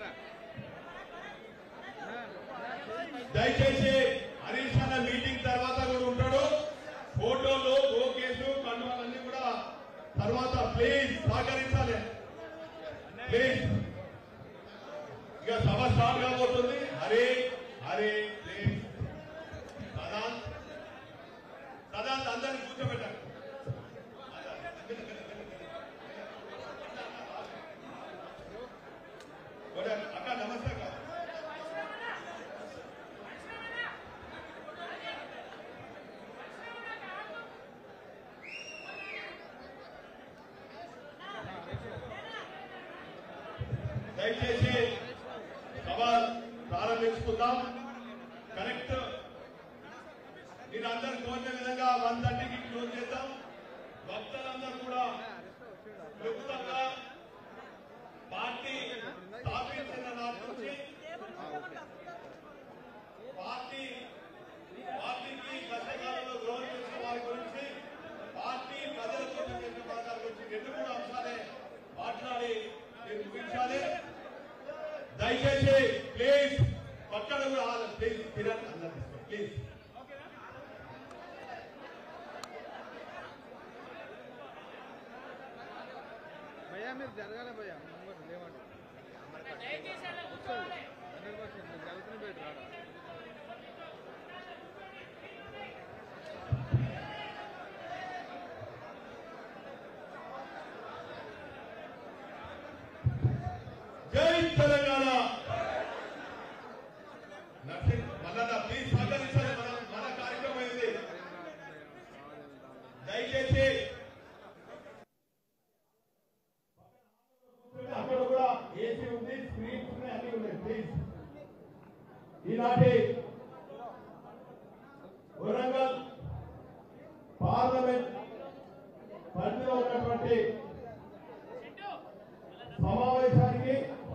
దయచేసి హరీష్ అన్న మీటింగ్ తర్వాత కూడా ఉంటాడు ఫోటోలు లోకేష్ కండువాలన్నీ కూడా తర్వాత ప్లీజ్ సహకరించాలి ప్లీజ్ ఇక సభ స్టార్ట్ కాబోతుంది హరే హరే ప్లీజ్ సదాంత్ సదాంత్ అందరిని కూర్చోబెట్టండి కూడా అక్క నమస్తే అక్క దయచేసి సభ ప్రారంభించుకుందాం కరెక్ట్ మీరు అందరు కోరిన విధంగా వన్ థర్టీకి క్లోజ్ చేద్దాం భక్తులందరూ కూడా క్లుప్తంగా పార్టీ స్థాపించిన నాటి నుంచి పార్టీ పార్టీకి కష్టకాలంలో గౌరవించిన వారి గురించి పార్టీ ప్రజలతో చేసిన పథకాల గురించి రెండు మూడు అంశాలే మాట్లాడి మీరు ముగించాలి దయచేసి ప్లీజ్ పక్కన కూడా ఆగండి. ప్లీజ్ తినండి అందరు ప్లీజ్ భయ్యా మీరు జరగాలి భయ్యా ముంగట లేవండి హండ్రెడ్ పర్సెంట్ మీరు జరుగుతూనే బయట రాడా జై తెలంగాణ నర్సింగ్ మల్లన్న ప్లీజ్ సహకరించాలి మన మన కార్యక్రమం ఇది దయచేసి అక్కడ కూడా ఏసీ ఉంది స్క్రీన్స్ ఉన్నాయి అన్ని ఉన్నాయి ప్లీజ్ ఈనాటి వరంగల్ పార్లమెంట్ పరిధిలో ఉన్నటువంటి సమావేశానికి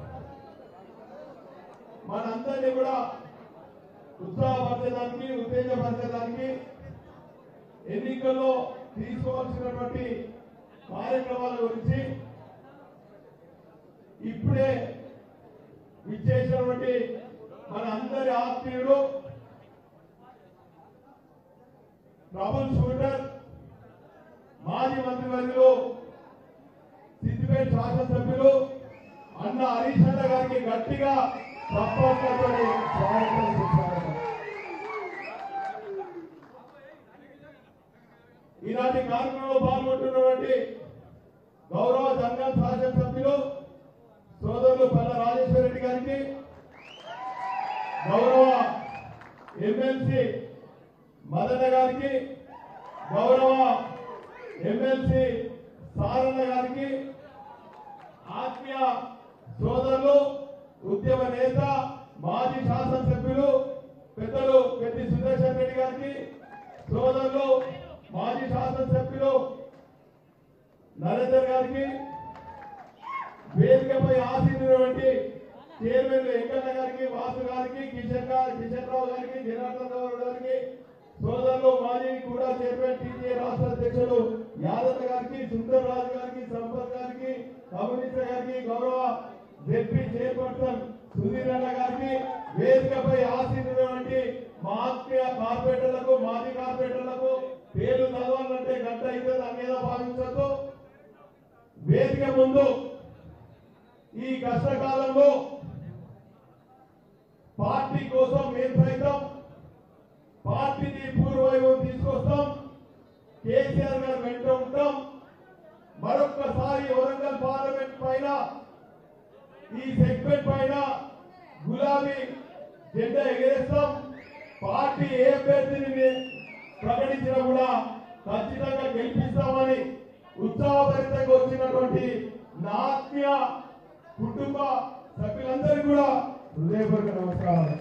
మనందరినీ కూడా ఉత్సాహపరచడానికి ఉత్తేజపరచడానికి ఎన్నికల్లో తీసుకోవాల్సినటువంటి కార్యక్రమాల గురించి ఇప్పుడే విచ్చేసినటువంటి మన అందరి ఆత్మీయుడు ట్రబుల్ షూటర్ మాజీ మంత్రివర్యులు సిద్దిపేట శాసనసభ్యులు అన్న హరీష్ అన్న గారికి గట్టిగా సపోర్ట్లతో స్వాగతం సుస్వాగతం ఈనాటి కార్యక్రమంలో పాల్గొంటున్నటువంటి గౌరవ సంఘం శాసనసభ్యులు సోదరులు పల్ల రాజేశ్వర రెడ్డి గారికి గౌరవ ఎమ్మెల్సీ మదన గారికి గౌరవ ఎమ్మెల్సీ సారన్న గారికి ఆత్మీయ సోదరులు ఉద్యమ నేత మాజీ శాసనసభ్యులు పెద్దలు పెద్ది సుదర్శన్ రెడ్డి గారికి సోదరులు మాజీ శాసనసభ్యులు నరేందర్ గారికి వేదికపై ఆశీర్వటువంటి చైర్మన్ వెంకన్న గారికి వాసు గారికి కిషన్ గారు కిషన్ రావు గారికి జనార్దన్ రావు గారికి సోదరులు మాజీ కూడా చైర్మన్ టీజే రాష్ట్ర అధ్యక్షులు యాదవ్ గారికి సుందర్ రాజు గారికి సంపత్ గారికి కమ్యూనిస్ట్ గారికి గౌరవ జెడ్పీ చైర్పర్సన్ సుధీర్ అన్న గారికి వేదికపై ఆశీర్వటువంటి మా ఆత్మీయ కార్పొరేటర్లకు మాజీ కార్పొరేటర్లకు పేర్లు చదవాలంటే గంట అయితే దాని మీద భావించద్దు వేదిక ముందు ఈ కష్టకాలంలో పార్టీ కోసం మేము సైతం పార్టీని పూర్వవైభవం తీసుకొస్తాం కేసీఆర్ గారు వెంట ఉంటాం మరొక్కసారి వరంగల్ పార్లమెంట్ పైన ఈ సెగ్మెంట్ పైన గులాబీ జెండా ఎగరేస్తాం పార్టీ ఏ అభ్యర్థిని మే- ప్రకటించినా కూడా ఖచ్చితంగా గెలిపిస్తామని ఉత్సాహభరితంగా వచ్చినటువంటి నా ఆత్మీయ కుటుంబ సభ్యులందరికీ కూడా హృదయపూర్వక నమస్కారాలు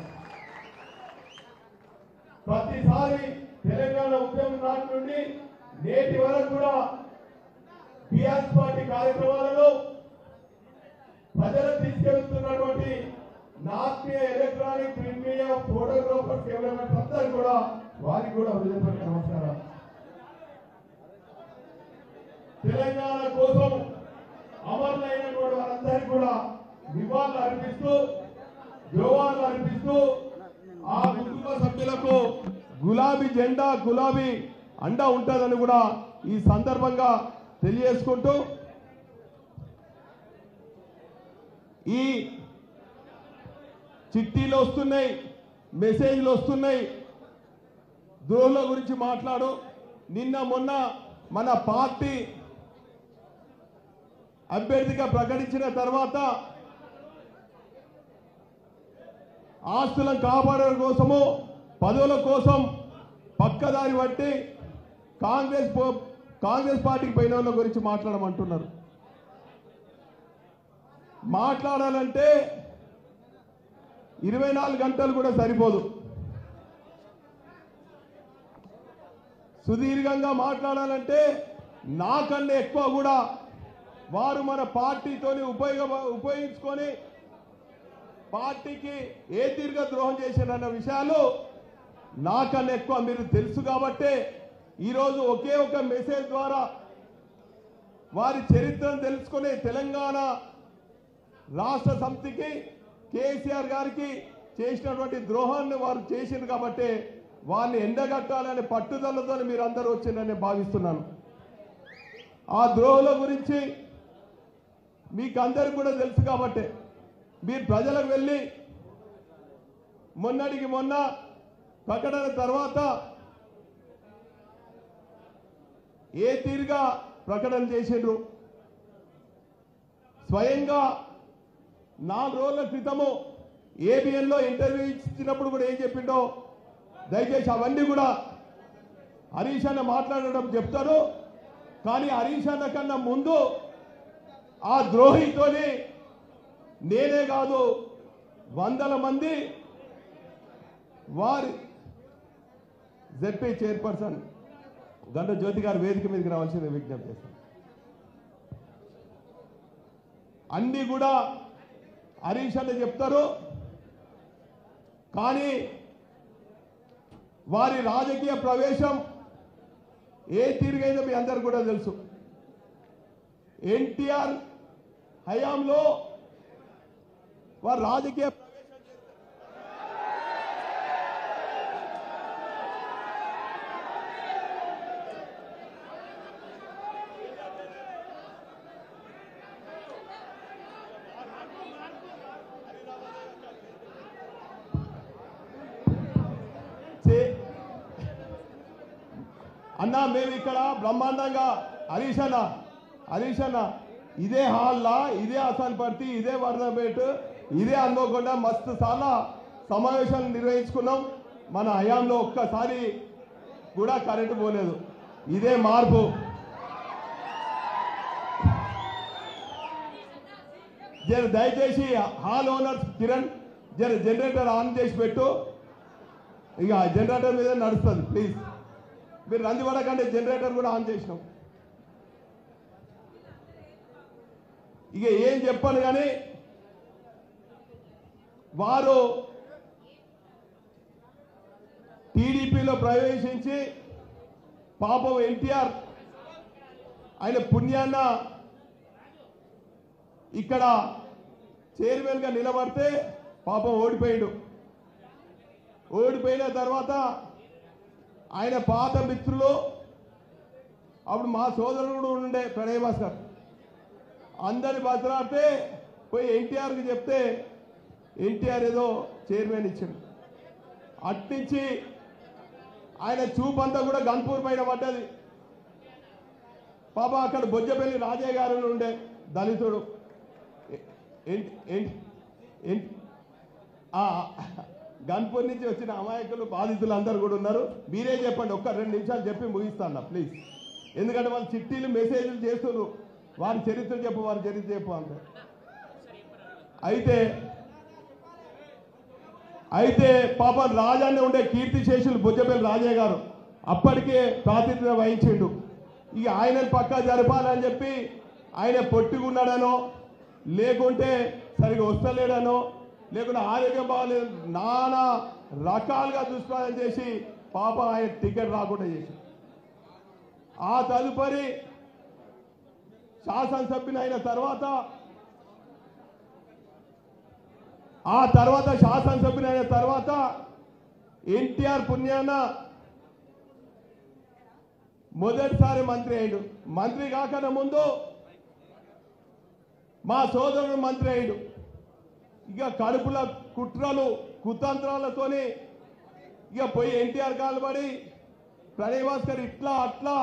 ప్రతిసారి తెలంగాణ ఉద్యమం నాటి నుండి నేటి వరకు కూడా టిఆర్ఎస్ పార్టీ కార్యక్రమాలలో ప్రజలకు తీసుకెళ్తున్నటువంటి నాట్య electronic print media photographers cameramens అందరూ కూడా వారికి కూడా హృదయపూర్వక నమస్కారం తెలంగాణ కోసం అమరులైనటువంటి వారందరికీ కూడా నివాళులు అర్పిస్తూ జోహార్లు అర్పిస్తూ ఆ కుటుంబ సభ్యులకు గులాబీ జెండా గులాబీ అండ ఉంటుందని కూడా ఈ సందర్భంగా తెలియజేసుకుంటూ ఈ చిట్టీలు వస్తున్నాయి మెసేజ్లు వస్తున్నాయి ద్రోహుల గురించి మాట్లాడు నిన్న మొన్న మన పార్టీ అభ్యర్థిగా ప్రకటించిన తర్వాత ఆస్తులను కాపాడడం కోసము పదవుల కోసం పక్కదారి పట్టి కాంగ్రెస్ పో- కాంగ్రెస్ పార్టీకి పోయిన వాళ్ళ గురించి మాట్లాడమంటున్నారు మాట్లాడాలంటే ఇరవై నాలుగు గంటలు కూడా సరిపోదు సుదీర్ఘంగా మాట్లాడాలంటే నాకన్నా ఎక్కువ కూడా వారు మన పార్టీతోని ఉపయోగ ఉపయోగించుకొని పార్టీకి ఏ తీరుగ ద్రోహం చేశారన్న విషయాలు నాకన్నా ఎక్కువ మీరు తెలుసు కాబట్టే ఈరోజు ఒకే ఒక మెసేజ్ ద్వారా వారి చరిత్రను తెలుసుకుని తెలంగాణ రాష్ట్ర సమితికి కేసీఆర్ గారికి చేసినటువంటి ద్రోహాన్ని వారు చేసింది కాబట్టి వారిని ఎండగట్టాలనే పట్టుదలతో మీరు అందరూ వచ్చిందని భావిస్తున్నాను ఆ ద్రోహుల గురించి మీకు అందరికి కూడా తెలుసు కాబట్టి మీరు ప్రజలకు వెళ్ళి మొన్నటికి మొన్న ప్రకటన తర్వాత ఏ తీరుగా ప్రకటన చేసిండ్రు స్వయంగా నాలుగు రోజుల క్రితము ABN లో ఇంటర్వ్యూ ఇచ్చినప్పుడు కూడా ఏం చెప్పిండో దయచేసి అవన్నీ కూడా హరీష్ అన్న మాట్లాడడం చెప్తారు కానీ హరీష్ అన్న కన్నా ముందు ఆ ద్రోహితోని నేనే కాదు వందల మంది వారి జెడ్పీ చైర్పర్సన్ గంట జ్యోతి గారు వేదిక మీదకి రావాల్సిందే విజ్ఞప్తి చేస్తాను అన్ని కూడా హరీష్ అని చెప్తారు కానీ వారి రాజకీయ ప్రవేశం ఏ తీరుగైందో మీ అందరు కూడా తెలుసు ఎన్టీఆర్ హయాంలో వారు రాజకీయ ప్రవేశం చేశారు. చే- అన్నా మేము ఇక్కడ బ్రహ్మాండంగా హరీష్ అన్న హరీష్ అన్న ఇదే హాల్లా ఇదే అసాన్పర్తి ఇదే వర్ధపేట్ ఇదే అనుకోకుండా మస్తు చాలా సమావేశాలు నిర్వహించుకున్నాం మన హయాంలో ఒక్కసారి కూడా కరెంటు పోలేదు ఇదే మార్పు జర దయచేసి హాల్ ఓనర్స్ కిరణ్ జర జనరేటర్ ఆన్ చేసి పెట్టు ఇక జనరేటర్ మీద నడుస్తుంది ప్లీజ్ మీరు రంది పడకండి జనరేటర్ కూడా ఆన్ చేసినాం ఇక ఏం చెప్పాను కానీ వారు టీడీపీలో ప్రవేశించి పాపం ఎన్టీఆర్ ఆయన పుణ్యాన్న ఇక్కడ చైర్మన్గా నిలబడితే పాపం ఓడిపోయాడు ఓడిపోయిన తర్వాత ఆయన పాత మిత్రులు అప్పుడు మా సోదరుడు కూడా ఉండే ప్రణయ్ భాస్కర్ అందరి బతలాడితే పోయి ఎన్టీఆర్కి చెప్తే ఎన్టీఆర్ ఏదో చైర్మన్ ఇచ్చాడు అట్టించి ఆయన చూపంతా కూడా గన్పూర్ పైన పడ్డది పాప అక్కడ బొజ్జపల్లి రాజయ్య గారు ఉండే దళితుడు ఎ- ఏంటి ఏంటి ఏంటి ఆ, గన్పూర్ నుంచి వచ్చిన అమాయకులు బాధితులు అందరు కూడా ఉన్నారు మీరే చెప్పండి ఒక్క రెండు నిమిషాలు చెప్పి ముగిస్తాను ప్లీజ్ ఎందుకంటే వాళ్ళు చిట్టీలు మెసేజ్లు చేస్తున్నారు వారి చరిత్ర చెప్పు వారి చరిత్ర చెప్పు అంతే అయితే అయితే పాపం రాజాన్ని ఉండే కీర్తి శేషులు బుజ్జపల్లి రాజయ్య గారు అప్పటికే ప్రాతినిధ్యం వహించిండు ఇక ఆయనను పక్కా జరపాలని చెప్పి ఆయన పొట్టుకున్నాడనో లేకుంటే సరిగా వస్తలేడనో లేకుంటే ఆరోగ్యం బాగాలేదు నానా రకాలుగా దుష్ప్రచారం చేసి పాప ఆయన టికెట్ రాకుండా చేసి ఆ తదుపరి శాసనసభ్యుని అయిన తర్వాత ఆ తర్వాత శాసనసభ్యులైన తర్వాత ఎన్టీఆర్ పుణ్యాన మొదటిసారి మంత్రి అయ్యాడు మంత్రి కాకన్నా ముందు మా సోదరుడు మంత్రి అయ్యాడు ఇక కడుపుల కుట్రలు కుతంత్రాలతోని ఇక పోయి ఎన్టీఆర్ కాలబడి ప్రణయ్ భాస్కర్ ఇట్లా అట్లా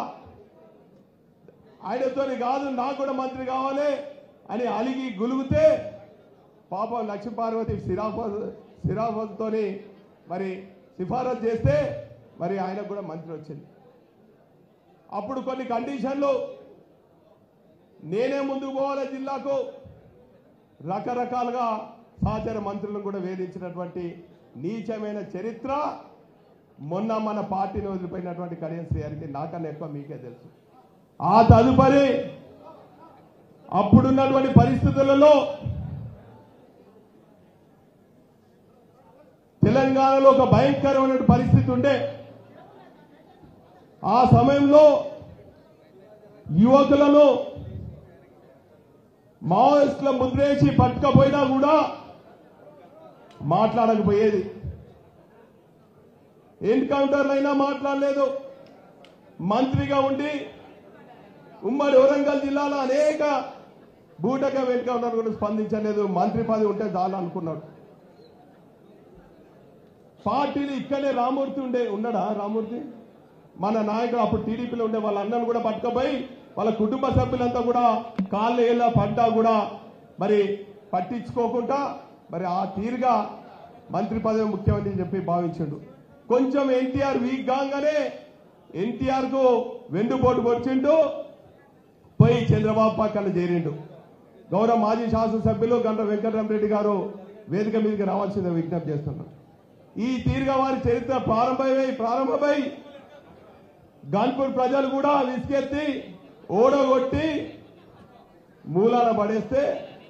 ఆయనతోని కాదు నాకు కూడా మంత్రి కావాలి అని అలిగి గులుగుతే పాపం లక్ష్మీపార్వతి సిరాఫత్ సిరాఫత్తోని మరి సిఫారసు చేస్తే మరి ఆయనకు కూడా మంత్రి వచ్చింది అప్పుడు కొన్ని కండిషన్లు నేనే ముందుకు పోవాలి జిల్లాకు రకరకాలుగా సహచర మంత్రులను కూడా వేధించినటువంటి నీచమైన చరిత్ర మొన్న మన పార్టీని వదిలిపోయినటువంటి కడియం శ్రీ గారికి నాకన్నా ఎక్కువ మీకే తెలుసు ఆ తదుపరి అప్పుడున్నటువంటి పరిస్థితులలో తెలంగాణలో ఒక భయంకరమైన పరిస్థితి ఉండే ఆ సమయంలో యువకులను మావోయిస్టుల ముద్రేసి పట్టుకపోయినా కూడా మాట్లాడకపోయేది ఎన్కౌంటర్లు అయినా మాట్లాడలేదు మంత్రిగా ఉండి ఉమ్మడి వరంగల్ జిల్లాలో అనేక బూటక ఎన్కౌంటర్ కూడా స్పందించలేదు మంత్రి పదవి ఉంటే చాలు అనుకున్నాడు పార్టీలు ఇక్కడే రామూర్తి ఉండే ఉన్నాడా రామూర్తి మన నాయకుడు అప్పుడు టీడీపీలో ఉండే వాళ్ళ అన్నను కూడా పట్టుకపోయి వాళ్ళ కుటుంబ సభ్యులంతా కూడా కాళ్ళు ఏళ్ళ పడ్డా కూడా మరి పట్టించుకోకుండా మరి ఆ తీరుగా మంత్రి పదవి ముఖ్యమంత్రి అని చెప్పి భావించాడు కొంచెం ఎన్టీఆర్ వీక్ కాగానే ఎన్టీఆర్ కు వెండుపోటు వచ్చిండు పోయి చంద్రబాబు పక్కన చేరిండు గౌరవ మాజీ శాసనసభ్యులు గంట వెంకటరామరెడ్డి గారు వేదిక మీదకి రావాల్సిందే విజ్ఞప్తి చేస్తున్నారు ఈ తీరుగా వారి చరిత్ర ప్రారంభమై ప్రారంభమై గాన్పూర్ ప్రజలు కూడా విసిగెత్తి ఓడగొట్టి మూలాన పడేస్తే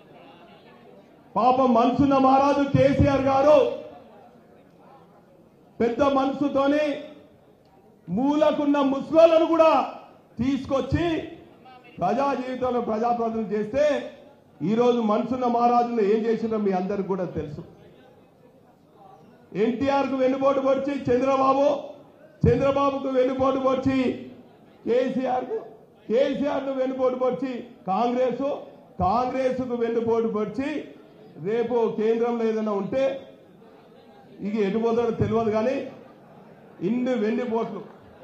పాపం మనసున్న మహారాజు కేసీఆర్ గారు పెద్ద మనసుతోని మూలకున్న ముస్లింలను కూడా తీసుకొచ్చి ప్రజా జీవితంలో ప్రజాప్రతినిధులు చేస్తే ఈరోజు మనసున్న మహారాజులు ఏం చేసినా మీ అందరికి కూడా తెలుసు ఎన్టీఆర్ కు వెన్నుపోటు పొడిచి చంద్రబాబు చంద్రబాబుకు వెన్నుపోటు పొడిచి కేసీఆర్ కు కేసీఆర్ ను వెన్నుపోటు పొడిచి కాంగ్రెస్ కాంగ్రెస్ కు వెన్నుపోటు పొడిచి రేపు కేంద్రంలో ఏదైనా ఉంటే ఇక ఎటుపోతాడో తెలియదు కానీ ఇన్ని వెన్నుపోట్లు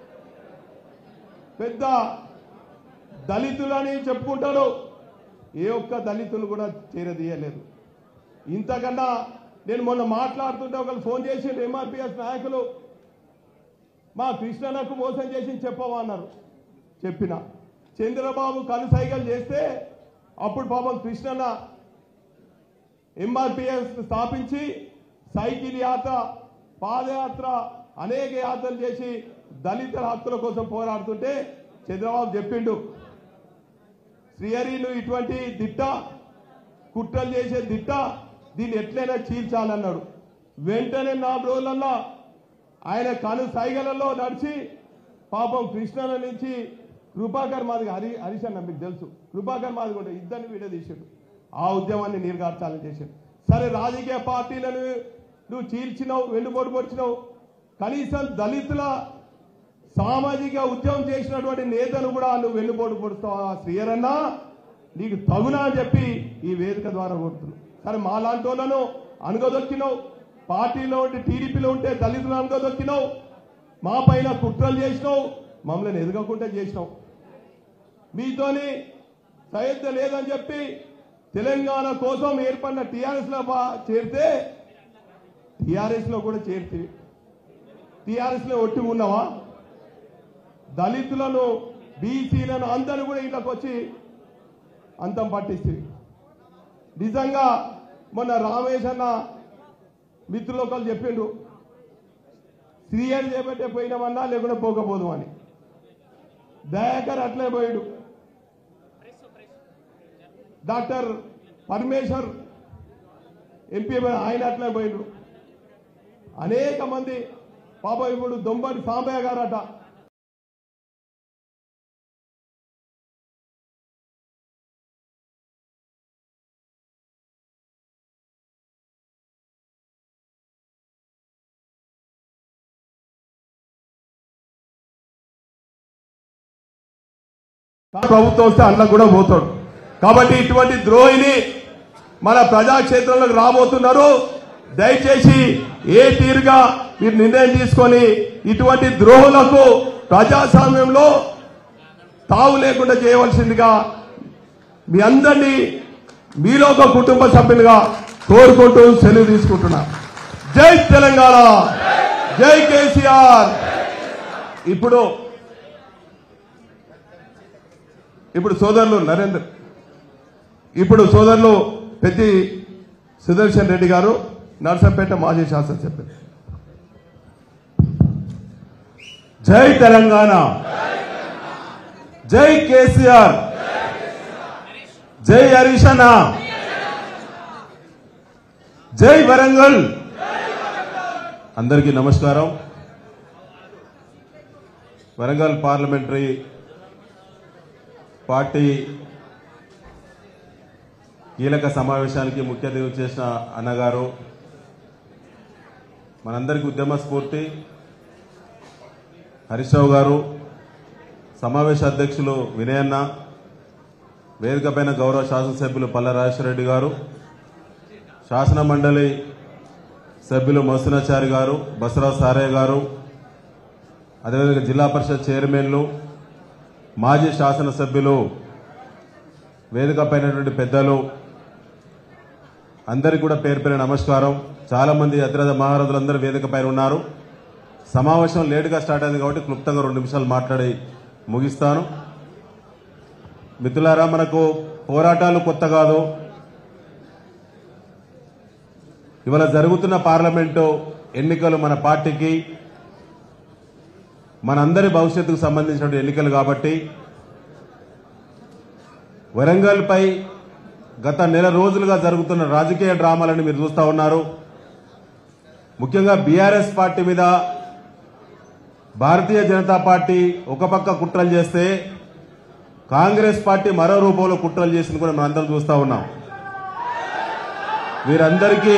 పెద్ద దళితులని చెప్పుకుంటారు ఏ ఒక్క దళితులు కూడా చేరదీయలేదు ఇంతకన్నా నేను మొన్న మాట్లాడుతుంటే ఒకరు ఫోన్ చేసి ఎంఆర్పిఎస్ నాయకులు మా కృష్ణన్నకు మోసం చేసి చెప్పవా అన్నారు చెప్పిన చంద్రబాబు కనుసైగలు చేస్తే అప్పుడు పాపం కృష్ణన్న ఎంఆర్పిఎస్ స్థాపించి సైకిల్ యాత్ర పాదయాత్ర అనేక యాత్రలు చేసి దళితుల హక్కుల కోసం పోరాడుతుంటే చంద్రబాబు చెప్పిండు శ్రీహరి నువ్వు ఇటువంటి దిట్ట కుట్రలు చేసే దిట్ట దీన్ని ఎట్లయినా చీల్చాలన్నాడు వెంటనే నాలుగు రోజులల్లో ఆయన కను సైగలలో నడిచి పాపం కృష్ణల నుంచి కృపాకర్ మాదిగా హరి హరీష్ అన్న మీకు తెలుసు కృపాకర్ మాది కూడా ఇద్దరిని విడదీశాడు ఆ ఉద్యమాన్ని నీరుగార్చాలని చేశాడు సరే రాజకీయ పార్టీలను నువ్వు చీల్చినావు వెన్నుపోటు పొడిచినావు కనీసం దళితుల సామాజిక ఉద్యమం చేసినటువంటి నేతను కూడా నువ్వు వెన్నుపోటు పొడుస్తావా శ్రీయరన్నా నీకు తగునా అని చెప్పి ఈ వేదిక ద్వారా కోరుతున్నావు సరే మా లాంటి వాళ్ళను అనుగదొక్కినావు పార్టీలో ఉంటే టీడీపీలో ఉంటే దళితులు అనుగదొక్కినావు మా పైన కుట్రలు చేసినావు మమ్మల్ని ఎదగకుండా చేసినావు మీతోని సయోధ్య లేదని చెప్పి తెలంగాణ కోసం ఏర్పడిన టీఆర్ఎస్ లో బా- చేరితే టీఆర్ఎస్ లో కూడా చేరితే టీఆర్ఎస్ లో ఒట్టి ఉన్నావా దళితులను బీసీలను అందరూ కూడా ఇళ్ళకి వచ్చి అంతం పట్టిస్తుంది నిజంగా మొన్న రామేష్ అన్న మిత్రులు ఒకరు చెప్పిండు శ్రీహరి చేపట్టే పోయినామన్నా లేకుండా పోకపోదు అని దయాకర్ అట్లే పోయాడు డాక్టర్ పరమేశ్వర్ ఎంపీ ఆయన అట్లే పోయిండు అనేక మంది పాప ఇప్పుడు దొంబడి సాంబయ్య గారట ప్రభుత్వం వస్తే అందులో కూడా పోతాడు కాబట్టి ఇటువంటి ద్రోహిని మన ప్రజాక్షేత్రంలోకి రాబోతున్నారు దయచేసి ఏ తీరుగా మీరు నిర్ణయం తీసుకొని ఇటువంటి ద్రోహులకు ప్రజాస్వామ్యంలో తావు లేకుండా చేయవలసిందిగా మీ అందరినీ మీలో ఒక కుటుంబ సభ్యులుగా కోరుకుంటూ సెలవు తీసుకుంటున్నా జై తెలంగాణ జై కేసీఆర్ ఇప్పుడు ఇప్పుడు సోదరులు నరేంద్ర ఇప్పుడు సోదరులు పెద్ది సుదర్శన్ రెడ్డి గారు నర్సంపేట మాజీ శాసనసభ్యులు జై తెలంగాణ జై కేసీఆర్ జై హరీష్ అన్న జై వరంగల్ అందరికీ నమస్కారం వరంగల్ పార్లమెంటరీ పార్టీ కీలక సమావేశానికి ముఖ్య అతిథి చేసిన అన్నగారు మనందరికీ ఉద్యమ స్ఫూర్తి హరీష్ రావు గారు సమావేశ అధ్యక్షులు వినయన్న వేదిక పైన గౌరవ శాసనసభ్యులు పల్ల రాజేశ్వరరెడ్డి గారు శాసన మండలి సభ్యులు మసూనాచారి గారు బసరావు సారయ్య గారు అదేవిధంగా జిల్లా పరిషత్ చైర్మన్లు మాజీ శాసనసభ్యులు వేదిక పైనటువంటి పెద్దలు అందరికీ కూడా పేరు పేరు నమస్కారం చాలా మంది అతిరథ మహారథులందరూ వేదిక పైన ఉన్నారు సమావేశం లేటుగా స్టార్ట్ అయింది కాబట్టి క్లుప్తంగా రెండు నిమిషాలు మాట్లాడి ముగిస్తాను మిత్రులారా మనకు పోరాటాలు కొత్త కాదు ఇవాళ జరుగుతున్న పార్లమెంటు ఎన్నికలు మన పార్టీకి మనందరి భవిష్యత్తుకు సంబంధించిన ఎన్నికలు కాబట్టి వరంగల్పై గత నెల రోజులుగా జరుగుతున్న రాజకీయ డ్రామాలను మీరు చూస్తా ఉన్నారు ముఖ్యంగా బీఆర్ఎస్ పార్టీ మీద భారతీయ జనతా పార్టీ ఒక పక్క కుట్రలు చేస్తే కాంగ్రెస్ పార్టీ మరో రూపంలో కుట్రలు చేసింది కూడా మనందరం చూస్తా ఉన్నాం వీరందరికీ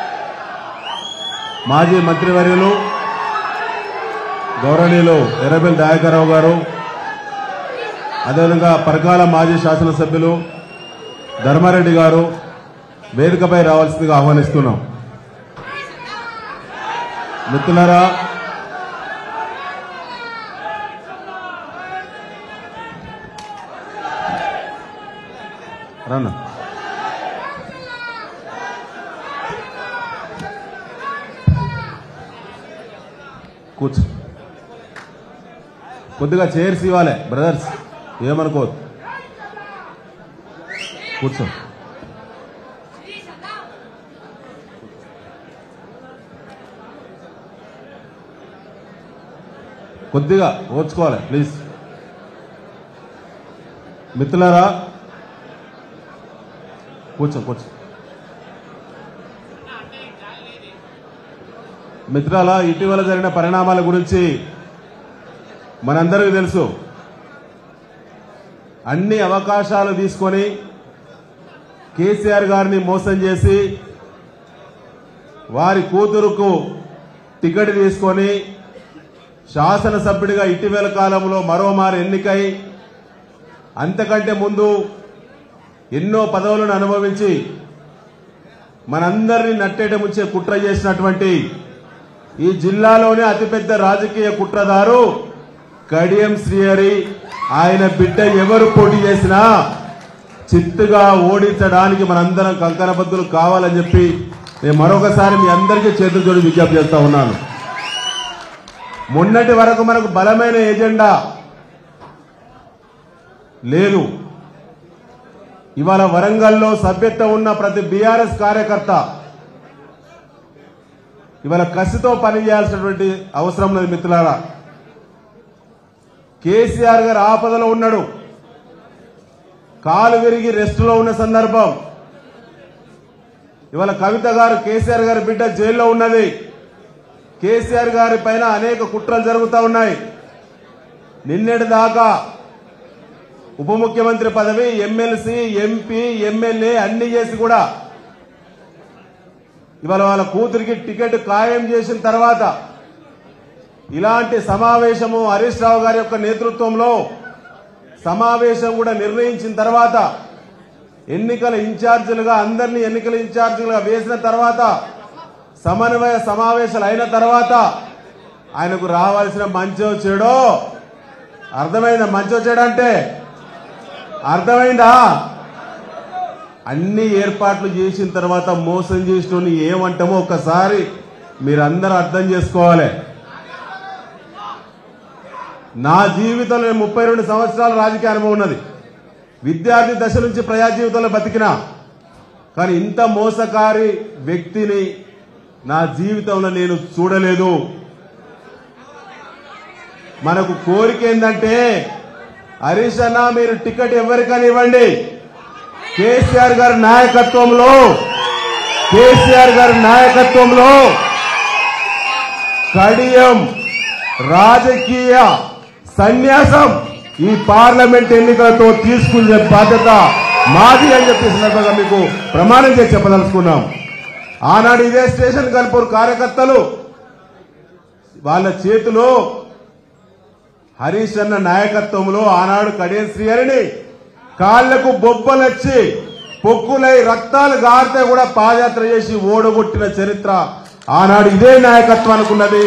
మాజీ మంత్రివర్యులు గౌరవనీయులు ఎర్రబెల్లి దయాకర్రావు గారు అదేవిధంగా పరకాల మాజీ శాసనసభ్యులు ధర్మారెడ్డి గారు వేదికపై రావాల్సిందిగా ఆహ్వానిస్తున్నాం మిత్రులారా రన్నా కూర్చో కొద్దిగా చైర్స్ ఇవ్వాలి బ్రదర్స్ ఏమనుకోవద్దు కూర్చో కొద్దిగా ఓర్చుకోవాలి ప్లీజ్ మిత్రులారా కూర్చో కూర్చో మిత్రాల ఇటీవల జరిగిన పరిణామాల గురించి మనందరికీ తెలుసు అన్ని అవకాశాలు తీసుకొని కేసీఆర్ గారిని మోసం చేసి వారి కూతురుకు టికెట్ తీసుకొని శాసనసభ్యుడిగా ఇటీవల కాలంలో మరోమారు ఎన్నికై అంతకంటే ముందు ఎన్నో పదవులను అనుభవించి మనందరినీ నట్టేట ముంచే కుట్ర చేసినటువంటి ఈ జిల్లాలోనే అతిపెద్ద రాజకీయ కుట్రదారు కడియం శ్రీహరి ఆయన బిడ్డ ఎవరు పోటీ చేసినా చిత్తుగా ఓడించడానికి మనందరం కంకణబద్దులు కావాలని చెప్పి నేను మరొకసారి మీ అందరికీ చేతులు జోడి విజ్ఞప్తి చేస్తా ఉన్నాను మొన్నటి వరకు మనకు బలమైన ఎజెండా లేదు ఇవాళ వరంగల్లో సభ్యత్వం ఉన్న ప్రతి బీఆర్ఎస్ కార్యకర్త ఇవాళ కసితో పనిచేయాల్సినటువంటి అవసరం లేదు మిత్రులారా కేసీఆర్ గారు ఆపదలో ఉన్నాడు కాలు విరిగి రెస్టులో ఉన్న సందర్భం ఇవాళ కవిత గారు కేసీఆర్ గారి బిడ్డ జైల్లో ఉన్నది కేసీఆర్ గారి పైన అనేక కుట్రలు జరుగుతూ ఉన్నాయి నిన్నటి దాకా ఉప ముఖ్యమంత్రి పదవి ఎమ్మెల్సీ ఎంపీ ఎమ్మెల్యే అన్ని చేసి కూడా ఇవాళ వాళ్ళ కూతురికి టికెట్ ఖాయం చేసిన తర్వాత ఇలాంటి సమావేశము హరీష్ రావు గారి యొక్క నేతృత్వంలో సమావేశం కూడా నిర్ణయించిన తర్వాత ఎన్నికల ఇన్ఛార్జీలుగా అందరినీ ఎన్నికల ఇన్ఛార్జీలుగా వేసిన తర్వాత సమన్వయ సమావేశాలు అయిన తర్వాత ఆయనకు రావాల్సిన మంచో చెడో అర్థమైందా మంచో చెడు అంటే అర్థమైందా అన్ని ఏర్పాట్లు చేసిన తర్వాత మోసం చేసిన ఏమంటామో ఒకసారి మీరందరూ అర్థం చేసుకోవాలి నా జీవితంలో నేను ముప్పై రెండు సంవత్సరాల రాజకీయ అనుభవం ఉన్నది విద్యార్థి దశ నుంచి ప్రజా జీవితంలో బతికినా కానీ ఇంత మోసకారి వ్యక్తిని నా జీవితంలో నేను చూడలేదు మనకు కోరిక ఏంటంటే హరీష్ అన్న మీరు టికెట్ ఎవరికని ఇవ్వండి కేసీఆర్ గారి నాయకత్వంలో కేసీఆర్ గారి నాయకత్వంలో కడియం రాజకీయ సన్యాసం ఈ పార్లమెంట్ ఎన్నికలతో తీసుకునే బాధ్యత మాది అని చెప్పి ఈ సందర్భంగా మీకు ప్రమాణం చేసి చెప్పదలుచుకున్నాం ఆనాడు ఇదే స్టేషన్ కల్పూర్ కార్యకర్తలు వాళ్ళ చేతిలో హరీష్ అన్న నాయకత్వంలో ఆనాడు కడియం శ్రీహరిని కాళ్లకు బొబ్బలొచ్చి పొక్కులై రక్తాలు గారితే కూడా పాదయాత్ర చేసి ఓడగొట్టిన చరిత్ర ఆనాడు ఇదే నాయకత్వం అనుకున్నది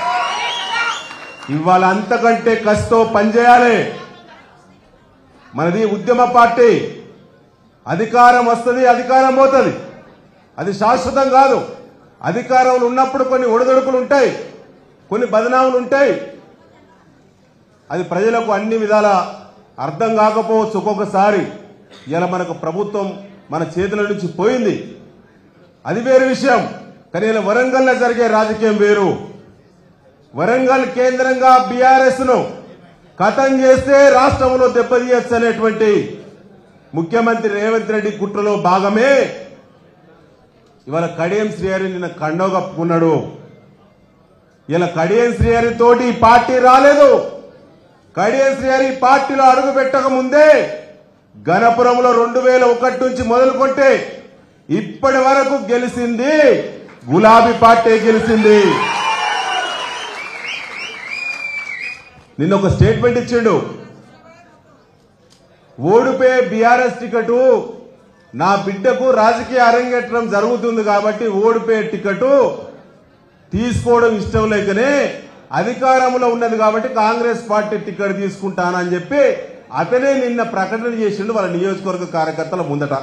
ఇవాళ అంతకంటే కష్టం పనిచేయాలి మనది ఉద్యమ పార్టీ అధికారం వస్తుంది అధికారం పోతుంది అది శాశ్వతం కాదు అధికారంలో ఉన్నప్పుడు కొన్ని ఒడిదొడుకులు ఉంటాయి కొన్ని బదనాములు ఉంటాయి అది ప్రజలకు అన్ని విధాల అర్థం కాకపోవచ్చు ఒక్కొక్కసారి ఇలా మనకు ప్రభుత్వం మన చేతుల నుంచి పోయింది అది వేరే విషయం కానీ ఇలా వరంగల్లో జరిగే రాజకీయం వేరు వరంగల్ కేంద్రంగా బీఆర్ఎస్ ను కథం చేస్తే రాష్ట్రంలో దెబ్బతీయచ్చు అనేటువంటి ముఖ్యమంత్రి రేవంత్ రెడ్డి కుట్రలో భాగమే ఇవాళ కడియం శ్రీహరి నిన్న కండవ కప్పుకున్నాడు ఇలా కడియం శ్రీహరి తోటి ఈ పార్టీ రాలేదు కడియం శ్రీహరి ఈ పార్టీలో అడుగు పెట్టక ముందే గణపురంలో రెండు వేల ఒకటి నుంచి మొదలుకొంటే ఇప్పటి వరకు గెలిచింది గులాబీ పార్టీ గెలిచింది నిన్న ఒక స్టేట్మెంట్ ఇచ్చిండు ఓడిపోయే బీఆర్ఎస్ టికెట్ నా బిడ్డకు రాజకీయ అరంగేట్రం జరుగుతుంది కాబట్టి ఓడిపోయే టికెట్ తీసుకోవడం ఇష్టం లేకనే అధికారంలో ఉన్నది కాబట్టి కాంగ్రెస్ పార్టీ టికెట్ తీసుకుంటానని చెప్పి అతనే నిన్న ప్రకటన చేసిండు వాళ్ళ నియోజకవర్గ కార్యకర్తల ముందట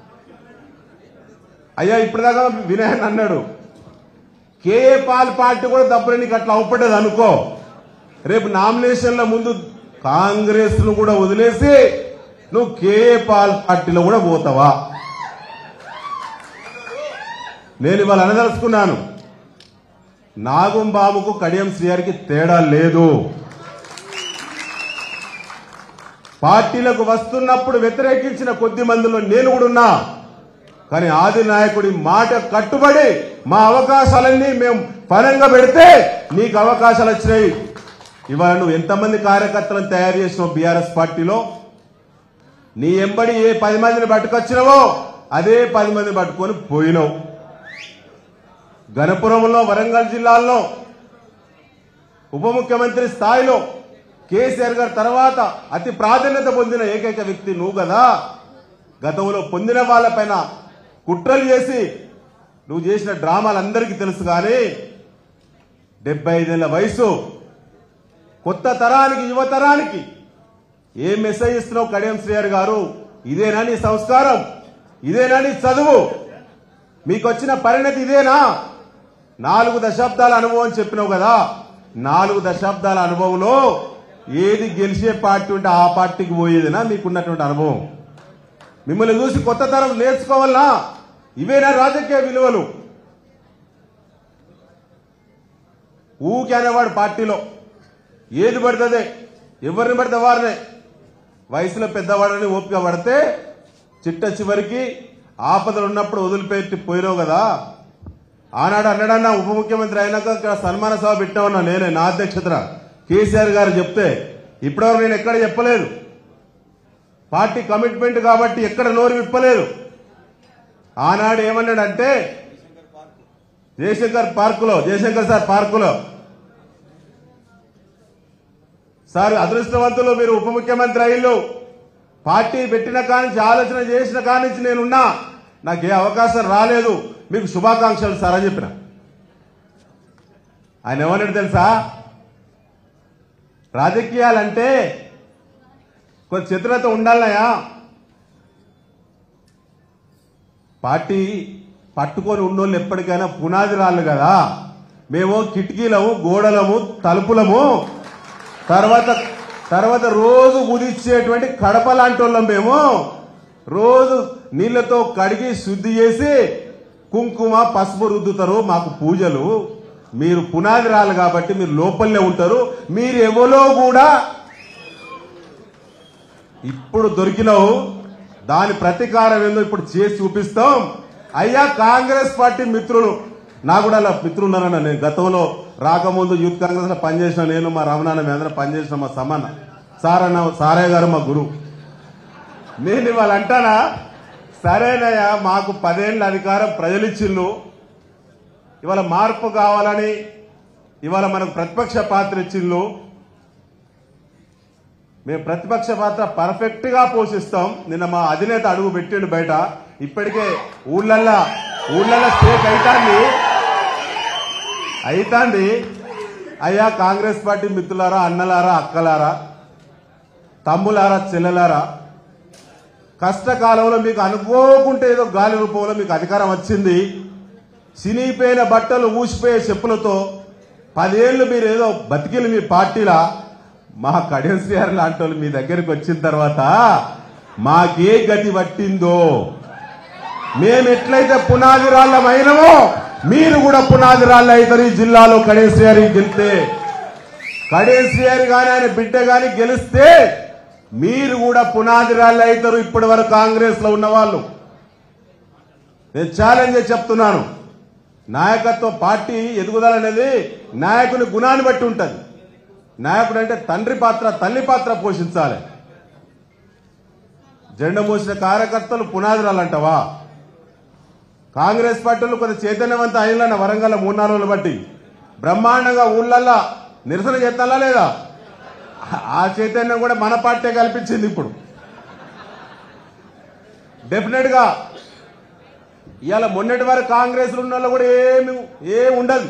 అయ్యా ఇప్పటిదాకా వినయన్ అన్నాడు కేఏ పాల్ పార్టీ కూడా తప్పని నీకు అట్లా అవుపడ్డది అనుకో రేపు నామినేషన్ల ముందు కాంగ్రెస్ ను కూడా వదిలేసి నువ్వు కేఏ పాల్ పార్టీలో కూడా పోతావా నేను ఇవాళ అనదలుచుకున్నాను నాగుంబాబుకు కడియం శ్రీహరికి తేడా లేదు పార్టీలకు వస్తున్నప్పుడు వ్యతిరేకించిన కొద్ది మందిలో నేను కూడా ఉన్నా కానీ ఆది నాయకుడి మాట కట్టుబడి మా అవకాశాలన్నీ మేము పరంగా పెడితే నీకు అవకాశాలు వచ్చినాయి ఇవాళ నువ్వు ఎంతమంది కార్యకర్తలను తయారు చేసినావు బీఆర్ఎస్ పార్టీలో నీ ఎంబడి ఏ పది మందిని పట్టుకొచ్చినావో అదే పది మందిని పట్టుకొని పోయినావు గణపురంలో వరంగల్ జిల్లాల్లో ఉప ముఖ్యమంత్రి స్థాయిలో కేసీఆర్ గారి తర్వాత అతి ప్రాధాన్యత పొందిన ఏకైక వ్యక్తి నువ్వు కదా గతంలో పొందిన వాళ్ళపైన కుట్రలు చేసి నువ్వు చేసిన డ్రామాలు అందరికీ తెలుసు కానీ డెబ్బై ఐదేళ్ల వయసు కొత్త తరానికి యువ తరానికి ఏం మెసేజ్ ఇస్తున్నావు కడియం శ్రీహరి గారు ఇదేనా నీ సంస్కారం ఇదేనా నీ చదువు మీకు వచ్చిన పరిణతి ఇదేనా నాలుగు దశాబ్దాల అనుభవం చెప్పినావు కదా నాలుగు దశాబ్దాల అనుభవంలో ఏది గెలిచే పార్టీ ఉంటే ఆ పార్టీకి పోయేదినా మీకున్నటువంటి అనుభవం మిమ్మల్ని చూసి కొత్త తరం నేర్చుకోవాలనా ఇవేనా రాజకీయ విలువలు ఊకే అనేవాడు పార్టీలో ఏది పడుతుంది ఎవరిని పడితే వారినే వయసులో పెద్దవాడని ఓపిక పడితే చిట్ట చివరికి ఆపదలు ఉన్నప్పుడు వదిలిపెట్టి పోయినావు కదా ఆనాడు అన్నాడన్నా ఉప ముఖ్యమంత్రి అయినాక ఇక్కడ సన్మాన సభ పెట్టామన్నా నేనే నా అధ్యక్షతన కేసీఆర్ గారు చెప్తే ఇప్పటివరకు నేను ఎక్కడ చెప్పలేదు పార్టీ కమిట్మెంట్ కాబట్టి ఎక్కడ నోరు విప్పలేదు ఆనాడు ఏమన్నాడంటే జయశంకర్ పార్కులో జయశంకర్ సార్ పార్కులో సార్ అదృష్టవంతులు మీరు ఉప ముఖ్యమంత్రి అయ్యిల్లు పార్టీ పెట్టిన కానించి ఆలోచన చేసిన కానించి నేనున్నా నాకు ఏ అవకాశం రాలేదు మీకు శుభాకాంక్షలు సార్ అని చెప్పిన ఆయన ఏమన్నాడు తెలుసా రాజకీయాలంటే కొంచెం చతురత ఉండాలయా పార్టీ పట్టుకొని ఉన్నోళ్ళు ఎప్పటికైనా పునాది రాళ్ళు కదా మేము కిటికీలము గోడలము తలుపులము తర్వాత తర్వాత రోజు ఉదిచ్చేటువంటి కడప లాంటి వాళ్ళం మేము రోజు నీళ్లతో కడిగి శుద్ధి చేసి కుంకుమ పసుపు రుద్దుతారు మాకు పూజలు మీరు పునాది రాళ్ళు కాబట్టి మీరు లోపలనే ఉంటారు మీరు ఎవరో కూడా ఇప్పుడు దొరికినావు దాని ప్రతీకారం ఏందో ఇప్పుడు చేసి చూపిస్తాం అయ్యా కాంగ్రెస్ పార్టీ మిత్రులు నా కూడా అలా మిత్రులు ఉన్నారన్న నేను గతంలో రాకముందు యూత్ కాంగ్రెస్ లో పనిచేసిన నేను మా రమణాన్న మీ అందరం పనిచేసిన మా సమాన సార్ అన్న సారయ్య గారు మా గురువు నేను ఇవాళ అంటానా సరేనయ్యా మాకు పదేళ్ళ అధికారం ప్రజలు ఇచ్చిళ్ళు ఇవాళ మార్పు కావాలని ఇవాళ మనకు ప్రతిపక్ష పాత్ర ఇచ్చిళ్ళు మేము ప్రతిపక్ష పాత్ర పర్ఫెక్ట్ గా పోషిస్తాం నిన్న మా అధినేత అడుగు పెట్టిండు బయట ఇప్పటికే ఊళ్ళల్లా ఊళ్ళల్లా స్టేక్ అయితాంది అయితాంది అయ్యా కాంగ్రెస్ పార్టీ మిత్రులారా అన్నలారా అక్కలారా తమ్ములారా చెల్లెలారా కష్టకాలంలో మీకు అనుకోకుంటే ఏదో గాలి రూపంలో మీకు అధికారం వచ్చింది చినిగిపోయిన బట్టలు ఊసిపోయే చెప్పులతో పదేళ్లు మీరు ఏదో బతికిలు మీ పార్టీలా మా కడియం శ్రీహార్ లాంటి వాళ్ళు మీ దగ్గరికి వచ్చిన తర్వాత మాకే గతి పట్టిందో మేము ఎట్లయితే పునాది రాళ్ళమైనమో మీరు కూడా పునాది రాళ్ళు అవుతారు ఈ జిల్లాలో కడియం శ్రీహారి గెలిస్తే కడియం శ్రీహారి గాని ఆయన బిడ్డ గాని గెలిస్తే మీరు కూడా పునాది రాళ్ళు అవుతారు ఇప్పటి వరకు కాంగ్రెస్ లో ఉన్న వాళ్ళు నేను ఛాలెంజ్ చేసి చెప్తున్నాను నాయకత్వ పార్టీ ఎదుగుదల అనేది నాయకుని గుణాన్ని బట్టి ఉంటుంది నాయకుడు అంటే తండ్రి పాత్ర తల్లి పాత్ర పోషించాలి జెండా మోసిన కార్యకర్తలు పునాదిరాలంటవా కాంగ్రెస్ పార్టీలు కొంత చైతన్యవంతం అయిన వరంగల్ మూడు నాలుగు రోజులు బట్టి బ్రహ్మాండంగా ఊళ్ళల్లా నిరసన చేస్తాలా లేదా ఆ చైతన్యం కూడా మన పార్టీ కల్పించింది ఇప్పుడు డెఫినెట్ గా ఇవాళ మొన్నటి వరకు కాంగ్రెస్ ఉన్న వాళ్ళు కూడా ఏమి ఏం ఉండదు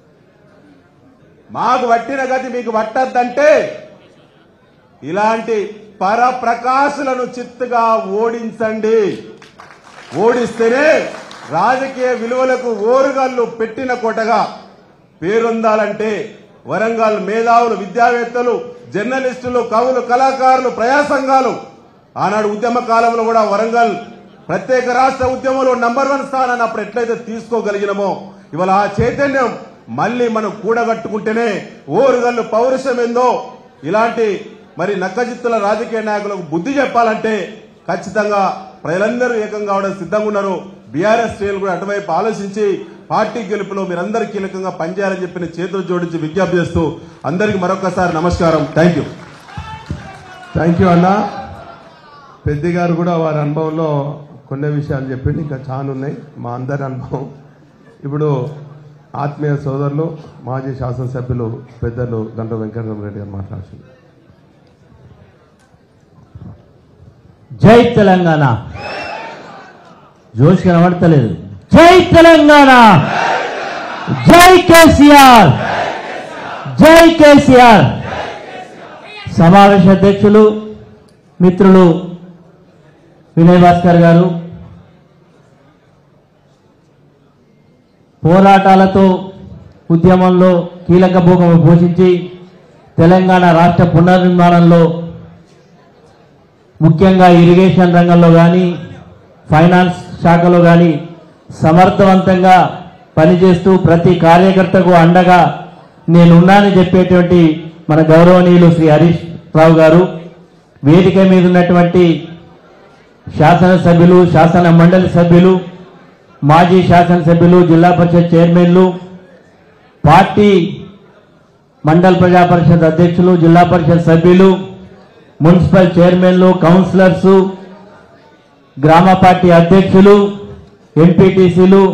మాకు పట్టిన గతి మీకు పట్టద్దంటే ఇలాంటి పరప్రకాశులను చిత్తుగా ఓడించండి ఓడిస్తేనే రాజకీయ విలువలకు ఓరుగల్లు పెట్టిన కొట్టగా పేరొందాలంటే వరంగల్ మేధావులు విద్యావేత్తలు జర్నలిస్టులు కవులు కళాకారులు ప్రజా సంఘాలు ఆనాడు ఉద్యమ కాలంలో కూడా వరంగల్ ప్రత్యేక రాష్ట్ర ఉద్యమంలో నంబర్ వన్ స్థానాన్ని అప్పుడు ఎట్లయితే తీసుకోగలిగినమో ఇవాళ ఆ చైతన్యం మళ్ళీ మనం కూడగట్టుకుంటేనే ఓరుగల్లు పౌరుషం ఏందో ఇలాంటి మరి నక్కజిత్తుల రాజకీయ నాయకులకు బుద్ధి చెప్పాలంటే ఖచ్చితంగా ప్రజలందరూ ఏకం కావడం సిద్ధంగా ఉన్నారు బీఆర్ఎస్ శ్రేణులు కూడా అటువైపు ఆలోచించి పార్టీ గెలుపులో మీరందరూ కీలకంగా పనిచేయాలని చెప్పిన చేతులు జోడించి విజ్ఞప్తి చేస్తూ అందరికీ మరొకసారి నమస్కారం థ్యాంక్ యూ థ్యాంక్ యూ అన్న పెద్ది గారు కూడా వారి అనుభవంలో కొన్ని విషయాలు చెప్పింది ఇంకా చాలా ఉన్నాయి మా అందరి అనుభవం ఇప్పుడు ఆత్మీయ సోదరులు మాజీ శాసనసభ్యులు పెద్దలు గంట వెంకటరామరెడ్డి గారు మాట్లాడుతున్నారు జై తెలంగాణ జోష్ కనబడతలేదు జై తెలంగాణ జై కేసీఆర్ జై కేసీఆర్ సమావేశ అధ్యక్షులు మిత్రులు వినయ్ భాస్కర్ గారు పోరాటాలతో ఉద్యమంలో కీలక భూమిక పోషించి తెలంగాణ రాష్ట్ర పునర్నిర్మాణంలో ముఖ్యంగా ఇరిగేషన్ రంగంలో కానీ ఫైనాన్స్ శాఖలో కానీ సమర్థవంతంగా పనిచేస్తూ ప్రతి కార్యకర్తకు అండగా నేనున్నానని చెప్పేటువంటి మన గౌరవనీయులు శ్రీ హరీష్ రావు గారు వేదిక మీద ఉన్నటువంటి శాసనసభ్యులు శాసన మండలి సభ్యులు మాజీ శాసనసభ్యులు జిల్లా పరిషత్ చైర్మన్లు పార్టీ మండల్ ప్రజా పరిషత్ అధ్యక్షులు జిల్లా పరిషత్ సభ్యులు మున్సిపల్ చైర్మన్లు కౌన్సిలర్స్ గ్రామ పార్టీ అధ్యక్షులు ఎంపీటీసీలు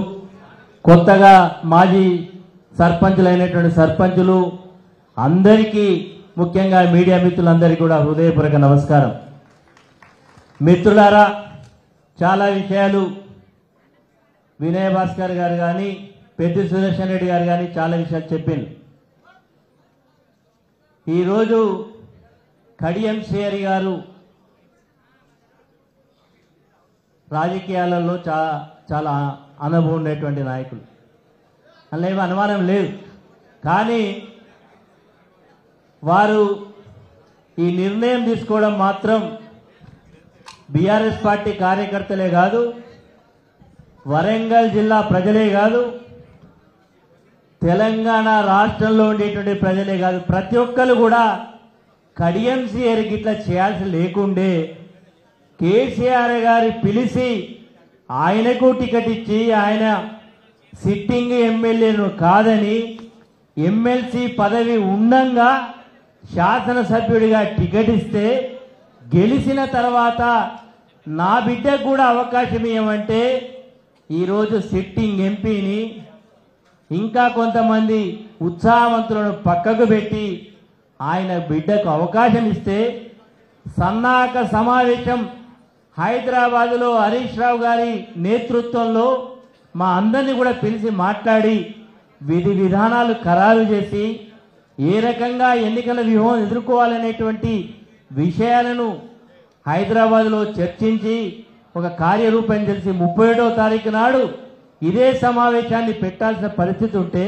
కొత్తగా మాజీ సర్పంచులైనటువంటి సర్పంచులు అందరికీ ముఖ్యంగా మీడియా మిత్రులందరికీ కూడా హృదయపూర్వక నమస్కారం మిత్రులారా చాలా విషయాలు వినయ్ భాస్కర్ గారు కానీ పెద్ది సుదర్శన్ రెడ్డి గారు కానీ చాలా విషయాలు చెప్పింది ఈరోజు కడియం శ్రీహరి గారు రాజకీయాలలో చాలా చాలా అనుభవం ఉండేటువంటి నాయకులు అందులో ఏమీ అనుమానం లేదు కానీ వారు ఈ నిర్ణయం తీసుకోవడం మాత్రం బీఆర్ఎస్ పార్టీ కార్యకర్తలే కాదు వరంగల్ జిల్లా ప్రజలే కాదు తెలంగాణ రాష్ట్రంలో ఉండేటువంటి ప్రజలే కాదు ప్రతి ఒక్కరు కూడా కడియం సీఆర్కి ఇట్లా చేయాల్సి లేకుండే కేసీఆర్ గారి పిలిచి ఆయనకు టికెట్ ఇచ్చి ఆయన సిట్టింగ్ ఎమ్మెల్యేను కాదని ఎమ్మెల్సీ పదవి ఉండంగా శాసనసభ్యుడిగా టికెట్ ఇస్తే గెలిచిన తర్వాత నా బిడ్డకు కూడా అవకాశం ఇవ్వమంటే ఈరోజు సిట్టింగ్ ఎంపీని ఇంకా కొంతమంది ఉత్సాహవంతులను పక్కకు పెట్టి ఆయన బిడ్డకు అవకాశం ఇస్తే సన్నాహక సమావేశం హైదరాబాదులో హరీష్ రావు గారి నేతృత్వంలో మా అందరినీ కూడా పిలిచి మాట్లాడి విధి విధానాలు ఖరారు చేసి ఏ రకంగా ఎన్నికల వ్యూహం ఎదుర్కోవాలనేటువంటి విషయాలను హైదరాబాద్లో చర్చించి ఒక కార్యరూపం తెలిసి ముప్పై ఏడవ తారీఖు నాడు ఇదే సమావేశాన్ని పెట్టాల్సిన పరిస్థితి ఉంటే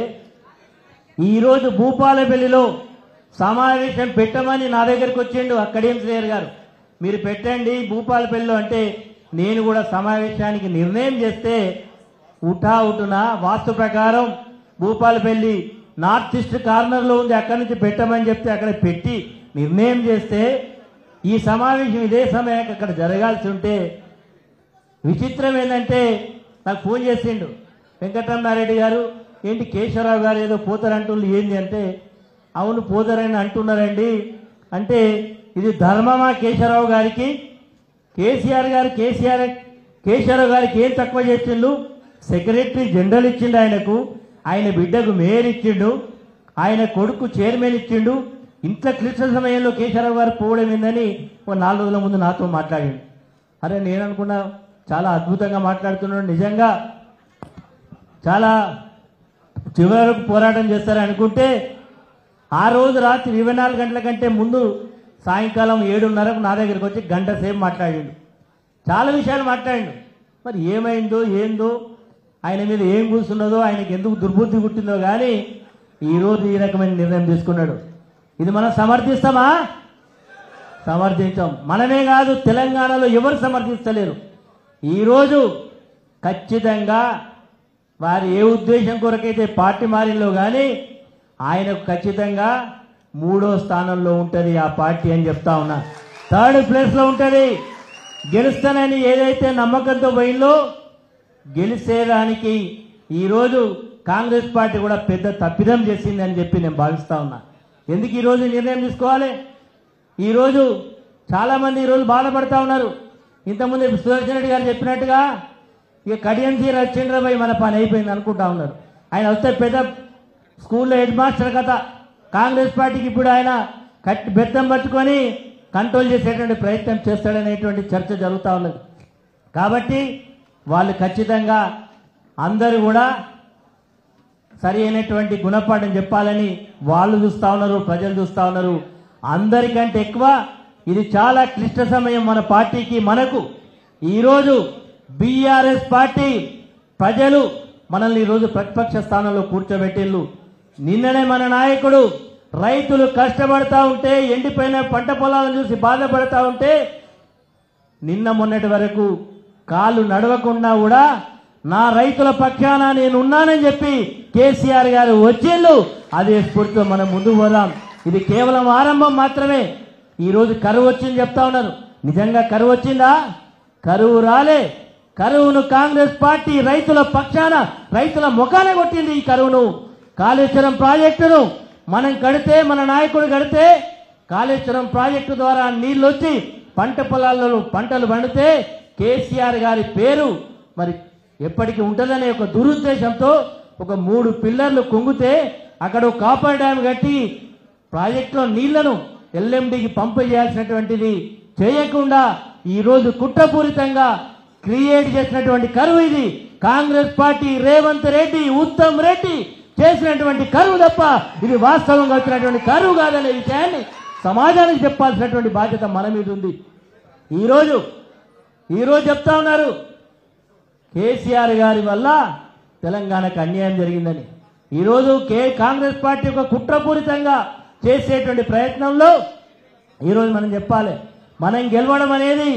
ఈరోజు భూపాలపల్లిలో సమావేశం పెట్టమని నా దగ్గరికి వచ్చిండు అక్కడేం శ్రేయర్ గారు మీరు పెట్టండి భూపాలపల్లిలో అంటే నేను కూడా సమావేశానికి నిర్ణయం చేస్తే ఉఠా ఉటున వాస్తు ప్రకారం భూపాలపల్లి నార్త్ ఈస్ట్ కార్నర్లో ఉంది అక్కడి నుంచి పెట్టమని చెప్తే అక్కడ పెట్టి నిర్ణయం చేస్తే ఈ సమావేశం ఇదే సమయానికి అక్కడ జరగాల్సి ఉంటే విచిత్రం ఏంటంటే నాకు ఫోన్ చేసిండు వెంకటరమణారెడ్డి గారు ఏంటి కేశవరావు గారు ఏదో పోతారంటున్నారు ఏంది అంటే అవును పోతారని అంటున్నారండి అంటే ఇది ధర్మమా కేశవరావు గారికి కేసీఆర్ గారు కేసీఆర్ కేశవరావు గారికి ఏం తక్కువ చేసిండు సెక్రటరీ జనరల్ ఇచ్చిండు ఆయనకు ఆయన బిడ్డకు మేయర్ ఇచ్చిండు ఆయన కొడుకు చైర్మన్ ఇచ్చిండు ఇంత క్లిష్ట సమయంలో కేశవరావు గారు పోవడం ఏందని ఒక నాలుగు రోజుల ముందు నాతో మాట్లాడిండు అరే నేను అనుకున్నా చాలా అద్భుతంగా మాట్లాడుతున్నాడు నిజంగా చాలా చివరి వరకు పోరాటం చేస్తారని అనుకుంటే ఆ రోజు రాత్రి ఇరవై నాలుగు గంటల కంటే ముందు సాయంకాలం ఏడున్నరకు నా దగ్గరికి వచ్చి గంట సేపు మాట్లాడిండు చాలా విషయాలు మాట్లాడిండు మరి ఏమైందో ఏందో ఆయన మీద ఏం కూర్చున్నదో ఆయనకి ఎందుకు దుర్బుద్ధి పుట్టిందో కానీ ఈరోజు ఈ రకమైన నిర్ణయం తీసుకున్నాడు ఇది మనం సమర్థిస్తామా సమర్థించాం మనమే కాదు తెలంగాణలో ఎవరు సమర్థిస్తలేరు ఈరోజు ఖచ్చితంగా వారు ఏ ఉద్దేశం కొరకైతే పార్టీ మారిలో కానీ ఆయనకు ఖచ్చితంగా మూడో స్థానంలో ఉంటుంది ఆ పార్టీ అని చెప్తా ఉన్నా థర్డ్ ప్లేస్లో ఉంటుంది గెలుస్తానని ఏదైతే నమ్మకంతో పోయిందో గెలిచేదానికి ఈరోజు కాంగ్రెస్ పార్టీ కూడా పెద్ద తప్పిదం చేసింది అని చెప్పి నేను భావిస్తా ఉన్నా ఎందుకు ఈరోజు ఈ నిర్ణయం తీసుకోవాలి ఈరోజు చాలామంది ఈరోజు బాధపడతా ఉన్నారు ఇంతకుముందు సుదర్శన్ రెడ్డి గారు చెప్పినట్టుగా ఇక కడియం సీర వచ్చిండ్రబాయి మన పని అయిపోయింది అనుకుంటా ఉన్నారు ఆయన వస్తే పెద్ద స్కూల్లో హెడ్ మాస్టర్ కథ కాంగ్రెస్ పార్టీకి ఇప్పుడు ఆయన కట్టి బెత్తం పట్టుకొని కంట్రోల్ చేసేటువంటి ప్రయత్నం చేస్తాడనేటువంటి చర్చ జరుగుతూ ఉన్నది కాబట్టి వాళ్ళు ఖచ్చితంగా అందరూ కూడా సరి అయినటువంటి గుణపాఠం చెప్పాలని వాళ్ళు చూస్తా ఉన్నారు ప్రజలు చూస్తా ఉన్నారు అందరికంటే ఎక్కువ ఇది చాలా క్లిష్ట సమయం మన పార్టీకి మనకు ఈరోజు బీఆర్ఎస్ పార్టీ ప్రజలు మనల్ని ఈరోజు ప్రతిపక్ష స్థానంలో కూర్చోబెట్టిల్లు నిన్ననే మన నాయకుడు రైతులు కష్టపడతా ఉంటే ఎండిపోయిన పంట పొలాలను చూసి బాధపడతా ఉంటే నిన్న మొన్నటి వరకు కాళ్ళు నడవకుండా కూడా నా రైతుల పక్షాన నేను ఉన్నానని చెప్పి కేసీఆర్ గారు వచ్చిండు అదే స్ఫూర్తితో మనం ముందుకు పోదాం ఇది కేవలం ఆరంభం మాత్రమే ఈ రోజు కరువు వచ్చింది చెప్తా ఉన్నారు నిజంగా కరువు వచ్చిందా కరువు రాలే కరువును కాంగ్రెస్ పార్టీ రైతుల పక్షాన రైతుల ముఖాన కొట్టింది ఈ కరువును కాళేశ్వరం ప్రాజెక్టును మనం కడితే మన నాయకుడు కడితే కాళేశ్వరం ప్రాజెక్టు ద్వారా నీళ్లు వచ్చి పంట పొలాలలో పంటలు పండితే కేసీఆర్ గారి పేరు మరి ఎప్పటికీ ఉంటుందనే ఒక దురుద్దేశంతో ఒక మూడు పిల్లర్లు కుంగితే అక్కడ ఒక కాపర్ డ్యామ్ కట్టి ప్రాజెక్టులో నీళ్లను ఎల్ఎండికి పంపు చేయాల్సినటువంటిది చేయకుండా ఈరోజు కుట్రపూరితంగా క్రియేట్ చేసినటువంటి కరువు ఇది కాంగ్రెస్ పార్టీ రేవంత్ రెడ్డి ఉత్తమ్ రెడ్డి చేసినటువంటి కరువు తప్ప ఇది వాస్తవంగా వచ్చినటువంటి కరువు కాదనే విషయాన్ని సమాజానికి చెప్పాల్సినటువంటి బాధ్యత మన మీద ఉంది ఈరోజు ఈరోజు చెప్తా ఉన్నారు కేసీఆర్ గారి వల్ల తెలంగాణకు అన్యాయం జరిగిందని ఈరోజు కే కాంగ్రెస్ పార్టీ ఒక కుట్రపూరితంగా చేసేటువంటి ప్రయత్నంలో ఈరోజు మనం చెప్పాలి మనం గెలవడం అనేది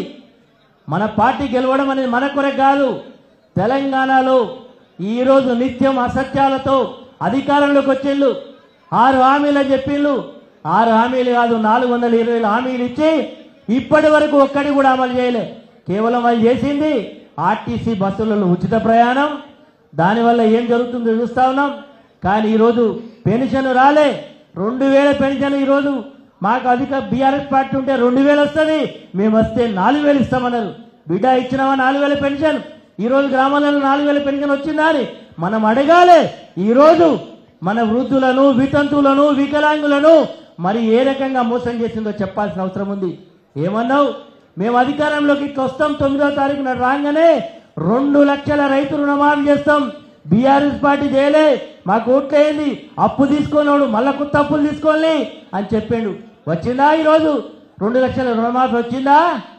మన పార్టీ గెలవడం అనేది మన కొరకు కాదు తెలంగాణలో ఈరోజు నిత్యం అసత్యాలతో అధికారంలోకి వచ్చిండు ఆరు హామీలు అని చెప్పిండు ఆరు హామీలు కాదు నాలుగు వందల ఇరవై హామీలు ఇచ్చి ఇప్పటి వరకు ఒక్కటి కూడా అమలు చేయలే కేవలం వాళ్ళు చేసింది ఆర్టీసీ బస్సులలో ఉచిత ప్రయాణం దానివల్ల ఏం జరుగుతుందో చూస్తా ఉన్నాం కానీ ఈరోజు పెన్షన్ రాలే రెండు వేల పెన్షన్ ఈరోజు మాకు అధిక బీఆర్ఎస్ పార్టీ ఉంటే రెండు వేలు వస్తుంది మేము వస్తే నాలుగు వేలు ఇస్తామన్నారు బిడ్డ ఇచ్చినామా నాలుగు వేల పెన్షన్ ఈ రోజు గ్రామాలలో నాలుగు వేల పెన్షన్ వచ్చిందా అని మనం అడగాలి ఈ రోజు మన వృద్ధులను వితంతువులను వికలాంగులను మరి ఏ రకంగా మోసం చేసిందో చెప్పాల్సిన అవసరం ఉంది ఏమన్నావు మేము అధికారంలోకి ఇట్లా వస్తాం తొమ్మిదో తారీఖున రాగానే రెండు లక్షల రైతు రుణమాఫీ చేస్తాం బీఆర్ఎస్ పార్టీ చేయలే మాకు ఓట్లేయండి అప్పు తీసుకున్నాడు మళ్ళా కొత్త అప్పులు తీసుకోవాలి అని చెప్పిండు వచ్చిందా ఈరోజు రెండు లక్షల రుణమాఫీ వచ్చిందా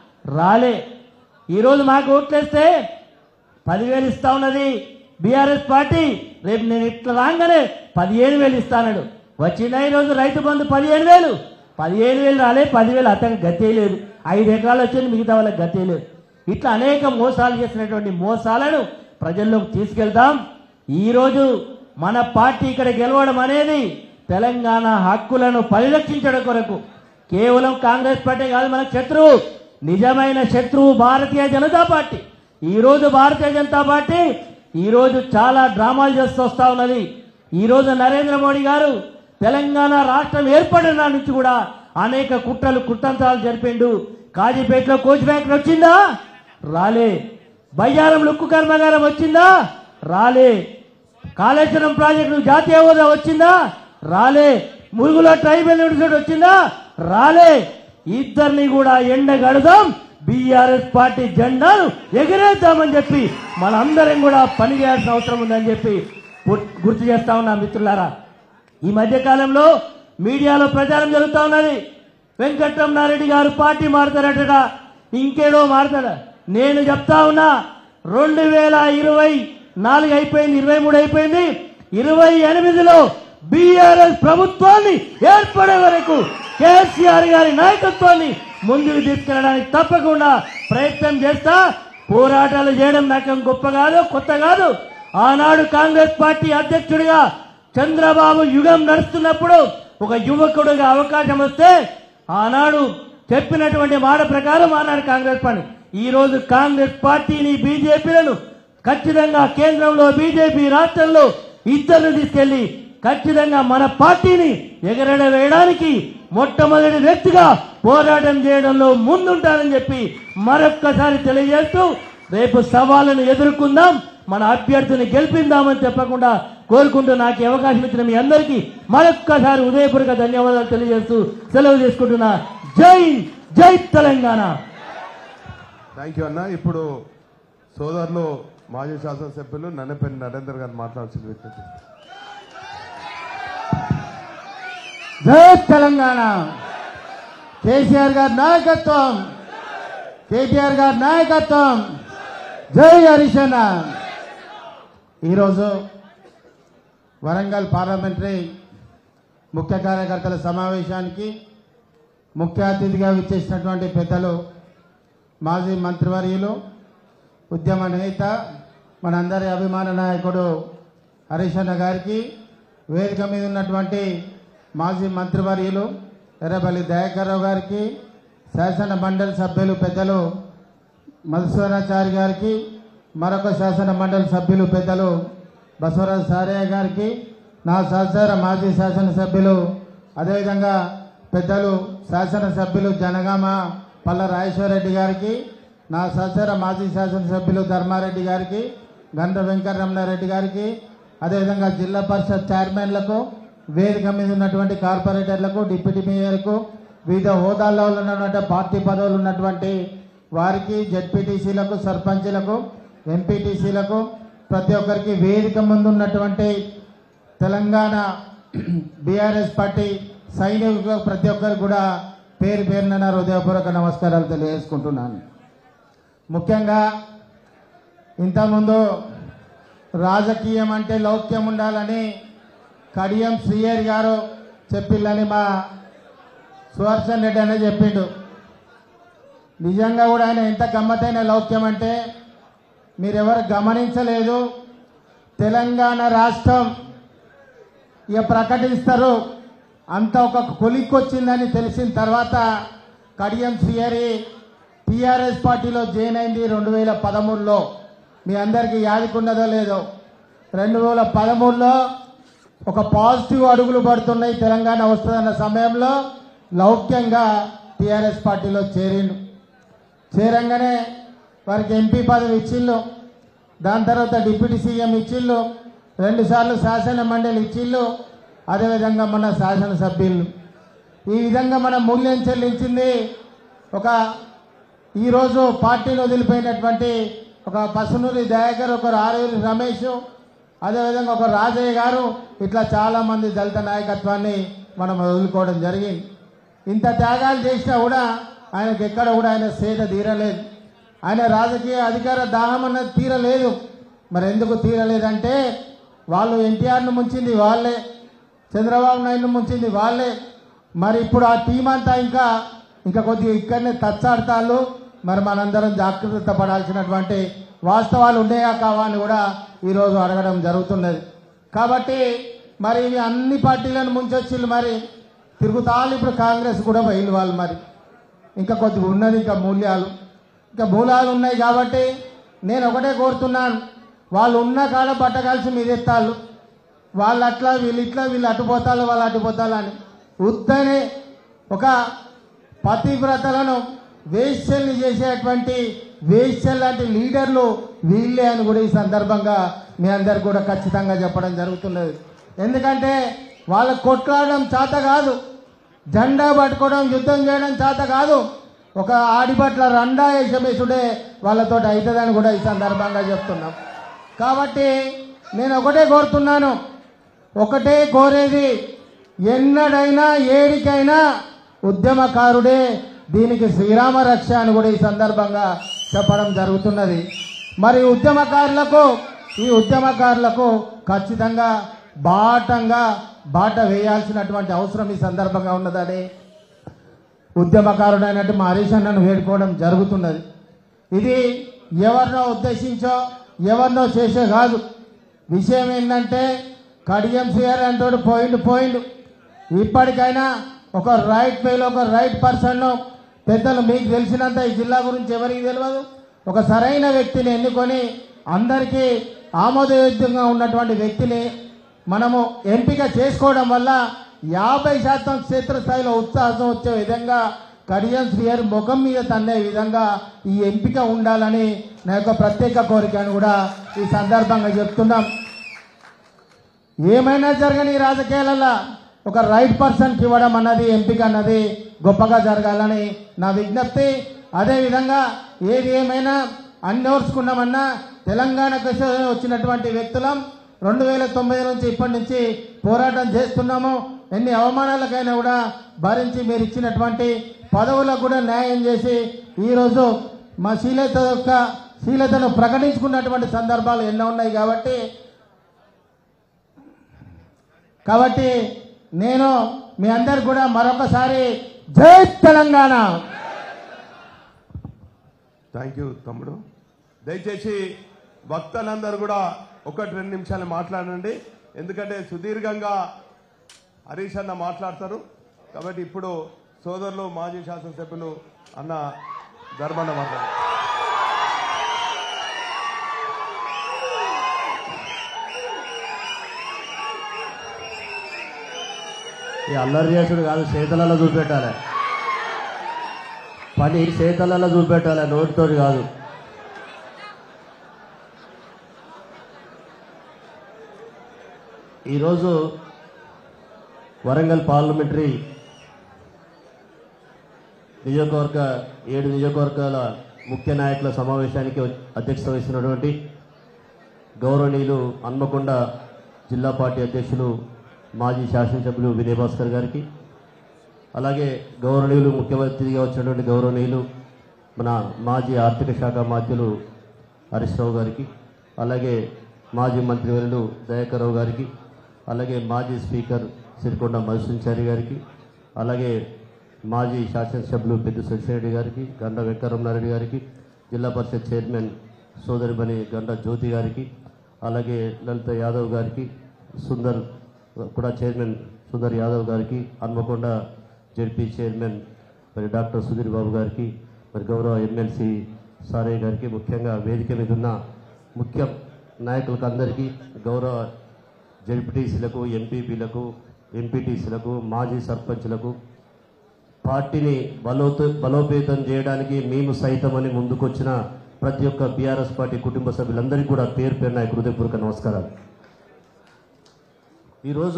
రాలే ఈరోజు మాకు ఓట్లేస్తే పదివేలు ఇస్తా ఉన్నది బీఆర్ఎస్ పార్టీ రేపు నేను ఇట్లా రాగానే పదిహేను వేలు ఇస్తానడు వచ్చిందా ఈరోజు రైతు బంధు పదిహేను వేలు పదిహేను వేలు రాలే పదివేలు అతనికి గతే లేదు ఐదు ఎకరాలు వచ్చింది మిగతా వాళ్ళకి గతే లేదు ఇట్లా అనేక మోసాలు చేసినటువంటి మోసాలను ప్రజల్లోకి తీసుకెళ్తాం ఈరోజు మన పార్టీ ఇక్కడ గెలవడం అనేది తెలంగాణ హక్కులను పరిరక్షించడం కొరకు కేవలం కాంగ్రెస్ పార్టీ కాదు మన శత్రువు నిజమైన శత్రువు భారతీయ జనతా పార్టీ ఈ రోజు భారతీయ జనతా పార్టీ ఈ రోజు చాలా డ్రామాలు చేస్తూ వస్తా ఉన్నది ఈ రోజు నరేంద్ర మోడీ గారు తెలంగాణ రాష్ట్రం ఏర్పడిన నాటి నుంచి కూడా అనేక కుట్రలు కుట్రంతాలు జరిపిండు కాజీపేటలో కోచ్ ఫ్యాక్టరీ వచ్చిందా రాలే బయ్యారం లుక్కు కర్మాగారం వచ్చిందా రాలే కాళేశ్వరం ప్రాజెక్టు జాతీయ హోదా వచ్చిందా రాలే మురుగులో ట్రైబల్ యూనివర్సిటీ వచ్చిందా రాలే ఇద్దరిని కూడా ఎండగడదాం బీఆర్ఎస్ పార్టీ జెండాను ఎగిరేద్దామని చెప్పి మనందరం కూడా పని చేయాల్సిన అవసరం ఉందని చెప్పి గు- గుర్తు చేస్తా ఉన్నా మిత్రులారా ఈ మధ్య కాలంలో మీడియాలో ప్రచారం జరుగుతా ఉన్నది వెంకటరమణారెడ్డి గారు పార్టీ మారుతారట ఇంకేడో మారుతాడ నేను చెప్తా ఉన్నా రెండు వేల ఇరవై నాలుగు అయిపోయింది ఇరవై మూడు అయిపోయింది ఇరవై ఎనిమిదిలో బీఆర్ఎస్ ప్రభుత్వాన్ని ఏర్పడే వరకు కేసీఆర్ గారి నాయకత్వాన్ని ముందుకు తీసుకెళ్ళడానికి తప్పకుండా ప్రయత్నం చేస్తా పోరాటాలు చేయడం నాకేం గొప్ప కాదు కొత్త కాదు ఆనాడు కాంగ్రెస్ పార్టీ అధ్యక్షుడిగా చంద్రబాబు యుగం నడుస్తున్నప్పుడు ఒక యువకుడిగా అవకాశం వస్తే ఆనాడు చెప్పినటువంటి మాట ప్రకారం ఆనాడు కాంగ్రెస్ పార్టీ ఈ రోజు కాంగ్రెస్ పార్టీని బీజేపీలను ఖచ్చితంగా కేంద్రంలో బీజేపీ రాష్ట్రంలో ఇద్దరు తీసుకెళ్లి ఖచ్చితంగా మన పార్టీని ఎగరడ వేయడానికి మొట్టమొదటి వ్యక్తిగా పోరాటం చేయడంలో ముందుంటానని చెప్పి మరొక్కసారి తెలియజేస్తూ రేపు సవాళ్ళను ఎదుర్కొందాం మన అభ్యర్థిని గెలిపిందామని చెప్పకుండా కోరుకుంటూ నాకు ఈ అవకాశం ఇచ్చిన మీ అందరికీ మరొక్కసారి ఉదయపూర్వక ధన్యవాదాలు తెలియజేస్తూ సెలవు చేసుకుంటున్నా జై జై తెలంగాణ థ్యాంక్ యూ అన్న ఇప్పుడు సోదరులు మాజీ శాసనసభ్యులు నన్నపల్లి నరేందర్ గారు మాట్లాడాల్సింది విజ్ఞప్తి జై తెలంగాణ కేసీఆర్ గారి నాయకత్వం కేటీఆర్ గారి నాయకత్వం జై హరిశన్న ఈరోజు వరంగల్ పార్లమెంటరీ ముఖ్య కార్యకర్తల సమావేశానికి ముఖ్య అతిథిగా విచ్చేసినటువంటి పెద్దలు మాజీ మంత్రివర్యులు ఉద్యమ నేత మనందరి అభిమాన నాయకుడు హరీషన్న గారికి వేదిక మీద ఉన్నటువంటి మాజీ మంత్రివర్యులు ఎర్రబల్లి దయాకర్రావు గారికి శాసన మండలి సభ్యులు పెద్దలు మధుసూరాచారి గారికి మరొక శాసన మండలి సభ్యులు పెద్దలు బసవరాజు సారయ్య గారికి నా సహచర మాజీ శాసనసభ్యులు అదేవిధంగా పెద్దలు శాసనసభ్యులు జనగామ పల్ల రాజేశ్వరరెడ్డి గారికి నా సహచర మాజీ శాసనసభ్యులు ధర్మారెడ్డి గారికి గండ్ర వెంకటరమణారెడ్డి గారికి అదేవిధంగా జిల్లా పరిషత్ చైర్మన్లకు వేదిక మీద ఉన్నటువంటి కార్పొరేటర్లకు డిప్యూటీ మేయర్కు వివిధ హోదాల్లో ఉన్నటువంటి పార్టీ పదవులు ఉన్నటువంటి వారికి జడ్పీటీసీలకు సర్పంచ్లకు ఎంపీటీసీలకు ప్రతి ఒక్కరికి వేదిక ముందు ఉన్నటువంటి తెలంగాణ బీఆర్ఎస్ పార్టీ సైనికులకు ప్రతి ఒక్కరికి కూడా పేరు పేరున నా హృదయపూర్వక నమస్కారాలు తెలియజేసుకుంటున్నాను ముఖ్యంగా ఇంతకుముందు రాజకీయం అంటే లౌక్యం ఉండాలని కడియం శ్రీయర్ గారు చెప్పిల్లని మా సుదర్శన్ రెడ్డి అనే చెప్పిండు నిజంగా కూడా ఆయన ఎంత గమ్మతైన లౌక్యం అంటే మీరెవరు గమనించలేదు తెలంగాణ రాష్ట్రం ఇక ప్రకటిస్తారు అంత ఒక కొలిక్కొచ్చిందని తెలిసిన తర్వాత కడియం శ్రీహరి టీఆర్ఎస్ పార్టీలో జాయిన్ అయింది రెండు వేల పదమూడులో మీ అందరికీ యాదికున్నదో లేదో రెండు వేల పదమూడులో ఒక పాజిటివ్ అడుగులు పడుతున్నాయి తెలంగాణ వస్తుందన్న సమయంలో లౌక్యంగా టీఆర్ఎస్ పార్టీలో చేరిండు చేరంగానే వారికి ఎంపీ పదవి ఇచ్చిళ్ళు దాని తర్వాత డిప్యూటీ సీఎం ఇచ్చిళ్ళు రెండుసార్లు శాసన మండలి ఇచ్చిళ్ళు అదేవిధంగా మన శాసనసభ్యులు ఈ విధంగా మన మూల్యం చెల్లించింది ఒక ఈరోజు పార్టీని వదిలిపోయినటువంటి ఒక పసునూరి దయాకర్ ఒక ఆరూరి రమేష్ అదేవిధంగా ఒక రాజయ్య గారు ఇట్లా చాలామంది దళిత నాయకత్వాన్ని మనం వదులుకోవడం జరిగింది ఇంత త్యాగాలు చేసినా కూడా ఆయనకి ఎక్కడ కూడా ఆయన సేద తీరలేదు ఆయన రాజకీయ అధికార దాహం అన్నది తీరలేదు మరి ఎందుకు తీరలేదంటే వాళ్ళు ఎన్టీఆర్ను ముంచింది వాళ్ళే చంద్రబాబు నాయుడును ముంచింది వాళ్ళే మరి ఇప్పుడు ఆ టీం అంతా ఇంకా ఇంకా కొద్దిగా ఇక్కడనే తచ్చాడతాళ్ళు మరి మనందరం జాగ్రత్త పడాల్సినటువంటి వాస్తవాలు ఉన్నాయా కావా అని కూడా ఈరోజు అడగడం జరుగుతున్నది కాబట్టి మరి ఇవి అన్ని పార్టీలను ముంచొచ్చిళ్ళు మరి తిరుగుతాళ్ళు ఇప్పుడు కాంగ్రెస్ కూడా బయలు వాళ్ళు మరి ఇంకా కొద్దిగా ఉన్నది ఇంకా మూల్యాలు ఇంకా మూలాలు ఉన్నాయి కాబట్టి నేను ఒకటే కోరుతున్నాను వాళ్ళు ఉన్న కాడ పట్టగలిసి మీదెత్తాళ్ళు వాళ్ళు అట్లా వీళ్ళు ఇట్లా వీళ్ళు అటుపోతారు వాళ్ళు అటుపోతారు అని ఉత్తనే ఒక పతివ్రతలను వేశ్యల్ని చేసేటువంటి వేశ్యల్ లాంటి లీడర్లు వీళ్ళే అని కూడా ఈ సందర్భంగా మీ అందరికి కూడా ఖచ్చితంగా చెప్పడం జరుగుతున్నది ఎందుకంటే వాళ్ళకు కొట్లాడడం చేత కాదు జెండా పట్టుకోవడం యుద్ధం చేయడం చేత కాదు ఒక ఆడిపట్ల రండా యశమేశుడే వాళ్ళతో అవుతుందని కూడా ఈ సందర్భంగా చెప్తున్నాం కాబట్టి నేను ఒకటే కోరుతున్నాను ఒకటే కోరేది ఎన్నడైనా ఏడికైనా ఉద్యమకారుడే దీనికి శ్రీరామ రక్ష అని కూడా ఈ సందర్భంగా చెప్పడం జరుగుతున్నది మరి ఉద్యమకారులకు ఈ ఉద్యమకారులకు ఖచ్చితంగా బాటంగా బాట వేయాల్సినటువంటి అవసరం ఈ సందర్భంగా ఉన్నదని ఉద్యమకారుడైనట్టు మా హరీష్ అన్నను వేడుకోవడం జరుగుతున్నది ఇది ఎవరినో ఉద్దేశించో ఎవరినో చేసే కాదు విషయం ఏంటంటే కడియం సిఆర్ అంటాడు పోయిండు పోయిండు ఇప్పటికైనా ఒక రైట్ వేలో ఒక రైట్ పర్సన్ పెద్దలు మీకు తెలిసినంత ఈ జిల్లా గురించి ఎవరికి తెలియదు ఒక సరైన వ్యక్తిని ఎన్నుకొని అందరికీ ఆమోదయోగ్యంగా ఉన్నటువంటి వ్యక్తిని మనము ఎంపిక చేసుకోవడం వల్ల యాభై శాతం క్షేత్రస్థాయిలో ఉత్సాహం వచ్చే విధంగా కడియం శ్రీయర్ ముఖం మీద తన్నే విధంగా ఈ ఎంపిక ఉండాలని నా యొక్క ప్రత్యేక కోరికను కూడా ఈ సందర్భంగా చెప్తున్నాం ఏమైనా జరగని ఈ రాజకీయాలలో ఒక రైట్ పర్సన్కి ఇవ్వడం అన్నది ఎంపిక అన్నది గొప్పగా జరగాలని నా విజ్ఞప్తి అదేవిధంగా ఏది ఏమైనా అన్నోర్చుకున్నామన్నా తెలంగాణకు వచ్చినటువంటి వ్యక్తులం రెండు వేల తొమ్మిది నుంచి ఇప్పటి నుంచి పోరాటం చేస్తున్నాము ఎన్ని అవమానాలకైనా కూడా భరించి మీరు ఇచ్చినటువంటి పదవులకు కూడా న్యాయం చేసి ఈరోజు మా శీలత యొక్క శీలతను ప్రకటించుకున్నటువంటి సందర్భాలు ఎన్నో ఉన్నాయి కాబట్టి కాబట్టి నేను మీ అందరు కూడా మరొకసారి జై తెలంగాణ థ్యాంక్ యూ తమ్ముడు దయచేసి వక్తలందరూ కూడా ఒకటి రెండు నిమిషాలు మాట్లాడండి ఎందుకంటే సుదీర్ఘంగా హరీష్ అన్న మాట్లాడతారు కాబట్టి ఇప్పుడు సోదరులు మాజీ శాసనసభ్యులు అన్న ధర్మన్న మాట్లాడారు ఈ అల్లరి చేసుడు కాదు చేతలలో చూపెట్టాలి పని చేతలలో చూపెట్టాలి నోటితోటి కాదు ఈరోజు వరంగల్ పార్లమెంటరీ నియోజకవర్గ ఏడు నియోజకవర్గాల ముఖ్య నాయకుల సమావేశానికి అధ్యక్షత వహిస్తున్నటువంటి గౌరవనీయులు హన్మకొండ జిల్లా పార్టీ అధ్యక్షులు మాజీ శాసనసభ్యులు వినయ్ భాస్కర్ గారికి అలాగే గౌరవనీయులు ముఖ్యమంత్రిగా వచ్చినటువంటి గౌరవనీయులు మన మాజీ ఆర్థిక శాఖ మాధ్యులు హరీష్ రావు గారికి అలాగే మాజీ మంత్రివర్యులు దయాకర్ రావు గారికి అలాగే మాజీ స్పీకర్ సిరికొండ మధుసూచారి గారికి అలాగే మాజీ శాసనసభ్యులు పెద్ద సత్యరెడ్డి గారికి గండ వెంకరమణారెడ్డి గారికి జిల్లా పరిషత్ చైర్మన్ సోదరిమణి గండ జ్యోతి గారికి అలాగే లలిత యాదవ్ గారికి సుందర్ కూడా చైర్మన్ సుందర్ యాదవ్ గారికి హన్మకొండ జడ్పీ చైర్మన్ మరి డాక్టర్ సుధీర్ బాబు గారికి మరి గౌరవ ఎమ్మెల్సీ సారయ్య గారికి ముఖ్యంగా వేదిక మీద ఉన్న ముఖ్య నాయకులకు అందరికీ గౌరవ జడ్పీటీసీలకు ఎంపీపీలకు ఎంపీటీసీలకు మాజీ సర్పంచ్లకు పార్టీని బలోత బలోపేతం చేయడానికి మేము సైతమని ముందుకొచ్చిన ప్రతి ఒక్క బీఆర్ఎస్ పార్టీ కుటుంబ సభ్యులందరికీ కూడా పేరు పేరు నా హృదయపూర్వక నమస్కారాలు ఈరోజు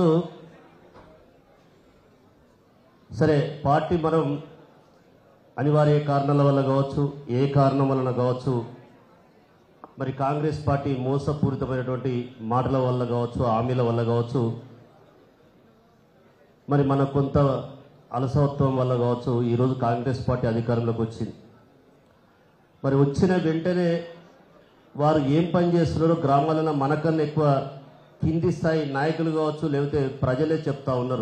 సరే పార్టీ మనం అనివార్య కారణాల వల్ల కావచ్చు ఏ కారణం వలన కావచ్చు మరి కాంగ్రెస్ పార్టీ మోసపూరితమైనటువంటి మాటల వల్ల కావచ్చు హామీల వల్ల కావచ్చు మరి మన కొంత అలసత్వం వల్ల కావచ్చు ఈరోజు కాంగ్రెస్ పార్టీ అధికారంలోకి వచ్చింది మరి వచ్చిన వెంటనే వారు ఏం పని చేస్తున్నారో గ్రామాలలో మనకన్నా ఎక్కువ కింది స్థాయి నాయకులు కావచ్చు లేకపోతే ప్రజలే చెప్తా ఉన్నారు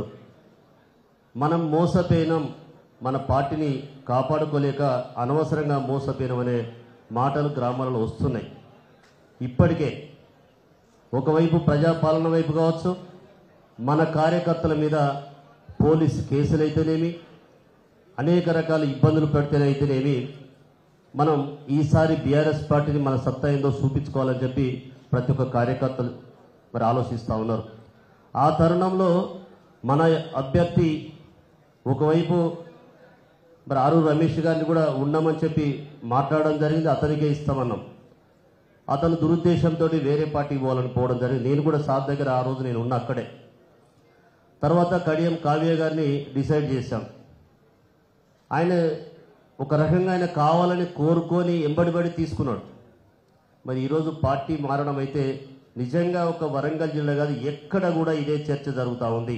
మనం మోసపోయినాం మన పార్టీని కాపాడుకోలేక అనవసరంగా మోసపోయినాం అనే మాటలు గ్రామాలలో వస్తున్నాయి ఇప్పటికే ఒకవైపు ప్రజాపాలన వైపు కావచ్చు మన కార్యకర్తల మీద పోలీస్ కేసులైతేనేమి అనేక రకాల ఇబ్బందులు పెడితేనైతేనేమి మనం ఈసారి బీఆర్ఎస్ పార్టీని మన సత్తా ఏందో చూపించుకోవాలని చెప్పి ప్రతి ఒక్క కార్యకర్తలు మరి ఆలోచిస్తూ ఉన్నారు ఆ తరుణంలో మన అభ్యర్థి ఒకవైపు మరి ఆరు రమేష్ గారిని కూడా ఉన్నామని చెప్పి మాట్లాడడం జరిగింది అతనికే ఇస్తామన్నాం అతను దురుద్దేశంతో వేరే పార్టీకి పోవాలని పోవడం జరిగింది నేను కూడా సార్ దగ్గర ఆ రోజు నేను ఉన్నా అక్కడే తర్వాత కడియం కావ్య గారిని డిసైడ్ చేశాం ఆయన ఒక రకంగా ఆయన కావాలని కోరుకొని ఎంబడిబడి తీసుకున్నాడు మరి ఈరోజు పార్టీ మారడం అయితే నిజంగా ఒక వరంగల్ జిల్లా కాదు ఎక్కడ కూడా ఇదే చర్చ జరుగుతూ ఉంది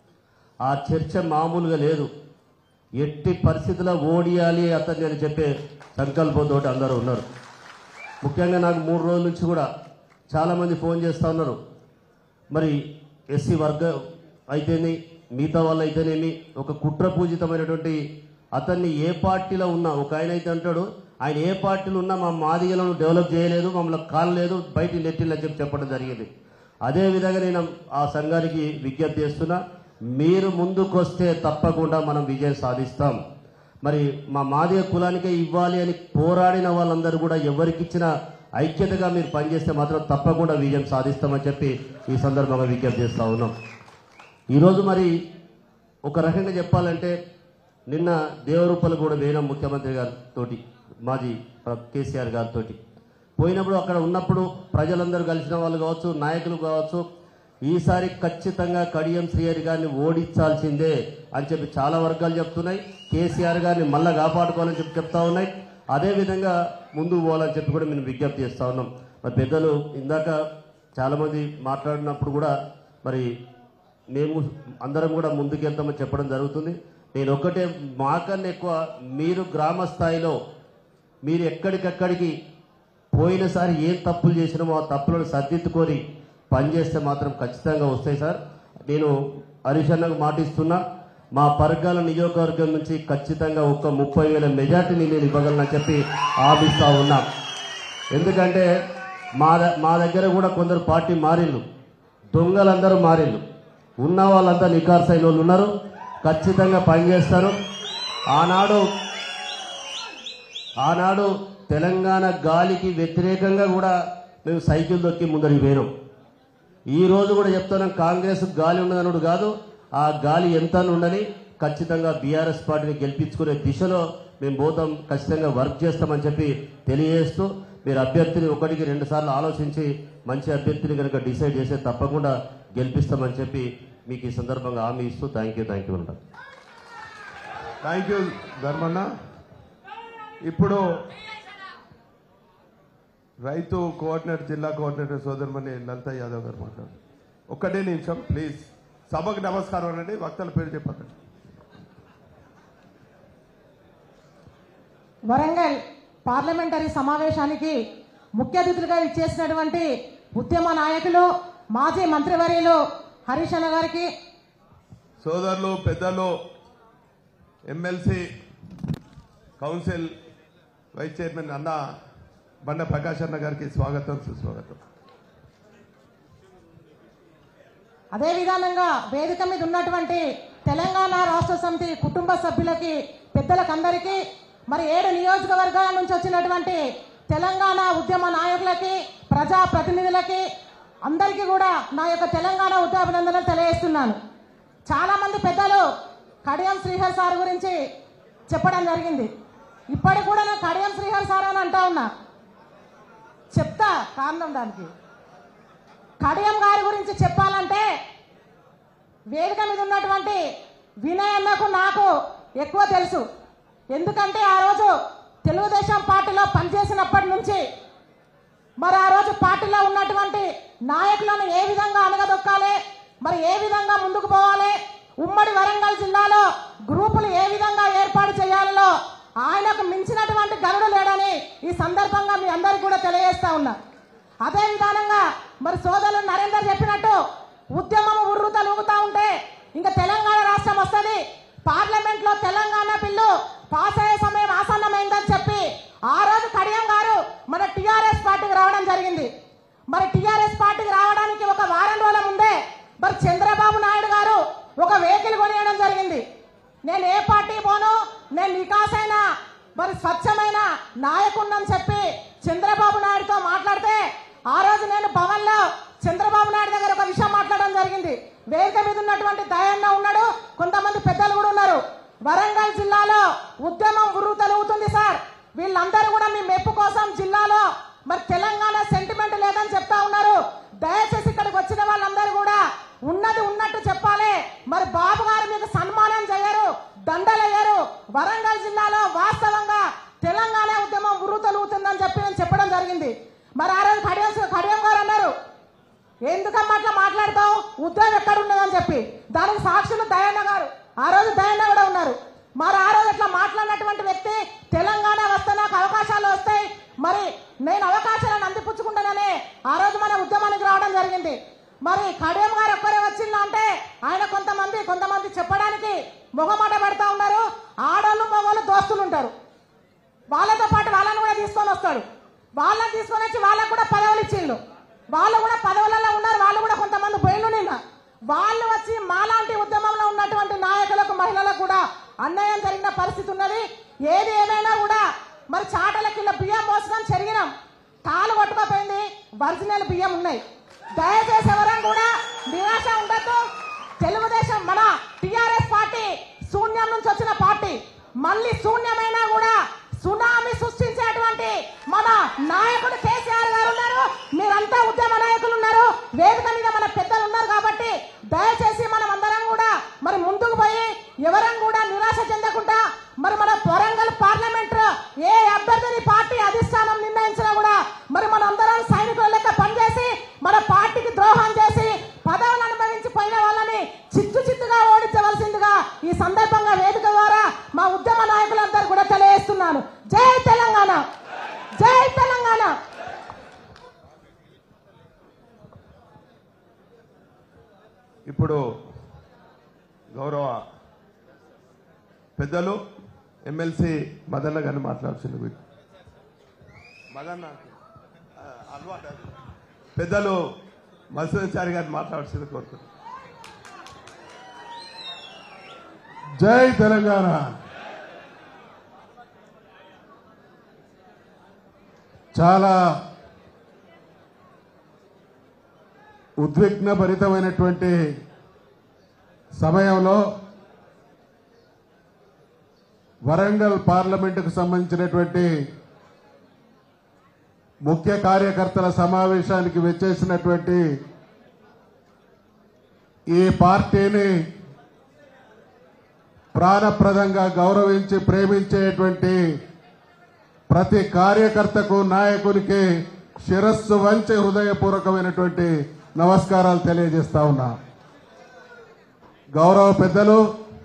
ఆ చర్చ మామూలుగా లేదు ఎట్టి పరిస్థితుల్లో ఓడియాలి అతన్ని అని చెప్పే సంకల్పంతో అందరూ ఉన్నారు ముఖ్యంగా నాకు మూడు రోజుల నుంచి కూడా చాలామంది ఫోన్ చేస్తూ ఉన్నారు మరి ఎస్సీ వర్గ అయితేనే మిగతా వాళ్ళు అయితేనేమి ఒక కుట్రపూజితమైనటువంటి అతన్ని ఏ పార్టీలో ఉన్నా ఒక ఆయన అయితే అంటాడు ఆయన ఏ పార్టీలో ఉన్నా మా మాదిగలను డెవలప్ చేయలేదు మమ్మల్ని కాలలేదు బయట నెట్టిల్లని చెప్పి చెప్పడం జరిగింది అదే విధంగా నేను ఆ సంఘానికి విజ్ఞప్తి చేస్తున్నా మీరు ముందుకొస్తే తప్పకుండా మనం విజయం సాధిస్తాం మరి మా మాదిగ కులానికే ఇవ్వాలి అని పోరాడిన వాళ్ళందరూ కూడా ఎవరికిచ్చిన ఐక్యతగా మీరు పనిచేస్తే మాత్రం తప్పకుండా విజయం సాధిస్తామని చెప్పి ఈ సందర్భంగా విజ్ఞప్తి చేస్తా ఉన్నాం ఈరోజు మరి ఒక రకంగా చెప్పాలంటే నిన్న దేవరూపలు కూడా వేయడం ముఖ్యమంత్రి గారితో మాజీ ప్ర- కేసీఆర్ గారితో పోయినప్పుడు అక్కడ ఉన్నప్పుడు ప్రజలందరూ కలిసిన వాళ్ళు కావచ్చు నాయకులు కావచ్చు ఈసారి ఖచ్చితంగా కడియం శ్రీహరి గారిని ఓడించాల్సిందే అని చెప్పి చాలా వర్గాలు చెప్తున్నాయి కేసీఆర్ గారిని మళ్ళా కాపాడుకోవాలని చెప్పి చెప్తా ఉన్నాయి అదే విధంగా ముందుకు పోవాలని చెప్పి కూడా మేము విజ్ఞప్తి చేస్తా ఉన్నాం మరి పెద్దలు ఇందాక చాలామంది మాట్లాడినప్పుడు కూడా మరి మేము అందరం కూడా ముందుకెళ్తామని చెప్పడం జరుగుతుంది నేను ఒక్కటే మాకన్నా ఎక్కువ మీరు గ్రామ స్థాయిలో మీరు ఎక్కడికక్కడికి పోయినసారి ఏం తప్పులు చేసినామో ఆ తప్పులను సర్దిద్దుకొని పనిచేస్తే మాత్రం ఖచ్చితంగా వస్తాయి సార్ నేను హరీష్ అన్నకు మాటిస్తున్నా మా పరగాల నియోజకవర్గం నుంచి ఖచ్చితంగా ఒక ముప్పై వేల మెజార్టీని నేను ఇవ్వగలనని చెప్పి ఆపిస్తా ఉన్నా ఎందుకంటే మా ద- మా దగ్గర కూడా కొందరు పార్టీ మారిళ్ళు దొంగలందరూ మారిళ్ళు ఉన్న వాళ్ళంతా నికార్సైన వాళ్ళు ఉన్నారు ఖచ్చితంగా పనిచేస్తారు ఆనాడు ఆనాడు తెలంగాణ గాలికి వ్యతిరేకంగా కూడా మేము సైకిల్ దొక్కి ముందరికి పోయినాం ఈ రోజు కూడా చెప్తున్నాం కాంగ్రెస్ గాలి ఉండదనుడు కాదు ఆ గాలి ఎంత ఉండని ఖచ్చితంగా బీఆర్ఎస్ పార్టీని గెలిపించుకునే దిశలో మేము పోతాం ఖచ్చితంగా వర్క్ చేస్తామని చెప్పి తెలియజేస్తూ మీరు అభ్యర్థిని ఒకటికి రెండు సార్లు ఆలోచించి మంచి అభ్యర్థిని కనుక డిసైడ్ చేస్తే తప్పకుండా గెలిపిస్తామని చెప్పి మీకు ఈ సందర్భంగా హామీ ఇస్తూ థ్యాంక్ యూ థ్యాంక్ యూ ఉంటాను థ్యాంక్ యూ ధర్మన్న ఇప్పుడు రైతు కోఆర్డినేటర్ జిల్లా కోఆర్డినేటర్ సోదరుమణి లలిత యాదవ్ గారు మాట్లాడు ఒక్కటే నిమిషం ప్లీజ్ సభకు నమస్కారం అండి వక్తల పేరు చెప్పకండి వరంగల్ పార్లమెంటరీ సమావేశానికి ముఖ్య అతిథులుగా ఇచ్చేసినటువంటి ఉద్యమ నాయకులు మాజీ మంత్రివర్యులు హరీష్ అన్న గారికి సోదరులు పెద్దలు ఎమ్మెల్సీ కౌన్సిల్ వైస్ చైర్మన్ అన్న బండ ప్రకాష్ అన్న గారికి స్వాగతం సుస్వాగతం అదే విధానంగా వేదిక మీద ఉన్నటువంటి తెలంగాణ రాష్ట్ర సమితి కుటుంబ సభ్యులకి పెద్దలకు అందరికీ మరి ఏడు నియోజకవర్గాల నుంచి వచ్చినటువంటి తెలంగాణ ఉద్యమ నాయకులకి ప్రజా ప్రతినిధులకి అందరికీ కూడా నా యొక్క తెలంగాణ ఉద్యమాభినందనలు తెలియజేస్తున్నాను చాలా మంది పెద్దలు కడియం శ్రీహర్ సార్ గురించి చెప్పడం జరిగింది ఇప్పటికి కూడా నేను కడియం శ్రీహర్ సార్ అని అంటా ఉన్నా చెప్తా కారణం దానికి కడియం గారి గురించి చెప్పాలంటే వేదిక మీద ఉన్నటువంటి వినయ్ అన్నకు నాకు ఎక్కువ తెలుసు ఎందుకంటే ఆ రోజు తెలుగుదేశం పార్టీలో పనిచేసినప్పటి నుంచి మరి ఆ రోజు పార్టీలో ఉన్నటువంటి నాయకులను ఏ విధంగా అనగదొక్కాలి మరి ఏ విధంగా ముందుకు పోవాలి ఉమ్మడి వరంగల్ జిల్లాలో గ్రూపులు ఏ విధంగా ఏర్పాటు చేయాలో ఆయనకు మించినటువంటి గరుడు లేడని ఈ సందర్భంగా మీ అందరికీ కూడా తెలియజేస్తా ఉన్నా అదే విధానంగా మరి సోదరులు నరేందర్ చెప్పినట్టు ఉద్యమం ఉర్రు తలుగుతా ఉంటే ఇంకా తెలంగాణ రాష్ట్రం వస్తుంది పార్లమెంట్ లో తెలంగాణ బిల్లు పాస్ అయ్యే సమయం ఆసన్నమైందని చెప్పి ఆ రోజు కడియం గారు మన టిఆర్ఎస్ పార్టీకి రావడం జరిగింది మరి టిఆర్ఎస్ పార్టీకి రావడానికి ఒక వారం రోజుల ముందే మరి చంద్రబాబు నాయుడు గారు ఒక వెహికల్ కొనియడం జరిగింది నేను ఏ పార్టీ పోను నేను నికాసైన మరి స్వచ్ఛమైన నాయకుడిని చెప్పి చంద్రబాబు నాయుడుతో మాట్లాడితే ఆ రోజు నేను భవన్ లో చంద్రబాబు నాయుడు దగ్గర ఒక విషయం మాట్లాడడం జరిగింది వేదిక మీద ఉన్నటువంటి దయన్న ఉన్నాడు కొంతమంది పెద్దలు కూడా ఉన్నారు వరంగల్ జిల్లాలో ఉద్యమం ఉర్రు తలుగుతుంది సార్ వీళ్ళందరూ కూడా మీ మెప్పు కోసం జిల్లాలో మరి తెలంగాణ సెంటిమెంట్ లేదని చెప్తా ఉన్నారు దయచేసి ఇక్కడికి వచ్చిన వాళ్ళందరూ కూడా ఉన్నది ఉన్నట్టు చెప్పాలి మరి బాబు గారు మీకు సన్మానం చేయరు దండలయ్యారు వరంగల్ జిల్లాలో వాస్తవంగా తెలంగాణ ఉద్యమం ఉర్రు తలుగుతుందని చెప్పి నేను చెప్పడం జరిగింది మరి ఆ రోజు కడియం కడియం గారు అన్నారు ఎందుకమ్మా అట్లా మాట్లాడతావు ఉద్యోగం ఎక్కడ ఉన్నదని చెప్పి దానికి సాక్షులు దయన్న గారు ఆ రోజు దయన్న కూడా ఉన్నారు మరి ఆ రోజు అట్లా మాట్లాడినటువంటి వ్యక్తి తెలంగాణ వస్తే నాకు అవకాశాలు వస్తాయి మరి నేను అవకాశాలను అందిపుచ్చుకుంటానని ఆ రోజు మన ఉద్యమానికి రావడం జరిగింది మరి కడియం గారు ఒక్కరే వచ్చిందా అంటే ఆయన కొంతమంది కొంతమంది చెప్పడానికి మొగమాట పెడతా ఉన్నారు ఆడోళ్ళు మగవాళ్ళు దోస్తులు ఉంటారు వాళ్ళతో పాటు వాళ్ళని కూడా తీసుకొని వస్తాడు వాళ్ళని తీసుకొని వచ్చి వాళ్ళకు కూడా పదవులు ఇచ్చిండు వాళ్ళు కూడా పదవులలో ఉన్నారు వాళ్ళు కూడా కొంతమంది పోయిన నిన్న వాళ్ళు వచ్చి మాలాంటి ఉద్యమంలో ఉన్నటువంటి నాయకులకు మహిళలకు కూడా అన్యాయం జరిగిన పరిస్థితి ఉన్నది ఏది ఏమైనా కూడా మరి చాటల కింద బియ్యం పోసుకొని చెరిగినాం కాలు కొట్టుకోపోయింది ఒరిజినల్ బియ్యం ఉన్నాయి దయచేసి ఎవరైనా కూడా నిరాశ ఉండద్దు తెలుగుదేశం మన టిఆర్ఎస్ పార్టీ శూన్యం నుంచి వచ్చిన పార్టీ మళ్ళీ శూన్యమైనా కూడా సునామీ సృష్టించేటువంటి మన నాయకుడు కేసీఆర్ గారు ఉన్నారు మీరంతా ఉద్యమ నాయకులు ఉన్నారు వేదిక మీద మన పెద్దలు ఉన్నారు కాబట్టి దయచేసి మనం అందరం కూడా మరి ముందుకు పోయి ఎవరం కూడా నిరాశ చెందకుండా మరి మన వరంగల్ పార్లమెంట్ ఏ అభ్యర్థిని పార్టీ అధిష్టానం నిర్ణయించినా కూడా మరి మన అందరం సైనికుల లెక్క పనిచేసి మన పార్టీకి ద్రోహం చేసి పదవులు అనుభవించి పోయిన వాళ్ళని చిత్తు చిత్తుగా ఓడించవలసిందిగా ఈ సందర్భంగా వేదిక ద్వారా మా ఉద్యమ నాయకులందరూ కూడా తెలియజేస్తున్నాను జై తెలంగాణ జై తెలంగాణ ఇప్పుడు గౌరవ పెద్దలు ఎమ్మెల్సీ మదన్న గారిని మాట్లాడుతున్న వీరు మదన్న ఆ, అలవాటు అది. పెద్దలు మత్స్యచారి గారిని మాట్లాడుతుంది కోరుతున్నాను జై తెలంగాణ చాలా ఉద్విగ్నభరితమైనటువంటి సమయంలో వరంగల్ పార్లమెంటుకు సంబంధించినటువంటి ముఖ్య కార్యకర్తల సమావేశానికి వచ్చేసినటువంటి ఈ పార్టీని ప్రాణప్రదంగా గౌరవించి ప్రేమించేటువంటి ప్రతి కార్యకర్తకు నాయకునికి శిరస్సు వంచి హృదయపూర్వకమైనటువంటి నమస్కారాలు తెలియజేస్తా ఉన్నా గౌరవ పెద్దలు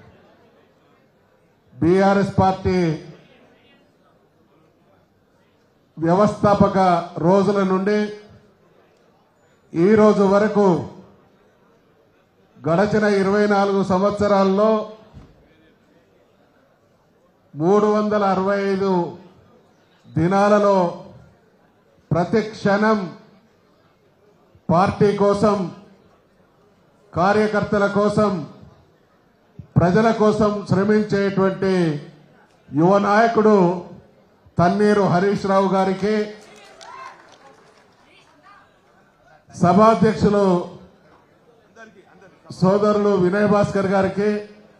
బీఆర్ఎస్ పార్టీ వ్యవస్థాపక రోజుల నుండి ఈ రోజు వరకు గడచిన ఇరవై నాలుగు సంవత్సరాల్లో మూడు వందల అరవై ఐదు దినాలలో ప్రతి క్షణం పార్టీ కోసం కార్యకర్తల కోసం ప్రజల కోసం శ్రమించేటువంటి యువ నాయకుడు తన్నీరు హరీష్ రావు గారికి సభాధ్యక్షులు సోదరులు వినయ్ భాస్కర్ గారికి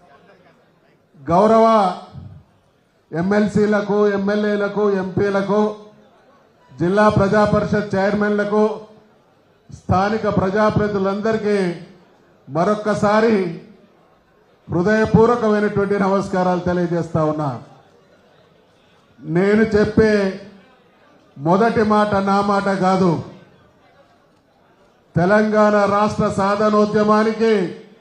గౌరవ ఎమ్మెల్సీలకు ఎమ్మెల్యేలకు ఎంపీలకు జిల్లా ప్రజా పరిషత్ చైర్మన్లకు స్థానిక ప్రజాప్రతినిధులందరికీ మరొక్కసారి హృదయపూర్వకమైనటువంటి నమస్కారాలు తెలియజేస్తా ఉన్నా నేను చెప్పే మొదటి మాట నా మాట కాదు తెలంగాణ రాష్ట్ర సాధనోద్యమానికి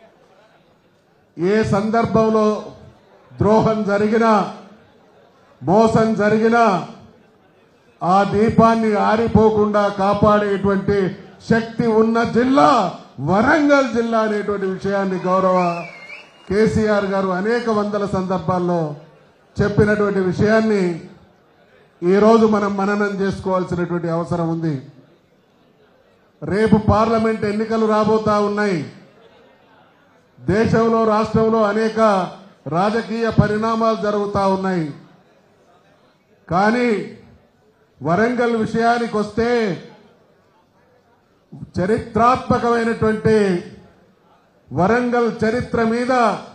ఏ సందర్భంలో ద్రోహం జరిగినా మోసం జరిగినా ఆ దీపాన్ని ఆరిపోకుండా కాపాడేటువంటి శక్తి ఉన్న జిల్లా వరంగల్ జిల్లా అనేటువంటి విషయాన్ని గౌరవ కేసీఆర్ గారు అనేక వందల సందర్భాల్లో చెప్పినటువంటి విషయాన్ని ఈరోజు మనం మననం చేసుకోవాల్సినటువంటి అవసరం ఉంది రేపు పార్లమెంట్ ఎన్నికలు రాబోతా ఉన్నాయి దేశంలో రాష్ట్రంలో అనేక రాజకీయ పరిణామాలు జరుగుతూ ఉన్నాయి కానీ వరంగల్ విషయానికి వస్తే చరిత్రాత్మకమైనటువంటి వరంగల్ చరిత్ర మీద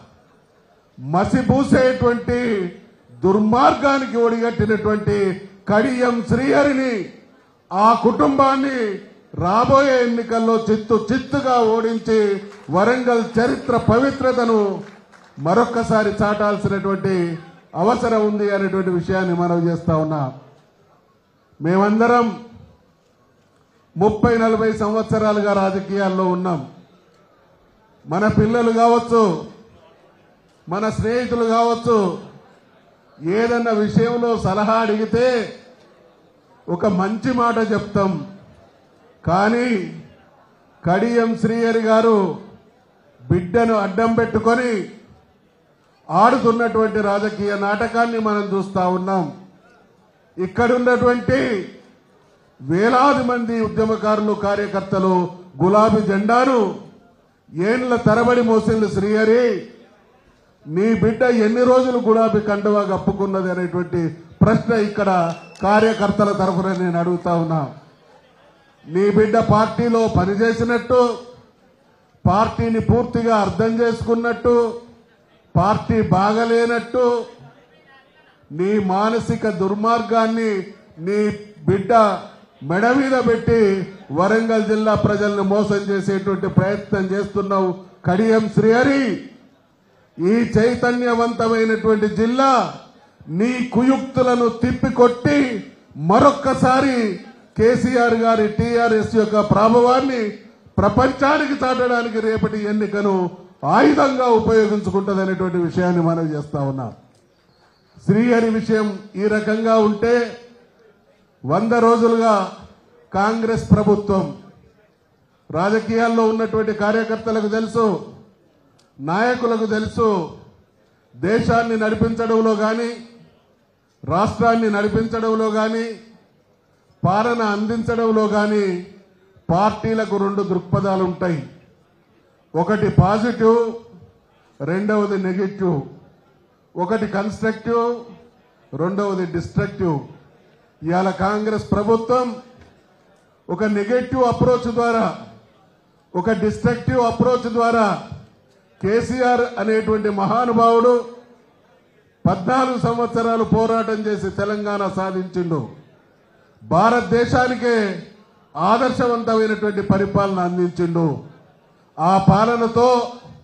మసిపూసేటువంటి దుర్మార్గానికి ఒడిగట్టినటువంటి కడియం శ్రీహరిని ఆ కుటుంబాన్ని రాబోయే ఎన్నికల్లో చిత్తు చిత్తుగా ఓడించి వరంగల్ చరిత్ర పవిత్రతను మరొక్కసారి చాటాల్సినటువంటి అవసరం ఉంది అనేటువంటి విషయాన్ని మనం చేస్తా ఉన్నా మేమందరం ముప్పై నలభై సంవత్సరాలుగా రాజకీయాల్లో ఉన్నాం మన పిల్లలు కావచ్చు మన స్నేహితులు కావచ్చు ఏదన్నా విషయంలో సలహా అడిగితే ఒక మంచి మాట చెప్తాం కానీ కడియం శ్రీహరి గారు బిడ్డను అడ్డం పెట్టుకొని ఆడుతున్నటువంటి రాజకీయ నాటకాన్ని మనం చూస్తా ఉన్నాం ఇక్కడున్నటువంటి వేలాది మంది ఉద్యమకారులు కార్యకర్తలు గులాబీ జెండాను ఏండ్ల తరబడి మోసింది శ్రీహరి నీ బిడ్డ ఎన్ని రోజులు గులాబీ కండువా కప్పుకున్నది అనేటువంటి ప్రశ్న ఇక్కడ కార్యకర్తల తరఫున నేను అడుగుతా ఉన్నా నీ బిడ్డ పార్టీలో పనిచేసినట్టు పార్టీని పూర్తిగా అర్థం చేసుకున్నట్టు పార్టీ బాగలేనట్టు నీ మానసిక దుర్మార్గాన్ని నీ బిడ్డ మెడ మీద పెట్టి వరంగల్ జిల్లా ప్రజలను మోసం చేసేటువంటి ప్రయత్నం చేస్తున్నావు కడియం శ్రీహరి ఈ చైతన్యవంతమైనటువంటి జిల్లా నీ కుయుక్తులను తిప్పికొట్టి మరొక్కసారి కేసీఆర్ గారి టీఆర్ఎస్ యొక్క ప్రభావాన్ని ప్రపంచానికి చాటడానికి రేపటి ఎన్నికను ఆయుధంగా ఉపయోగించుకుంటుంది అనేటువంటి విషయాన్ని మనం చేస్తా ఉన్నాం శ్రీహరి విషయం ఈ రకంగా ఉంటే వంద రోజులుగా కాంగ్రెస్ ప్రభుత్వం రాజకీయాల్లో ఉన్నటువంటి కార్యకర్తలకు తెలుసు నాయకులకు తెలుసు దేశాన్ని నడిపించడంలో కానీ రాష్ట్రాన్ని నడిపించడంలో కానీ పాలన అందించడంలో కానీ పార్టీలకు రెండు దృక్పథాలు ఉంటాయి ఒకటి పాజిటివ్ రెండవది నెగిటివ్ ఒకటి కన్స్ట్రక్టివ్ రెండవది డిస్ట్రక్టివ్ ఇవాళ కాంగ్రెస్ ప్రభుత్వం ఒక నెగటివ్ అప్రోచ్ ద్వారా ఒక డిస్ట్రక్టివ్ అప్రోచ్ ద్వారా కేసీఆర్ అనేటువంటి మహానుభావుడు పద్నాలుగు సంవత్సరాలు పోరాటం చేసి తెలంగాణ సాధించిండు భారతదేశానికే ఆదర్శవంతమైనటువంటి పరిపాలన అందించిండు ఆ పాలనతో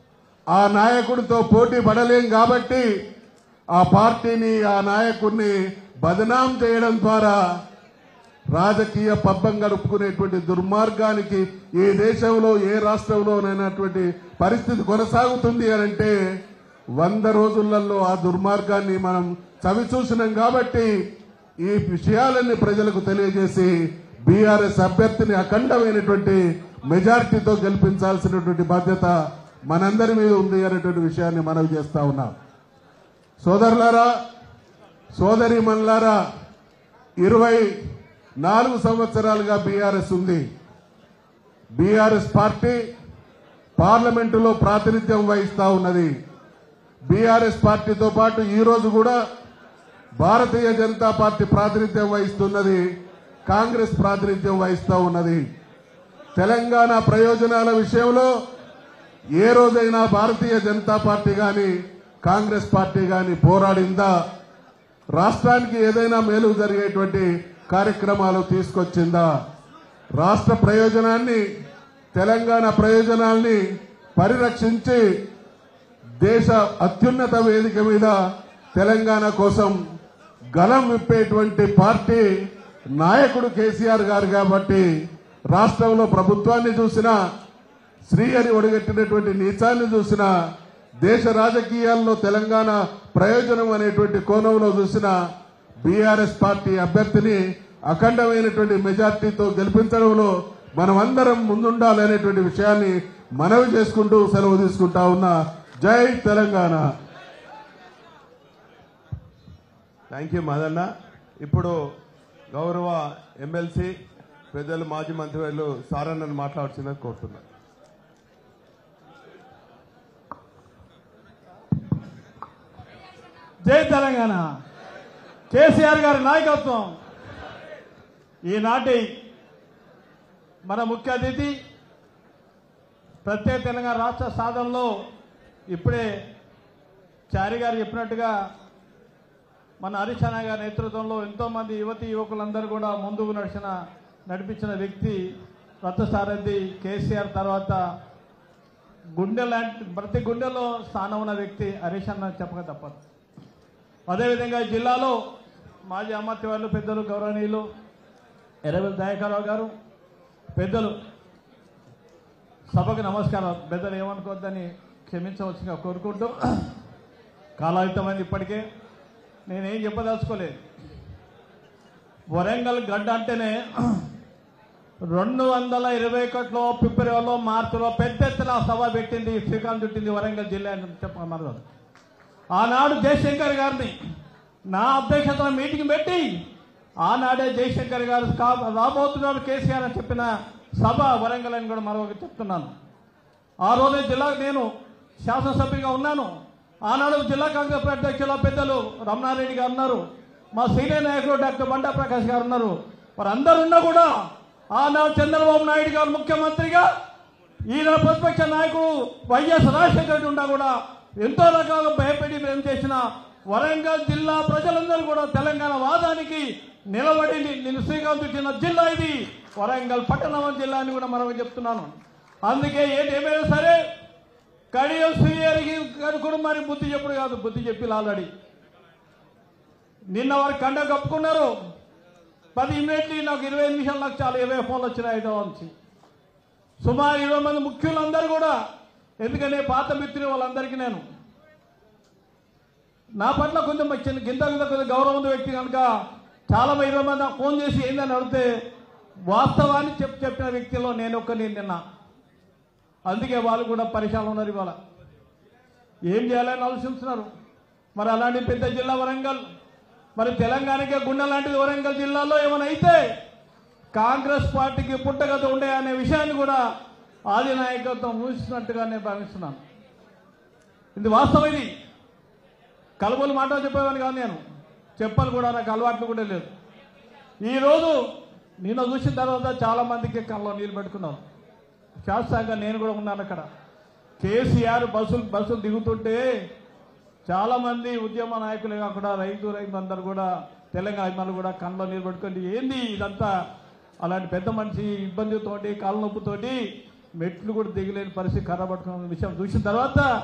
ఆ నాయకుడితో పోటీ పడలేం కాబట్టి ఆ పార్టీని ఆ నాయకుడిని బదనాం చేయడం ద్వారా రాజకీయ పబ్బం గడుపుకునేటువంటి దుర్మార్గానికి ఏ దేశంలో ఏ రాష్ట్రంలోనైనటువంటి పరిస్థితి కొనసాగుతుంది అని అంటే వంద రోజులలో ఆ దుర్మార్గాన్ని మనం చవి చూసినాం కాబట్టి ఈ విషయాలన్నీ ప్రజలకు తెలియజేసి బీఆర్ఎస్ అభ్యర్థిని అఖండమైనటువంటి మెజారిటీతో గెలిపించాల్సినటువంటి బాధ్యత మనందరి మీద ఉంది అనేటువంటి విషయాన్ని మనవి చేస్తా ఉన్నాం సోదరులారా సోదరి మన్లారా ఇరవై నాలుగు సంవత్సరాలుగా బీఆర్ఎస్ ఉంది బీఆర్ఎస్ పార్టీ పార్లమెంటులో ప్రాతినిధ్యం వహిస్తా ఉన్నది బీఆర్ఎస్ పార్టీతో పాటు ఈ రోజు కూడా భారతీయ జనతా పార్టీ ప్రాతినిధ్యం వహిస్తున్నది కాంగ్రెస్ ప్రాతినిధ్యం వహిస్తా ఉన్నది తెలంగాణ ప్రయోజనాల విషయంలో ఏ రోజైనా భారతీయ జనతా పార్టీ గాని కాంగ్రెస్ పార్టీ గాని పోరాడిందా రాష్ట్రానికి ఏదైనా మేలు జరిగేటువంటి కార్యక్రమాలు తీసుకొచ్చిందా రాష్ట్ర ప్రయోజనాన్ని తెలంగాణ ప్రయోజనాల్ని పరిరక్షించి దేశ అత్యున్నత వేదిక మీద తెలంగాణ కోసం గలం విప్పేటువంటి పార్టీ నాయకుడు కేసీఆర్ గారు కాబట్టి రాష్ట్రంలో ప్రభుత్వాన్ని చూసినా శ్రీహరి ఒడిగట్టినటువంటి నీచాన్ని చూసిన దేశ రాజకీయాల్లో తెలంగాణ ప్రయోజనం అనేటువంటి కోణంలో చూసిన బీఆర్ఎస్ పార్టీ అభ్యర్థిని అఖండమైనటువంటి మెజార్టీతో గెలిపించడంలో మనమందరం ముందుండాలనేటువంటి విషయాన్ని మనవి చేసుకుంటూ సెలవు తీసుకుంటా ఉన్నా జై తెలంగాణ థ్యాంక్ యూ మదన్న ఇప్పుడు గౌరవ ఎమ్మెల్సీ పెద్దలు మాజీ మంత్రివర్యులు సారన్నను మాట్లాడుతుందని కోరుతున్నారు జై తెలంగాణ కేసీఆర్ గారి నాయకత్వం ఈనాటి మన ముఖ్య అతిథి ప్రత్యేక తెలంగాణ రాష్ట్ర సాధనలో ఇప్పుడే చారి గారు చెప్పినట్టుగా మన హరీష్ అన్న గారి నేతృత్వంలో ఎంతోమంది యువతి యువకులందరూ కూడా ముందుకు నడిచిన నడిపించిన వ్యక్తి రథసారథి కేసీఆర్ తర్వాత గుండె లాంటి ప్రతి గుండెలో స్థానం ఉన్న వ్యక్తి హరీష్ అన్న చెప్పక తప్పదు అదేవిధంగా ఈ జిల్లాలో మాజీ అమ్మత్తి వాళ్ళు పెద్దలు గౌరవనీయులు ఎర్రబెల్లి దయాకర్రావు గారు పెద్దలు సభకు నమస్కారం పెద్దలు ఏమనుకోవద్దని క్షమించవచ్చుగా కోరుకుంటూ కాలాయుతమైంది ఇప్పటికే నేనేం చెప్పదలుచుకోలేదు వరంగల్ గడ్డ అంటేనే రెండు వందల ఇరవై ఒకటిలో ఫిబ్రవరిలో మార్చిలో పెద్ద ఎత్తున సభ పెట్టింది శ్రీకాంత్ చుట్టింది వరంగల్ జిల్లా అని చెప్పమన్నారు ఆనాడు జయశంకర్ గారిని నా అధ్యక్షతన మీటింగ్ పెట్టి ఆనాడే జయశంకర్ గారు కా- రాబోతున్నారు కేసీఆర్ అని చెప్పిన సభ వరంగల్ అని కూడా మరొకటి చెప్తున్నాను ఆ రోజే జిల్లా నేను శాసనసభ్యుడిగా ఉన్నాను ఆనాడు జిల్లా కాంగ్రెస్ పార్టీ అధ్యక్షుల పెద్దలు రమణారెడ్డి గారు ఉన్నారు మా సీనియర్ నాయకులు డాక్టర్ బండా ప్రకాష్ గారు ఉన్నారు వారందరూ ఉన్నా కూడా ఆనాడు చంద్రబాబు నాయుడు గారు ముఖ్యమంత్రిగా ఈయన ప్రతిపక్ష నాయకుడు వైఎస్ రాజశేఖర రెడ్డి ఉన్నా కూడా ఎంతో రకాలుగా భయపడి ఏం చేసిన వరంగల్ జిల్లా ప్రజలందరూ కూడా తెలంగాణ వాదానికి నిలబడి నేను శ్రీకాంత్ ఇచ్చిన జిల్లా ఇది వరంగల్ పట్టణం జిల్లా అని కూడా మనం చెప్తున్నాను అందుకే ఏంటి ఏమైనా సరే కడియం శ్రీహరికి కుటుంబానికి బుద్ధి చెప్పుడు కాదు బుద్ధి చెప్పి ఆల్రెడీ నిన్న వారు కండ కప్పుకున్నారు పది ఇమీడియట్లీ నాకు ఇరవై నిమిషాలు నాకు చాలా ఇరవై ఫోన్లు వచ్చినాయి హైదరాబాద్ నుంచి సుమారు ఇరవై మంది ముఖ్యులందరూ కూడా ఎందుకంటే పాత మిత్రులు వాళ్ళందరికీ నేను నా పట్ల కొంచెం చిన్న గింత గింత కొంచెం గౌరవం ఉన్న వ్యక్తి కనుక చాలా మంది ఇరవై మంది నాకు ఫోన్ చేసి ఏందని అడిగితే వాస్తవాన్ని చెప్ చెప్పిన వ్యక్తిలో నేను ఒక్కని నిన్న అందుకే వాళ్ళు కూడా పరిశాలు ఉన్నారు ఇవాళ ఏం చేయాలని ఆలోచిస్తున్నారు మరి అలాంటి పెద్ద జిల్లా వరంగల్ మరి తెలంగాణకే గుండె లాంటిది వరంగల్ జిల్లాలో ఏమైనా అయితే కాంగ్రెస్ పార్టీకి పుట్టగత ఉండే అనే విషయాన్ని కూడా ఆది నాయకత్వం ఊహిస్తున్నట్టుగా నేను భావిస్తున్నాను ఇది వాస్తవం ఇది కలుబోలు మాట చెప్పేవాడిని కాదు నేను చెప్పను కూడా నాకు అలవాట్లు కూడా లేదు ఈరోజు నిన్న చూసిన తర్వాత చాలా మందికి కళ్ళలో నీళ్ళు పెట్టుకున్నాను శాస్త్రంగా నేను కూడా ఉన్నాను అక్కడ కేసీఆర్ బస్సులు బస్సులు దిగుతుంటే చాలా మంది ఉద్యమ నాయకులే కాకుండా రైతు రైతు అందరు కూడా తెలంగాణ అభిమానులు కూడా కళ్ళలో నీళ్ళు పెట్టుకోండి ఏంది ఇదంతా అలాంటి పెద్ద మనిషి ఇబ్బందితోటి కాళ్ళ నొప్పుతోటి మెట్లు కూడా దిగలేని పరిస్థితి కర్రబట్టుకున్న విషయం చూసిన తర్వాత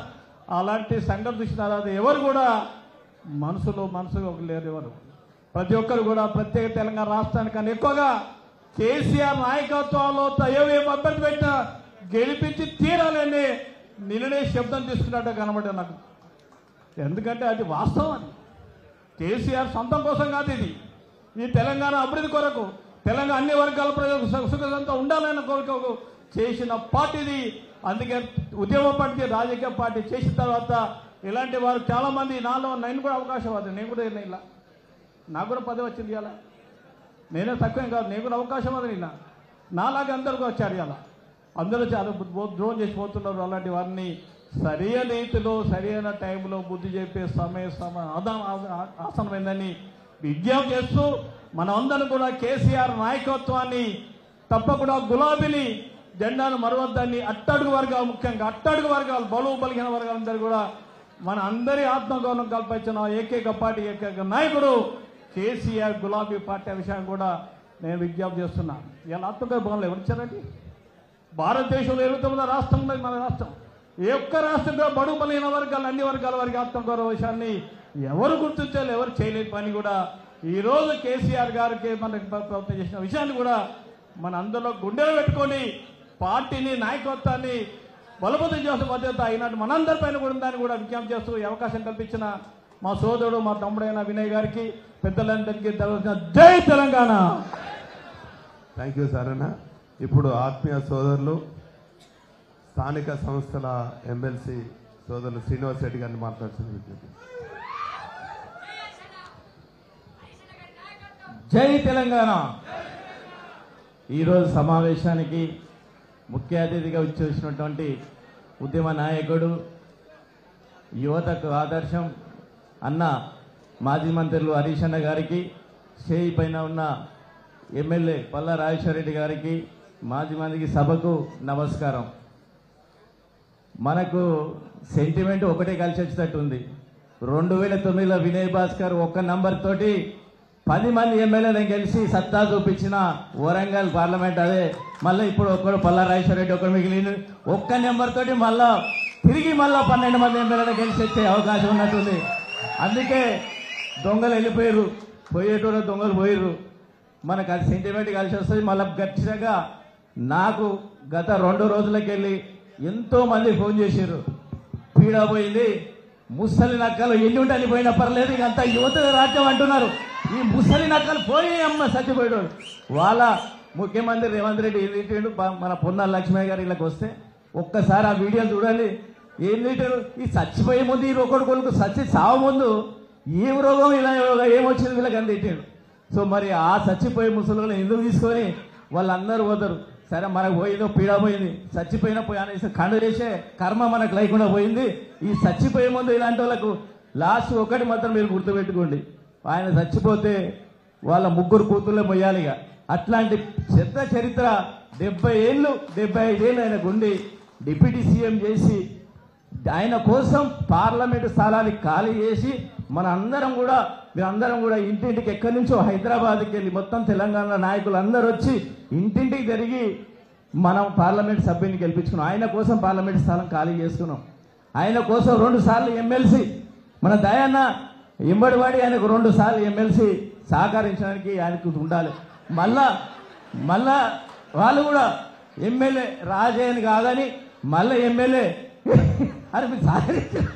అలాంటి సంఘటన చూసిన తర్వాత ఎవరు కూడా మనసులో మనసులో లేరు ఎవరు ప్రతి ఒక్కరు కూడా ప్రత్యేక తెలంగాణ రాష్ట్రానికన్నా ఎక్కువగా కేసీఆర్ నాయకత్వంలో ఏమేమి అభ్యర్థి పెట్టినా గెలిపించి తీరాలని నిన్ననే శబ్దం తీసుకున్నట్టు కనబడే నాకు ఎందుకంటే అది వాస్తవం అది కేసీఆర్ సొంతం కోసం కాదు ఇది ఈ తెలంగాణ అభివృద్ధి కొరకు తెలంగాణ అన్ని వర్గాల ప్రజలకు సుఖ- సుఖంతో ఉండాలన్న కోరికకు చేసిన పార్టీది అందుకే ఉద్యమ పార్టీ రాజకీయ పార్టీ చేసిన తర్వాత ఇలాంటి వారు చాలా మంది నాలో నేను కూడా అవకాశం అది నేను కూడా ఇలా నాకు కూడా పదవి వచ్చింది ఇలా నేనే తక్కువేం కాదు నేను కూడా అవకాశం అది నిన్న నాలాగే అందరికీ వచ్చారు ఇలా అందరూ చాలా ద్రోహం చేసి పోతున్నారు అలాంటి వారిని సరైన రీతిలో సరైన టైంలో బుద్ధి చెప్పే సమయ సమ ఆదా- ఆ- ఆసనమైందని విజ్ఞప్తి చేస్తూ మనం అందరం కూడా కేసీఆర్ నాయకత్వాన్ని తప్పకుండా గులాబీని జెండాను మరవద్దని అట్టడుగు వర్గాలు ముఖ్యంగా అట్టడుగు వర్గాలు బలువు బలిగిన వర్గాలందరూ కూడా మన అందరి ఆత్మగౌరవం కల్పించిన ఏకైక పార్టీ ఏకైక నాయకుడు కేసీఆర్ గులాబీ పార్టీ విషయం కూడా నేను విజ్ఞప్తి చేస్తున్నా ఇలా ఆత్మగౌరవం ఎవరు ఇచ్చారండి భారతదేశంలో ఇరవై తొమ్మిది రాష్ట్రం ఉన్నది మన రాష్ట్రం ఏ ఒక్క రాష్ట్రంగా బడు బలహీన వర్గాలు అన్ని వర్గాల వారికి ఆత్మగౌరవ విషయాన్ని ఎవరు గుర్తించాలి ఎవరు చేయలేని పని కూడా ఈ రోజు కేసీఆర్ గారికి మనకి ప్రయత్నం చేసిన విషయాన్ని కూడా మన అందరిలో గుండెలు పెట్టుకొని పార్టీని నాయకత్వాన్ని బలపతం చేసిన బాధ్యత అయినట్టు మనందరి పైన కూడా ఉందని కూడా విజ్ఞప్తి చేస్తూ ఈ అవకాశం కల్పించిన మా సోదరుడు మా తమ్ముడైన వినయ్ గారికి పెద్దలందరికీ తెలవసిన జై తెలంగాణ థ్యాంక్ యూ సార్ అన్న ఇప్పుడు ఆత్మీయ సోదరులు స్థానిక సంస్థల ఎమ్మెల్సీ సోదరులు శ్రీనివాస్ రెడ్డి గారిని మాట్లాడుతున్న విజ్ఞప్తి జై తెలంగాణ ఈరోజు సమావేశానికి ముఖ్య అతిథిగా వచ్చేసినటువంటి ఉద్యమ నాయకుడు యువతకు ఆదర్శం అన్న మాజీ మంత్రులు హరీష్ అన్న గారికి స్టేజ్ పైన ఉన్న ఎమ్మెల్యే పల్లా రాజేశ్వరరెడ్డి గారికి మాజీ మందికి సభకు నమస్కారం మనకు సెంటిమెంట్ ఒకటే కలిసి వచ్చేటట్టు ఉంది రెండు వేల తొమ్మిదిలో వినయ్ భాస్కర్ ఒక్క నంబర్ తోటి పది మంది ఎమ్మెల్యేలను గెలిచి సత్తా చూపించిన వరంగల్ పార్లమెంట్ అదే మళ్ళీ ఇప్పుడు ఒక్కడు పల్లా రెడ్డి ఒకడు మిగిలిన ఒక్క నెంబర్ తోటి మళ్ళా తిరిగి మళ్ళా పన్నెండు మంది ఎమ్మెల్యేలు గెలిచి వచ్చే అవకాశం ఉన్నట్టుంది అందుకే దొంగలు వెళ్ళిపోయారు పోయేటోడు దొంగలు పోయారు మనకు అది సెంటిమెంట్ కలిసి వస్తుంది మళ్ళీ ఖచ్చితంగా నాకు గత రెండు రోజులకి వెళ్ళి ఎంతో మంది ఫోన్ చేశారు పీడ పోయింది ముసలి నక్కలు ఎన్ని ఉంటే అని పోయినా పర్లేదు ఇక అంతా యువత రాజ్యం అంటున్నారు ఈ ముసలి నక్కలు పోయి అమ్మ చచ్చిపోయాడు వాళ్ళ ముఖ్యమంత్రి రేవంత్ రెడ్డి ఏం తిట్టిండు బా- మన పొన్నాల లక్ష్మయ్య గారు ఇళ్ళకి వస్తే ఒక్కసారి ఆ వీడియో చూడాలి ఏం తిట్టారు ఈ చచ్చిపోయే ముందు ఈ ఒకడు కొడుకు చచ్చి సావు ముందు ఏం రోగం ఇలా రోగం ఏమొచ్చింది వీళ్ళకి అని తిట్టాడు సో మరి ఆ చచ్చిపోయే ముసలిని ఎందుకు తీసుకొని వాళ్ళందరూ పోతారు సరే మనకు పోయిందో పీడ పోయింది చచ్చిపోయినా పోయి అనేసి కండు చేసే కర్మ మనకు లేకుండా పోయింది ఈ చచ్చిపోయే ముందు ఇలాంటి వాళ్ళకు లాస్ట్ ఒకటి మాత్రం మీరు గుర్తుపెట్టుకోండి ఆయన చచ్చిపోతే వాళ్ళ ముగ్గురు కూతుర్లే మొయ్యాలిగా అట్లాంటి చెత్త చరిత్ర డెబ్బై ఏళ్ళు డెబ్బై ఐదేళ్ళు ఆయన గుండి డిప్యూటీ సీఎం చేసి ఆయన కోసం పార్లమెంటు స్థలాన్ని ఖాళీ చేసి మన అందరం కూడా మేమందరం కూడా ఇంటింటికి ఎక్కడి నుంచో హైదరాబాద్కి వెళ్ళి మొత్తం తెలంగాణ నాయకులు అందరూ వచ్చి ఇంటింటికి తిరిగి మనం పార్లమెంట్ సభ్యుని గెలిపించుకున్నాం ఆయన కోసం పార్లమెంట్ స్థలం ఖాళీ చేసుకున్నాం ఆయన కోసం రెండు సార్లు ఎమ్మెల్సీ మన దయాన్న ఎంబడివాడి ఆయనకు రెండు సార్లు ఎమ్మెల్సీ సహకరించడానికి ఆయనకు ఉండాలి మళ్ళా మళ్ళా వాళ్ళు కూడా ఎమ్మెల్యే రాజయ్యని కాదని మళ్ళీ ఎమ్మెల్యే అని మీరు సహకరించారు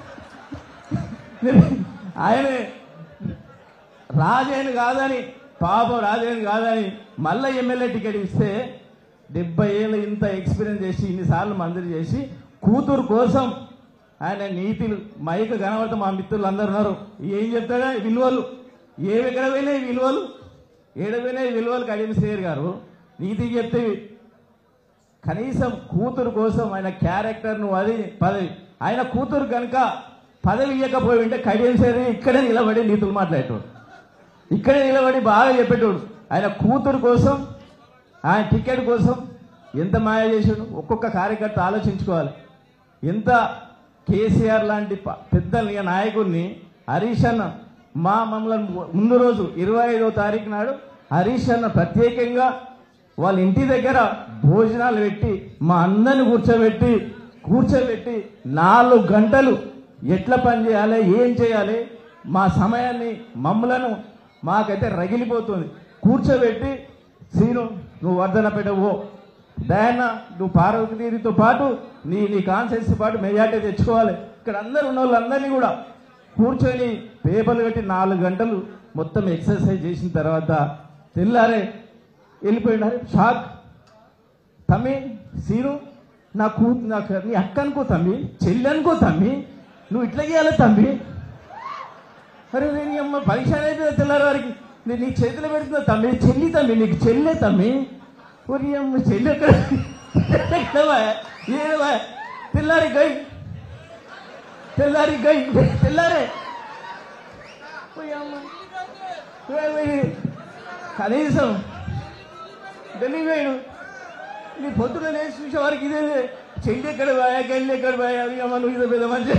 ఆయనే రాజయ్యని కాదని పాపం రాజయ్యని కాదని మళ్ళీ ఎమ్మెల్యే టికెట్ ఇస్తే డెబ్బై ఏళ్ళు ఇంత ఎక్స్పీరియన్స్ చేసి ఇన్నిసార్లు మంత్రి చేసి కూతురు కోసం ఆయన నీతిలు మైక్ కనబడితే మా మిత్రులు అందరు ఉన్నారు ఏం చెప్తాడా విలువలు ఏవి ఎక్కడ పోయినాయి విలువలు ఏడ పోయినాయి విలువలు కడియం శ్రేయర్ గారు నీతి చెప్తే కనీసం కూతురు కోసం ఆయన క్యారెక్టర్ నువ్వు అది పదవి ఆయన కూతురు కనుక పదవి ఇవ్వకపోయి ఉంటే కడియం శ్రేయర్ ఇక్కడే నిలబడి నీతులు మాట్లాడేటోడు ఇక్కడే నిలబడి బాగా చెప్పేటోడు ఆయన కూతురు కోసం ఆయన టికెట్ కోసం ఎంత మాయ చేసాడు ఒక్కొక్క కార్యకర్త ఆలోచించుకోవాలి ఎంత కేసీఆర్ లాంటి ప- పెద్ద ని- నాయకుడిని హరీష్ అన్న మా మమ్మల్ని ముందు రోజు ఇరవై ఐదో తారీఖు నాడు హరీష్ అన్న ప్రత్యేకంగా వాళ్ళ ఇంటి దగ్గర భోజనాలు పెట్టి మా అందరిని కూర్చోబెట్టి కూర్చోబెట్టి నాలుగు గంటలు ఎట్లా పని చేయాలి ఏం చేయాలి మా సమయాన్ని మమ్మలను మాకైతే రగిలిపోతుంది కూర్చోబెట్టి సీను నువ్వు వర్ధనపేట పో దయాన్న నువ్వు పార్వతీతో పాటు నీ నీ కాన్సెన్స్ పాటు మెజార్టీ తెచ్చుకోవాలి ఇక్కడ అందరు ఉన్న వాళ్ళందరినీ కూడా కూర్చొని పేపర్లు కట్టి నాలుగు గంటలు మొత్తం ఎక్సర్సైజ్ చేసిన తర్వాత తెల్లారే వెళ్ళిపోయినారు షాక్ తమ్మి సీను నా కూ నాకు నీ అక్క అనుకో తమ్మి చెల్లి అనుకో తమ్మి నువ్వు ఇట్లా చేయాలి తమ్మి అరే నేను అమ్మ పరీక్ష అయితే తెల్లారి వారికి నేను నీ చేతిలో పెడుతున్నా తమ్మి చెల్లి తమ్మి నీకు చెల్లె తమ్మి ఒరి అమ్మ చెల్లి ఎక్కడ ఎక్కడవా? ఏడవా? తెల్లారి గై తెల్లారి గై తెల్లారే ఓయ్ అమ్మ. ఓయ్ ఓయ్. కనీసం ఢిల్లీ పోయాడు నీ పొద్దున లేచి చూసే వారికి ఇదే చెల్లి ఎక్కడ పోయా గల్లి ఎక్కడ పోయా అవి అమ్మ నువ్వు ఇదే పెద్ద మంచి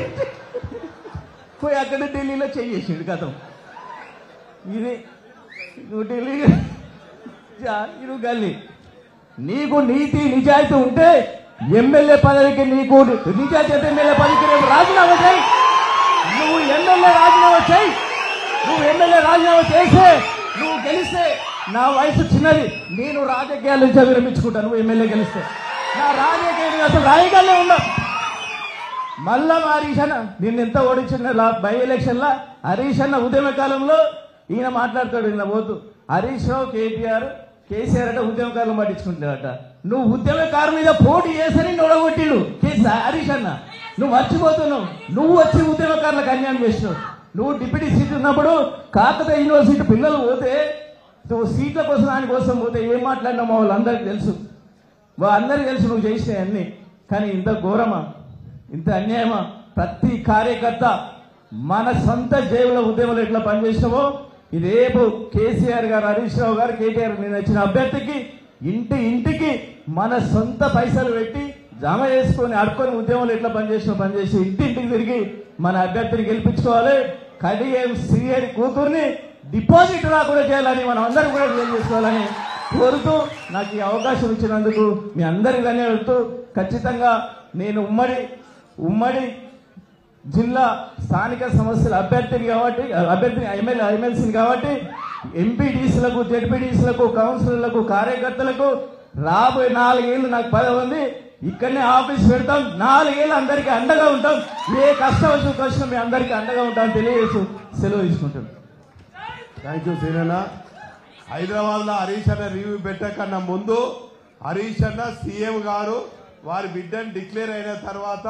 పోయి అక్కడ ఢిల్లీలో చేసేసాడు కథం ఇది నువ్వు ఢిల్లీ జా, నువ్వు గల్లీ నీకు నీతి నిజాయితీ ఉంటే ఎమ్మెల్యే పదవికి నీకు నిజాయితీ అయితే ఎమ్మెల్యే పదవికి రేపు రాజీనామా చేయి నువ్వు ఎమ్మెల్యే రాజీనామా చేయి నువ్వు ఎమ్మెల్యే రాజీనామా చేసే నువ్వు గెలిస్తే నా వయసు చిన్నది నేను రాజకీయాల నుంచి విరమించుకుంటాను నువ్వు ఎమ్మెల్యే గెలిస్తే నా రాజకీయ అసలు రాయగలే ఉన్నా మళ్ళా మా హరీష్ అన్న నిన్న ఎంత ఓడించిన లా- బై ఎలక్షన్ లా హరీష్ అన్న ఉద్యమ కాలంలో ఈయన మాట్లాడతాడు ఈయన పోతూ హరీష్ రావు కేటీఆర్ కేసీఆర్ అంటే ఉద్యమకారులు పట్టించుకుంటాడట నువ్వు ఉద్యమకారు మీద పోటీ చేసని నొడగొట్టిడు కేసీఆర్ హరీష్ అన్న నువ్వు మర్చిపోతున్నావు నువ్వు వచ్చి ఉద్యమకారులకు అన్యాయం చేసినావు నువ్వు డిప్యూటీ సీట్ ఉన్నప్పుడు కాకతీయ యూనివర్సిటీ పిల్లలు పోతే నువ్వు సీట్ల కోసం దానికోసం పోతే ఏం మాట్లాడినావు మా వాళ్ళందరికీ తెలుసు అందరికీ తెలుసు నువ్వు చేసినాయి అన్ని కానీ ఇంత ఘోరమా ఇంత అన్యాయమా ప్రతి కార్యకర్త మన సొంత జేబుల ఉద్యమంలో ఎట్లా పనిచేసినావో ఇది రేపు కేసీఆర్ గారు హరీష్ రావు గారు కేటీఆర్ నేను వచ్చిన అభ్యర్థికి ఇంటి ఇంటికి మన సొంత పైసలు పెట్టి జమ చేసుకొని అడుకొని ఉద్యమంలో ఎట్లా పనిచేసినా పనిచేసి ఇంటి ఇంటికి తిరిగి మన అభ్యర్థిని గెలిపించుకోవాలి కడియం శ్రీహరి కూతుర్ని డిపాజిట్ రాకుండా చేయాలని మనం అందరం కూడా ఏం చేసుకోవాలని కోరుతూ నాకు ఈ అవకాశం ఇచ్చినందుకు మీ అందరి ధన్యవాదాలతో ఖచ్చితంగా నేను ఉమ్మడి ఉమ్మడి జిల్లా స్థానిక సమస్యల అభ్యర్థిని కాబట్టి అభ్యర్థిని ఎమ్మెల్యే ఎమ్మెల్సీని కాబట్టి ఎంపీటీసీలకు జడ్పీటీసీలకు కౌన్సిలర్లకు కార్యకర్తలకు రాబోయే నాలుగేళ్లు నాకు పదవి ఉంది ఇక్కడనే ఆఫీస్ పెడతాం నాలుగేళ్ళు అందరికీ అండగా ఉంటాం ఏ కష్టం వచ్చిన కష్టం మీ అందరికీ అండగా ఉంటాం తెలియజేస్తూ సెలవు తీసుకుంటాం థ్యాంక్ యూ సీనన్న హైదరాబాద్ లో హరీష్ అన్న రివ్యూ పెట్టకన్నా ముందు హరీష్ అన్న సీఎం గారు వారి బిడ్డను డిక్లేర్ అయిన తర్వాత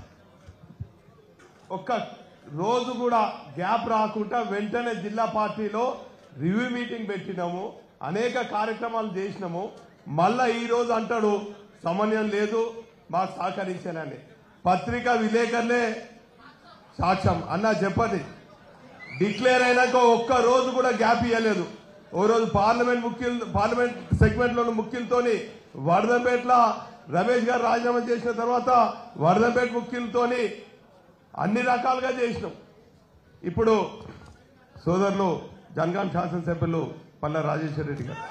ఒక్క రోజు కూడా గ్యాప్ రాకుండా వెంటనే జిల్లా పార్టీలో రివ్యూ మీటింగ్ పెట్టినాము అనేక కార్యక్రమాలు చేసినాము మళ్ళా ఈ రోజు అంటాడు సమన్వయం లేదు మాకు సహకరించానని పత్రికా విలేకరులే సాక్ష్యం అన్న చెప్పండి డిక్లేర్ అయినాక ఒక్క రోజు కూడా గ్యాప్ ఇవ్వలేదు ఓ రోజు పార్లమెంట్ ముఖ్యులు పార్లమెంట్ సెగ్మెంట్ లోని ముఖ్యులతోని వరదంపేటలో రమేష్ గారు రాజీనామా చేసిన తర్వాత వరదంపేట ముఖ్యులతోని అన్ని రకాలుగా చేసినాం ఇప్పుడు సోదరులు జనగాం శాసనసభ్యులు పల్ల రాజేశ్వర రెడ్డి గారు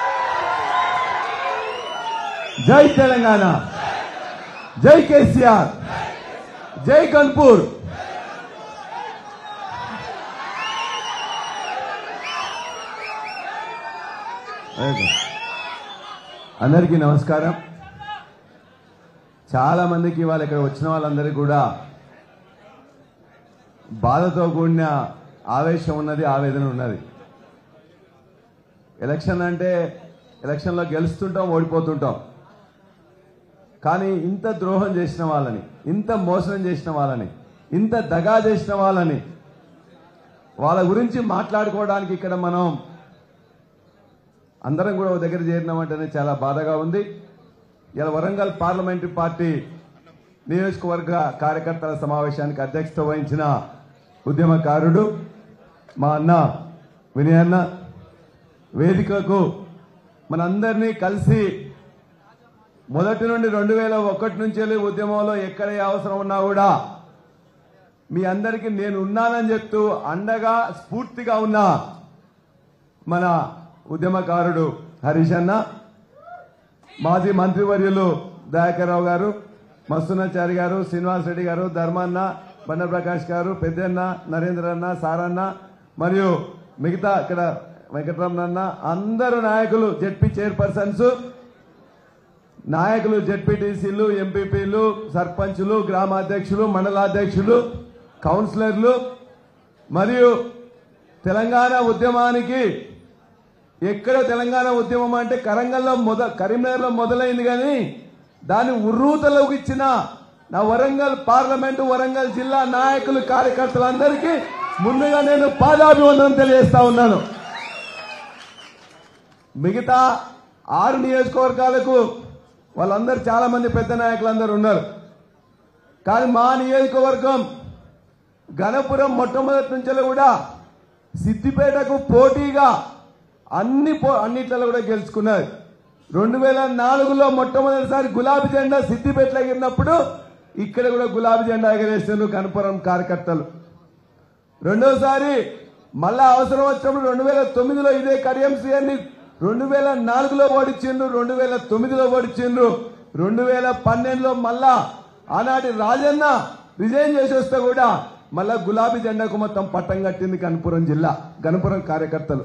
జై తెలంగాణ జై కేసీఆర్ జై కన్పూర్ అందరికీ నమస్కారం చాలా మందికి ఇవాళ ఇక్కడ వచ్చిన వాళ్ళందరికీ కూడా బాధతో కూడిన ఆవేశం ఉన్నది ఆవేదన ఉన్నది ఎలక్షన్ అంటే ఎలక్షన్లో గెలుస్తుంటాం ఓడిపోతుంటాం కానీ ఇంత ద్రోహం చేసిన వాళ్ళని ఇంత మోసం చేసిన వాళ్ళని ఇంత దగా చేసిన వాళ్ళని వాళ్ళ గురించి మాట్లాడుకోవడానికి ఇక్కడ మనం అందరం కూడా ఒక దగ్గర చేరినామంటేనే చాలా బాధగా ఉంది ఇలా వరంగల్ పార్లమెంటరీ పార్టీ నియోజకవర్గ కార్యకర్తల సమావేశానికి అధ్యక్షత వహించిన ఉద్యమకారుడు మా అన్న వినయన్న వేదికకు మనందరినీ కలిసి మొదటి నుండి రెండు వేల ఒకటి నుంచి వెళ్ళి ఉద్యమంలో ఎక్కడ ఏ అవసరం ఉన్నా కూడా మీ అందరికీ నేను ఉన్నానని చెప్తూ అండగా స్ఫూర్తిగా ఉన్న మన ఉద్యమకారుడు హరీష్ అన్న మాజీ మంత్రివర్యులు దయాకర్రావు గారు మస్తునాచారి గారు శ్రీనివాస్ రెడ్డి గారు ధర్మన్న బండ ప్రకాష్ గారు పెద్దన్న నరేంద్ర అన్న సారన్న మరియు మిగతా ఇక్కడ వెంకటరమణ అన్న అందరు నాయకులు జెడ్పీ చైర్పర్సన్స్ నాయకులు జెడ్పీటీసీలు ఎంపీపీలు సర్పంచులు గ్రామాధ్యక్షులు మండలాధ్యక్షులు కౌన్సిలర్లు మరియు తెలంగాణ ఉద్యమానికి ఎక్కడ తెలంగాణ ఉద్యమం అంటే కరంగల్లో మొద కరీంనగర్లో మొదలైంది కానీ దాన్ని ఉర్రూతలోకి ఇచ్చిన నా వరంగల్ పార్లమెంటు వరంగల్ జిల్లా నాయకులు కార్యకర్తలందరికీ ముందుగా నేను పాదాభివందనం తెలియజేస్తా ఉన్నాను మిగతా ఆరు నియోజకవర్గాలకు వాళ్ళందరూ చాలా మంది పెద్ద నాయకులందరూ ఉన్నారు కానీ మా నియోజకవర్గం గణపురం మొట్టమొదటి నుంచి కూడా సిద్దిపేటకు పోటీగా అన్ని పో అన్నిట్లలో కూడా గెలుచుకున్నది రెండు వేల నాలుగులో మొట్టమొదటిసారి గులాబీ జెండా సిద్దిపేటలో ఎగిరినప్పుడు ఇక్కడ కూడా గులాబీ జెండా ఎగరేస్తున్నారు గణపురం కార్యకర్తలు రెండోసారి మళ్ళా అవసరం వచ్చినప్పుడు రెండు వేల తొమ్మిదిలో ఇదే కడియం శ్రీని రెండు వేల నాలుగులో ఓడించిండ్రు రెండు వేల తొమ్మిదిలో ఓడించిండ్రు రెండు వేల పన్నెండులో మళ్ళా ఆనాటి రాజన్న రిజైన్ చేసి వస్తే కూడా మళ్ళా గులాబీ జెండాకు మొత్తం పట్టం కట్టింది గణపురం జిల్లా గణపురం కార్యకర్తలు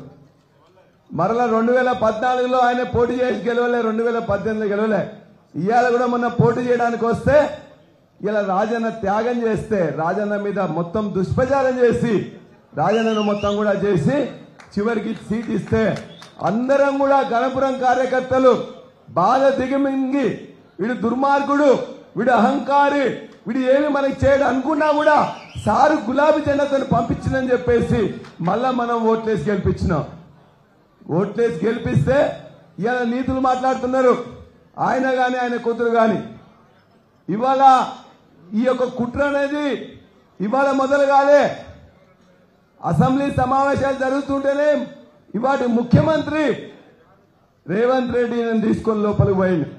మరలా రెండు వేల పద్నాలుగులో ఆయన పోటీ చేసి గెలవలే రెండు వేల పద్దెనిమిదిలో గెలవలే ఇవాళ కూడా మొన్న పోటీ చేయడానికి వస్తే ఇలా రాజన్న త్యాగం చేస్తే రాజన్న మీద మొత్తం దుష్ప్రచారం చేసి రాజన్నను మొత్తం కూడా చేసి చివరికి సీట్ ఇస్తే అందరం కూడా గణపురం కార్యకర్తలు బాగా దిగమింగి వీడు దుర్మార్గుడు వీడు అహంకారి వీడు ఏమి మనకి చేయడు అనుకున్నా కూడా సారు గులాబీ జెండాతో పంపించిందని చెప్పేసి మళ్ళా మనం ఓట్లేసి గెలిపించినాం ఓట్లేసి గెలిపిస్తే ఇవాళ నీతులు మాట్లాడుతున్నారు ఆయన గాని ఆయన కూతురు గాని ఇవాళ ఈ యొక్క కుట్ర అనేది ఇవాళ మొదలు కాలే అసెంబ్లీ సమావేశాలు జరుగుతుంటేనే ఇవాటి ముఖ్యమంత్రి రేవంత్ రెడ్డి నేను తీసుకొని లోపలికి పోయింది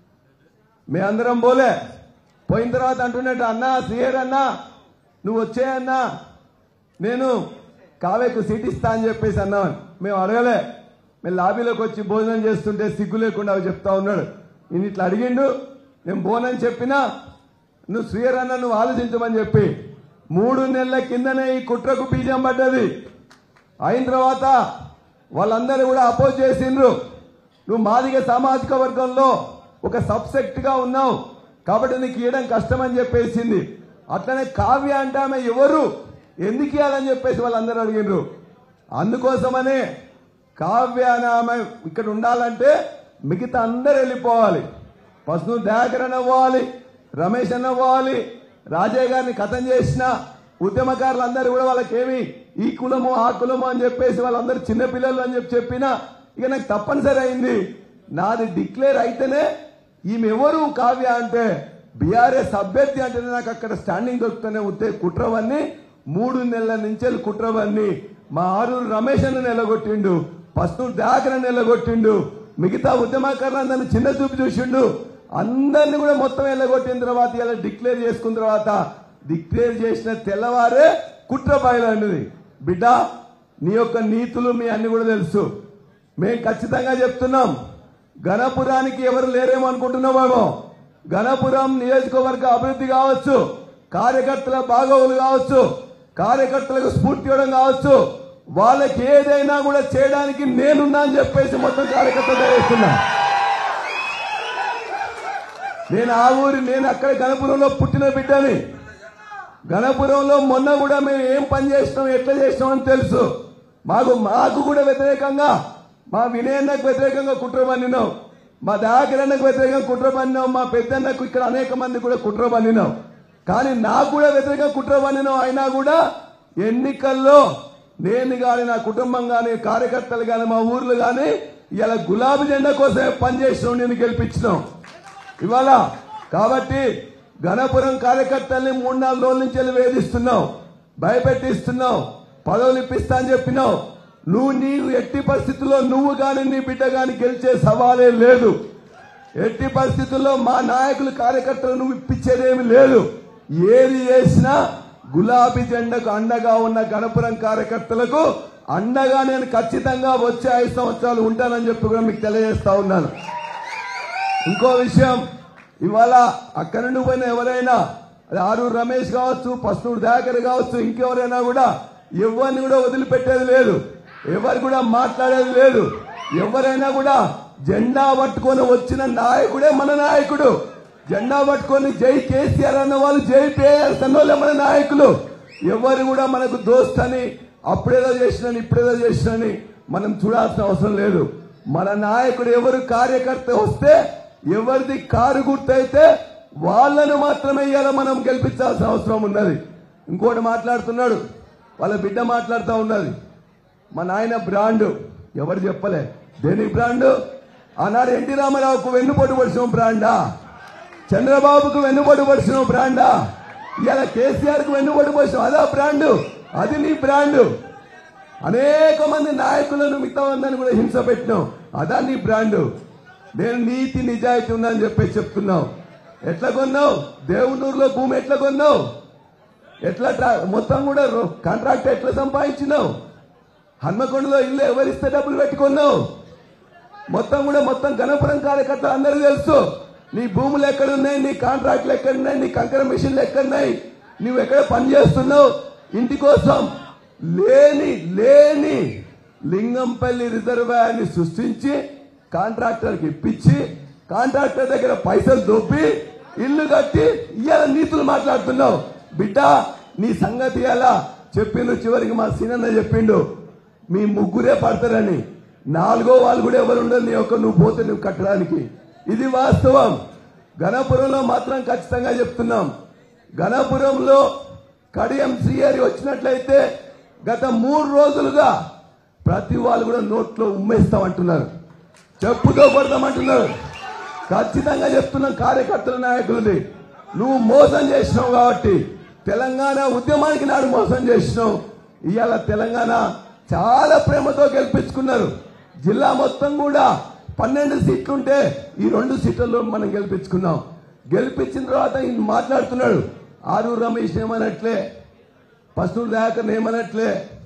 మీ అందరం పోలే పోయిన తర్వాత అంటున్నట్టు అన్నా సిఆర్ అన్నా నువ్వు వచ్చేయన్నా నేను కావేకు సీట్ ఇస్తా అని చెప్పేసి అన్నామని మేము అడగలే మేము లాబీలోకి వచ్చి భోజనం చేస్తుంటే సిగ్గు లేకుండా అవి చెప్తా ఉన్నాడు నేను ఇట్లా అడిగిండు నేను బోనని చెప్పినా నువ్వు శ్రీయర్ అన్న నువ్వు ఆలోచించమని చెప్పి మూడు నెలల కిందనే ఈ కుట్రకు బీజం పడ్డది అయిన తర్వాత వాళ్ళందరూ కూడా అపోజ్ చేసిండ్రు నువ్వు మాదిగ సామాజిక వర్గంలో ఒక సబ్సెక్ట్ గా ఉన్నావు కాబట్టి నీకు ఇవ్వడం కష్టమని చెప్పేసింది అట్లనే కావ్య అంటే ఆమె ఎవరు ఎందుకు ఇవ్వాలని చెప్పేసి వాళ్ళందరూ అడిగిండ్రు అందుకోసమనే కావ్య అనే ఆమె ఇక్కడ ఉండాలంటే మిగతా అందరు వెళ్ళిపోవాలి పసుపు దయాకర్ అన్న పోవాలి రమేష్ అన్న పోవాలి రాజయ్య గారిని కథం చేసిన ఉద్యమకారులందరూ కూడా వాళ్ళకేమి ఈ కులము ఆ కులము అని చెప్పేసి వాళ్ళందరూ చిన్నపిల్లలు అని చెప్పి చెప్పినా ఇక నాకు తప్పనిసరి అయింది నాది డిక్లేర్ అయితేనే ఈమె ఎవరు కావ్య అంటే బీఆర్ఎస్ అభ్యర్థి అంటేనే నాకు అక్కడ స్టాండింగ్ దొరుకుతూనే ఉంటే కుట్రవన్నీ మూడు నెలల నుంచి కుట్రవన్నీ మా ఆరూరు రమేష్ అన్న నిలగొట్టిండు పస్తూరు దాకర నిలగొట్టిండు మిగతా ఉద్యమకారులందరినీ చిన్న చూపు చూసిండు అందరిని కూడా మొత్తం వెళ్ళగొట్టిన తర్వాత ఇలా డిక్లేర్ చేసుకున్న తర్వాత డిక్లేర్ చేసిన తెల్లవారే కుట్ర బయలన్నది బిడ్డ నీ యొక్క నీతులు మీ అన్ని కూడా తెలుసు మేము ఖచ్చితంగా చెప్తున్నాం గణపురానికి ఎవరు లేరేమో అనుకుంటున్నామేమో గణపురం నియోజకవర్గ అభివృద్ధి కావచ్చు కార్యకర్తల బాగోగులు కావచ్చు కార్యకర్తలకు స్ఫూర్తి ఇవ్వడం కావచ్చు వాళ్ళకి ఏదైనా కూడా చేయడానికి నేనున్నా అని చెప్పేసి మొత్తం కార్యకర్తలు చేస్తున్నా నేను ఆ ఊరి నేను అక్కడ గణపురంలో పుట్టిన బిడ్డని గణపురంలో మొన్న కూడా మేము ఏం పని చేసినాం ఎట్లా చేసినాం అని తెలుసు మాకు మాకు కూడా వ్యతిరేకంగా మా వినయన్నకు వ్యతిరేకంగా కుట్ర పన్నినాం మా దాకరన్నకు వ్యతిరేకంగా కుట్ర పన్నినాం మా పెద్దన్నకు ఇక్కడ అనేక మంది కూడా కుట్ర పన్నినాం కానీ నాకు కూడా వ్యతిరేకంగా కుట్ర పన్నినాం అయినా కూడా ఎన్నికల్లో నేను కానీ నా కుటుంబం కానీ కార్యకర్తలు కానీ మా ఊర్లు కానీ ఇలా గులాబీ జెండా కోసమే పనిచేసినాం నేను గెలిపించినాం ఇవాళ కాబట్టి గణపురం కార్యకర్తల్ని మూడు నాలుగు రోజుల నుంచి వెళ్ళి వేధిస్తున్నావు భయపెట్టిస్తున్నావు పదవులు ఇప్పిస్తా అని చెప్పినావు నువ్వు నీవు ఎట్టి పరిస్థితుల్లో నువ్వు కానీ నీ బిడ్డ కానీ గెలిచే సవాలే లేదు ఎట్టి పరిస్థితుల్లో మా నాయకులు కార్యకర్తలు నువ్వు ఇప్పించేదేమి లేదు ఏది చేసినా గులాబీ జెండకు అండగా ఉన్న గణపురం కార్యకర్తలకు అండగా నేను ఖచ్చితంగా వచ్చే ఐదు సంవత్సరాలు ఉంటానని చెప్పి కూడా మీకు తెలియజేస్తా ఉన్నాను ఇంకో విషయం ఇవాళ అక్కడ నుండి పోయిన ఎవరైనా అది ఆరూరు రమేష్ కావచ్చు పసునూరు దయాకర్ కావచ్చు ఇంకెవరైనా కూడా ఎవరిని కూడా వదిలిపెట్టేది లేదు ఎవరు కూడా మాట్లాడేది లేదు ఎవరైనా కూడా జెండా పట్టుకొని వచ్చిన నాయకుడే మన నాయకుడు జెండా పట్టుకొని జై కేసీఆర్ అన్న వాళ్ళు జై కేఆర్ అన్న వాళ్ళే మన నాయకులు ఎవరు కూడా మనకు దోస్త్ అని అప్పుడేదో చేసినని ఇప్పుడేదో చేసినని మనం చూడాల్సిన అవసరం లేదు మన నాయకుడు ఎవరు కార్యకర్త వస్తే ఎవరిది కారు గుర్తయితే వాళ్ళను మాత్రమే ఇవాళ మనం గెలిపించాల్సిన అవసరం ఉన్నది ఇంకోటి మాట్లాడుతున్నాడు వాళ్ళ బిడ్డ మాట్లాడుతూ ఉన్నది మా నాయన బ్రాండ్ ఎవరు చెప్పలే దేని బ్రాండ్ ఆనాడు ఎన్టీ రామారావుకు వెన్నుపోటు పడిచిన బ్రాండా చంద్రబాబుకు వెన్నుపోటు పడిచిన బ్రాండా ఇవాళ కేసీఆర్ కు వెన్నుపోటు పడిచిన అదా బ్రాండ్ అది నీ బ్రాండ్ అనేక మంది నాయకులను మిగతా మందిని కూడా హింస పెట్టినావు అదా నీ బ్రాండ్ నేను నీతి నిజాయితీ ఉందని చెప్పేసి చెప్తున్నావు ఎట్లా కొన్నావు దేవునూరులో భూమి ఎట్లా కొన్నావు ఎట్లా ట్రా- మొత్తం కూడా రో- కాంట్రాక్ట్ ఎట్లా సంపాదించినావు హన్మకొండలో ఇల్లు ఎవరిస్తే డబ్బులు పెట్టుకున్నావు మొత్తం కూడా మొత్తం గణపురం కార్యకర్తలు అందరికీ తెలుసు నీ భూములు ఎక్కడున్నాయి నీ కాంట్రాక్ట్లు ఎక్కడున్నాయి నీ కంకర మిషన్లు ఎక్కడున్నాయి నువ్వు ఎక్కడ పని చేస్తున్నావు ఇంటి కోసం లేని లేని లింగంపల్లి రిజర్వాయర్ని సృష్టించి కాంట్రాక్టర్కి ఇప్పించి కాంట్రాక్టర్ దగ్గర పైసలు దొబ్బి ఇల్లు కట్టి ఇవాళ నీతులు మాట్లాడుతున్నావు బిడ్డ నీ సంగతి ఎలా చెప్పిండు చివరికి మా సీనన్న చెప్పిండు మీ ముగ్గురే పడతారని నాలుగో వాళ్ళు కూడా ఎవరు ఉండరు నీ యొక్క నువ్వు పోతే నువ్వు కట్టడానికి ఇది వాస్తవం గణపురంలో మాత్రం ఖచ్చితంగా చెప్తున్నాం గణపురంలో కడియం శ్రీహరి వచ్చినట్లయితే గత మూడు రోజులుగా ప్రతి వాళ్ళు కూడా నోట్లో ఉమ్మేస్తామంటున్నారు చెప్పుతో కొడతామంటున్నారు ఖచ్చితంగా చెప్తున్నాం కార్యకర్తల నాయకులది నువ్వు మోసం చేసినావు కాబట్టి తెలంగాణ ఉద్యమానికి నాడు మోసం చేసినావు ఇవాళ తెలంగాణ చాలా ప్రేమతో గెలిపించుకున్నారు జిల్లా మొత్తం కూడా పన్నెండు సీట్లుంటే ఈ రెండు సీట్లలో మనం గెలిపించుకున్నాం గెలిపించిన తర్వాత ఈయన మాట్లాడుతున్నాడు ఆరు రమేష్ ఏమనట్లే పసునూరు దయాకర్ ఏమనట్లే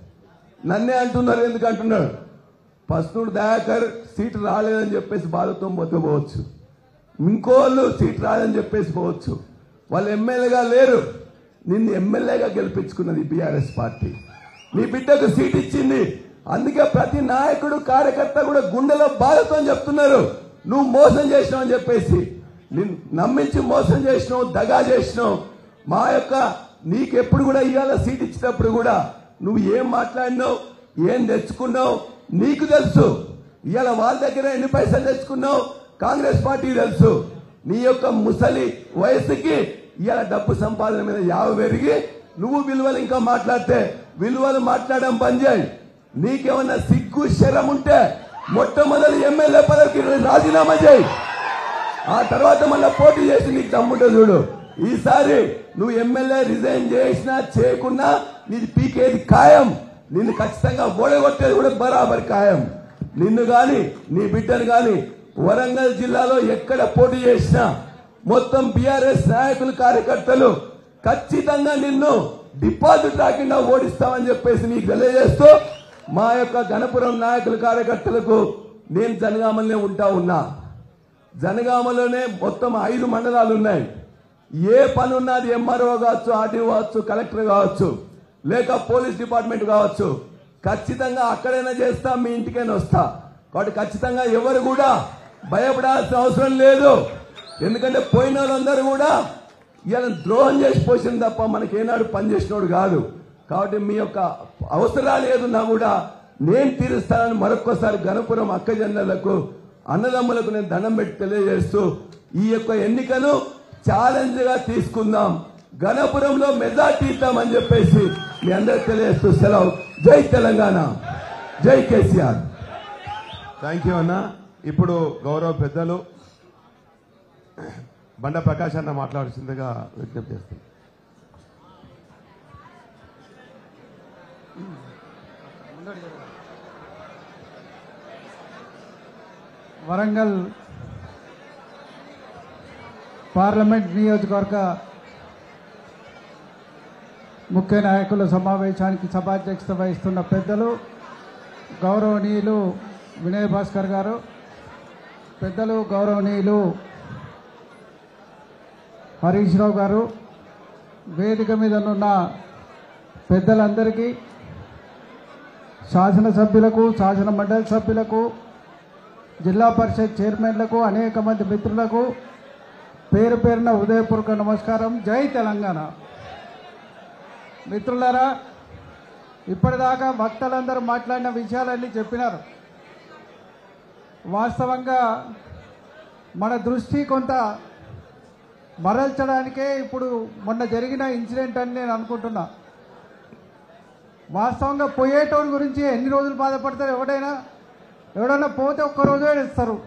నన్నే అంటున్నారు ఎందుకు అంటున్నాడు పసునూరు దయాకర్ సీటు రాలేదని చెప్పేసి బాధతో పోవచ్చు ఇంకోళ్ళు సీట్ రాదని చెప్పేసి పోవచ్చు వాళ్ళు ఎమ్మెల్యేగా లేరు నిన్ను ఎమ్మెల్యేగా గెలిపించుకున్నది బీఆర్ఎస్ పార్టీ నీ బిడ్డకు సీట్ ఇచ్చింది అందుకే ప్రతి నాయకుడు కార్యకర్త కూడా గుండెలో బాధతో చెప్తున్నారు నువ్వు మోసం చేసినావు అని చెప్పేసి నిన్ను నమ్మించి మోసం చేసినావు దగా చేసినావు మా యొక్క నీకెప్పుడు కూడా ఇవాళ సీట్ ఇచ్చినప్పుడు కూడా నువ్వు ఏం మాట్లాడినావు ఏం తెచ్చుకున్నావు నీకు తెలుసు ఇవాళ వాళ్ళ దగ్గర ఎన్ని పైసలు తెచ్చుకున్నావు కాంగ్రెస్ పార్టీ తెలుసు నీ యొక్క ముసలి వయసుకి ఇవాళ డబ్బు సంపాదన మీద యావ పెరిగి నువ్వు విలువలు ఇంకా మాట్లాడితే విలువలు మాట్లాడడం బంద్ చేయి నీకేమన్నా సిగ్గు శరం ఉంటే మొట్టమొదటి ఎమ్మెల్యే పదవికి రాజీనామా చేయి ఆ తర్వాత మళ్ళీ పోటీ చేసి నీకు తమ్ముంటే చూడు ఈసారి నువ్వు ఎమ్మెల్యే రిజైన్ చేసినా చేయకున్నా నీది పీకేది ఖాయం నిన్ను ఖచ్చితంగా ఓడగొట్టేది కూడా బరాబర్ ఖాయం నిన్ను గాని నీ బిడ్డను గాని వరంగల్ జిల్లాలో ఎక్కడ పోటీ చేసినా మొత్తం బీఆర్ఎస్ నాయకులు కార్యకర్తలు ఖచ్చితంగా నిన్ను డిపాజిట్ రాకుండా ఓడిస్తామని చెప్పేసి నీకు తెలియజేస్తూ మా యొక్క గణపురం నాయకులు కార్యకర్తలకు నేను జనగామల్నే ఉంటా ఉన్నా జనగామలోనే మొత్తం ఐదు మండలాలు ఉన్నాయి ఏ పని ఉన్నది ఎంఆర్ఓ కావచ్చు ఆర్డీఓ కావచ్చు కలెక్టర్ కావచ్చు లేక పోలీస్ డిపార్ట్మెంట్ కావచ్చు ఖచ్చితంగా అక్కడైనా చేస్తా మీ ఇంటికైనా వస్తా కాబట్టి ఖచ్చితంగా ఎవరు కూడా భయపడాల్సిన అవసరం లేదు ఎందుకంటే పోయిన వాళ్ళందరూ కూడా ఇలా ద్రోహం చేసి పోసింది తప్ప మనకేనాడు పనిచేసినోడు కాదు కాబట్టి మీ యొక్క అవసరాలు ఏదున్నా కూడా నేను తీరుస్తానని మరొక్కసారి గణపురం అక్కజనులకు అన్నదమ్ములకు నేను దండం పెట్టి తెలియజేస్తూ ఈ యొక్క ఎన్నికను ఛాలెంజ్ గా తీసుకుందాం గణపురంలో మెజార్టీ ఇద్దామని చెప్పేసి మీ అందరికి తెలియజేస్తూ సెలవు జై తెలంగాణ జై కేసీఆర్ థ్యాంక్ యూ అన్న ఇప్పుడు గౌరవ పెద్దలు బండ ప్రకాష్ అన్న మాట్లాడుతుందిగా విజ్ఞప్తి చేస్తుంది వరంగల్ పార్లమెంట్ నియోజకవర్గ ముఖ్య నాయకుల సమావేశానికి సభాధ్యక్షత వహిస్తున్న పెద్దలు గౌరవనీయులు వినయ్ భాస్కర్ గారు పెద్దలు గౌరవనీయులు హరీష్ రావు గారు వేదిక మీద ఉన్న పెద్దలందరికీ శాసనసభ్యులకు శాసన మండలి సభ్యులకు జిల్లా పరిషత్ చైర్మన్లకు అనేక మంది మిత్రులకు పేరు పేరున హృదయపూర్వక నమస్కారం జై తెలంగాణ మిత్రులారా ఇప్పటిదాకా భక్తులందరూ మాట్లాడిన విషయాలన్నీ చెప్పినారు వాస్తవంగా మన దృష్టి కొంత మరల్చడానికే ఇప్పుడు మొన్న జరిగిన ఇన్సిడెంట్ అని నేను అనుకుంటున్నా వాస్తవంగా పోయేటోడి గురించి ఎన్ని రోజులు బాధపడతారు ఎవడైనా ఎవడైనా పోతే ఒక్క రోజు ఇస్తారు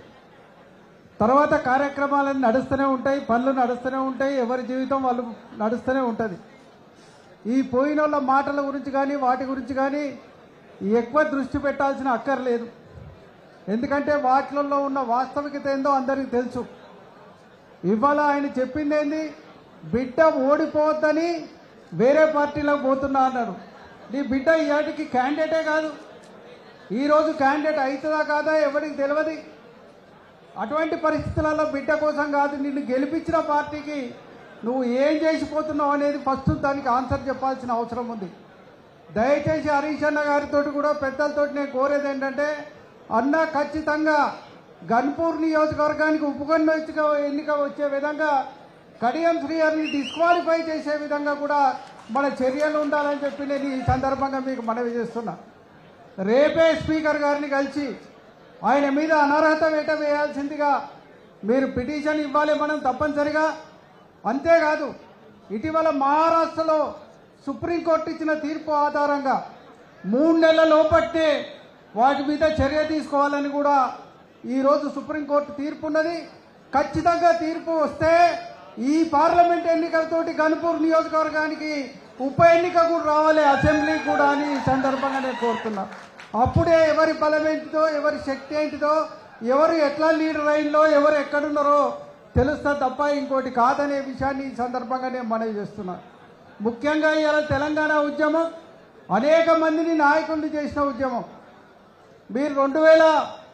తర్వాత కార్యక్రమాలన్నీ నడుస్తూనే ఉంటాయి పనులు నడుస్తూనే ఉంటాయి ఎవరి జీవితం వాళ్ళు నడుస్తూనే ఉంటుంది ఈ పోయిన వాళ్ళ మాటల గురించి కానీ వాటి గురించి కానీ ఎక్కువ దృష్టి పెట్టాల్సిన అక్కర్లేదు ఎందుకంటే వాటిలలో ఉన్న వాస్తవికత ఏందో అందరికీ తెలుసు ఇవాళ ఆయన చెప్పింది ఏంది బిడ్డ ఓడిపోవద్దని వేరే పార్టీలోకి పోతున్నా అన్నారు నీ బిడ్డ ఇవాటికి క్యాండిడేటే కాదు ఈరోజు క్యాండిడేట్ అవుతుందా కాదా ఎవరికి తెలియదు అటువంటి పరిస్థితులలో బిడ్డ కోసం కాదు నిన్ను గెలిపించిన పార్టీకి నువ్వు ఏం చేసిపోతున్నావు అనేది ఫస్ట్ దానికి ఆన్సర్ చెప్పాల్సిన అవసరం ఉంది దయచేసి హరీష్ అన్న గారితో కూడా పెద్దలతో నేను కోరేది ఏంటంటే అన్న ఖచ్చితంగా గన్పూర్ నియోజకవర్గానికి ఉపగణిక ఎన్నిక వచ్చే విధంగా కడియం శ్రీహరిని డిస్క్వాలిఫై చేసే విధంగా కూడా మన చర్యలు ఉండాలని చెప్పి నేను ఈ సందర్భంగా మీకు మనవి చేస్తున్నా రేపే స్పీకర్ గారిని కలిసి ఆయన మీద అనర్హత వేట వేయాల్సిందిగా మీరు పిటిషన్ ఇవ్వాలి మనం తప్పనిసరిగా అంతేకాదు ఇటీవల మహారాష్ట్రలో సుప్రీంకోర్టు ఇచ్చిన తీర్పు ఆధారంగా మూడు నెలల లోపట్టే వాటి మీద చర్య తీసుకోవాలని కూడా ఈరోజు సుప్రీంకోర్టు తీర్పు ఉన్నది ఖచ్చితంగా తీర్పు వస్తే ఈ పార్లమెంట్ ఎన్నికలతోటి గన్పూర్ నియోజకవర్గానికి ఉప ఎన్నిక కూడా రావాలి అసెంబ్లీ కూడా అని ఈ సందర్భంగా నేను కోరుతున్నా అప్పుడే ఎవరి బలం ఏంటిదో ఎవరి శక్తి ఏంటిదో ఎవరు ఎట్లా లీడర్ లైన్లో ఎవరు ఎక్కడున్నారో తెలుస్తా తప్ప ఇంకోటి కాదనే విషయాన్ని ఈ సందర్భంగా నేను మనవి చేస్తున్నా ముఖ్యంగా ఇవాళ తెలంగాణ ఉద్యమం అనేక మందిని నాయకుల్ని చేసిన ఉద్యమం మీరు రెండు వేల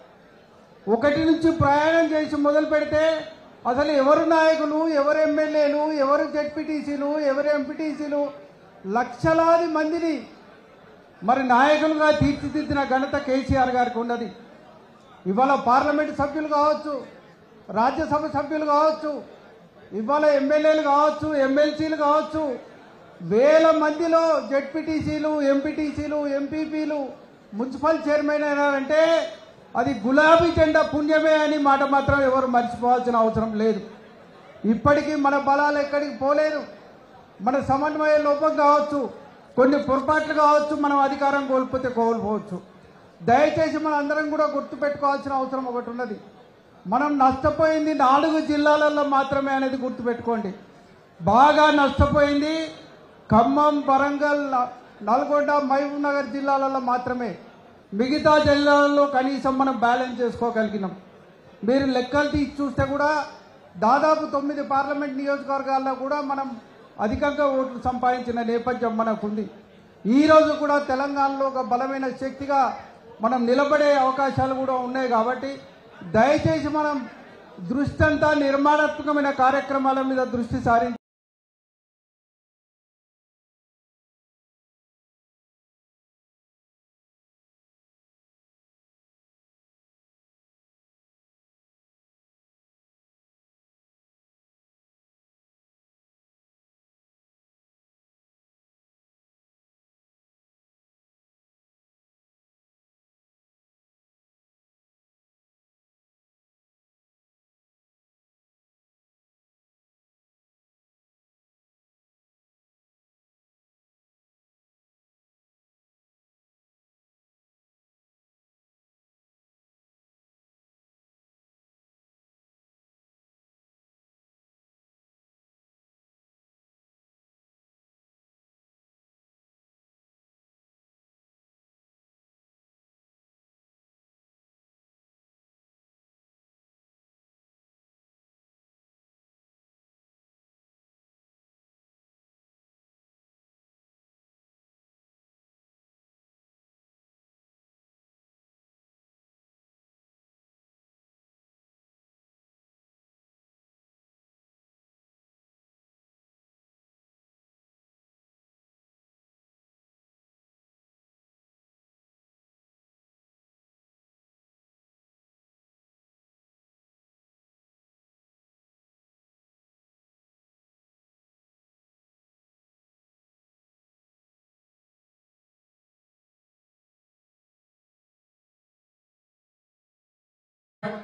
ఒకటి నుంచి ప్రయాణం చేసి మొదలు పెడితే అసలు ఎవరు నాయకులు ఎవరు ఎమ్మెల్యేలు ఎవరు జెడ్పీటీసీలు ఎవరు ఎంపీటీసీలు లక్షలాది మందిని మరి నాయకులుగా తీర్చిదిద్దిన ఘనత కేసీఆర్ గారికి ఉన్నది ఇవాళ పార్లమెంట్ సభ్యులు కావచ్చు రాజ్యసభ సభ్యులు కావచ్చు ఇవాళ ఎమ్మెల్యేలు కావచ్చు ఎమ్మెల్సీలు కావచ్చు వేల మందిలో జెడ్పీటీసీలు ఎంపీటీసీలు ఎంపీపీలు మున్సిపల్ చైర్మన్ అయినారంటే అది గులాబీ జెండా పుణ్యమే అని మాట మాత్రం ఎవరు మర్చిపోవాల్సిన అవసరం లేదు ఇప్పటికీ మన బలాలు ఎక్కడికి పోలేదు మన సమన్వయ లోపం కావచ్చు కొన్ని పొరపాట్లు కావచ్చు మనం అధికారం కోల్పోతే కోల్పోవచ్చు దయచేసి మన అందరం కూడా గుర్తుపెట్టుకోవాల్సిన అవసరం ఒకటి ఉన్నది మనం నష్టపోయింది నాలుగు జిల్లాలలో మాత్రమే అనేది గుర్తుపెట్టుకోండి బాగా నష్టపోయింది ఖమ్మం వరంగల్ న- నల్గొండ మహబూబ్ నగర్ జిల్లాలలో మాత్రమే మిగతా జిల్లాలలో కనీసం మనం బ్యాలెన్స్ చేసుకోగలిగినాం మీరు లెక్కలు తీసి చూస్తే కూడా దాదాపు తొమ్మిది పార్లమెంట్ నియోజకవర్గాల్లో కూడా మనం అధికంగా ఓట్లు సంపాదించిన నేపథ్యం మనకుంది ఈ రోజు కూడా తెలంగాణలో ఒక బలమైన శక్తిగా మనం నిలబడే అవకాశాలు కూడా ఉన్నాయి కాబట్టి దయచేసి మనం దృష్టి అంతా నిర్మాణాత్మకమైన కార్యక్రమాల మీద దృష్టి సారించి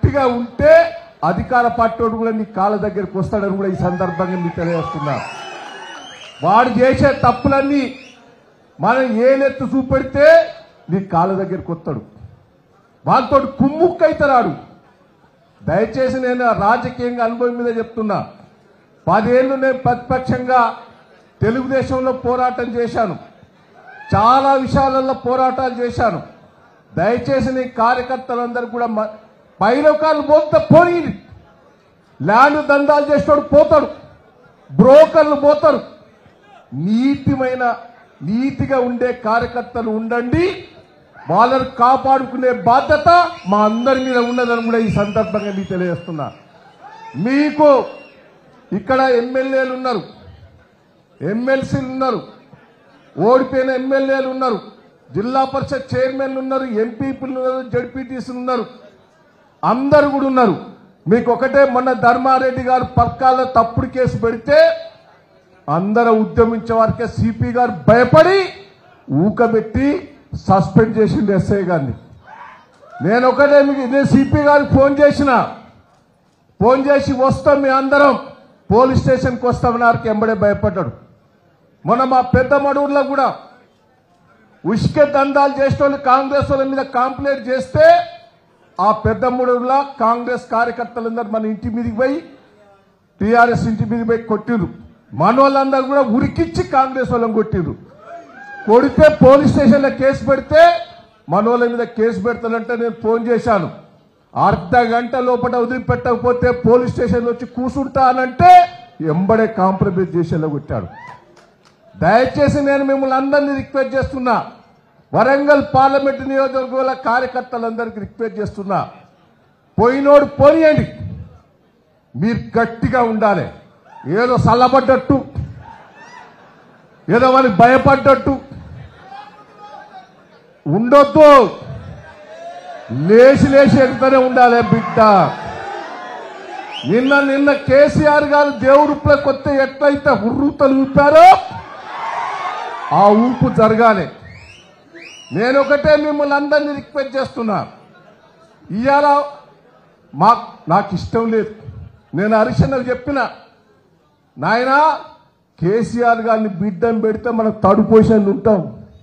గట్టిగా ఉంటే అధికార పార్టీ వాడు కూడా నీ కాళ్ళ దగ్గరికి వస్తాడని కూడా ఈ సందర్భంగా మీకు తెలియజేస్తున్నా వాడు చేసే తప్పులన్నీ మనం ఏనెత్తు చూపెడితే నీ కాళ్ళ దగ్గరికి వస్తాడు వాళ్ళతో కుమ్ముక్కైతరాడు దయచేసి నేను ఆ రాజకీయంగా అనుభవం మీద చెప్తున్నా పదేళ్ళు నేను ప్రతిపక్షంగా తెలుగుదేశంలో పోరాటం చేశాను చాలా విషయాలలో పోరాటాలు చేశాను దయచేసి నీ కార్యకర్తలందరూ కూడా మ- పైలోకాలు పోతే పోయి ల్యాండ్ దందాలు చేసేవాడు పోతాడు బ్రోకర్లు పోతారు నీతిమైన నీతిగా ఉండే కార్యకర్తలు ఉండండి వాళ్ళని కాపాడుకునే బాధ్యత మా అందరి మీద ఉన్నదని కూడా ఈ సందర్భంగా మీకు తెలియజేస్తున్నా మీకు ఇక్కడ ఎమ్మెల్యేలు ఉన్నారు ఎమ్మెల్సీలు ఉన్నారు ఓడిపోయిన ఎమ్మెల్యేలు ఉన్నారు జిల్లా పరిషత్ చైర్మన్లు ఉన్నారు ఎంపీపీలు ఉన్నారు జడ్పీటీసీలు ఉన్నారు అందరు కూడా ఉన్నారు మీకు ఒకటే మొన్న ధర్మారెడ్డి గారు పక్కాల తప్పుడు కేసు పెడితే అందరూ ఉద్యమించే వారికే సిపి గారు భయపడి ఊకబెట్టి సస్పెండ్ చేసిండు ఎస్ఐ గారిని నేను ఒకటే మీకు నేను సిపి గారికి ఫోన్ చేసిన ఫోన్ చేసి వస్తాం మీ అందరం పోలీస్ స్టేషన్కి వస్తామని వారికి ఎంబడే భయపడ్డాడు మొన్న మా పెద్ద మడూరులో కూడా ఉష్క దందాలు చేసిన వాళ్ళు కాంగ్రెస్ వాళ్ళ మీద కంప్లైంట్ చేస్తే ఆ పెద్ద మడూరులో కాంగ్రెస్ కార్యకర్తలందరూ మన ఇంటి మీదకి పోయి టీఆర్ఎస్ ఇంటి మీదకి పోయి కొట్టిరు మన వాళ్ళందరూ కూడా ఉరికిచ్చి కాంగ్రెస్ వాళ్ళని కొట్టిరు కొడితే పోలీస్ స్టేషన్లో కేసు పెడితే మన వాళ్ళ మీద కేసు పెడతానంటే నేను ఫోన్ చేశాను అర్ధ గంట లోపల వదిలిపెట్టకపోతే పోలీస్ స్టేషన్లో వచ్చి కూర్చుంటానంటే ఎంబడే కాంప్రమైజ్ చేసేలా కొట్టాడు దయచేసి నేను మిమ్మల్ని అందరినీ రిక్వెస్ట్ చేస్తున్నా వరంగల్ పార్లమెంట్ నియోజకవర్గాల కార్యకర్తలందరికీ రిక్వెస్ట్ చేస్తున్నా పోయినోడు పోనీయండి మీరు గట్టిగా ఉండాలి ఏదో సల్లబడ్డట్టు ఏదో వాళ్ళకి భయపడ్డట్టు ఉండొద్దు లేచి లేచి ఎడుతూనే ఉండాలి బిడ్డ నిన్న నిన్న కేసీఆర్ గారు దేవుడిపై కొత్త ఎట్లయితే హుర్రూతలు ఊపారో ఆ ఊపు జరగాలి నేను ఒకటే మిమ్మల్ని అందరినీ రిక్వెస్ట్ చేస్తున్నా ఇవాళ మా నాకు ఇష్టం లేదు నేను హరిశన్నకు చెప్పిన నాయన కేసీఆర్ గారిని బిడ్డను పెడితే మనం థర్డ్ పొజిషన్ ఉంటాం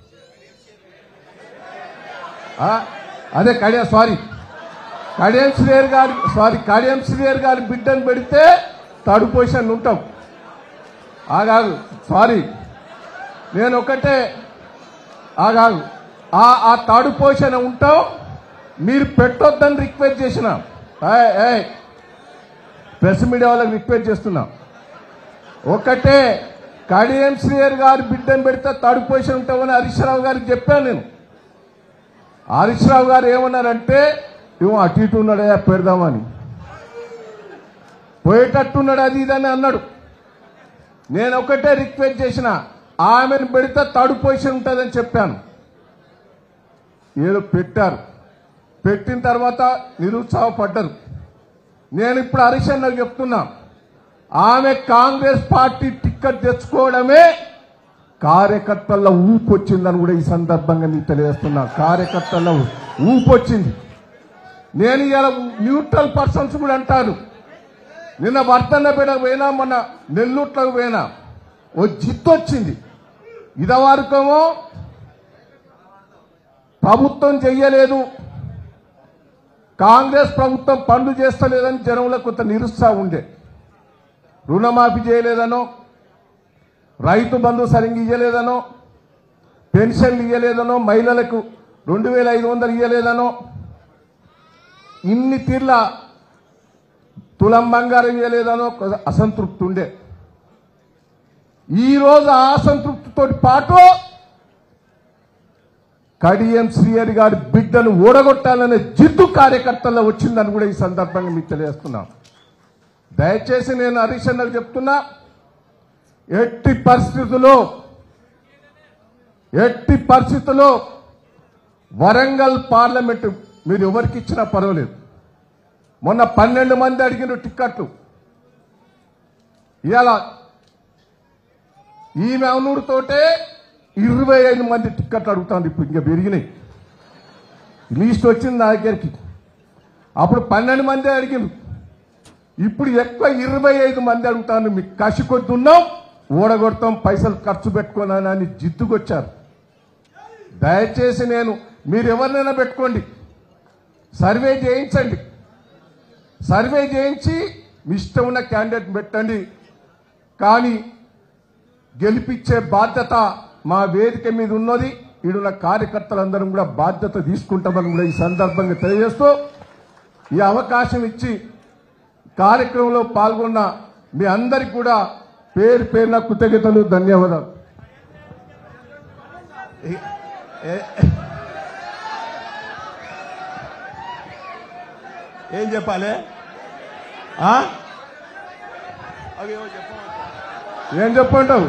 ఆ, అదే కడియా సారీ కడియం శ్రీయర్ గారి సారీ కడియం శ్రీయర్ గారి బిడ్డను పెడితే థర్డ్ పొజిషన్ ఉంటాం ఆగాగు సారీ నేను ఒకటే ఆగాగు ఆ ఆ థర్డ్ పొజిషన్ ఉంటాం మీరు పెట్టొద్దని రిక్వెస్ట్ చేసిన ఏయ్, ఏయ్, ప్రెస్ మీడియా వాళ్ళకి రిక్వెస్ట్ చేస్తున్నా ఒకటే కడియం శ్రీయర్ గారి బిడ్డను పెడితే థర్డ్ పొజిషన్ ఉంటామని హరీష్ రావు గారికి చెప్పాను నేను హరీష్ రావు గారు ఏమన్నారంటే ఇవ్వ అటు ఇటు ఉన్నాడయ్యా పెడదామని పోయేటట్టున్నాడు అది ఇదని అన్నాడు నేను ఒకటే రిక్వెస్ట్ చేసిన ఆమెను పెడితే థర్డ్ పొజిషన్ ఉంటుందని చెప్పాను ఏదో పెట్టారు పెట్టిన తర్వాత నిరుత్సాహపడ్డారు నేను ఇప్పుడు హరీష్ అన్నకు చెప్తున్నా ఆమె కాంగ్రెస్ పార్టీ టిక్కెట్ తెచ్చుకోవడమే కార్యకర్తల్లో ఊపు వచ్చిందని కూడా ఈ సందర్భంగా నీకు తెలియజేస్తున్నా కార్యకర్తల్లో ఊపు వచ్చింది నేను ఇలా న్యూట్రల్ పర్సన్స్ కూడా అంటాను నిన్న వర్తన్నపేట పోయినా మొన్న నెల్లూట్లకు పోయినా ఓ జిత్తు వచ్చింది ఇదివరకేమో ప్రభుత్వం చెయ్యలేదు కాంగ్రెస్ ప్రభుత్వం పనులు చేస్తలేదని జనంలో కొంత నిరుత్సాహం ఉండే రుణమాఫీ చేయలేదనో రైతు బంధు సరిగ్గా ఇయ్యలేదనో పెన్షన్లు ఇయ్యలేదనో మహిళలకు రెండు వేల ఐదు వందలు ఇయ్యలేదనో ఇన్ని తీర్ల తులం బంగారం ఇయ్యలేదనో కొంత అసంతృప్తి ఉండే ఈ రోజు ఆ అసంతృప్తితో పాటు కడియం శ్రీహరి గారి బిడ్డను ఓడగొట్టాలనే జిద్దు కార్యకర్తల్లో వచ్చిందని కూడా ఈ సందర్భంగా మీకు తెలియజేస్తున్నాం దయచేసి నేను హరీష్ అన్నకు చెప్తున్నా ఎట్టి పరిస్థితుల్లో ఎట్టి పరిస్థితుల్లో వరంగల్ పార్లమెంటు మీరు ఎవరికి ఇచ్చినా పర్వాలేదు మొన్న పన్నెండు మంది అడిగిన టిక్కెట్లు ఇవాళ ఈమె అవునూరుతోటే ఇరవై ఐదు మంది టిక్కెట్లు అడుగుతాను ఇప్పుడు ఇంకా పెరిగినాయి లీస్ట్ వచ్చింది నా దగ్గరికి అప్పుడు పన్నెండు మంది అడిగింది ఇప్పుడు ఎక్కువ ఇరవై ఐదు మంది అడుగుతాను మీకు కసి కొద్దున్నాం ఓడగొడతాం పైసలు ఖర్చు పెట్టుకున్నానని జిద్దుకొచ్చారు దయచేసి నేను మీరు ఎవరినైనా పెట్టుకోండి సర్వే చేయించండి సర్వే చేయించి మీ ఇష్టం ఉన్న క్యాండిడేట్ పెట్టండి కానీ గెలిపించే బాధ్యత మా వేదిక మీద ఉన్నది ఈడున్న కార్యకర్తలందరం కూడా బాధ్యత తీసుకుంటామని కూడా ఈ సందర్భంగా తెలియజేస్తూ ఈ అవకాశం ఇచ్చి కార్యక్రమంలో పాల్గొన్న మీ అందరికి కూడా పేరు పేరున కృతజ్ఞతలు ధన్యవాదాలు ఏ- ఏం చెప్పాలి ఆ? అవేవో చెప్పు. ఏం చెప్పంటావు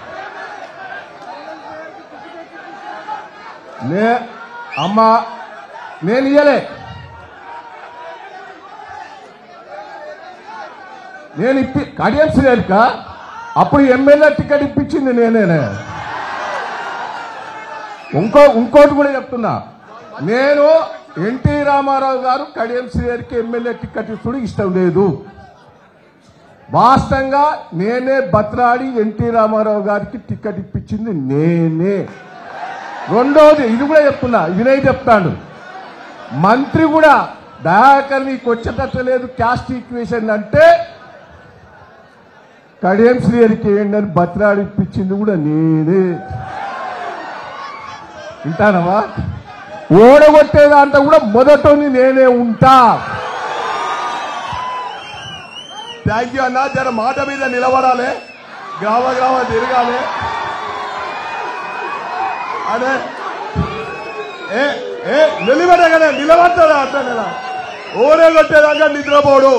నే అమ్మా నేను ఇయ్యలే నేను ఇప్పి కడియం శ్రేణిక అప్పుడు ఎమ్మెల్యే టికెట్ ఇప్పించింది నేనేనే ఇంకో ఇంకోటి కూడా చెప్తున్నా నేను ఎన్టీ రామారావు గారు కడియం శ్రీగారికి ఎమ్మెల్యే టికెట్ ఇస్తుడు ఇష్టం లేదు వాస్తవంగా నేనే బత్రాడి ఎన్టీ రామారావు గారికి టికెట్ ఇప్పించింది నేనే రెండోది ఇది కూడా చెప్తున్నా వినయ్ చెప్తాడు మంత్రి కూడా దయాకర్ నీకు వచ్చేటట్టు లేదు క్యాస్ట్ ఈక్వేషన్ అంటే కడియం శ్రీహరికి ఏంటని బత్రాడి ఇప్పించింది కూడా నేనే వింటానవా ఓడగొట్టే దాంట్లో కూడా మొదటని నేనే ఉంటా థ్యాంక్ యూ అన్న జర మాట మీద నిలబడాలి గ్రామ గ్రామ తిరగాలి అదే ఏ ఏ నిలబడే కదా నిలబడతాడా అట్లా ఓడే కొట్టేదాకా నిద్రపోడు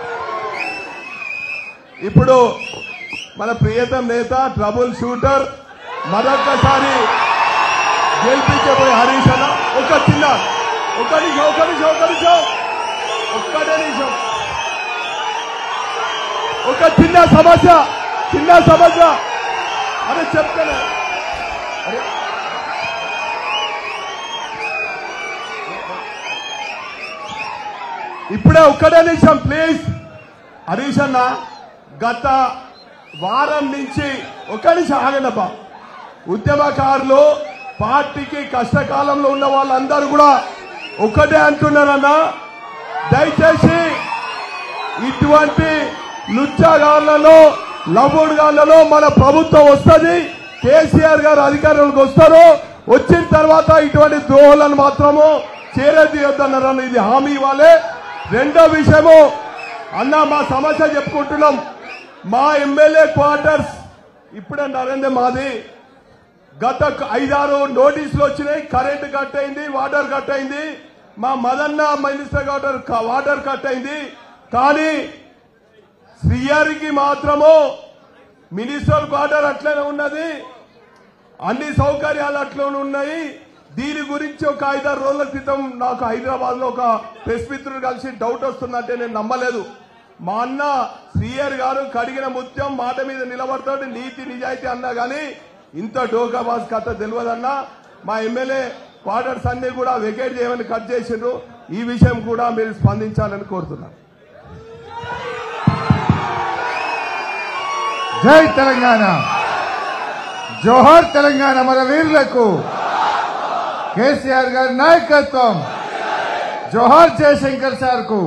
ఇప్పుడు మన ప్రియతం నేత ట్రబుల్ షూటర్ మరొక్కసారి గెలిపించబోయే హరీష్ అన్న ఒక చిన్న ఒక నిమిషం ఒక నిమిషం ఒక నిమిషం ఒక్కటే నిమిషం ఒక చిన్న సమస్య చిన్న సమస్య అరే చెప్తాను అరే ఇప్పుడే ఒక్కడే నిమిషం ప్లీజ్ హరీష్ అన్న గత వారం నుంచి ఒక్క నిమిషం ఆగనబ్బా ఉద్యమకారులు పార్టీకి కష్టకాలంలో ఉన్న వాళ్ళందరూ కూడా ఒక్కటే అంటున్నారన్నా దయచేసి ఇటువంటి లుచ్చాగాళ్లలో లవ్వుడుగాళ్లలో మన ప్రభుత్వం వస్తుంది కేసీఆర్ గారు అధికారంలోకి వస్తారు వచ్చిన తర్వాత ఇటువంటి ద్రోహులను మాత్రము చేరదీయొద్దన్నారని ఇది హామీ ఇవ్వాలి రెండో విషయము అన్న మా సమస్య చెప్పుకుంటున్నాం మా ఎమ్మెల్యే క్వార్టర్స్ ఇప్పుడే నరేంద్ర మాది గత ఐదారు నోటీసులు వచ్చినాయి కరెంట్ కట్ అయింది వాటర్ కట్ అయింది మా Madanna minister water water cut అయింది కానీ శ్రీయారికి మాత్రము మినిస్టర్ క్వార్టర్ అట్లనే ఉన్నది అన్ని సౌకర్యాలు అట్లనే ఉన్నాయి దీని గురించి ఒక ఐదారు రోజుల క్రితం నాకు హైదరాబాద్ లో ఒక ప్రెస్ మిత్రుడు కలిసి డౌట్ వస్తుందంటే నేను నమ్మలేదు మా అన్న శ్రీయర్ గారు కడిగిన ముత్యం మాట మీద నిలబడతాడు నీతి నిజాయితీ అన్నా గానీ ఇంత డోకాబాజ్ కథ తెలియదన్నా మా ఎమ్మెల్యే క్వార్టర్స్ అన్ని కూడా వెకేట్ చేయమని కట్ చేసిండ్రు ఈ విషయం కూడా మీరు స్పందించాలని కోరుతున్నాను జై తెలంగాణ జోహార్ తెలంగాణ మన వీరులకు కేసీఆర్ గారి నాయకత్వం జోహార్ జయశంకర్ సార్ కు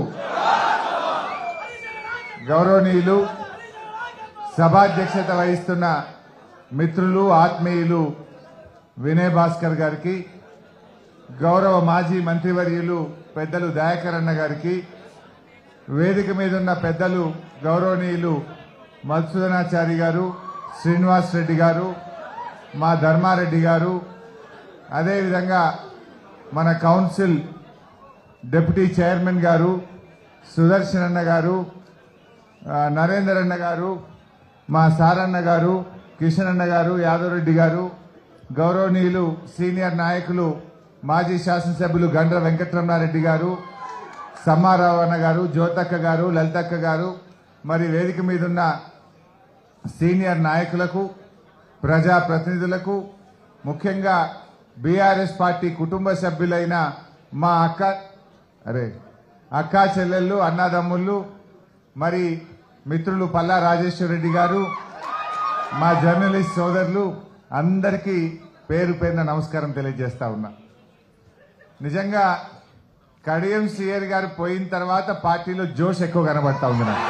గౌరవనీయులు సభాధ్యక్షత వహిస్తున్న మిత్రులు ఆత్మీయులు వినయ్ భాస్కర్ గారికి గౌరవ మాజీ మంత్రివర్యులు పెద్దలు దయాకర్ అన్న గారికి వేదిక మీద ఉన్న పెద్దలు గౌరవనీయులు మధుసూదనాచారి గారు శ్రీనివాస్ రెడ్డి గారు మా ధర్మారెడ్డి గారు అదేవిధంగా మన కౌన్సిల్ డిప్యూటీ చైర్మన్ గారు సుదర్శన్ అన్న గారు ఆ, నరేందర్ అన్న గారు మా సారన్న గారు కిషన్ అన్న గారు యాదవ్ రెడ్డి గారు గౌరవనీయులు సీనియర్ నాయకులు మాజీ శాసనసభ్యులు గండ్ర వెంకటరమణారెడ్డి గారు సమ్మారావు అన్న గారు జ్యోతక్క గారు లలితక్క గారు మరి వేదిక మీద ఉన్న సీనియర్ నాయకులకు ప్రజా ప్రతినిధులకు ముఖ్యంగా బీఆర్ఎస్ పార్టీ కుటుంబ సభ్యులైన మా అక్క అరే అక్కా చెల్లెళ్ళు అన్నదమ్ముళ్ళు మరి మిత్రులు పల్లా రాజేశ్వర రెడ్డి గారు మా జర్నలిస్ట్ సోదరులు అందరికీ పేరు పేరున నమస్కారం తెలియజేస్తా ఉన్నా నిజంగా కడియం శ్రీయర్ గారు పోయిన తర్వాత పార్టీలో జోష్ ఎక్కువ కనబడతా ఉంది నాకు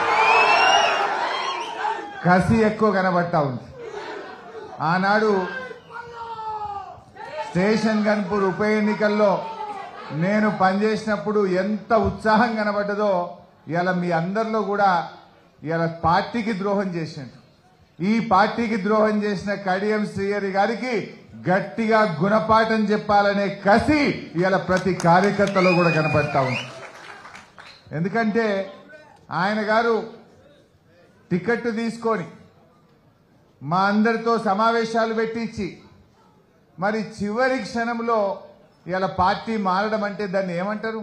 కసి ఎక్కువ కనబడతా ఉంది ఆనాడు స్టేషన్ గన్పూర్ ఉప ఎన్నికల్లో నేను పనిచేసినప్పుడు ఎంత ఉత్సాహం కనబడ్డదో ఇలా మీ అందరిలో కూడా ఇలా పార్టీకి ద్రోహం చేసిండు ఈ పార్టీకి ద్రోహం చేసిన కడియం శ్రీహరి గారికి గట్టిగా గుణపాఠం చెప్పాలనే కసి ఇలా ప్రతి కార్యకర్తలో కూడా కనపడతా ఉంది ఎందుకంటే ఆయన గారు టికెట్ తీసుకొని మా అందరితో సమావేశాలు పెట్టించి మరి చివరి క్షణంలో ఇలా పార్టీ మారడం అంటే దాన్ని ఏమంటారు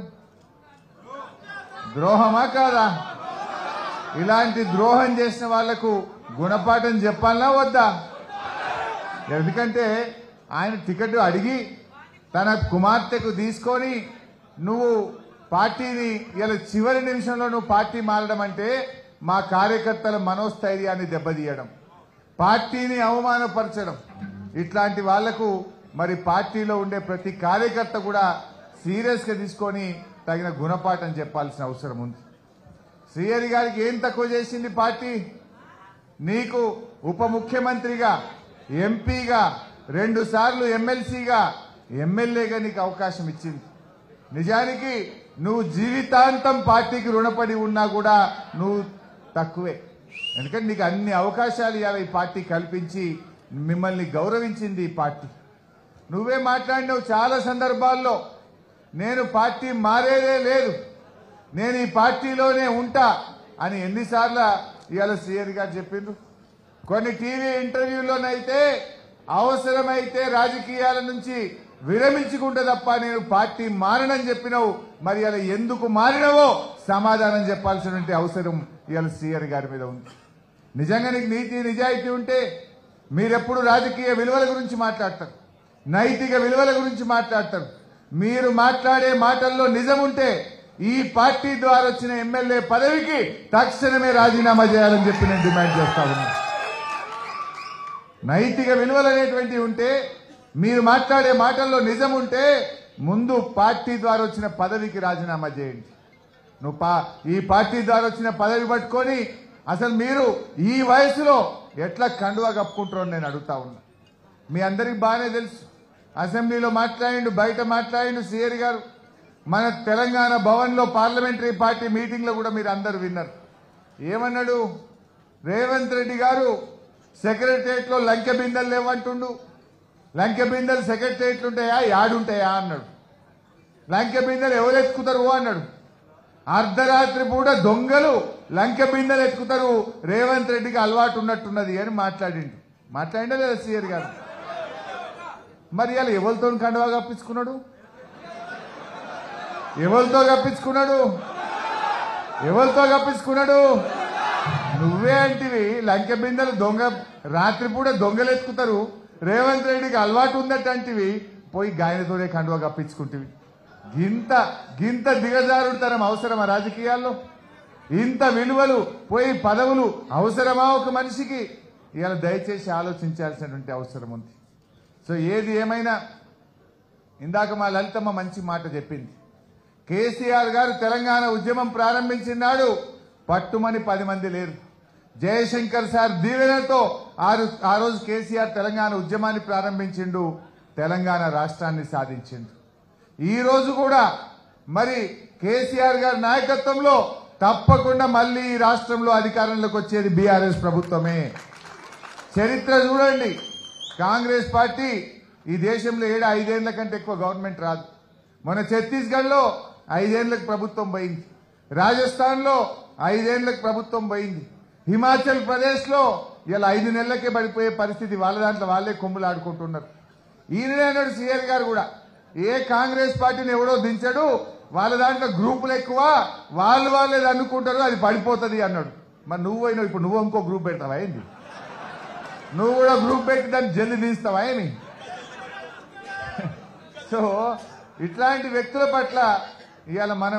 ద్రోహమా కాదా ఇలాంటి ద్రోహం చేసిన వాళ్లకు గుణపాఠం చెప్పాలనా వద్దా ఎందుకంటే ఆయన టికెట్ అడిగి తన కుమార్తెకు తీసుకొని నువ్వు పార్టీని ఇలా చివరి నిమిషంలో నువ్వు పార్టీ మారడం అంటే మా కార్యకర్తల మనోస్థైర్యాన్ని దెబ్బతీయడం పార్టీని అవమానపరచడం ఇట్లాంటి వాళ్లకు మరి పార్టీలో ఉండే ప్రతి కార్యకర్త కూడా సీరియస్ గా తీసుకొని తగిన గుణపాఠం చెప్పాల్సిన అవసరం ఉంది శ్రీహరి గారికి ఏం తక్కువ చేసింది పార్టీ నీకు ఉప ముఖ్యమంత్రిగా ఎంపీగా రెండు సార్లు ఎమ్మెల్సీగా ఎమ్మెల్యేగా నీకు అవకాశం ఇచ్చింది నిజానికి నువ్వు జీవితాంతం పార్టీకి రుణపడి ఉన్నా కూడా నువ్వు తక్కువే ఎందుకంటే నీకు అన్ని అవకాశాలు ఇవాళ ఈ పార్టీ కల్పించి మిమ్మల్ని గౌరవించింది ఈ పార్టీ నువ్వే మాట్లాడినావు చాలా సందర్భాల్లో నేను పార్టీ మారేదే లేదు నేను ఈ పార్టీలోనే ఉంటా అని ఎన్నిసార్లు ఇవాళ శ్రీహరి గారు చెప్పిండ్రు కొన్ని టీవీ ఇంటర్వ్యూలోనైతే అవసరమైతే రాజకీయాల నుంచి విరమించుకుంటే తప్ప నేను పార్టీ మారనని చెప్పినావు మరి అలా ఎందుకు మారినవో సమాధానం చెప్పాల్సినటువంటి అవసరం ఇవాళ శ్రీహరి గారి మీద ఉంది నిజంగా నీకు నీతి నిజాయితీ ఉంటే మీరెప్పుడు రాజకీయ విలువల గురించి మాట్లాడతారు నైతిక విలువల గురించి మాట్లాడతారు మీరు మాట్లాడే మాటల్లో నిజం ఉంటే ఈ పార్టీ ద్వారా వచ్చిన ఎమ్మెల్యే పదవికి తక్షణమే రాజీనామా చేయాలని చెప్పి నేను డిమాండ్ చేస్తా ఉన్నా నైతిక విలువలు అనేటువంటివి ఉంటే మీరు మాట్లాడే మాటల్లో నిజం ఉంటే ముందు పార్టీ ద్వారా వచ్చిన పదవికి రాజీనామా చేయండి నువ్వు పా ఈ పార్టీ ద్వారా వచ్చిన పదవి పట్టుకొని అసలు మీరు ఈ వయసులో ఎట్లా కండువా కప్పుకుంటారో నేను అడుగుతా ఉన్నా మీ అందరికి బాగానే తెలుసు అసెంబ్లీలో మాట్లాడిండు బయట మాట్లాడిండు సిఆర్ గారు మన తెలంగాణ భవన్లో పార్లమెంటరీ పార్టీ మీటింగ్లో కూడా మీరు అందరు విన్నారు ఏమన్నాడు రేవంత్ రెడ్డి గారు సెక్రటరియట్ లో లంకె బిందెలు లేవంటుండు లంకె బిందెలు సెక్రటరియట్లు ఉంటాయా యాడుంటాయా అన్నాడు లంకె బిందెలు ఎవరు ఎత్తుకుతారు అన్నాడు అర్ధరాత్రి పూట దొంగలు లంకె బిందెలు ఎత్తుకుతారు రేవంత్ రెడ్డికి అలవాటు ఉన్నట్టున్నది అని మాట్లాడిండు మాట్లాడిండే లేదా సీఆర్ గారు మరి ఇలా ఎవరితో కండువా కప్పించుకున్నాడు ఎవరితో కప్పించుకున్నాడు ఎవరితో కప్పించుకున్నాడు నువ్వే అంటివి లంకె బిందెలు దొంగ రాత్రిపూట దొంగలు ఎత్తుకుతారు రేవంత్ రెడ్డికి అలవాటు ఉందటంటివి పోయి గాయనతోనే కండువా కప్పించుకుంటివి గింత గింత దిగజారుతనం అవసరమా రాజకీయాల్లో ఇంత విలువలు పోయి పదవులు అవసరమా ఒక మనిషికి ఇవాళ దయచేసి ఆలోచించాల్సినటువంటి అవసరం ఉంది సో ఏది ఏమైనా ఇందాక మా లలితమ్మ మంచి మాట చెప్పింది కేసీఆర్ గారు తెలంగాణ ఉద్యమం ప్రారంభించినాడు పట్టుమని పది మంది లేరు జయశంకర్ సార్ దీవెనతో ఆ రో- ఆ రోజు కేసీఆర్ తెలంగాణ ఉద్యమాన్ని ప్రారంభించిండు తెలంగాణ రాష్ట్రాన్ని సాధించిండు ఈ రోజు కూడా మరి కేసీఆర్ గారి నాయకత్వంలో తప్పకుండా మళ్ళీ ఈ రాష్ట్రంలో అధికారంలోకి వచ్చేది బీఆర్ఎస్ ప్రభుత్వమే చరిత్ర చూడండి కాంగ్రెస్ పార్టీ ఈ దేశంలో ఏడు ఐదేళ్ల కంటే ఎక్కువ గవర్నమెంట్ రాదు మన ఛత్తీస్గఢ్ లో ఐదేళ్లకు ప్రభుత్వం పోయింది రాజస్థాన్ లో ఐదేళ్లకు ప్రభుత్వం పోయింది హిమాచల్ ప్రదేశ్ లో ఇలా ఐదు నెలలకే పడిపోయే పరిస్థితి వాళ్ళ దాంట్లో వాళ్ళే కొమ్ములు ఆడుకుంటున్నారు ఈయననే అన్నాడు సీఆర్ గారు కూడా ఏ కాంగ్రెస్ పార్టీని ఎవడో దించాడు వాళ్ళ దాంట్లో గ్రూపులు ఎక్కువ వాళ్ళు వాళ్ళే అనుకుంటారు అది పడిపోతుంది అన్నాడు మరి నువ్వు అయినావు ఇప్పుడు నువ్వు ఇంకో గ్రూప్ పెడతావా ఏంది నువ్వు కూడా గ్రూప్ పెట్టి దాన్ని జల్లి తీస్తావా ఏమి సో ఇట్లాంటి వ్యక్తుల పట్ల ఇవాళ మనం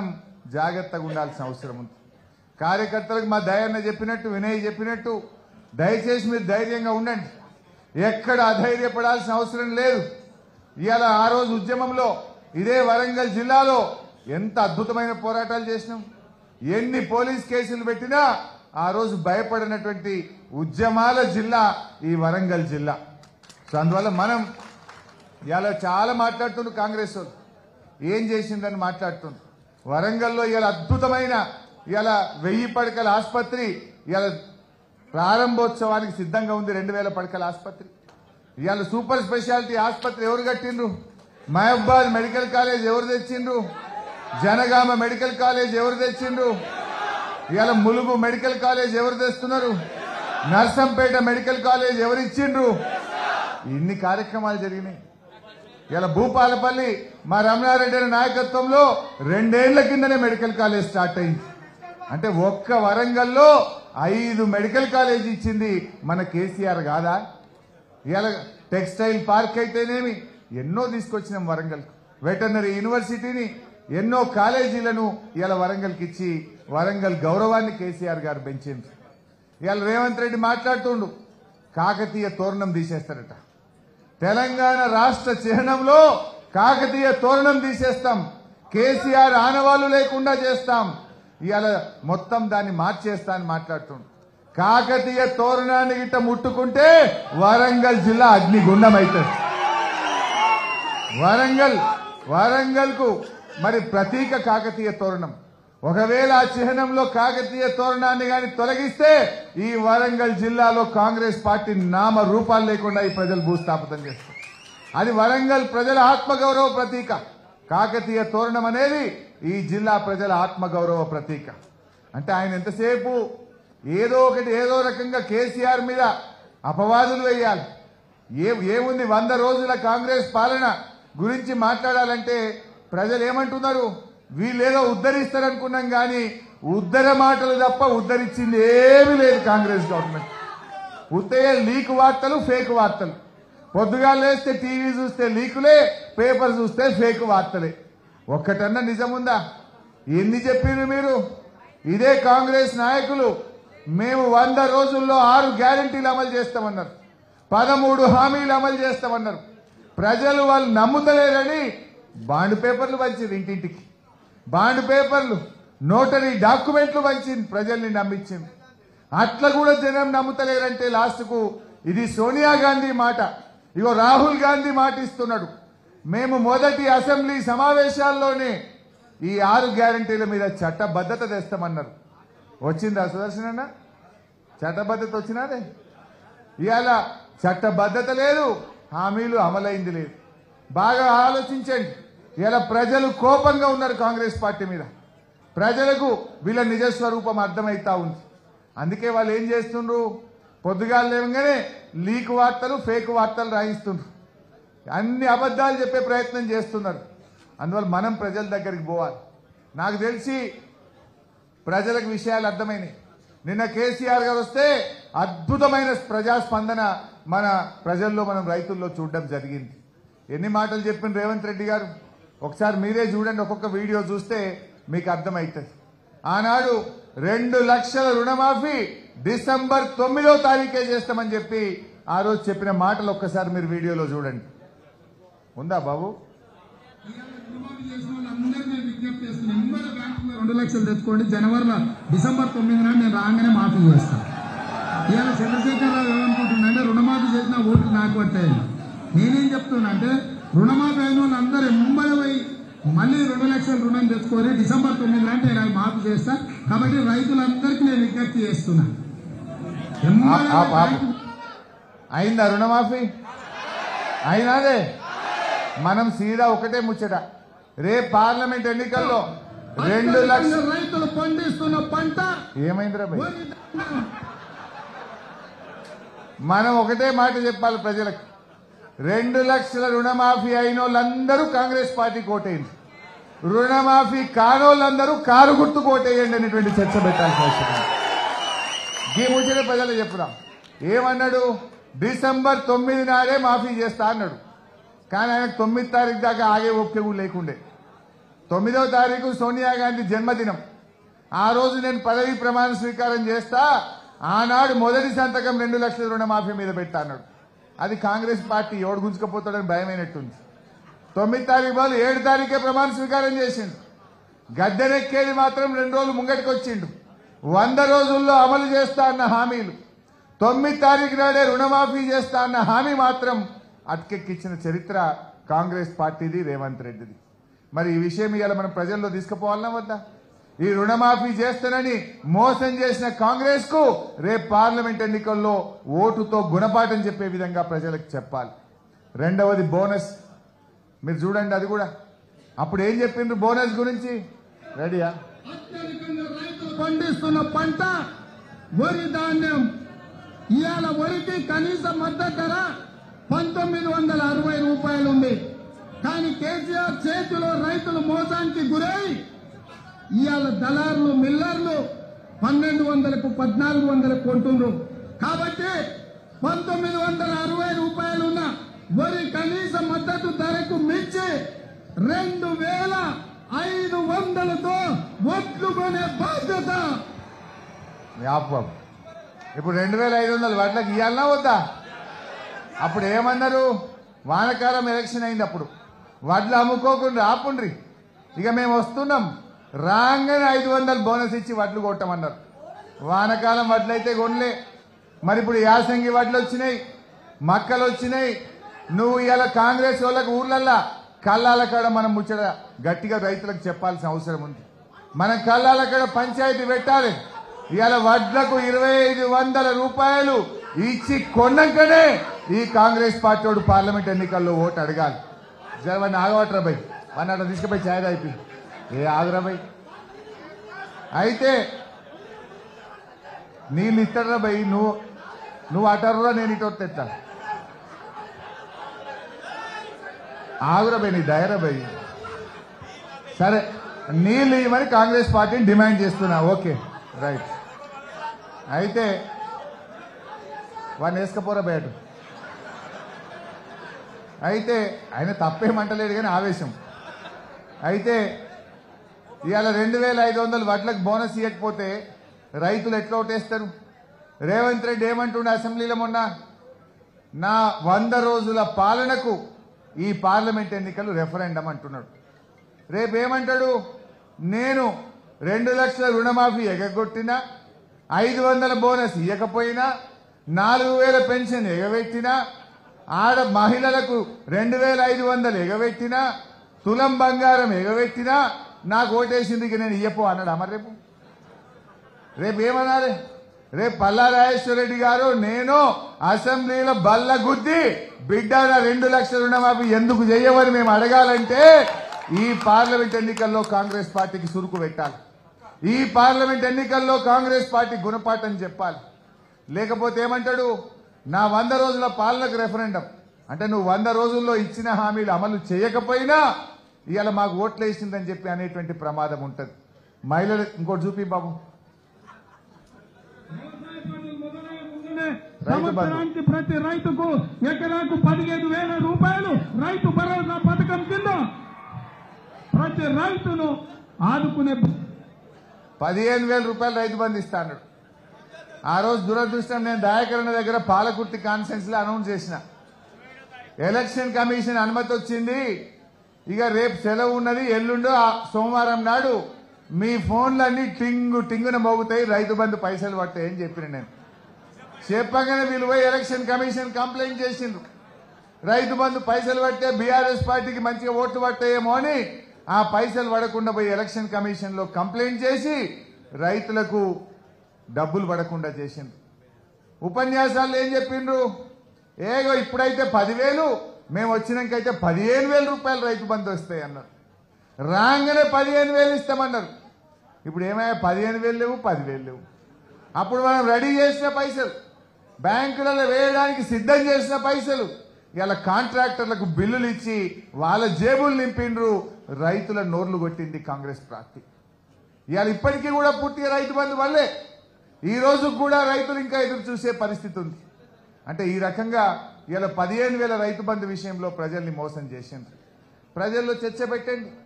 జాగ్రత్తగా ఉండాల్సిన అవసరం ఉంది కార్యకర్తలకు మా దయన్న చెప్పినట్టు వినయ్ చెప్పినట్టు దయచేసి మీరు ధైర్యంగా ఉండండి ఎక్కడ అధైర్యపడాల్సిన అవసరం లేదు ఇవాళ ఆ రోజు ఉద్యమంలో ఇదే వరంగల్ జిల్లాలో ఎంత అద్భుతమైన పోరాటాలు చేసినాం ఎన్ని పోలీస్ కేసులు పెట్టినా ఆ రోజు భయపడినటువంటి ఉద్యమాల జిల్లా ఈ వరంగల్ జిల్లా సో అందువల్ల మనం ఇవాళ చాలా మాట్లాడుతుండ్రు కాంగ్రెస్ వాళ్ళు ఏం చేసిందని మాట్లాడుతుండ్రు వరంగల్లో ఇవాళ అద్భుతమైన ఇవాళ వెయ్యి పడకల ఆసుపత్రి ఇవాళ ప్రారంభోత్సవానికి సిద్ధంగా ఉంది రెండు వేల పడకల ఆసుపత్రి ఇవాళ సూపర్ స్పెషాలిటీ ఆసుపత్రి ఎవరు కట్టిండ్రు మహబాద్ మెడికల్ కాలేజ్ ఎవరు తెచ్చిండ్రు జనగామ మెడికల్ కాలేజ్ ఎవరు తెచ్చిండ్రు ఇవాళ ములుగు మెడికల్ కాలేజ్ ఎవరు తెస్తున్నారు నర్సంపేట మెడికల్ కాలేజ్ ఎవరు ఇచ్చిండ్రు ఇన్ని కార్యక్రమాలు జరిగినాయి ఇలా భూపాలపల్లి మా రమణారెడ్డి గారి నాయకత్వంలో రెండేళ్ల కిందనే మెడికల్ కాలేజ్ స్టార్ట్ అయింది అంటే ఒక్క వరంగల్లో ఐదు మెడికల్ కాలేజ్ ఇచ్చింది మన కేసీఆర్ కాదా ఇవాళ టెక్స్టైల్ పార్క్ అయితేనేమి ఎన్నో తీసుకొచ్చినాం వరంగల్ వెటర్నరీ యూనివర్సిటీని ఎన్నో కాలేజీలను ఇవాళ వరంగల్కి ఇచ్చి వరంగల్ గౌరవాన్ని కేసీఆర్ గారు పెంచింది ఇవాళ రేవంత్ రెడ్డి మాట్లాడుతుండు కాకతీయ తోరణం తీసేస్తారట తెలంగాణ రాష్ట్ర చిహ్నంలో కాకతీయ తోరణం తీసేస్తాం కేసీఆర్ ఆనవాళ్లు లేకుండా చేస్తాం ఇవాళ మొత్తం దాన్ని మార్చేస్తా అని మాట్లాడుతుండు కాకతీయ తోరణాన్ని గిట్ట ముట్టుకుంటే వరంగల్ జిల్లా అగ్నిగుండం అవుతుంది వరంగల్ వరంగల్ కు మరి ప్రతీక కాకతీయ తోరణం ఒకవేళ ఆ చిహ్నంలో కాకతీయ తోరణాన్ని గాని తొలగిస్తే ఈ వరంగల్ జిల్లాలో కాంగ్రెస్ పార్టీ నామ రూపాలు లేకుండా ఈ ప్రజలు భూస్థాపితం చేస్తారు అది వరంగల్ ప్రజల ఆత్మగౌరవ ప్రతీక కాకతీయ తోరణం అనేది ఈ జిల్లా ప్రజల ఆత్మగౌరవ ప్రతీక అంటే ఆయన ఎంతసేపు ఏదో ఒకటి ఏదో రకంగా కేసీఆర్ మీద అపవాదులు వేయాలి ఏ ఏముంది వంద రోజుల కాంగ్రెస్ పాలన గురించి మాట్లాడాలంటే ప్రజలు ఏమంటున్నారు వీళ్ళేదో ఉద్ధరిస్తారనుకున్నాం కానీ ఉద్ధర మాటలు తప్ప ఉద్ధరించింది ఏమీ లేదు కాంగ్రెస్ గవర్నమెంట్ ఉత్తయ్య లీక్ వార్తలు ఫేక్ వార్తలు పొద్దుగా లేస్తే టీవీ చూస్తే లీకులే పేపర్ చూస్తే ఫేక్ వార్తలే ఒక్కటన్నా నిజముందా ఎన్ని చెప్పిండ్రు మీరు ఇదే కాంగ్రెస్ నాయకులు మేము వంద రోజుల్లో ఆరు గ్యారంటీలు అమలు చేస్తామన్నారు పదమూడు హామీలు అమలు చేస్తామన్నారు ప్రజలు వాళ్ళు నమ్ముతలేరని బాండ్ పేపర్లు పంచింది ఇంటింటికి బాండ్ పేపర్లు నోటరీ డాక్యుమెంట్లు పంచింది ప్రజల్ని నమ్మించింది అట్లా కూడా జనం నమ్ముతలేరంటే లాస్ట్కు ఇది సోనియా గాంధీ మాట ఇగో రాహుల్ గాంధీ మాట ఇస్తున్నాడు మేము మొదటి అసెంబ్లీ సమావేశాల్లోనే ఈ ఆరు గ్యారంటీల మీద చట్టబద్ధత తెస్తామన్నారు వచ్చిందా సుదర్శన్ అన్న చట్టబద్ధత వచ్చినాదే ఇవాళ చట్టబద్ధత లేదు హామీలు అమలైంది లేదు బాగా ఆలోచించండి ఇలా ప్రజలు కోపంగా ఉన్నారు కాంగ్రెస్ పార్టీ మీద ప్రజలకు వీళ్ళ నిజస్వరూపం అర్థమైతా ఉంది అందుకే వాళ్ళు ఏం చేస్తుండ్రు పొద్దుగా లేవగానే లీక్ వార్తలు ఫేక్ వార్తలు రాయిస్తుండ్రు అన్ని అబద్ధాలు చెప్పే ప్రయత్నం చేస్తున్నారు అందువల్ల మనం ప్రజల దగ్గరికి పోవాలి నాకు తెలిసి ప్రజలకు విషయాలు అర్థమైనాయి నిన్న కేసీఆర్ గారు వస్తే అద్భుతమైన ప్రజాస్పందన మన ప్రజల్లో మనం రైతుల్లో చూడడం జరిగింది ఎన్ని మాటలు చెప్పిన రేవంత్ రెడ్డి గారు ఒకసారి మీరే చూడండి ఒక్కొక్క వీడియో చూస్తే మీకు అర్థమవుతుంది ఆనాడు రెండు లక్షల రుణమాఫీ డిసెంబర్ తొమ్మిదో తారీఖే చేస్తామని చెప్పి ఆ రోజు చెప్పిన మాటలు ఒక్కసారి మీరు వీడియోలో చూడండి ఉందా బాబు రెండు లక్షలు తెచ్చుకోండి జనవరిలో డిసెంబర్ తొమ్మిది నాడు నేను రాగానే మాఫీ చేస్తాను ఇవాళ చంద్రశేఖరరావు ఏమనుకుంటున్నాడంటే రుణమాఫీ చేసిన ఓట్లు నాకు పట్టాయి నేనేం చెప్తున్నా అంటే రుణమాఫీ అయిన వాళ్ళు అందరూ ఎంబడి పోయి మళ్ళీ రెండు లక్షల రుణం తెచ్చుకొని డిసెంబర్ తొమ్మిది నాడు నేను అది మాఫీ చేస్తా కాబట్టి రైతులందరికీ నేను విజ్ఞప్తి చేస్తున్నా ఆప్, ఆప్, ఆప్. అయిందా రుణమాఫీ అయినాదే మనం సీదా ఒకటే ముచ్చట రేపు పార్లమెంట్ ఎన్నికల్లో రెండు లక్షల రైతులు పండిస్తున్న పంట ఏమైందిరా భయ్ మనం ఒకటే మాట చెప్పాలి ప్రజలకు రెండు లక్షల రుణమాఫీ అయిన వాళ్ళందరూ కాంగ్రెస్ పార్టీ కోటేయండి రుణమాఫీ కానోళ్ళందరూ కారు గుర్తు కోటేయండి అనేటువంటి చర్చ పెట్టాల్సిన అవసరం ఉంది. ఈ ముచ్చట ప్రజలు చెప్పుదాం ఏమన్నాడు డిసెంబర్ తొమ్మిది నాడే మాఫీ చేస్తా అన్నాడు కానీ ఆయనకు తొమ్మిది తారీఖు దాకా ఆగే ఓపిక కూడా లేకుండే తొమ్మిదవ తారీఖు సోనియా గాంధీ జన్మదినం ఆ రోజు నేను పదవి ప్రమాణ స్వీకారం చేస్తా ఆనాడు మొదటి సంతకం రెండు లక్షల రుణమాఫీ మీద పెట్టా అన్నాడు అది కాంగ్రెస్ పార్టీ ఎవడు గుంజుకపోతాడని భయమైనట్టుంది తొమ్మిది తారీఖు బదులు ఏడు తారీఖే ప్రమాణ స్వీకారం చేసిండు గద్దెనెక్కేది మాత్రం రెండు రోజులు ముంగటికి వచ్చిండు వంద రోజుల్లో అమలు చేస్తా అన్న హామీలు తొమ్మిది తారీఖు నాడే రుణమాఫీ చేస్తా అన్న హామీ మాత్రం అటకెక్కించిన చరిత్ర కాంగ్రెస్ పార్టీది రేవంత్ రెడ్డిది మరి ఈ విషయం ఇవాళ మనం ప్రజల్లో తీసుకుపోవాలన్నా వద్దా ఈ రుణమాఫీ చేస్తానని మోసం చేసిన కాంగ్రెస్ కు రేపు పార్లమెంట్ ఎన్నికల్లో ఓటుతో గుణపాఠం చెప్పే విధంగా ప్రజలకు చెప్పాలి రెండవది బోనస్ మీరు చూడండి అది కూడా అప్పుడు ఏం చెప్పిండ్రు బోనస్ గురించి రెడీయా పండిస్తున్న పంట వరి ధాన్యం ఇవాళ వరికి కనీస మద్దతు ధర పంతొమ్మిది వందల అరవై రూపాయలు ఉంది కానీ కేసీఆర్ చేతిలో రైతులు మోసానికి గురై ఇవాళ దళారులు మిల్లర్లు పన్నెండు వందలకు పద్నాలుగు వందలకు కొంటుండ్రు కాబట్టి పంతొమ్మిది వందల అరవై రూపాయలు ఉన్న వరి కనీస మద్దతు ధరకు మించి రెండు వేల ఐదు వందలతో ఒట్లు కొనే బాధ్యత జ్ఞాపకం ఇప్పుడు రెండు వేల ఐదు వందలు వడ్లకు ఇవ్వాలన్నా వద్దా అప్పుడు ఏమన్నారు వానకాలం ఎలక్షన్ అయింది అప్పుడు వడ్లు అమ్ముకోకుండా ఆపుండ్రి ఇక మేము వస్తున్నాం రాగానే ఐదు వందలు బోనస్ ఇచ్చి వడ్లు కొట్టమన్నారు వానకాలం వడ్లు అయితే కొనలే మరి ఇప్పుడు యాసంగి వడ్లు వచ్చినాయి మక్కలు వచ్చినాయి నువ్వు ఇలా కాంగ్రెస్ వాళ్ళకి ఊర్లల్లా కళ్ళాల కాడ మనం ముచ్చట గట్టిగా రైతులకు చెప్పాల్సిన అవసరం ఉంది మనం కళ్ళాల కాడ పంచాయతీ పెట్టాలి ఇవాళ వడ్లకు ఇరవై ఐదు వందల రూపాయలు ఇచ్చి కొన్నాకనే ఈ కాంగ్రెస్ పార్టీ వాడు పార్లమెంట్ ఎన్నికల్లో ఓటు అడగాలి జరవని ఆగవట్రా బై వన్ అట్లా తీసుకుపోయి ఛాయ్ అయిపోయి ఏ ఆగురా బై అయితే నీళ్ళు ఇస్తాడరా బై నువ్వు నువ్వు అటర్రా నేను ఇటు వస్తే ఎట్లా ఆగురా బై నీ దయరా బై సరే నీళ్ళు ఇవ్వమని కాంగ్రెస్ పార్టీని డిమాండ్ చేస్తున్నా ఓకే రైట్ అయితే వాడిని వేసుకపోరా బయట అయితే ఆయన తప్పేమంటలేడు కానీ ఆవేశం అయితే ఇవాళ రెండు వేల ఐదు వందలు వడ్లకు బోనస్ ఇవ్వకపోతే రైతులు ఎట్లా ఓటేస్తారు రేవంత్ రెడ్డి ఏమంటుండే అసెంబ్లీలో మొన్న నా వంద రోజుల పాలనకు ఈ పార్లమెంట్ ఎన్నికలు రెఫరెండం అంటున్నాడు రేపు ఏమంటాడు నేను రెండు లక్షల రుణమాఫీ ఎగగొట్టినా ఐదు వందల బోనస్ ఇవ్వకపోయినా నాలుగు వేల పెన్షన్ ఎగబెట్టినా ఆడ మహిళలకు రెండు వేల ఐదు వందలు ఎగబెట్టినా తులం బంగారం ఎగబెట్టినా నాకు ఓటేసింది ఇక నేను ఇయ్యపో అన్నాడు అమర్ రేపు రేపు ఏమనాలి రేపు పల్లా రాజేశ్వరరెడ్డి గారు నేను అసెంబ్లీలో బల్ల గుద్ది బిడ్డ నా రెండు లక్షల రుణమాఫీ ఎందుకు చెయ్యవని మేము అడగాలంటే ఈ పార్లమెంట్ ఎన్నికల్లో కాంగ్రెస్ పార్టీకి సురుకు పెట్టాలి ఈ పార్లమెంట్ ఎన్నికల్లో కాంగ్రెస్ పార్టీ గుణపాఠం చెప్పాలి లేకపోతే ఏమంటాడు నా వంద రోజుల పాలనకు రెఫరెండం అంటే నువ్వు వంద రోజుల్లో ఇచ్చిన హామీలు అమలు చేయకపోయినా ఇవాళ మాకు ఓట్లు వేసిందని చెప్పి అనేటువంటి ప్రమాదం ఉంటుంది మహిళలు ఇంకోటి చూపి బాబు రైతు బంధు సంవత్సరానికి ప్రతి రైతుకు ఎకరాకు పదిహేను వేల రూపాయలు రైతు భరోసా పథకం కింద ప్రతి రైతును ఆదుకునే పదిహేను వేల రూపాయలు రైతు బంధు ఇస్తా అన్నాడు ఆ రోజు దురదృష్టం నేను దయాకరణ దగ్గర పాలకుర్తి కాన్ఫరెన్స్ లో అనౌన్స్ చేసిన ఎలక్షన్ కమిషన్ అనుమతి వచ్చింది ఇక రేపు సెలవు ఉన్నది ఎల్లుండో ఆ సోమవారం నాడు మీ ఫోన్లన్నీ టింగు టింగున మోగుతాయి రైతు బంధు పైసలు పడతాయి అని చెప్పిన నేను చెప్పగానే వీళ్ళు పోయి ఎలక్షన్ కమిషన్ కంప్లైంట్ చేసిండ్రు రైతు బంధు పైసలు పడితే బీఆర్ఎస్ పార్టీకి మంచిగా ఓట్లు పడతాయేమో అని ఆ పైసలు పడకుండా పోయి ఎలక్షన్ కమిషన్ లో కంప్లైంట్ చేసి రైతులకు డబ్బులు పడకుండా చేసిండ్రు ఉపన్యాసాలు ఏం చెప్పిండ్రు ఏగో ఇప్పుడైతే పదివేలు మేము వచ్చినాకైతే పదిహేను వేల రూపాయలు రైతు బంధు వస్తాయి అన్నారు రాగానే పదిహేను వేలు ఇస్తామన్నారు ఇప్పుడు ఏమయ్యా పదిహేను వేలు లేవు పదివేలు లేవు అప్పుడు మనం రెడీ చేసిన పైసలు బ్యాంకులలో వేయడానికి సిద్ధం చేసిన పైసలు ఇలా కాంట్రాక్టర్లకు బిల్లులు ఇచ్చి వాళ్ళ జేబులు నింపిండ్రు రైతుల నోర్లు కొట్టింది కాంగ్రెస్ పార్టీ ఇవాళ ఇప్పటికీ కూడా పూర్తిగా రైతు బంధు వల్లే ఈ రోజు కూడా రైతులు ఇంకా ఎదురు చూసే పరిస్థితి ఉంది అంటే ఈ రకంగా ఇలా పదిహేను వేల రైతు బంధు విషయంలో ప్రజల్ని మోసం చేసిండ్రు ప్రజల్లో చర్చ పెట్టండి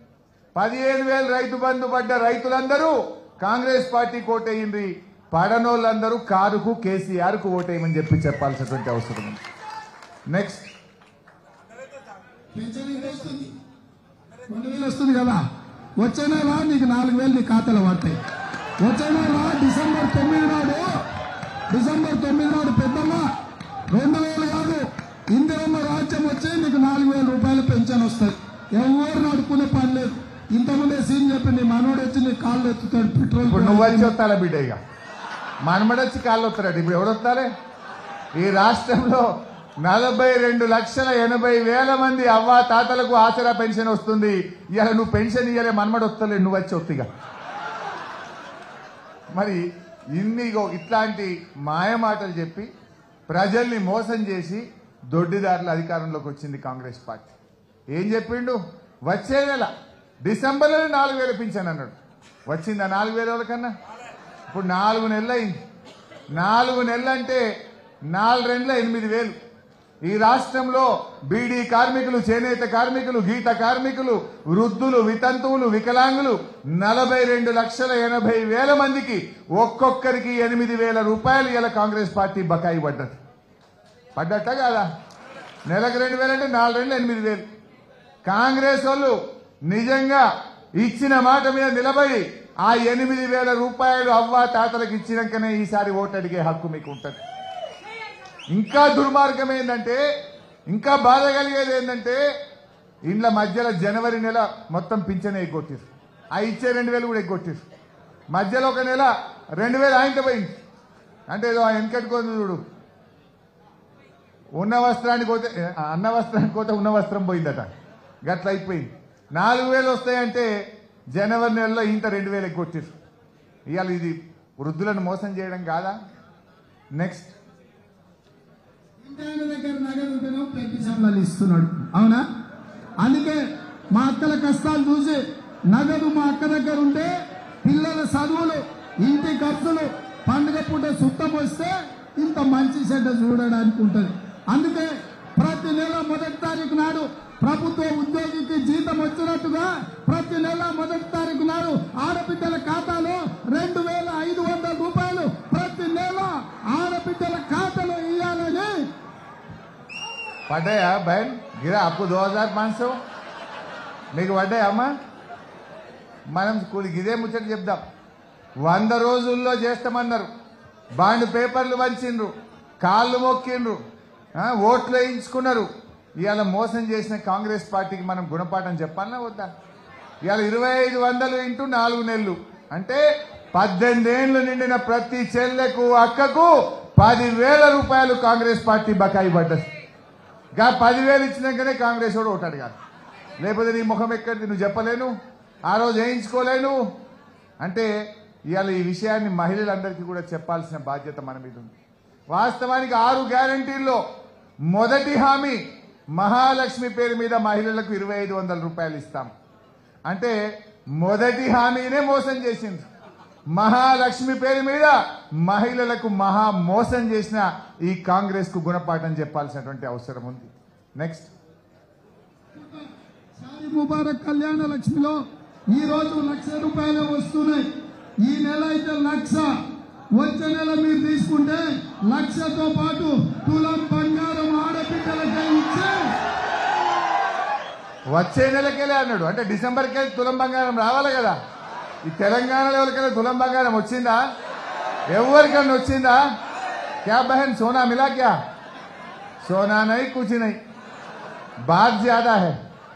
పదిహేను వేలు రైతు బంధు పడ్డ రైతులందరూ కాంగ్రెస్ పార్టీ ఓటేయండి పడనోళ్ళందరూ కారుకు కేసీఆర్ కు ఓటేయమని చెప్పి చెప్పాల్సినటువంటి అవసరం ఉంది నెక్స్ట్ పెన్షన్ ఎంత వస్తుంది రెండు వేలు వస్తుంది కదా వచ్చే నెల నీకు నాలుగు వేలు నీ ఖాతాలో పడతాయి వచ్చే నెల డిసెంబర్ తొమ్మిది నాడు డిసెంబర్ తొమ్మిది నాడు పెద్దమ్మ రెండు వేలు కాదు ఇందిరమ్మ రాజ్యం వచ్చి నీకు నాలుగు వేల రూపాయలు పెన్షన్ వస్తుంది ఎవరు నడుపుకునే పని లేదు ఇంతకుముందే సీన్ చెప్పి నీ మనోడు వచ్చి నీ కాళ్ళు ఎత్తుతాడు పెట్రోల్ ఇప్పుడు నువ్వు వచ్చి వస్తాలా బిడ్డ ఇక మనమడొచ్చి కాళ్ళు వస్తాడు ఇప్పుడు ఎవడు వస్తారే ఈ రాష్ట్రంలో నలభై రెండు లక్షల ఎనభై వేల మంది అవ్వ తాతలకు ఆసరా పెన్షన్ వస్తుంది ఇవాళ నువ్వు పెన్షన్ ఇయ్యలే మనమడు వస్తలే నువ్వు వచ్చి వస్తిగా మరి ఇన్ని ఇగో ఇట్లాంటి మాయ మాటలు చెప్పి ప్రజల్ని మోసం చేసి దొడ్డిదారుల అధికారంలోకి వచ్చింది కాంగ్రెస్ పార్టీ ఏం చెప్పిండు వచ్చే నెల డిసెంబర్లో నాలుగు వేలు పింఛన్ అన్నాడు వచ్చిందా నాలుగు వేల వాళ్ళకన్నా ఇప్పుడు నాలుగు నెలలు అయింది నాలుగు నెలలు అంటే నాలుగు రెండుల ఎనిమిది వేలు ఈ రాష్ట్రంలో బీడీ కార్మికులు చేనేత కార్మికులు గీత కార్మికులు వృద్ధులు వితంతువులు వికలాంగులు నలభై రెండు లక్షల ఎనభై వేల మందికి ఒక్కొక్కరికి ఎనిమిది వేల రూపాయలు ఇలా కాంగ్రెస్ పార్టీ బకాయి పడ్డది పడ్డట్ట కాదా నెలకు రెండు వేలు అంటే నాలుగు రెండు ఎనిమిది వేలు కాంగ్రెస్ వాళ్ళు నిజంగా ఇచ్చిన మాట మీద నిలబడి ఆ ఎనిమిది వేల రూపాయలు అవ్వ తాతలకు ఇచ్చినాకనే ఈసారి ఓటు అడిగే హక్కు మీకు ఉంటుంది ఇంకా దుర్మార్గం ఏంటంటే ఇంకా బాధ కలిగేది ఏంటంటే ఇండ్ల మధ్యలో జనవరి నెల మొత్తం పింఛనే ఎగ్గొట్టారు ఆ ఇచ్చే రెండు వేలు కూడా ఎగ్గొట్టారు మధ్యలో ఒక నెల రెండు వేలు ఆయనతో పోయింది అంటే ఏదో ఆ వెనకట్టుకొని చూడు ఉన్న వస్త్రానికి పోతే అన్న వస్త్రానికి పోతే ఉన్న వస్త్రం పోయిందట గట్ల అయిపోయింది నాలుగు వేలు వస్తాయంటే జనవరి నెలలో ఇంత రెండు వేలు ఎగ్గొట్టారు ఇవాళ ఇది వృద్ధులను మోసం చేయడం కాదా నెక్స్ట్ ఆయన దగ్గర నగదు ఉంటేనో ప్రతి సంఘాలు ఇస్తున్నాడు అవునా అందుకే మా అక్కల కష్టాలు చూసి నగదు మా అక్క దగ్గర ఉంటే పిల్లల చదువులు ఇంటి ఖర్చులు పండుగ పూట సుట్టం వస్తే ఇంత మంచి చెడ్డ చూడడానికి ఉంటది అందుకే ప్రతి నెల మొదటి తారీఖు నాడు ప్రభుత్వ ఉద్యోగికి జీతం వచ్చినట్టుగా ప్రతి నెల మొదటి తారీఖు నాడు ఆడబిడ్డల ఖాతాలో రెండు వేల ఐదు వందల రూపాయలు ప్రతి నెల ఆడబిడ్డల ఖాతాలో ఇవ్వాలని పడ్డాయా బయన్ గిరా అప్పు దో హజార్ పాంచ్ సో మీకు పడ్డాయా అమ్మా మనం స్కూల్ ఇదే ముచ్చట చెప్దాం వంద రోజుల్లో చేస్తామన్నారు బాండ్ పేపర్లు వంచిండ్రు కాళ్ళు మొక్కిండ్రు ఆ, ఓట్లు వేయించుకున్నారు ఇవాళ మోసం చేసిన కాంగ్రెస్ పార్టీకి మనం గుణపాఠం చెప్పాలన్నా వద్దా ఇవాళ ఇరవై ఐదు వందలు ఇంటూ నాలుగు నెలలు అంటే పద్దెనిమిది ఏళ్ళు నిండిన ప్రతి చెల్లెకు అక్కకు పదివేల రూపాయలు కాంగ్రెస్ పార్టీ బకాయి పడ్డది గా పదివేలు ఇచ్చినాకనే కాంగ్రెస్ వాడు ఓటాడు కాదు లేకపోతే నీ ముఖం ఎక్కడిది నువ్వు చెప్పలేను ఆ రోజు వేయించుకోలేను అంటే ఇవాళ ఈ విషయాన్ని మహిళలందరికీ కూడా చెప్పాల్సిన బాధ్యత మన మీద ఉంది వాస్తవానికి ఆరు గ్యారంటీల్లో మొదటి హామీ మహాలక్ష్మి పేరు మీద మహిళలకు ఇరవై ఐదు వందల రూపాయలు ఇస్తాం అంటే మొదటి హామీనే మోసం చేసింది మహాలక్ష్మి పేరు మీద మహిళలకు మహా మోసం చేసిన ఈ కాంగ్రెస్ కు గుణపాఠం చెప్పాల్సినటువంటి అవసరం ఉంది నెక్స్ట్ షాదీ ముబారక్ కళ్యాణ లక్ష్మిలో ఈ రోజు లక్ష రూపాయలు వస్తున్నాయి ఈ నెల అయితే లక్ష వచ్చే నెల మీరు తీసుకుంటే లక్షతో పాటు తులం బంగారం ఆడబిడ్డలకే ఇచ్చే వచ్చే నెలకెళ్ళే అన్నాడు అంటే డిసెంబర్కి వెళ్ళి తులం బంగారం రావాలి కదా ఈ తెలంగాణలో ఎవరికైనా తులం బంగారం వచ్చిందా ఎవరికన్నా వచ్చిందా క్యా బహన్ సోనా మిలా క్యా సోనా నై కుछ नहीं बात ज्यादा है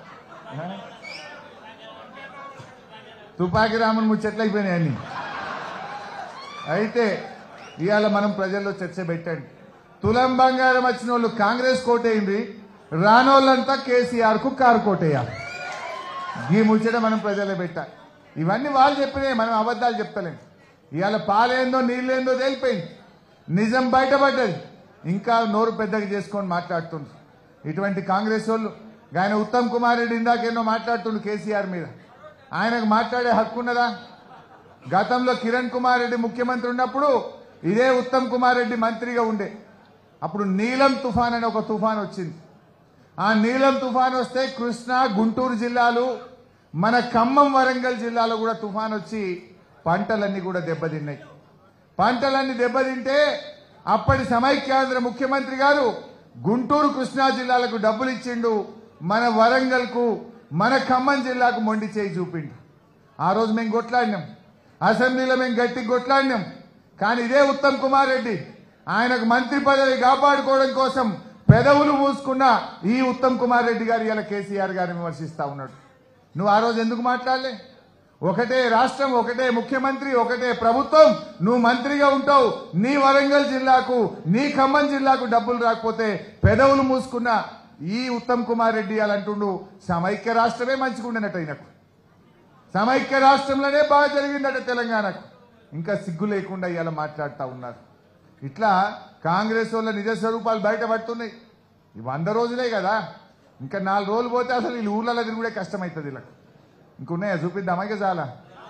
తుపాకి రాముని ముచ్చట్లయిపోయినాయి అన్ని అయితే ఇవాళ మనం ప్రజల్లో చర్చ పెట్టండి తులం బంగారం వచ్చిన వాళ్ళు కాంగ్రెస్ కోటేయింది రానోళ్ళంతా కేసీఆర్ కు కారు కోటేయాలి ఈ ముచ్చట మనం ప్రజల్లో పెట్టాలి ఇవన్నీ వాళ్ళు చెప్పినాయి మనం అబద్ధాలు చెప్తలేం ఇవాళ పాలేందో నీళ్ళేందో తేలిపోయింది నిజం బయటపడ్డది ఇంకా నోరు పెద్దగా చేసుకొని మాట్లాడుతుంది ఇటువంటి కాంగ్రెస్ వాళ్ళు ఆయన ఉత్తమ్ కుమార్ రెడ్డి ఇందాకేనో మాట్లాడుతుండు కేసీఆర్ మీద ఆయనకు మాట్లాడే హక్కు ఉన్నదా గతంలో కిరణ్ కుమార్ రెడ్డి ముఖ్యమంత్రి ఉన్నప్పుడు ఇదే ఉత్తమ్ కుమార్ రెడ్డి మంత్రిగా ఉండే అప్పుడు నీలం తుఫాన్ అనే ఒక తుఫాన్ వచ్చింది ఆ నీలం తుఫాన్ వస్తే కృష్ణా గుంటూరు జిల్లాలు మన ఖమ్మం వరంగల్ జిల్లాలో కూడా తుఫాన్ వచ్చి పంటలన్నీ కూడా దెబ్బతిన్నాయి పంటలన్నీ దెబ్బతింటే అప్పటి సమైక్యాంధ్ర ముఖ్యమంత్రి గారు గుంటూరు కృష్ణా జిల్లాలకు డబ్బులు ఇచ్చిండు మన వరంగల్కు మన ఖమ్మం జిల్లాకు మొండి చేయి చూపిండు ఆ రోజు మేము కొట్లాడినాం అసెంబ్లీలో మేము గట్టిగా కొట్లాడినాం కానీ ఇదే ఉత్తమ్ కుమార్ రెడ్డి ఆయనకు మంత్రి పదవి కాపాడుకోవడం కోసం పెదవులు మూసుకున్న ఈ ఉత్తమ్ కుమార్ రెడ్డి గారు ఇలా కేసీఆర్ గారిని విమర్శిస్తా ఉన్నాడు నువ్వు ఆ రోజు ఎందుకు మాట్లాడలే ఒకటే రాష్ట్రం ఒకటే ముఖ్యమంత్రి ఒకటే ప్రభుత్వం నువ్వు మంత్రిగా ఉంటావు నీ వరంగల్ జిల్లాకు నీ ఖమ్మం జిల్లాకు డబ్బులు రాకపోతే పెదవులు మూసుకున్న ఈ ఉత్తమ్ కుమార్ రెడ్డి అని అంటుండు సమైక్య రాష్ట్రమే మంచిగుండనట్టు ఆయనకు సమైక్య రాష్ట్రంలోనే బాగా జరిగిందట తెలంగాణకు ఇంకా సిగ్గు లేకుండా ఇవాళ మాట్లాడుతూ ఉన్నారు ఇట్లా కాంగ్రెస్ వాళ్ళ నిజ స్వరూపాలు బయటపడుతున్నాయి ఈ వంద రోజులే కదా ఇంకా నాలుగు రోజులు పోతే అసలు వీళ్ళు ఊర్లలో తిరుగుడే కష్టమవుతుంది వీళ్ళకి ఇంకున్నాయా చూపిద్దామా ఇక చాలా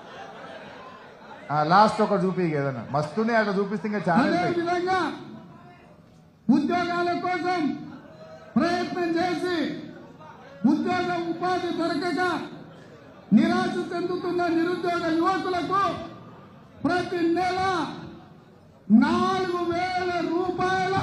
లాస్ట్ ఒకటి చూపి ఏదన్నా మస్తున్నాయి అట్లా చూపిస్తే ఇంకా చాలా అదే ఉంటాయి. విధంగా ఉద్యోగాల కోసం ప్రయత్నం చేసి ఉద్యోగ ఉపాధి దొరకక నిరాశ చెందుతున్న నిరుద్యోగ యువకులకు ప్రతి నెల నాలుగు వేల రూపాయల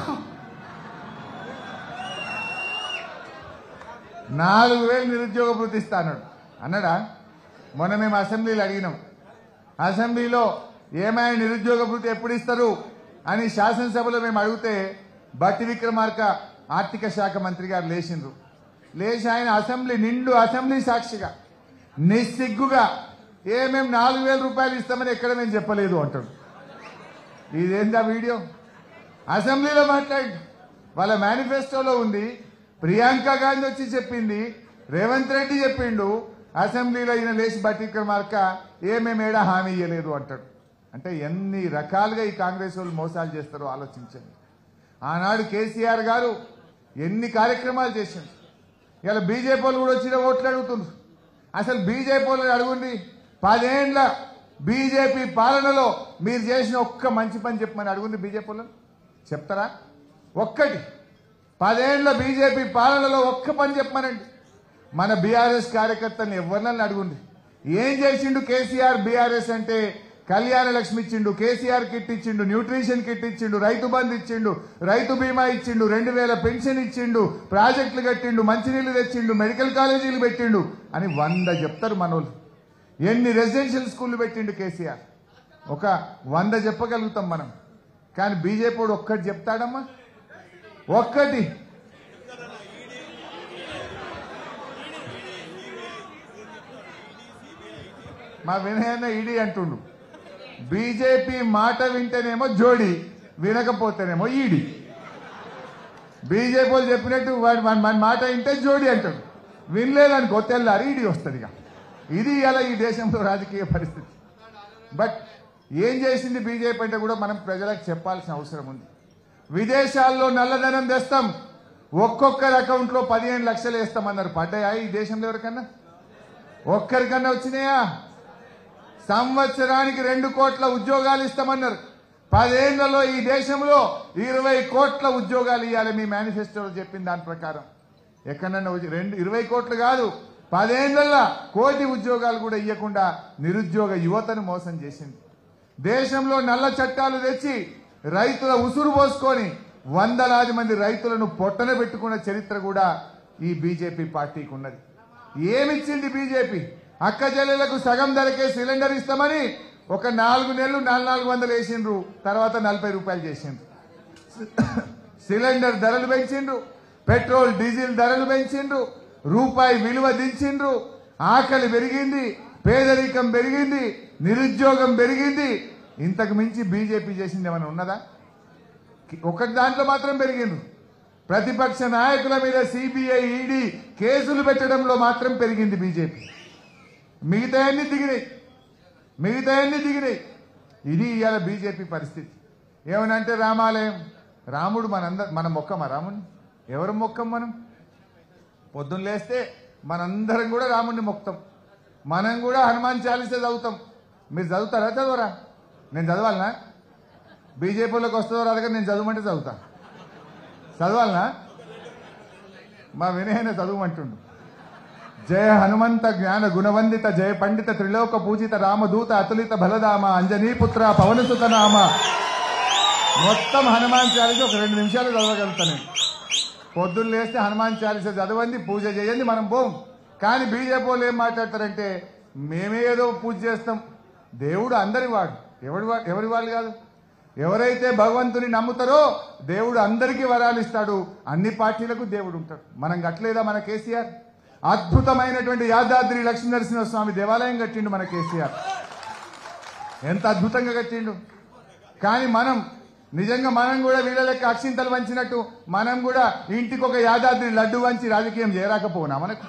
నాలుగు వేలు నిరుద్యోగ భృతి ఇస్తా అన్నాడు అన్నాడా మొన్న మేము అసెంబ్లీలో అడిగినాం అసెంబ్లీలో ఏమైనా నిరుద్యోగ భృతి ఎప్పుడు ఇస్తారు అని శాసనసభలో మేము అడిగితే బట్టి విక్రమార్క ఆర్థిక శాఖ మంత్రి గారు లేచిండ్రు లేచి ఆయన అసెంబ్లీ నిండు అసెంబ్లీ సాక్షిగా నిస్సిగ్గుగా ఏ మేము నాలుగు వేల రూపాయలు ఇస్తామని ఎక్కడ మేము చెప్పలేదు అంటాడు ఇదేందా వీడియో అసెంబ్లీలో మాట్లాడి వాళ్ళ మేనిఫెస్టోలో ఉంది ప్రియాంక గాంధీ వచ్చి చెప్పింది రేవంత్ రెడ్డి చెప్పిండు అసెంబ్లీలో ఈయన లేచి బట్టి విక్రమార్క ఏమేమేడా హామీ ఇవ్వలేదు అంటాడు అంటే ఎన్ని రకాలుగా ఈ కాంగ్రెస్ వాళ్ళు మోసాలు చేస్తారో ఆలోచించండి ఆనాడు కేసీఆర్ గారు ఎన్ని కార్యక్రమాలు చేశారు ఇలా బీజేపీ వాళ్ళు కూడా వచ్చిన ఓట్లు అడుగుతున్నారు అసలు బీజేపీ వాళ్ళని అడుగుండి పదేండ్ల బీజేపీ పాలనలో మీరు చేసిన ఒక్క మంచి పని చెప్పమని అడుగుంది బీజేపీ వాళ్ళని చెప్తారా ఒక్కటి పదేండ్ల బీజేపీ పాలనలో ఒక్క పని చెప్పమనండి మన బీఆర్ఎస్ కార్యకర్తని ఎవరినని అడుగుండి ఏం చేసిండు కేసీఆర్ బీఆర్ఎస్ అంటే కళ్యాణ లక్ష్మి ఇచ్చిండు కేసీఆర్ కిట్ ఇచ్చిండు న్యూట్రిషన్ కిట్ ఇచ్చిండు రైతు బంధు ఇచ్చిండు రైతు బీమా ఇచ్చిండు రెండు వేల పెన్షన్ ఇచ్చిండు ప్రాజెక్టులు కట్టిండు మంచినీళ్లు తెచ్చిండు మెడికల్ కాలేజీలు పెట్టిండు అని వంద చెప్తారు మనోళ్ళు ఎన్ని రెసిడెన్షియల్ స్కూళ్ళు పెట్టిండు కేసీఆర్ ఒక వంద చెప్పగలుగుతాం మనం కానీ బీజేపీ వాడు ఒక్కటి చెప్తాడమ్మా ఒక్కటి మా వినయన్న ఈడీ అంటుండు బీజేపీ మాట వింటేనేమో జోడి వినకపోతేనేమో ఈడి బీజేపీ వాళ్ళు చెప్పినట్టు వాడి మన మన మాట వింటే జోడి అంటాడు వినలేదనుకో తెల్లారి ఈడీ వస్తుంది ఇక ఇది ఇలా ఈ దేశంలో రాజకీయ పరిస్థితి బట్ ఏం చేసింది బీజేపీ అంటే కూడా మనం ప్రజలకు చెప్పాల్సిన అవసరం ఉంది విదేశాల్లో నల్లధనం తెస్తాం ఒక్కొక్కరి అకౌంట్లో పదిహేను లక్షలు వేస్తామన్నారు పడ్డాయా ఈ దేశంలో ఎవరికన్నా ఒక్కరికన్నా వచ్చినాయా సంవత్సరానికి రెండు కోట్ల ఉద్యోగాలు ఇస్తామన్నారు పదేళ్లలో ఈ దేశంలో ఇరవై కోట్ల ఉద్యోగాలు ఇవ్వాలి మీ మేనిఫెస్టోలో చెప్పిన దాని ప్రకారం ఎక్కడన్నా ఉద్య- రెండు ఇరవై కోట్లు కాదు పదేళ్లలో కోటి ఉద్యోగాలు కూడా ఇవ్వకుండా నిరుద్యోగ యువతను మోసం చేసింది దేశంలో నల్ల చట్టాలు తెచ్చి రైతుల ఉసురు పోసుకొని వందలాది మంది రైతులను పొట్టన పెట్టుకున్న చరిత్ర కూడా ఈ బీజేపీ పార్టీకి ఉన్నది ఏమిచ్చింది బీజేపీ అక్క చెల్లెలకు సగం ధరకే సిలిండర్ ఇస్తామని ఒక నాలుగు నెలలు నాలుగు నాలుగు వందలు వేసిండ్రు తర్వాత నలభై రూపాయలు చేసిండ్రు సిలిండర్ ధరలు పెంచిండ్రు పెట్రోల్ డీజిల్ ధరలు పెంచిండ్రు రూపాయి విలువ దించిండ్రు ఆకలి పెరిగింది పేదరికం పెరిగింది నిరుద్యోగం పెరిగింది ఇంతకు మించి బీజేపీ చేసింది ఏమైనా ఉన్నదా ఒకటి దాంట్లో మాత్రం పెరిగిండ్రు ప్రతిపక్ష నాయకుల మీద సిబిఐ ఈడీ కేసులు పెట్టడంలో మాత్రం పెరిగింది బీజేపీ మిగతా అన్ని దిగినాయి మిగతా అన్ని దిగినాయి ఇది ఇవాళ బీజేపీ పరిస్థితి ఏమనంటే రామాలయం రాముడు మనందరం మన మొక్కమా రాముడిని ఎవరు మొక్కం మనం పొద్దున్న లేస్తే మనందరం కూడా రాముడిని మొక్తాం మనం కూడా హనుమాన్ చాలీసే చదువుతాం మీరు చదువుతారా చదవరా నేను చదవాలనా బీజేపీలోకి వస్తుందో రాదుగా నేను చదవమంటే చదువుతా చదవాలనా మా వినయన చదవమంటుండు జయ హనుమంత జ్ఞాన గుణవందిత జయ పండిత త్రిలోక పూజిత రామదూత అతులిత బలదామ అంజనీపుత్ర పవనసుత నామ మొత్తం హనుమాన్ చాలీస ఒక రెండు నిమిషాలు చదవగలుగుతాను నేను. పొద్దున్న లేస్తే హనుమాన్ చాలీస చదవండి పూజ చేయండి మనం పోం కానీ బీజేపీ వాళ్ళు ఏం మాట్లాడతారంటే మేమే ఏదో పూజ చేస్తాం దేవుడు అందరి వాడు ఎవడి వా- ఎవరి వాళ్ళు కాదు ఎవరైతే భగవంతుని నమ్ముతారో దేవుడు అందరికీ వరాలు ఇస్తాడు అన్ని పార్టీలకు దేవుడు ఉంటాడు మనం కట్టలేదా మన కేసీఆర్ అద్భుతమైనటువంటి యాదాద్రి లక్ష్మీనరసింహ స్వామి దేవాలయం కట్టిండు మన కేసీఆర్ ఎంత అద్భుతంగా కట్టిండు కానీ మనం నిజంగా మనం కూడా వీళ్ళ లెక్క అక్షింతలు వంచినట్టు మనం కూడా ఇంటికి ఒక యాదాద్రి లడ్డు వంచి రాజకీయం చేయరాకపోనా మనకు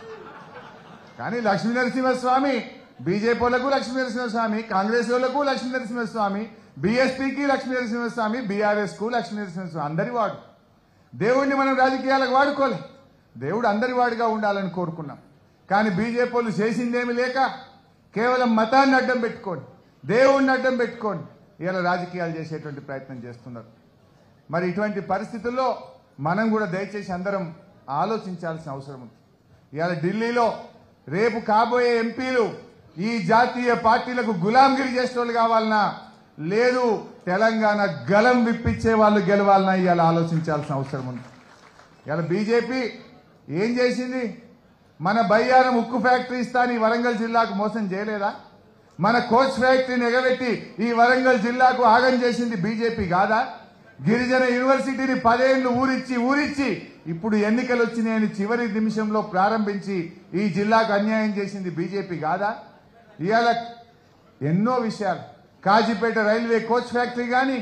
కానీ లక్ష్మీ నరసింహస్వామి బీజేపీ వాళ్ళకు లక్ష్మీ నరసింహస్వామి కాంగ్రెస్ వాళ్ళకు లక్ష్మీ నరసింహస్వామి బీఎస్పీకి లక్ష్మీ నరసింహస్వామి బీఆర్ఎస్ కు లక్ష్మీ నరసింహస్వామి అందరి వాడు దేవుడిని మనం రాజకీయాలకు వాడుకోలే దేవుడు అందరి వాడిగా ఉండాలని కోరుకున్నాం కానీ బీజేపీ వాళ్ళు చేసిందేమి లేక కేవలం మతాన్ని అడ్డం పెట్టుకోండి దేవుడిని అడ్డం పెట్టుకోండి ఇలా రాజకీయాలు చేసేటువంటి ప్రయత్నం చేస్తున్నారు మరి ఇటువంటి పరిస్థితుల్లో మనం కూడా దయచేసి అందరం ఆలోచించాల్సిన అవసరం ఉంది ఇవాళ ఢిల్లీలో రేపు కాబోయే ఎంపీలు ఈ జాతీయ పార్టీలకు గులాంగిరి చేసేవాళ్ళు కావాలన్నా లేదు తెలంగాణ గలం విప్పించే వాళ్ళు గెలవాలన్నా ఇవాళ ఆలోచించాల్సిన అవసరం ఉంది ఇవాళ బీజేపీ ఏం చేసింది మన బయ్యారం ఉక్కు ఫ్యాక్టరీ ఇస్తాను ఈ వరంగల్ జిల్లాకు మోసం చేయలేదా మన కోచ్ ఫ్యాక్టరీని ఎగబెట్టి ఈ వరంగల్ జిల్లాకు ఆగం చేసింది బీజేపీ కాదా గిరిజన యూనివర్సిటీని పదేళ్లు ఊరిచ్చి ఊరిచ్చి ఇప్పుడు ఎన్నికలు వచ్చినాయని చివరి నిమిషంలో ప్రారంభించి ఈ జిల్లాకు అన్యాయం చేసింది బీజేపీ కాదా ఇవాళ ఎన్నో విషయాలు కాజీపేట రైల్వే కోచ్ ఫ్యాక్టరీ కానీ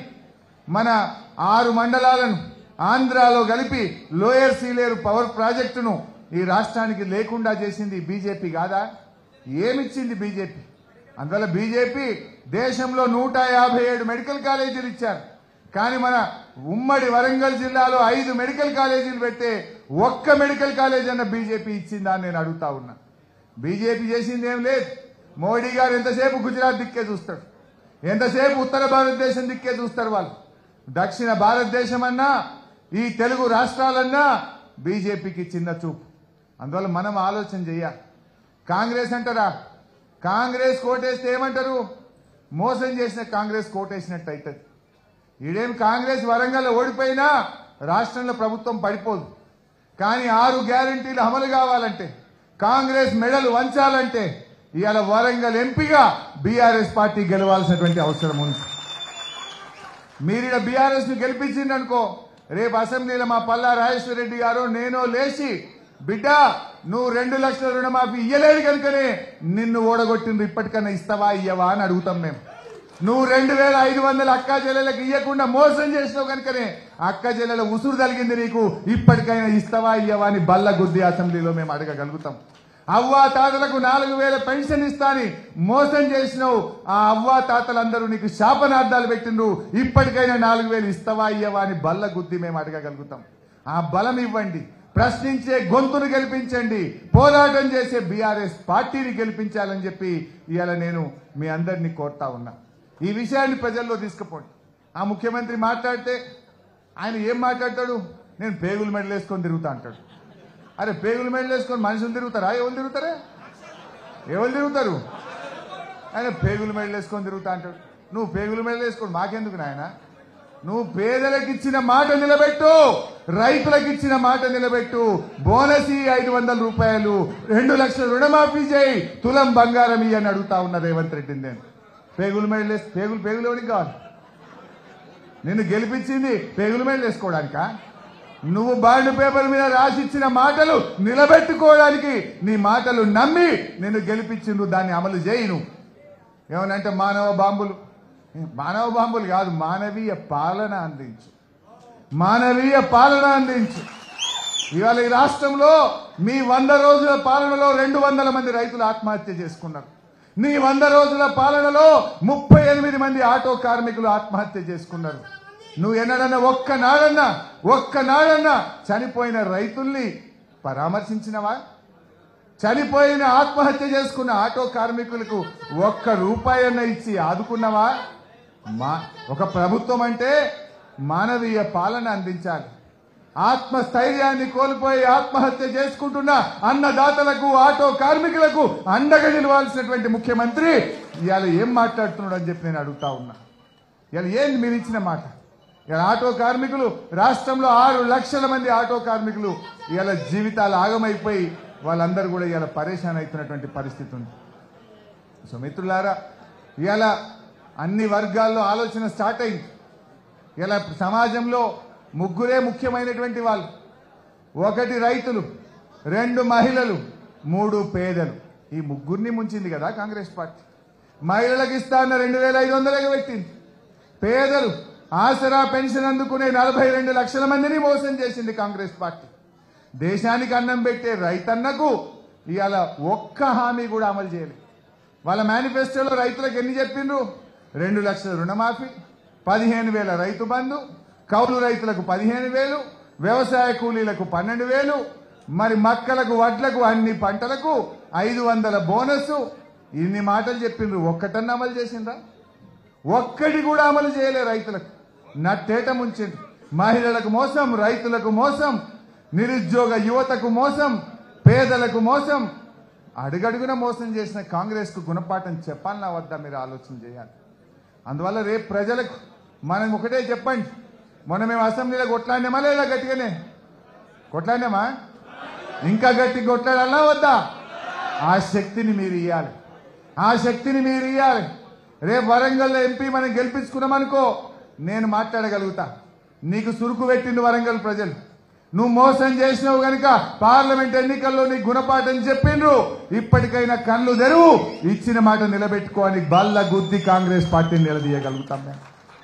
మన ఆరు మండలాలను ఆంధ్రాలో కలిపి లోయర్ సీలేరు పవర్ ప్రాజెక్టును ఈ రాష్ట్రానికి లేకుండా చేసింది బీజేపీ కాదా ఏమిచ్చింది బీజేపీ అందువల్ల బీజేపీ దేశంలో నూట యాభై ఏడు మెడికల్ కాలేజీలు ఇచ్చారు కానీ మన ఉమ్మడి వరంగల్ జిల్లాలో ఐదు మెడికల్ కాలేజీలు పెడితే ఒక్క మెడికల్ కాలేజ్ అన్న బీజేపీ ఇచ్చిందా అని నేను అడుగుతా ఉన్నా బీజేపీ చేసింది ఏం లేదు మోడీ గారు ఎంతసేపు గుజరాత్ దిక్కే చూస్తాడు ఎంతసేపు ఉత్తర భారతదేశం దిక్కే చూస్తారు వాళ్ళు దక్షిణ భారతదేశం అన్నా ఈ తెలుగు రాష్ట్రాలన్నా బీజేపీకి చిన్న చూపు అందువల్ల మనం ఆలోచన చేయాలి కాంగ్రెస్ అంటారా కాంగ్రెస్ కోటేస్తే ఏమంటారు మోసం చేసిన కాంగ్రెస్ కోటేసినట్టు అవుతుంది ఈడేం కాంగ్రెస్ వరంగల్ ఓడిపోయినా రాష్ట్రంలో ప్రభుత్వం పడిపోదు కానీ ఆరు గ్యారంటీలు అమలు కావాలంటే కాంగ్రెస్ మెడలు వంచాలంటే ఇవాళ వరంగల్ ఎంపీగా బీఆర్ఎస్ పార్టీ గెలవాల్సినటువంటి అవసరం ఉంది మీరిడ బీఆర్ఎస్ ను గెలిపించిందనుకో రేపు అసెంబ్లీలో మా పల్లా రాజేశ్వర రెడ్డి గారు నేను లేచి బిడ్డ నువ్వు రెండు లక్షల రుణమాఫీ ఇయ్యలేదు కనుకనే నిన్ను ఓడగొట్టింది ఇప్పటికన్నా ఇస్తావా ఇయ్యవా అని అడుగుతాం మేము నువ్వు రెండు వేల ఐదు వందల అక్క చెల్లెలకు ఇయ్యకుండా మోసం చేసినావు కనుకనే అక్క చెల్లెల ఉసురు తగిలింది నీకు ఇప్పటికైనా ఇస్తావా ఇయ్యవా అని బల్ల గుద్ది అసెంబ్లీలో మేము అడగగలుగుతాం అవ్వా తాతలకు నాలుగు వేల పెన్షన్ ఇస్తాని మోసం చేసినావు ఆ అవ్వా తాతలందరూ నీకు శాపనార్థాలు పెట్టిండ్రు ఇప్పటికైనా నాలుగు వేలు ఇస్తావా ఇయ్యవా అని బల్ల గుద్ది మేము అడగగలుగుతాం ఆ బలం ఇవ్వండి ప్రశ్నించే గొంతును గెలిపించండి పోరాటం చేసే బీఆర్ఎస్ పార్టీని గెలిపించాలని చెప్పి ఇవాళ నేను మీ అందరినీ కోరుతా ఉన్నా ఈ విషయాన్ని ప్రజల్లో తీసుకుపోండి ఆ ముఖ్యమంత్రి మాట్లాడితే ఆయన ఏం మాట్లాడతాడు నేను పేగులు మెడలు వేసుకొని తిరుగుతా అంటాడు అరే పేగులు మెడలు వేసుకొని మనుషులు తిరుగుతారా ఎవరు తిరుగుతారా ఎవరు తిరుగుతారు ఆయన పేగులు మెడలు వేసుకొని తిరుగుతా అంటాడు నువ్వు పేగులు మెడలు వేసుకొని మాకెందుకు నాయన నువ్వు పేదలకు ఇచ్చిన మాట నిలబెట్టు రైతులకు ఇచ్చిన మాట నిలబెట్టు బోనస్ ఈ ఐదు వందల రూపాయలు రెండు లక్షల రుణమాఫీ చేయి తులం బంగారం ఇయ్యి అని అడుగుతా ఉన్న రేవంత్ రెడ్డిని నేను పేగులు మెడలు వేసి పేగులు పేగులు ఎవరికి కావాలి నిన్ను గెలిపించింది పేగుల మీద వేసుకోవడానికా నువ్వు బాండ్ పేపర్ మీద రాసిచ్చిన మాటలు నిలబెట్టుకోవడానికి నీ మాటలు నమ్మి నిన్ను గెలిపించి నువ్వు దాన్ని అమలు చేయి నువ్వు ఏమనంటే మానవ బాంబులు మానవ బాంబులు కాదు మానవీయ పాలన అందించు మానవీయ పాలన అందించు ఇవాళ ఈ రాష్ట్రంలో మీ వంద రోజుల పాలనలో రెండు వందల మంది రైతులు ఆత్మహత్య చేసుకున్నారు నీ వంద రోజుల పాలనలో ముప్పై ఎనిమిది మంది ఆటో కార్మికులు ఆత్మహత్య చేసుకున్నారు నువ్వు ఎన్నడన్నా ఒక్క నాడన్నా ఒక్క నాడన్నా చనిపోయిన రైతుల్ని పరామర్శించినవా చనిపోయిన ఆత్మహత్య చేసుకున్న ఆటో కార్మికులకు ఒక్క రూపాయన్న ఇచ్చి ఆదుకున్నవా మా ఒక ప్రభుత్వం అంటే మానవీయ పాలన అందించాలి ఆత్మస్థైర్యాన్ని కోల్పోయి ఆత్మహత్య చేసుకుంటున్న అన్నదాతలకు ఆటో కార్మికులకు అండగా నిలవాల్సినటువంటి ముఖ్యమంత్రి ఇవాళ ఏం మాట్లాడుతున్నాడు అని చెప్పి నేను అడుగుతా ఉన్నా ఇవాళ ఏంది మీరు ఇచ్చిన మాట ఇవాళ ఆటో కార్మికులు రాష్ట్రంలో ఆరు లక్షల మంది ఆటో కార్మికులు ఇవాళ జీవితాలు ఆగమైపోయి వాళ్ళందరూ కూడా ఇవాళ పరేషాన్ అవుతున్నటువంటి పరిస్థితి ఉంది సో మిత్రులారా ఇవాళ అన్ని వర్గాల్లో ఆలోచన స్టార్ట్ అయింది ఇలా సమాజంలో ముగ్గురే ముఖ్యమైనటువంటి వాళ్ళు ఒకటి రైతులు రెండు మహిళలు మూడు పేదలు ఈ ముగ్గురిని ముంచింది కదా కాంగ్రెస్ పార్టీ మహిళలకు ఇస్తా అన్న రెండు వేల ఐదు వందలకి పెట్టింది పేదలు ఆసరా పెన్షన్ అందుకునే నలభై రెండు లక్షల మందిని మోసం చేసింది కాంగ్రెస్ పార్టీ దేశానికి అన్నం పెట్టే రైతన్నకు ఇవాళ ఒక్క హామీ కూడా అమలు చేయలేదు వాళ్ళ మేనిఫెస్టోలో రైతులకు ఎన్ని చెప్పిండ్రు రెండు లక్షల రుణమాఫీ పదిహేను వేల రైతు బంధు కౌలు రైతులకు పదిహేను వేలు వ్యవసాయ కూలీలకు పన్నెండు వేలు మరి మక్కలకు వడ్లకు అన్ని పంటలకు ఐదు వందల బోనస్ ఇన్ని మాటలు చెప్పిండ్రు ఒక్కటన్నా అమలు చేసిండ్రా ఒక్కటి కూడా అమలు చేయలే రైతులకు నట్టేట ముంచిండ్రు మహిళలకు మోసం రైతులకు మోసం నిరుద్యోగ యువతకు మోసం పేదలకు మోసం అడుగడుగున మోసం చేసిన కాంగ్రెస్ కు గుణపాఠం చెప్పాలన్నా వద్దా మీరు ఆలోచన చేయాలి అందువల్ల రేపు ప్రజలకు మనం ఒకటే చెప్పండి మొన్న మేము అసెంబ్లీలో కొట్లాడినామా లేదా గట్టిగానే కొట్లాడినామా ఇంకా గట్టి కొట్లాడాలా వద్దా ఆ శక్తిని మీరు ఇవ్వాలి ఆ శక్తిని మీరు ఇవ్వాలి రేపు వరంగల్లో ఎంపీ మనం గెలిపించుకున్నామనుకో నేను మాట్లాడగలుగుతా నీకు సురుకు పెట్టింది వరంగల్ ప్రజలు నువ్వు మోసం చేసినావు గనుక పార్లమెంట్ ఎన్నికల్లో నీ గుణపాఠం చెప్పిండ్రు ఇప్పటికైనా కళ్ళు తెరువు ఇచ్చిన మాట నిలబెట్టుకోని బల్ల గుద్ది కాంగ్రెస్ పార్టీని నిలదీయగలుగుతాం మేము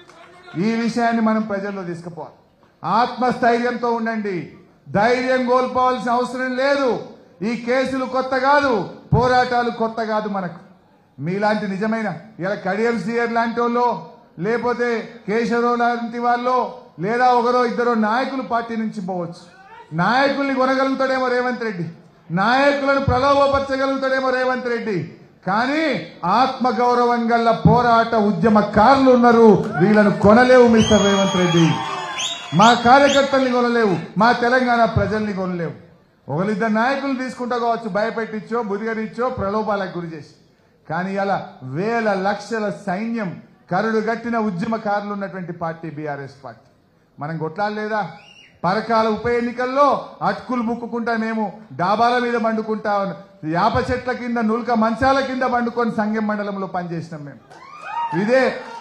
ఈ విషయాన్ని మనం ప్రజల్లో తీసుకుపోవాలి ఆత్మస్థైర్యంతో ఉండండి ధైర్యం కోల్పోవాల్సిన అవసరం లేదు ఈ కేసులు కొత్త కాదు పోరాటాలు కొత్త కాదు మనకు మీలాంటి నిజమైన ఇలా కడియం సీఆర్ లాంటి వాళ్ళు లేకపోతే కేశవరావు లాంటి వాళ్ళు లేదా ఒకరో ఇద్దరో నాయకులు పార్టీ నుంచి పోవచ్చు నాయకుల్ని కొనగలుగుతాడేమో రేవంత్ రెడ్డి నాయకులను ప్రలోభపరచగలుగుతాడేమో రేవంత్ రెడ్డి కానీ ఆత్మ గౌరవం గల పోరాట ఉద్యమకారులు ఉన్నారు వీళ్ళను కొనలేవు మిస్టర్ రేవంత్ రెడ్డి మా కార్యకర్తల్ని కొనలేవు మా తెలంగాణ ప్రజల్ని కొనలేవు ఒకరిద్దరు నాయకులు తీసుకుంటా కావచ్చు భయపెట్టించో బుదిగనిచ్చో ప్రలోభాలకు గురి చేసి కానీ అలా వేల లక్షల సైన్యం కరుడు గట్టిన ఉద్యమకారులు ఉన్నటువంటి పార్టీ బీఆర్ఎస్ పార్టీ మనం కొట్లాడలేదా పరకాల ఉప ఎన్నికల్లో అటుకులు ముక్కుకుంటా మేము డాబాల మీద పండుకుంటా యాప చెట్ల కింద నుల్క మంచాల కింద పండుకొని సంగం మండలంలో పనిచేసినాం మేము ఇదే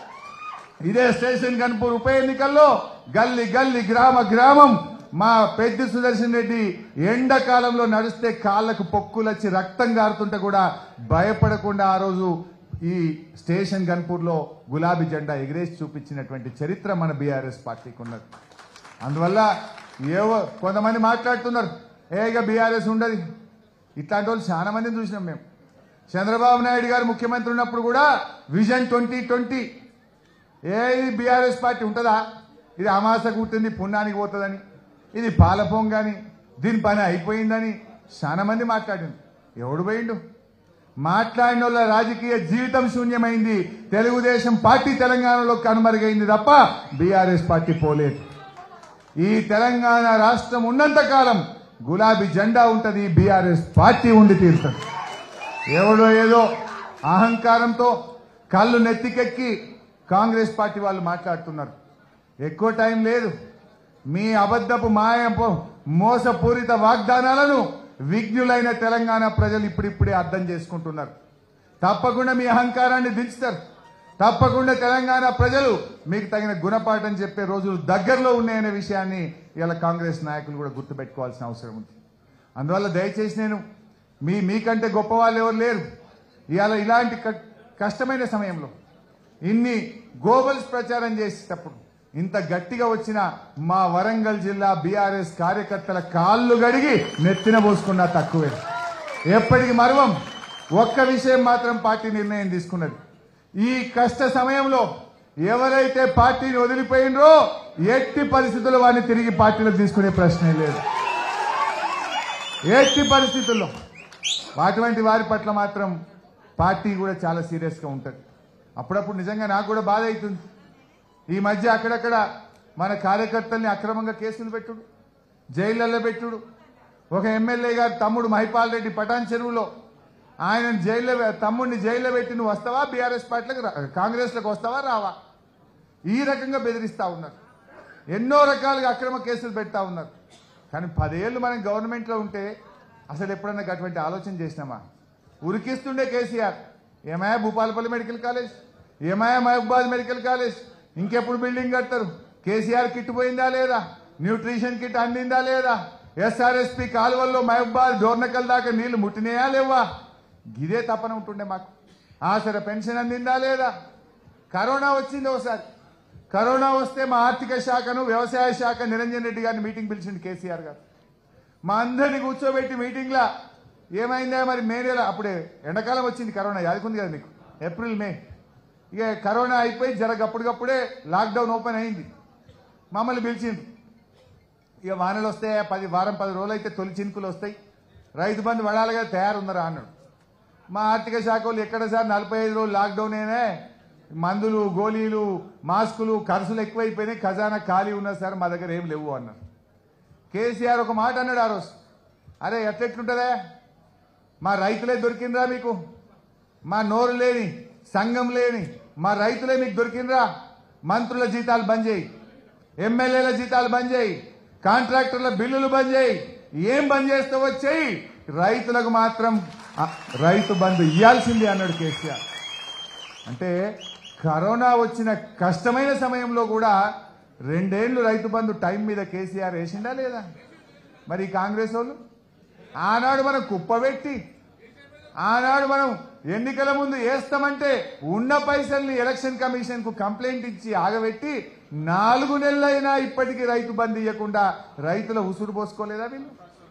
ఇదే స్టేషన్ కన్పూర్ ఉప ఎన్నికల్లో గల్లి గల్లి గ్రామ గ్రామం మా పెద్ద సుదర్శన్ రెడ్డి ఎండాకాలంలో నడిస్తే కాళ్ళకు పొక్కులొచ్చి రక్తం గారుతుంటే కూడా భయపడకుండా ఆ రోజు ఈ స్టేషన్ గన్పూర్లో గులాబీ జెండా ఎగిరేసి చూపించినటువంటి చరిత్ర మన బీఆర్ఎస్ పార్టీకి ఉన్నది అందువల్ల ఏవో కొంతమంది మాట్లాడుతున్నారు ఏగా బీఆర్ఎస్ ఉండదు ఇట్లాంటి వాళ్ళు చాలా మందిని చూసినాం మేము చంద్రబాబు నాయుడు గారు ముఖ్యమంత్రి ఉన్నప్పుడు కూడా విజన్ ట్వంటీ ట్వంటీ ఏ బీఆర్ఎస్ పార్టీ ఉంటుందా ఇది అమాస కుట్టింది పుణ్యానికి పోతుందని ఇది పాలపొంగని దీని పని అయిపోయిందని చాలా మంది మాట్లాడింది ఎవడు పోయిండు మాట్లాడిన వాళ్ళ రాజకీయ జీవితం శూన్యమైంది తెలుగుదేశం పార్టీ తెలంగాణలో కనుమరుగైంది తప్ప బీఆర్ఎస్ పార్టీ పోలేదు ఈ తెలంగాణ రాష్ట్రం ఉన్నంత కాలం గులాబీ జెండా ఉంటది బీఆర్ఎస్ పార్టీ ఉండి తీరుతుంది ఎవడో ఏదో అహంకారంతో కళ్ళు నెత్తికెక్కి కాంగ్రెస్ పార్టీ వాళ్ళు మాట్లాడుతున్నారు ఎక్కువ టైం లేదు మీ అబద్ధపు మాయపు మోసపూరిత వాగ్దానాలను విజ్ఞులైన తెలంగాణ ప్రజలు ఇప్పుడిప్పుడే అర్థం చేసుకుంటున్నారు తప్పకుండా మీ అహంకారాన్ని దించుతారు తప్పకుండా తెలంగాణ ప్రజలు మీకు తగిన గుణపాఠం చెప్పే రోజులు దగ్గరలో ఉన్నాయనే విషయాన్ని ఇలా కాంగ్రెస్ నాయకులు కూడా గుర్తుపెట్టుకోవాల్సిన అవసరం ఉంది అందువల్ల దయచేసి నేను మీ మీకంటే గొప్ప వాళ్ళు ఎవరు లేరు ఇవాళ ఇలాంటి క- కష్టమైన సమయంలో ఇన్ని గోబల్స్ ప్రచారం చేసేటప్పుడు ఇంత గట్టిగా వచ్చిన మా వరంగల్ జిల్లా బీఆర్ఎస్ కార్యకర్తల కాళ్ళు గడిగి నెత్తిన పోసుకున్నా తక్కువే ఎప్పటికి మరువం ఒక్క విషయం మాత్రం పార్టీ నిర్ణయం తీసుకున్నది ఈ కష్ట సమయంలో ఎవరైతే పార్టీని వదిలిపోయినరో ఎట్టి పరిస్థితుల్లో వారిని తిరిగి పార్టీలో తీసుకునే ప్రశ్నే లేదు ఎట్టి పరిస్థితుల్లో అటువంటి వారి పట్ల మాత్రం పార్టీ కూడా చాలా సీరియస్గా ఉంటుంది అప్పుడప్పుడు నిజంగా నాకు కూడా బాధ అవుతుంది ఈ మధ్య అక్కడక్కడ మన కార్యకర్తల్ని అక్రమంగా కేసులు పెట్టుడు జైళ్ళల్లో పెట్టుడు ఒక ఎమ్మెల్యే గారు తమ్ముడు మహిపాల్ రెడ్డి పటాన్ చెరువులో ఆయన జైల్లో తమ్ముడిని జైల్లో పెట్టి నువ్వు వస్తావా బీఆర్ఎస్ పార్టీలకు రా- కాంగ్రెస్లకు వస్తావా రావా ఈ రకంగా బెదిరిస్తా ఉన్నారు ఎన్నో రకాలుగా అక్రమ కేసులు పెడతా ఉన్నారు కానీ పదేళ్ళు మనం గవర్నమెంట్లో ఉంటే అసలు ఎప్పుడన్నా అటువంటి ఆలోచన చేసినామా ఉరికిస్తుండే కేసీఆర్ ఏమాయా భూపాలపల్లి మెడికల్ కాలేజ్ ఏమాయా మహబూబాద్ మెడికల్ కాలేజ్ ఇంకెప్పుడు బిల్డింగ్ కడతారు కేసీఆర్ కిట్ పోయిందా లేదా న్యూట్రిషన్ కిట్ అందిందా లేదా ఎస్ఆర్ఎస్పి కాలువల్లో మహబూబాద్ డోర్నకల్ దాకా నీళ్లు ముట్టినాయా లేవా గిదే తపన ఉంటుండే మాకు ఆసర పెన్షన్ అందిందా లేదా కరోనా వచ్చింది ఒకసారి కరోనా వస్తే మా ఆర్థిక శాఖను వ్యవసాయ శాఖ నిరంజన్ రెడ్డి గారిని మీటింగ్ పిలిచింది కేసీఆర్ గారు మా అందరిని కూర్చోబెట్టి మీటింగ్లా ఏమైందా మరి మే నెల అప్పుడే ఎండాకాలం వచ్చింది కరోనా యాదుకుంది కదా మీకు ఏప్రిల్ మే ఇక కరోనా అయిపోయి జరగ అప్పటికప్పుడే లాక్డౌన్ ఓపెన్ అయింది మమ్మల్ని పిలిచిండ్రు ఇక వానలు వస్తాయి పది వారం పది రోజులు అయితే తొలి చినుకులు వస్తాయి రైతు బంధు వడాలుగా తయారున్నారా అన్నాడు మా ఆర్థిక శాఖ వాళ్ళు ఎక్కడ సార్ నలభై ఐదు రోజులు లాక్డౌన్ అయినా మందులు గోళీలు మాస్కులు ఖర్చులు ఎక్కువైపోయినాయి ఖజానా ఖాళీ ఉన్నది సార్ మా దగ్గర ఏం లేవు అన్నారు కేసీఆర్ ఒక మాట అన్నాడు ఆ రోజు అరే ఎట్లెట్లుంటుందా మా రైతులే దొరికిండ్రా మీకు మా నోరు లేని సంఘం లేని మా రైతులే మీకు దొరికిండ్రా మంత్రుల జీతాలు బంద్ చేయి ఎమ్మెల్యేల జీతాలు బంద్ చేయి కాంట్రాక్టర్ల బిల్లులు బంద్ చేయి ఏం బంద్ చేస్తావో చెయ్యి రైతులకు మాత్రం ఆ, రైతు బంధు ఇవ్వాల్సిందే అన్నాడు కేసీఆర్ అంటే కరోనా వచ్చిన కష్టమైన సమయంలో కూడా రెండేళ్లు రైతు బంధు టైం మీద కేసీఆర్ వేసిండా లేదా మరి ఈ కాంగ్రెస్ వాళ్ళు ఆనాడు మనం కుప్పబెట్టి ఆనాడు మనం ఎన్నికల ముందు వేస్తామంటే ఉన్న పైసల్ని ఎలక్షన్ కమిషన్ కు కంప్లైంట్ ఇచ్చి ఆగబెట్టి నాలుగు నెలలైనా ఇప్పటికీ రైతు బంద్ ఇవ్వకుండా రైతుల ఉసురు పోసుకోలేదా వీళ్ళు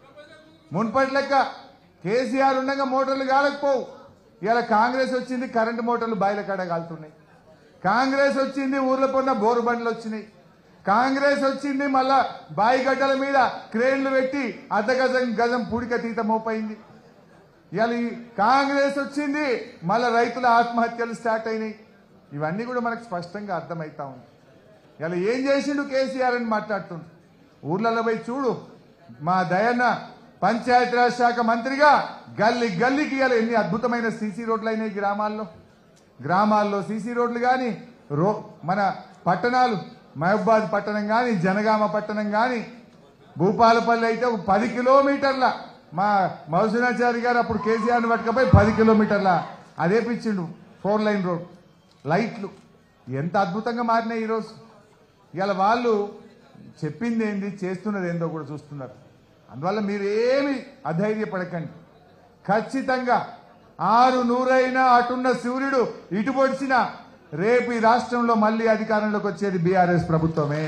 మున్పటి లెక్క కేసీఆర్ ఉండగా మోటార్లు కాలకపోవు ఇలా కాంగ్రెస్ వచ్చింది కరెంటు మోటార్లు బాయిల కాడ కాలుతున్నాయి కాంగ్రెస్ వచ్చింది ఊర్ల పొన్న బోరు బండ్లు వచ్చినాయి కాంగ్రెస్ వచ్చింది మళ్ళా బాయి గడ్డల మీద క్రేన్లు పెట్టి అర్ధ గజం గజం పూడిక తీత మోపైంది ఇవాళ ఈ కాంగ్రెస్ వచ్చింది మళ్ళా రైతుల ఆత్మహత్యలు స్టార్ట్ అయినాయి ఇవన్నీ కూడా మనకు స్పష్టంగా అర్థమవుతా ఉంది ఇలా ఏం చేసిండు కేసీఆర్ అని మాట్లాడుతుండు ఊర్లలో పోయి చూడు మా దయన్న పంచాయతీరాజ్ శాఖ మంత్రిగా గల్లీ గల్లీకి ఇవాళ ఎన్ని అద్భుతమైన సీసీ రోడ్లు అయినాయి గ్రామాల్లో గ్రామాల్లో సీసీ రోడ్లు కానీ రో మన పట్టణాలు మహబాద్ పట్టణం కానీ జనగామ పట్టణం కానీ భూపాలపల్లి అయితే ఒక పది కిలోమీటర్ల మా మధుసూనాచారి గారు అప్పుడు కేసీఆర్ని పట్టుకపోయి పది కిలోమీటర్ల అదే పిచ్చిండు ఫోర్ లైన్ రోడ్ లైట్లు ఎంత అద్భుతంగా మారినాయి ఈరోజు ఇవాళ వాళ్ళు చెప్పింది ఏంది చేస్తున్నది ఏందో కూడా చూస్తున్నారు అందువల్ల మీరు ఏమి అధైర్యపడకండి ఖచ్చితంగా ఆరు నూరైనా అటున్న సూర్యుడు ఇటు పొడిచినా రేపు ఈ రాష్ట్రంలో మళ్ళీ అధికారంలోకి వచ్చేది బీఆర్ఎస్ ప్రభుత్వమే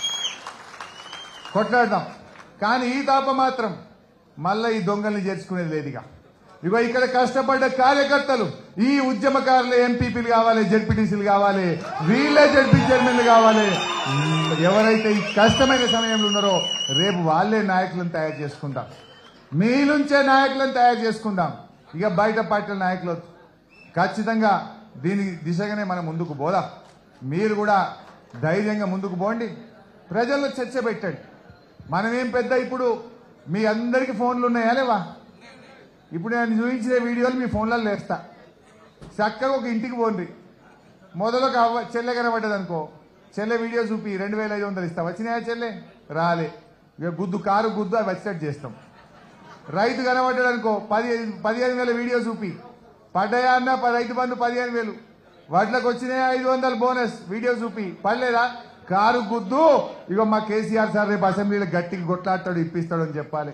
కొట్లాడదాం కానీ ఈ తాప మాత్రం మళ్ళీ ఈ దొంగల్ని చేర్చుకునేది లేదుగా ఇగో ఇక్కడ కష్టపడ్డ కార్యకర్తలు ఈ ఉద్యమకారులు ఎంపీపీలు కావాలి జడ్పీటీసీలు కావాలి వీళ్ళే జడ్పీ చైర్మన్లు కావాలి ఉమ్, ఎవరైతే ఈ కష్టమైన సమయంలో ఉన్నారో రేపు వాళ్ళే నాయకులను తయారు చేసుకుందాం మీ నుంచే నాయకులను తయారు చేసుకుందాం ఇక బయట పార్టీల నాయకులు వద్దు. ఖచ్చితంగా దీని దిశగానే మనం ముందుకు పోదాం మీరు కూడా ధైర్యంగా ముందుకు పోండి ప్రజల్లో చర్చ పెట్టండి మనమేం పెద్ద ఇప్పుడు మీ అందరికీ ఫోన్లు ఉన్నాయా లేవా ఇప్పుడు నేను చూపించిన వీడియోలు మీ ఫోన్లలో వేస్తా చక్కగా ఒక ఇంటికి పోండి మొదలు ఒక అవ్వ చెల్లె కనబడ్డది అనుకో చెల్లె వీడియో చూపి రెండు వేల ఐదు వందలు ఇస్తా వచ్చినాయా చెల్లె రాలే ఇక గుద్దు కారు గుద్దు అవి వచ్చినట్టు చేస్తాం రైతు కనబడ్డాడు అనుకో పది పదిహేను వేల వీడియో చూపి పడ్డాయా అన్న ప- రైతు బంధు పదిహేను వేలు వాటిలోకి వచ్చినాయి ఐదు వందల బోనస్ వీడియో చూపి పడలేదా కారు గుద్దు ఇగో మా కేసీఆర్ సార్ రేపు అసెంబ్లీలో గట్టికి కొట్లాడతాడు ఇప్పిస్తాడు అని చెప్పాలి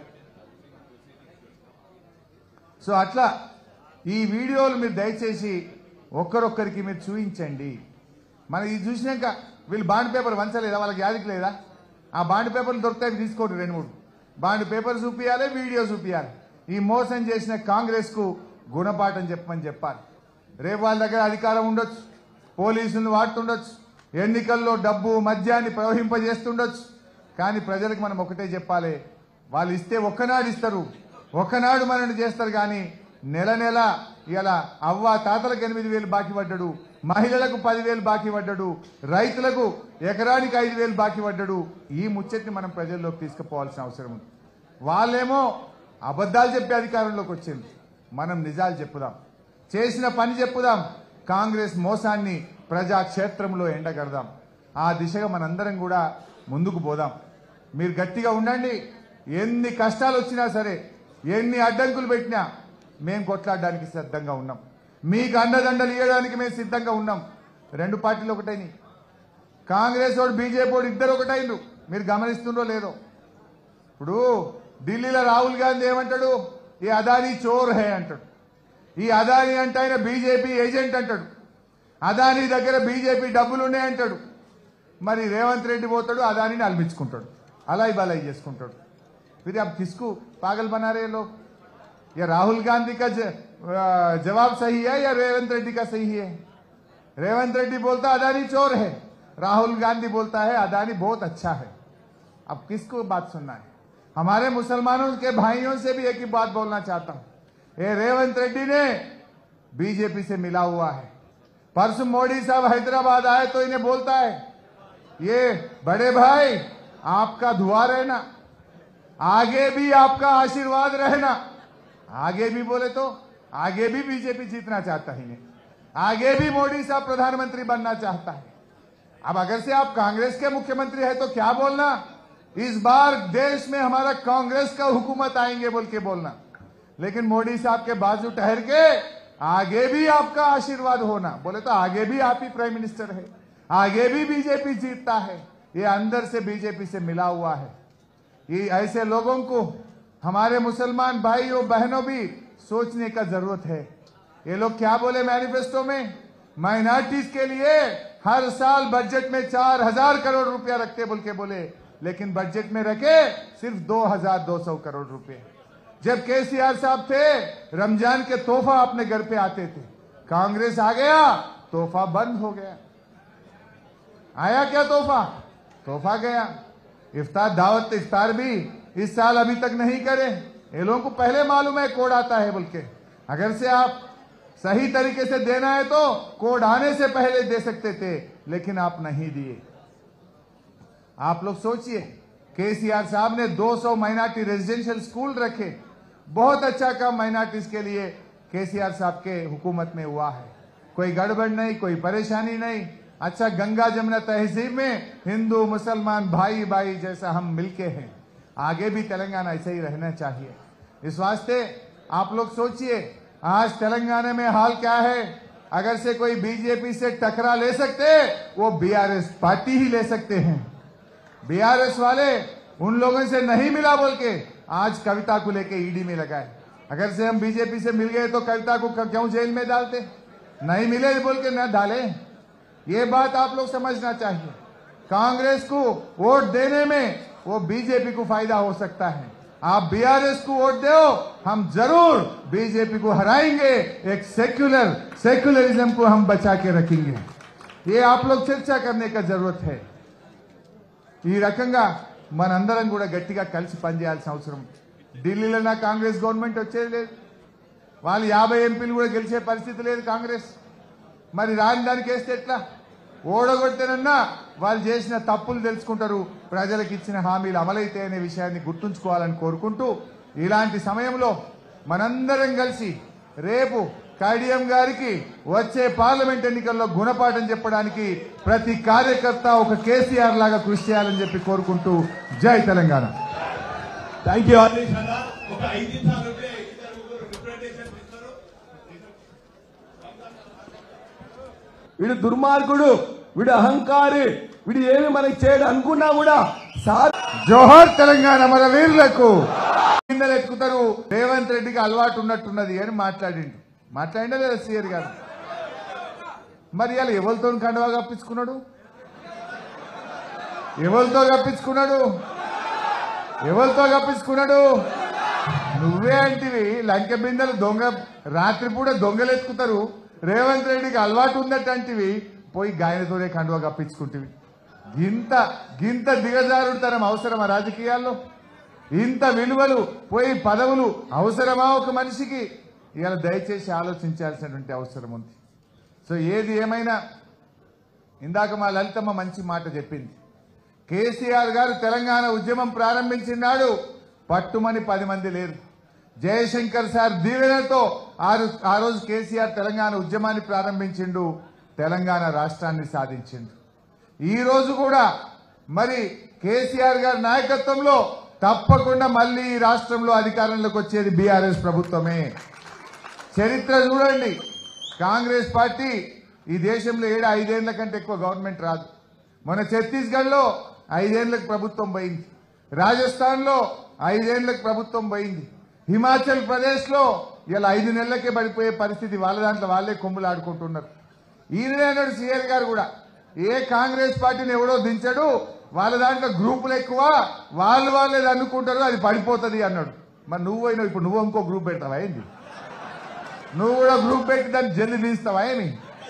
సో అట్లా ఈ వీడియోలు మీరు దయచేసి ఒక్కరొక్కరికి మీరు చూపించండి మనం ఇది చూసినాక వీళ్ళు బాండ్ పేపర్ వంచలేదా వాళ్ళకి యాదికి లేదా ఆ బాండ్ పేపర్లు దొరుకుతాయి తీసుకోండి రెండు మూడు బాండ్ పేపర్ చూపించాలి వీడియో చూపించాలి ఈ మోసం చేసిన కాంగ్రెస్ కు గుణపాఠం చెప్పమని చెప్పాలి రేపు వాళ్ళ దగ్గర అధికారం ఉండొచ్చు పోలీసులను వాడుతుండొచ్చు ఎన్నికల్లో డబ్బు మద్యాన్ని ప్రవహింపజేస్తుండొచ్చు కానీ ప్రజలకు మనం ఒకటే చెప్పాలి వాళ్ళు ఇస్తే ఒక్కనాడు ఇస్తారు ఒక్కనాడు మనల్ని చేస్తారు కానీ నెల నెల ఇలా అవ్వ తాతలకు ఎనిమిది వేలు బాకీ పడ్డాడు మహిళలకు పదివేలు బాకీ పడ్డాడు రైతులకు ఎకరానికి ఐదు వేలు బాకీ పడ్డాడు ఈ ముచ్చట్ని మనం ప్రజల్లోకి తీసుకుపోవాల్సిన అవసరం ఉంది వాళ్ళేమో అబద్ధాలు చెప్పే అధికారంలోకి వచ్చింది మనం నిజాలు చెప్పుదాం చేసిన పని చెప్పుదాం కాంగ్రెస్ మోసాన్ని ప్రజాక్షేత్రంలో ఎండగడదాం ఆ దిశగా మనందరం కూడా ముందుకు పోదాం మీరు గట్టిగా ఉండండి ఎన్ని కష్టాలు వచ్చినా సరే ఎన్ని అడ్డంకులు పెట్టినా మేము కొట్లాడడానికి సిద్ధంగా ఉన్నాం మీకు అండదండలు ఇవ్వడానికి మేము సిద్ధంగా ఉన్నాం రెండు పార్టీలు ఒకటైనవి కాంగ్రెస్ వాడు బీజేపీ వాడు ఇద్దరు ఒకటైండు మీరు గమనిస్తుండో లేదో ఇప్పుడు ఢిల్లీలో రాహుల్ గాంధీ ఏమంటాడు ఈ అదానీ చోర్ హే అంటాడు ఈ అదానీ అంటే ఆయన బీజేపీ ఏజెంట్ అంటాడు అదానీ దగ్గర బీజేపీ డబ్బులు ఉన్నాయంటాడు మరి రేవంత్ రెడ్డి పోతాడు అదానిని అల్పించుకుంటాడు అలాయి బలాయి చేసుకుంటాడు फिर आप किसको पागल बना रहे हैं लोग या राहुल गांधी का ज, आ, जवाब सही है या रेवंत रेड्डी का सही है रेवंत रेड्डी बोलता अदानी चोर है राहुल गांधी बोलता है अदानी बहुत अच्छा है अब किसको बात सुनना है हमारे मुसलमानों के भाइयों से भी एक ही बात बोलना चाहता हूं ये रेवंत रेड्डी ने बीजेपी से मिला हुआ है परसों मोदी साहब हैदराबाद आए तो इन्हें बोलता है ये बड़े भाई आपका दुआ रहना आगे भी आपका आशीर्वाद रहना आगे भी बोले तो आगे भी बीजेपी जीतना चाहता है इन्हें आगे भी मोदी साहब प्रधानमंत्री बनना चाहता है अब अगर से आप कांग्रेस के मुख्यमंत्री है तो क्या बोलना इस बार देश में हमारा कांग्रेस का हुकूमत आएंगे बोल के बोलना लेकिन मोदी साहब के बाजू ठहर के आगे भी आपका आशीर्वाद होना बोले तो आगे भी आप ही प्राइम मिनिस्टर है आगे भी बीजेपी जीतता है ये अंदर से बीजेपी से मिला हुआ है ये ऐसे लोगों को हमारे मुसलमान भाइयों बहनों भी सोचने का जरूरत है ये लोग क्या बोले मैनिफेस्टो में माइनॉरिटीज के लिए हर साल बजट में चार हजार करोड़ रुपया रखते बोल के बोले लेकिन बजट में रखे सिर्फ दो हजार दो सौ करोड़ रुपए जब केसीआर साहब थे रमजान के तोहफा अपने घर पे आते थे कांग्रेस आ गया तोहफा बंद हो गया आया क्या तोहफा तोहफा गया इफ्तार दावत इफ्तार भी इस साल अभी तक नहीं करे ये लोगों को पहले मालूम है कोड आता है बोल के अगर से आप सही तरीके से देना है तो कोड आने से पहले दे सकते थे लेकिन आप नहीं दिए आप लोग सोचिए केसीआर साहब ने 200 माइनॉरिटी रेजिडेंशियल स्कूल रखे बहुत अच्छा काम माइनॉरिटीज के लिए केसीआर साहब के हुकूमत में हुआ है कोई गड़बड़ नहीं कोई परेशानी नहीं अच्छा गंगा जमुना तहजीब में हिंदू मुसलमान भाई भाई जैसा हम मिलके हैं आगे भी तेलंगाना ऐसे ही रहना चाहिए इस वास्ते आप लोग सोचिए आज तेलंगाना में हाल क्या है अगर से कोई बीजेपी से टकरा ले सकते वो बीआरएस पार्टी ही ले सकते हैं बीआरएस वाले उन लोगों से नहीं मिला बोल के आज कविता को लेके ईडी में लगाए अगर से हम बीजेपी से मिल गए तो कविता को क्यों जेल में डालते नहीं मिले बोल के न डाले ये बात आप लोग समझना चाहिए कांग्रेस को वोट देने में वो बीजेपी को फायदा हो सकता है आप बीआरएस को वोट दो हम जरूर बीजेपी को हराएंगे एक सेक्युलर सेक्युलरिज्म को हम बचा के रखेंगे ये आप लोग चर्चा करने का जरूरत है ఈ రకంగా మనందరం కూడా గట్టిగా కలిసి పనిచేయాల్సిన అవసరం ఢిల్లీలో నా కాంగ్రెస్ గవర్నమెంట్ వచ్చేది లేదు వాళ్ళు యాభై ఎంపీలు కూడా గెలిచే పరిస్థితి లేదు కాంగ్రెస్ మరి రాని దానికి వేస్తే ఎట్లా ఓడగొడితేనన్నా వాళ్ళు చేసిన తప్పులు తెలుసుకుంటారు ప్రజలకు ఇచ్చిన హామీలు అమలైతే అనే విషయాన్ని గుర్తుంచుకోవాలని కోరుకుంటూ ఇలాంటి సమయంలో మనందరం కలిసి రేపు కడియం గారికి వచ్చే పార్లమెంట్ ఎన్నికల్లో గుణపాఠం చెప్పడానికి ప్రతి కార్యకర్త ఒక కేసీఆర్ లాగా కృషి చేయాలని చెప్పి కోరుకుంటూ జై తెలంగాణ థ్యాంక్ యూ హరీష్ అన్న ఒక ఐదు నిమిషాలు ఉంటే ఇద్దరు ముగ్గురు రిప్రజెంటేషన్ ఇస్తారు వీడు దుర్మార్గుడు వీడు అహంకారి వీడు ఏమి మనకి చేయడు అనుకున్నా కూడా సార్ జోహర్ తెలంగాణ మన వీరులకు కిందలు ఎక్కుతారు రేవంత్ రెడ్డికి అలవాటు ఉన్నట్టున్నది అని మాట్లాడిండు మాట్లాడిండే లేదా సీఆర్ గారు మరి ఇలా ఎవరితో కండవా కప్పించుకున్నాడు ఎవరితో కప్పించుకున్నాడు ఎవరితో కప్పించుకున్నాడు నువ్వే అంటివి లంకె బిందెలు దొంగ రాత్రిపూట దొంగలు ఎత్తుకుతారు రేవంత్ రెడ్డికి అలవాటు ఉందటంటివి పోయి గాయనతోనే కండువా కప్పించుకుంటివి గింత గింత దిగజారుతనం అవసరమా రాజకీయాల్లో ఇంత విలువలు పోయి పదవులు అవసరమా ఒక మనిషికి ఇవాళ దయచేసి ఆలోచించాల్సినటువంటి అవసరం ఉంది సో ఏది ఏమైనా ఇందాక మా లలితమ్మ మంచి మాట చెప్పింది కేసీఆర్ గారు తెలంగాణ ఉద్యమం ప్రారంభించినాడు పట్టుమని పది మంది లేరు జయశంకర్ సార్ దీవెనతో ఆ రో- ఆ రోజు కేసీఆర్ తెలంగాణ ఉద్యమాన్ని ప్రారంభించిండు తెలంగాణ రాష్ట్రాన్ని సాధించిండు ఈ రోజు కూడా మరి కేసీఆర్ గారి నాయకత్వంలో తప్పకుండా మళ్ళీ ఈ రాష్ట్రంలో అధికారంలోకి వచ్చేది బీఆర్ఎస్ ప్రభుత్వమే చరిత్ర చూడండి కాంగ్రెస్ పార్టీ ఈ దేశంలో ఏడు ఐదేళ్ల కంటే ఎక్కువ గవర్నమెంట్ రాదు మన ఛత్తీస్గఢ్లో ఐదేళ్లకు ప్రభుత్వం పోయింది రాజస్థాన్లో ఐదేళ్లకు ప్రభుత్వం పోయింది హిమాచల్ ప్రదేశ్లో ఇలా ఐదు నెలలకే పడిపోయే పరిస్థితి వాళ్ళ దాంట్లో వాళ్ళే కొమ్ములు ఆడుకుంటున్నారు ఈయననే అన్నాడు సీఎల్ గారు కూడా ఏ కాంగ్రెస్ పార్టీని ఎవడో దించడు వాళ్ళ దాంట్లో గ్రూపులు ఎక్కువ వాళ్ళు వాళ్ళే అనుకుంటారు అది పడిపోతుంది అన్నాడు మరి నువ్వు అయినావు ఇప్పుడు నువ్వు ఇంకో గ్రూప్ పెడతావా ఏంది నువ్వు కూడా గ్రూప్ పెట్టి దాన్ని జల్లి తీస్తావా ఏమి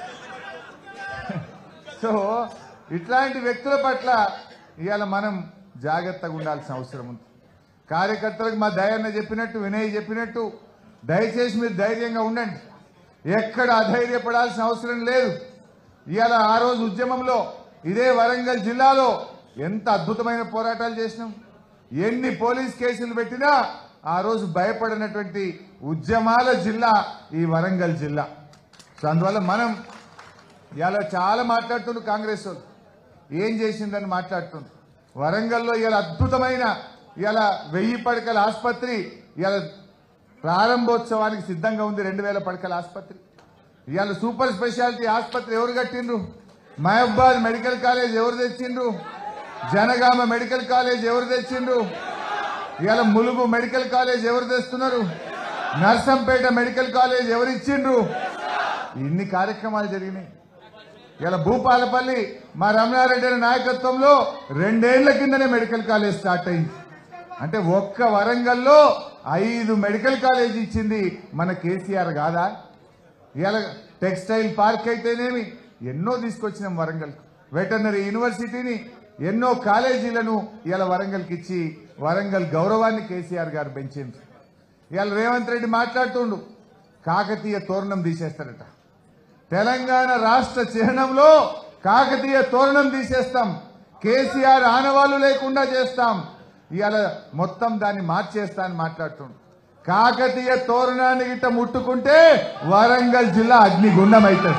సో ఇట్లాంటి వ్యక్తుల పట్ల ఇవాళ మనం జాగ్రత్తగా ఉండాల్సిన అవసరం ఉంది కార్యకర్తలకు మా దయన్న చెప్పినట్టు వినయ్ చెప్పినట్టు దయచేసి మీరు ధైర్యంగా ఉండండి ఎక్కడ అధైర్యపడాల్సిన అవసరం లేదు ఇవాళ ఆ రోజు ఉద్యమంలో ఇదే వరంగల్ జిల్లాలో ఎంత అద్భుతమైన పోరాటాలు చేసినాం ఎన్ని పోలీస్ కేసులు పెట్టినా ఆ రోజు భయపడినటువంటి ఉద్యమాల జిల్లా ఈ వరంగల్ జిల్లా సో అందువల్ల మనం ఇలా చాలా మాట్లాడుతుండ్రు కాంగ్రెస్ వాళ్ళు ఏం చేసిందని మాట్లాడుతుండ్రు వరంగల్లో ఇలా అద్భుతమైన ఇలా వెయ్యి పడకల ఆసుపత్రి ఇలా ప్రారంభోత్సవానికి సిద్ధంగా ఉంది రెండు వేల పడకల ఆసుపత్రి ఇవాళ సూపర్ స్పెషాలిటీ ఆసుపత్రి ఎవరు కట్టిండ్రు మహబాద్ మెడికల్ కాలేజ్ ఎవరు తెచ్చిండ్రు జనగామ మెడికల్ కాలేజ్ ఎవరు తెచ్చిండ్రు ఇవాళ ములుగు మెడికల్ కాలేజ్ ఎవరు తెస్తున్నారు నర్సంపేట మెడికల్ కాలేజ్ ఎవరు ఇచ్చిండ్రు ఇన్ని కార్యక్రమాలు జరిగినాయి ఇలా భూపాలపల్లి మా రమణారెడ్డి అనే నాయకత్వంలో రెండేళ్ల కిందనే మెడికల్ కాలేజ్ స్టార్ట్ అయింది అంటే ఒక్క వరంగల్లో ఐదు మెడికల్ కాలేజ్ ఇచ్చింది మన కేసీఆర్ కాదా ఇవాళ టెక్స్టైల్ పార్క్ అయితేనేమి ఎన్నో తీసుకొచ్చినాం వరంగల్ వెటర్నరీ యూనివర్సిటీని ఎన్నో కాలేజీలను ఇవాళ వరంగల్కి ఇచ్చి వరంగల్ గౌరవాన్ని కేసీఆర్ గారు పెంచింది ఇవాళ రేవంత్ రెడ్డి మాట్లాడుతుండు కాకతీయ తోరణం తీసేస్తారట తెలంగాణ రాష్ట్ర చిహ్నంలో కాకతీయ తోరణం తీసేస్తాం కేసీఆర్ ఆనవాళ్లు లేకుండా చేస్తాం ఇవాళ మొత్తం దాన్ని మార్చేస్తా అని మాట్లాడుతుండు కాకతీయ తోరణాన్ని గిట్ట ముట్టుకుంటే వరంగల్ జిల్లా అగ్నిగుండం అవుతుంది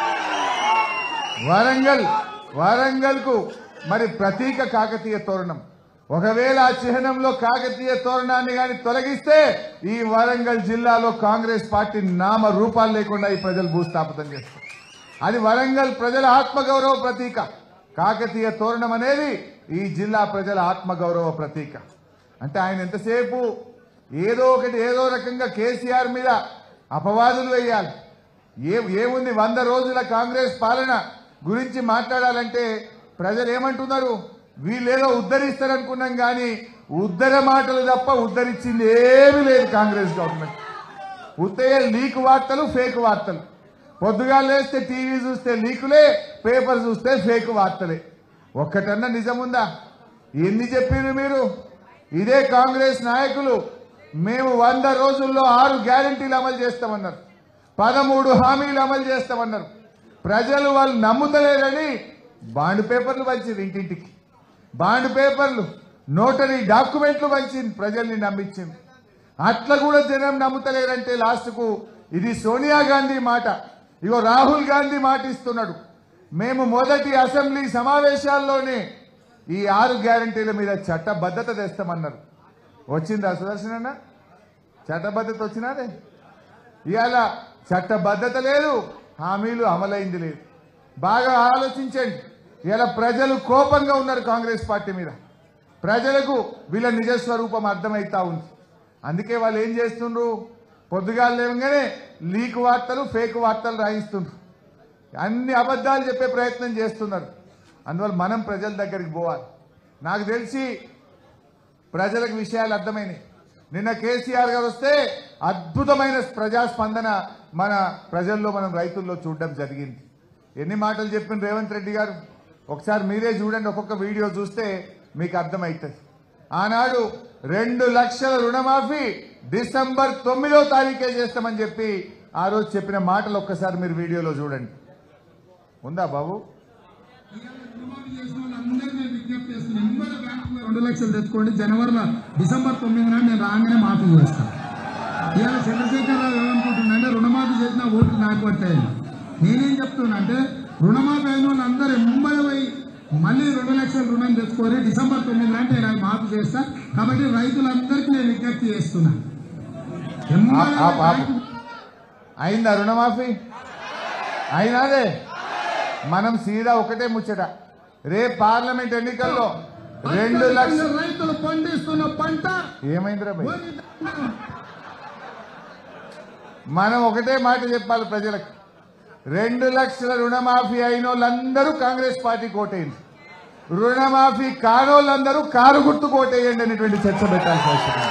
వరంగల్ వరంగల్ కు మరి ప్రతీక కాకతీయ తోరణం ఒకవేళ ఆ చిహ్నంలో కాకతీయ తోరణాన్ని గాని తొలగిస్తే ఈ వరంగల్ జిల్లాలో కాంగ్రెస్ పార్టీ నామ రూపాలు లేకుండా ఈ ప్రజలు భూస్థాపితం చేస్తారు అది వరంగల్ ప్రజల ఆత్మగౌరవ ప్రతీక కాకతీయ తోరణం అనేది ఈ జిల్లా ప్రజల ఆత్మగౌరవ ప్రతీక అంటే ఆయన ఎంతసేపు ఏదో ఒకటి ఏదో రకంగా కేసీఆర్ మీద అపవాదులు వేయాలి ఏ ఏముంది వంద రోజుల కాంగ్రెస్ పాలన గురించి మాట్లాడాలంటే ప్రజలు ఏమంటున్నారు వీళ్ళేదో ఉద్ధరిస్తారనుకున్నాం కానీ ఉద్ధర మాటలు తప్ప ఉద్ధరించింది ఏమీ లేదు కాంగ్రెస్ గవర్నమెంట్ ఉత్తయ్య లీక్ వార్తలు ఫేక్ వార్తలు పొద్దుగా లేస్తే టీవీ చూస్తే లీకులే పేపర్ చూస్తే ఫేక్ వార్తలే ఒక్కటన్నా నిజముందా ఎన్ని చెప్పారు మీరు ఇదే కాంగ్రెస్ నాయకులు మేము వంద రోజుల్లో ఆరు గ్యారంటీలు అమలు చేస్తామన్నారు పదమూడు హామీలు అమలు చేస్తామన్నారు ప్రజలు వాళ్ళు నమ్ముతలేరని బాండ్ పేపర్లు పంచింది ఇంటింటికి బాండ్ పేపర్లు నోటరీ డాక్యుమెంట్లు పంచింది ప్రజల్ని నమ్మించింది అట్లా కూడా జనం నమ్ముతలేరంటే లాస్ట్కు ఇది సోనియా గాంధీ మాట ఇగో రాహుల్ గాంధీ మాట ఇస్తున్నాడు మేము మొదటి అసెంబ్లీ సమావేశాల్లోనే ఈ ఆరు గ్యారంటీల మీద చట్టబద్ధత తెస్తామన్నారు వచ్చిందా సుదర్శన్ అన్న చట్టబద్ధత వచ్చినాదే ఇవాళ చట్టబద్ధత లేదు హామీలు అమలైంది లేదు బాగా ఆలోచించండి ఇలా ప్రజలు కోపంగా ఉన్నారు కాంగ్రెస్ పార్టీ మీద ప్రజలకు వీళ్ళ నిజస్వరూపం అర్థమైతా ఉంది అందుకే వాళ్ళు ఏం చేస్తుండ్రు పొద్దుగాలు లేవగానే లీక్ వార్తలు ఫేక్ వార్తలు రాయిస్తుండ్రు అన్ని అబద్ధాలు చెప్పే ప్రయత్నం చేస్తున్నారు అందువల్ల మనం ప్రజల దగ్గరికి పోవాలి నాకు తెలిసి ప్రజలకు విషయాలు అర్థమైనాయి నిన్న కేసీఆర్ గారు వస్తే అద్భుతమైన ప్రజాస్పందన మన ప్రజల్లో మనం రైతుల్లో చూడడం జరిగింది ఎన్ని మాటలు చెప్పిన రేవంత్ రెడ్డి గారు ఒకసారి మీరే చూడండి ఒక్కొక్క వీడియో చూస్తే మీకు అర్థమవుతుంది ఆనాడు రెండు లక్షల రుణమాఫీ డిసెంబర్ తొమ్మిదో తారీఖే చేస్తామని చెప్పి ఆ రోజు చెప్పిన మాటలు ఒక్కసారి మీరు వీడియోలో చూడండి ఉందా బాబు రెండు లక్షలు తెచ్చుకోండి జనవరిలో డిసెంబర్ తొమ్మిది నాడు నేను రాగానే మాఫీ చేస్తాను ఇవాళ చంద్రశేఖరరావు ఏమనుకుంటున్నాడంటే రుణమాఫీ చేసిన ఓట్లు నాకు పట్టాయి నేనేం చెప్తున్నా అంటే రుణమాఫీ అయిన వాళ్ళు అందరూ ముంబై పోయి మళ్ళీ రెండు లక్షల రుణం తెచ్చుకొని డిసెంబర్ తొమ్మిది నాడు నేను అది మాఫీ చేస్తా కాబట్టి రైతులందరికీ నేను విజ్ఞప్తి చేస్తున్నా ఆప్, ఆప్, ఆప్. అయిందా రుణమాఫీ అయినాదే మనం సీదా ఒకటే ముచ్చట రేపు పార్లమెంట్ ఎన్నికల్లో రెండు లక్షల రైతులు పండిస్తున్న పంట ఏమైందిరా భయ్ మనం ఒకటే మాట చెప్పాలి ప్రజలకు రెండు లక్షల రుణమాఫీ అయిన వాళ్ళందరూ కాంగ్రెస్ పార్టీ కోటేయండి రుణమాఫీ కానోళ్ళందరూ కారు గుర్తు కోటేయండి అనేటువంటి చర్చ పెట్టాల్సి వస్తుంది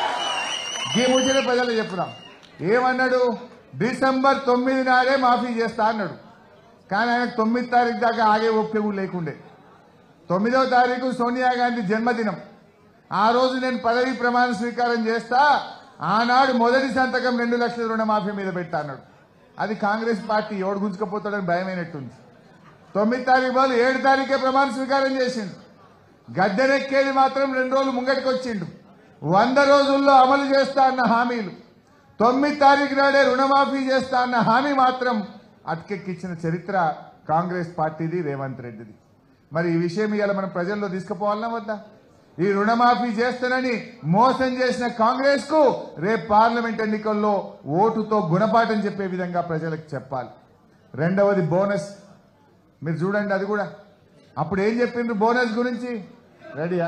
ఈ ముచ్చట ప్రజలు చెప్పుదాం ఏమన్నాడు డిసెంబర్ తొమ్మిది నాడే మాఫీ చేస్తా అన్నాడు కానీ ఆయనకు తొమ్మిది తారీఖు దాకా ఆగే ఓపిక కూడా లేకుండే తొమ్మిదవ తారీఖు సోనియా గాంధీ జన్మదినం ఆ రోజు నేను పదవి ప్రమాణ స్వీకారం చేస్తా ఆనాడు మొదటి సంతకం రెండు లక్షల రుణమాఫీ మీద పెట్టా అన్నాడు అది కాంగ్రెస్ పార్టీ ఎవడు గుంజుకపోతాడని భయమైనట్టుంది తొమ్మిది తారీఖు బదులు ఏడు తారీఖే ప్రమాణ స్వీకారం చేసిండు గద్దెనెక్కేది మాత్రం రెండు రోజులు ముంగటికి వచ్చిండు వంద రోజుల్లో అమలు చేస్తా అన్న హామీలు తొమ్మిది తారీఖు నాడే రుణమాఫీ చేస్తా అన్న హామీ మాత్రం అటకెక్కించిన చరిత్ర కాంగ్రెస్ పార్టీది రేవంత్ రెడ్డిది మరి ఈ విషయం ఇవాళ మనం ప్రజల్లో తీసుకుపోవాలన్నా వద్దా ఈ రుణమాఫీ చేస్తానని మోసం చేసిన కాంగ్రెస్ కు రేపు పార్లమెంట్ ఎన్నికల్లో ఓటుతో గుణపాఠం చెప్పే విధంగా ప్రజలకు చెప్పాలి రెండవది బోనస్ మీరు చూడండి అది కూడా అప్పుడు ఏం చెప్పిండ్రు బోనస్ గురించి రెడీయా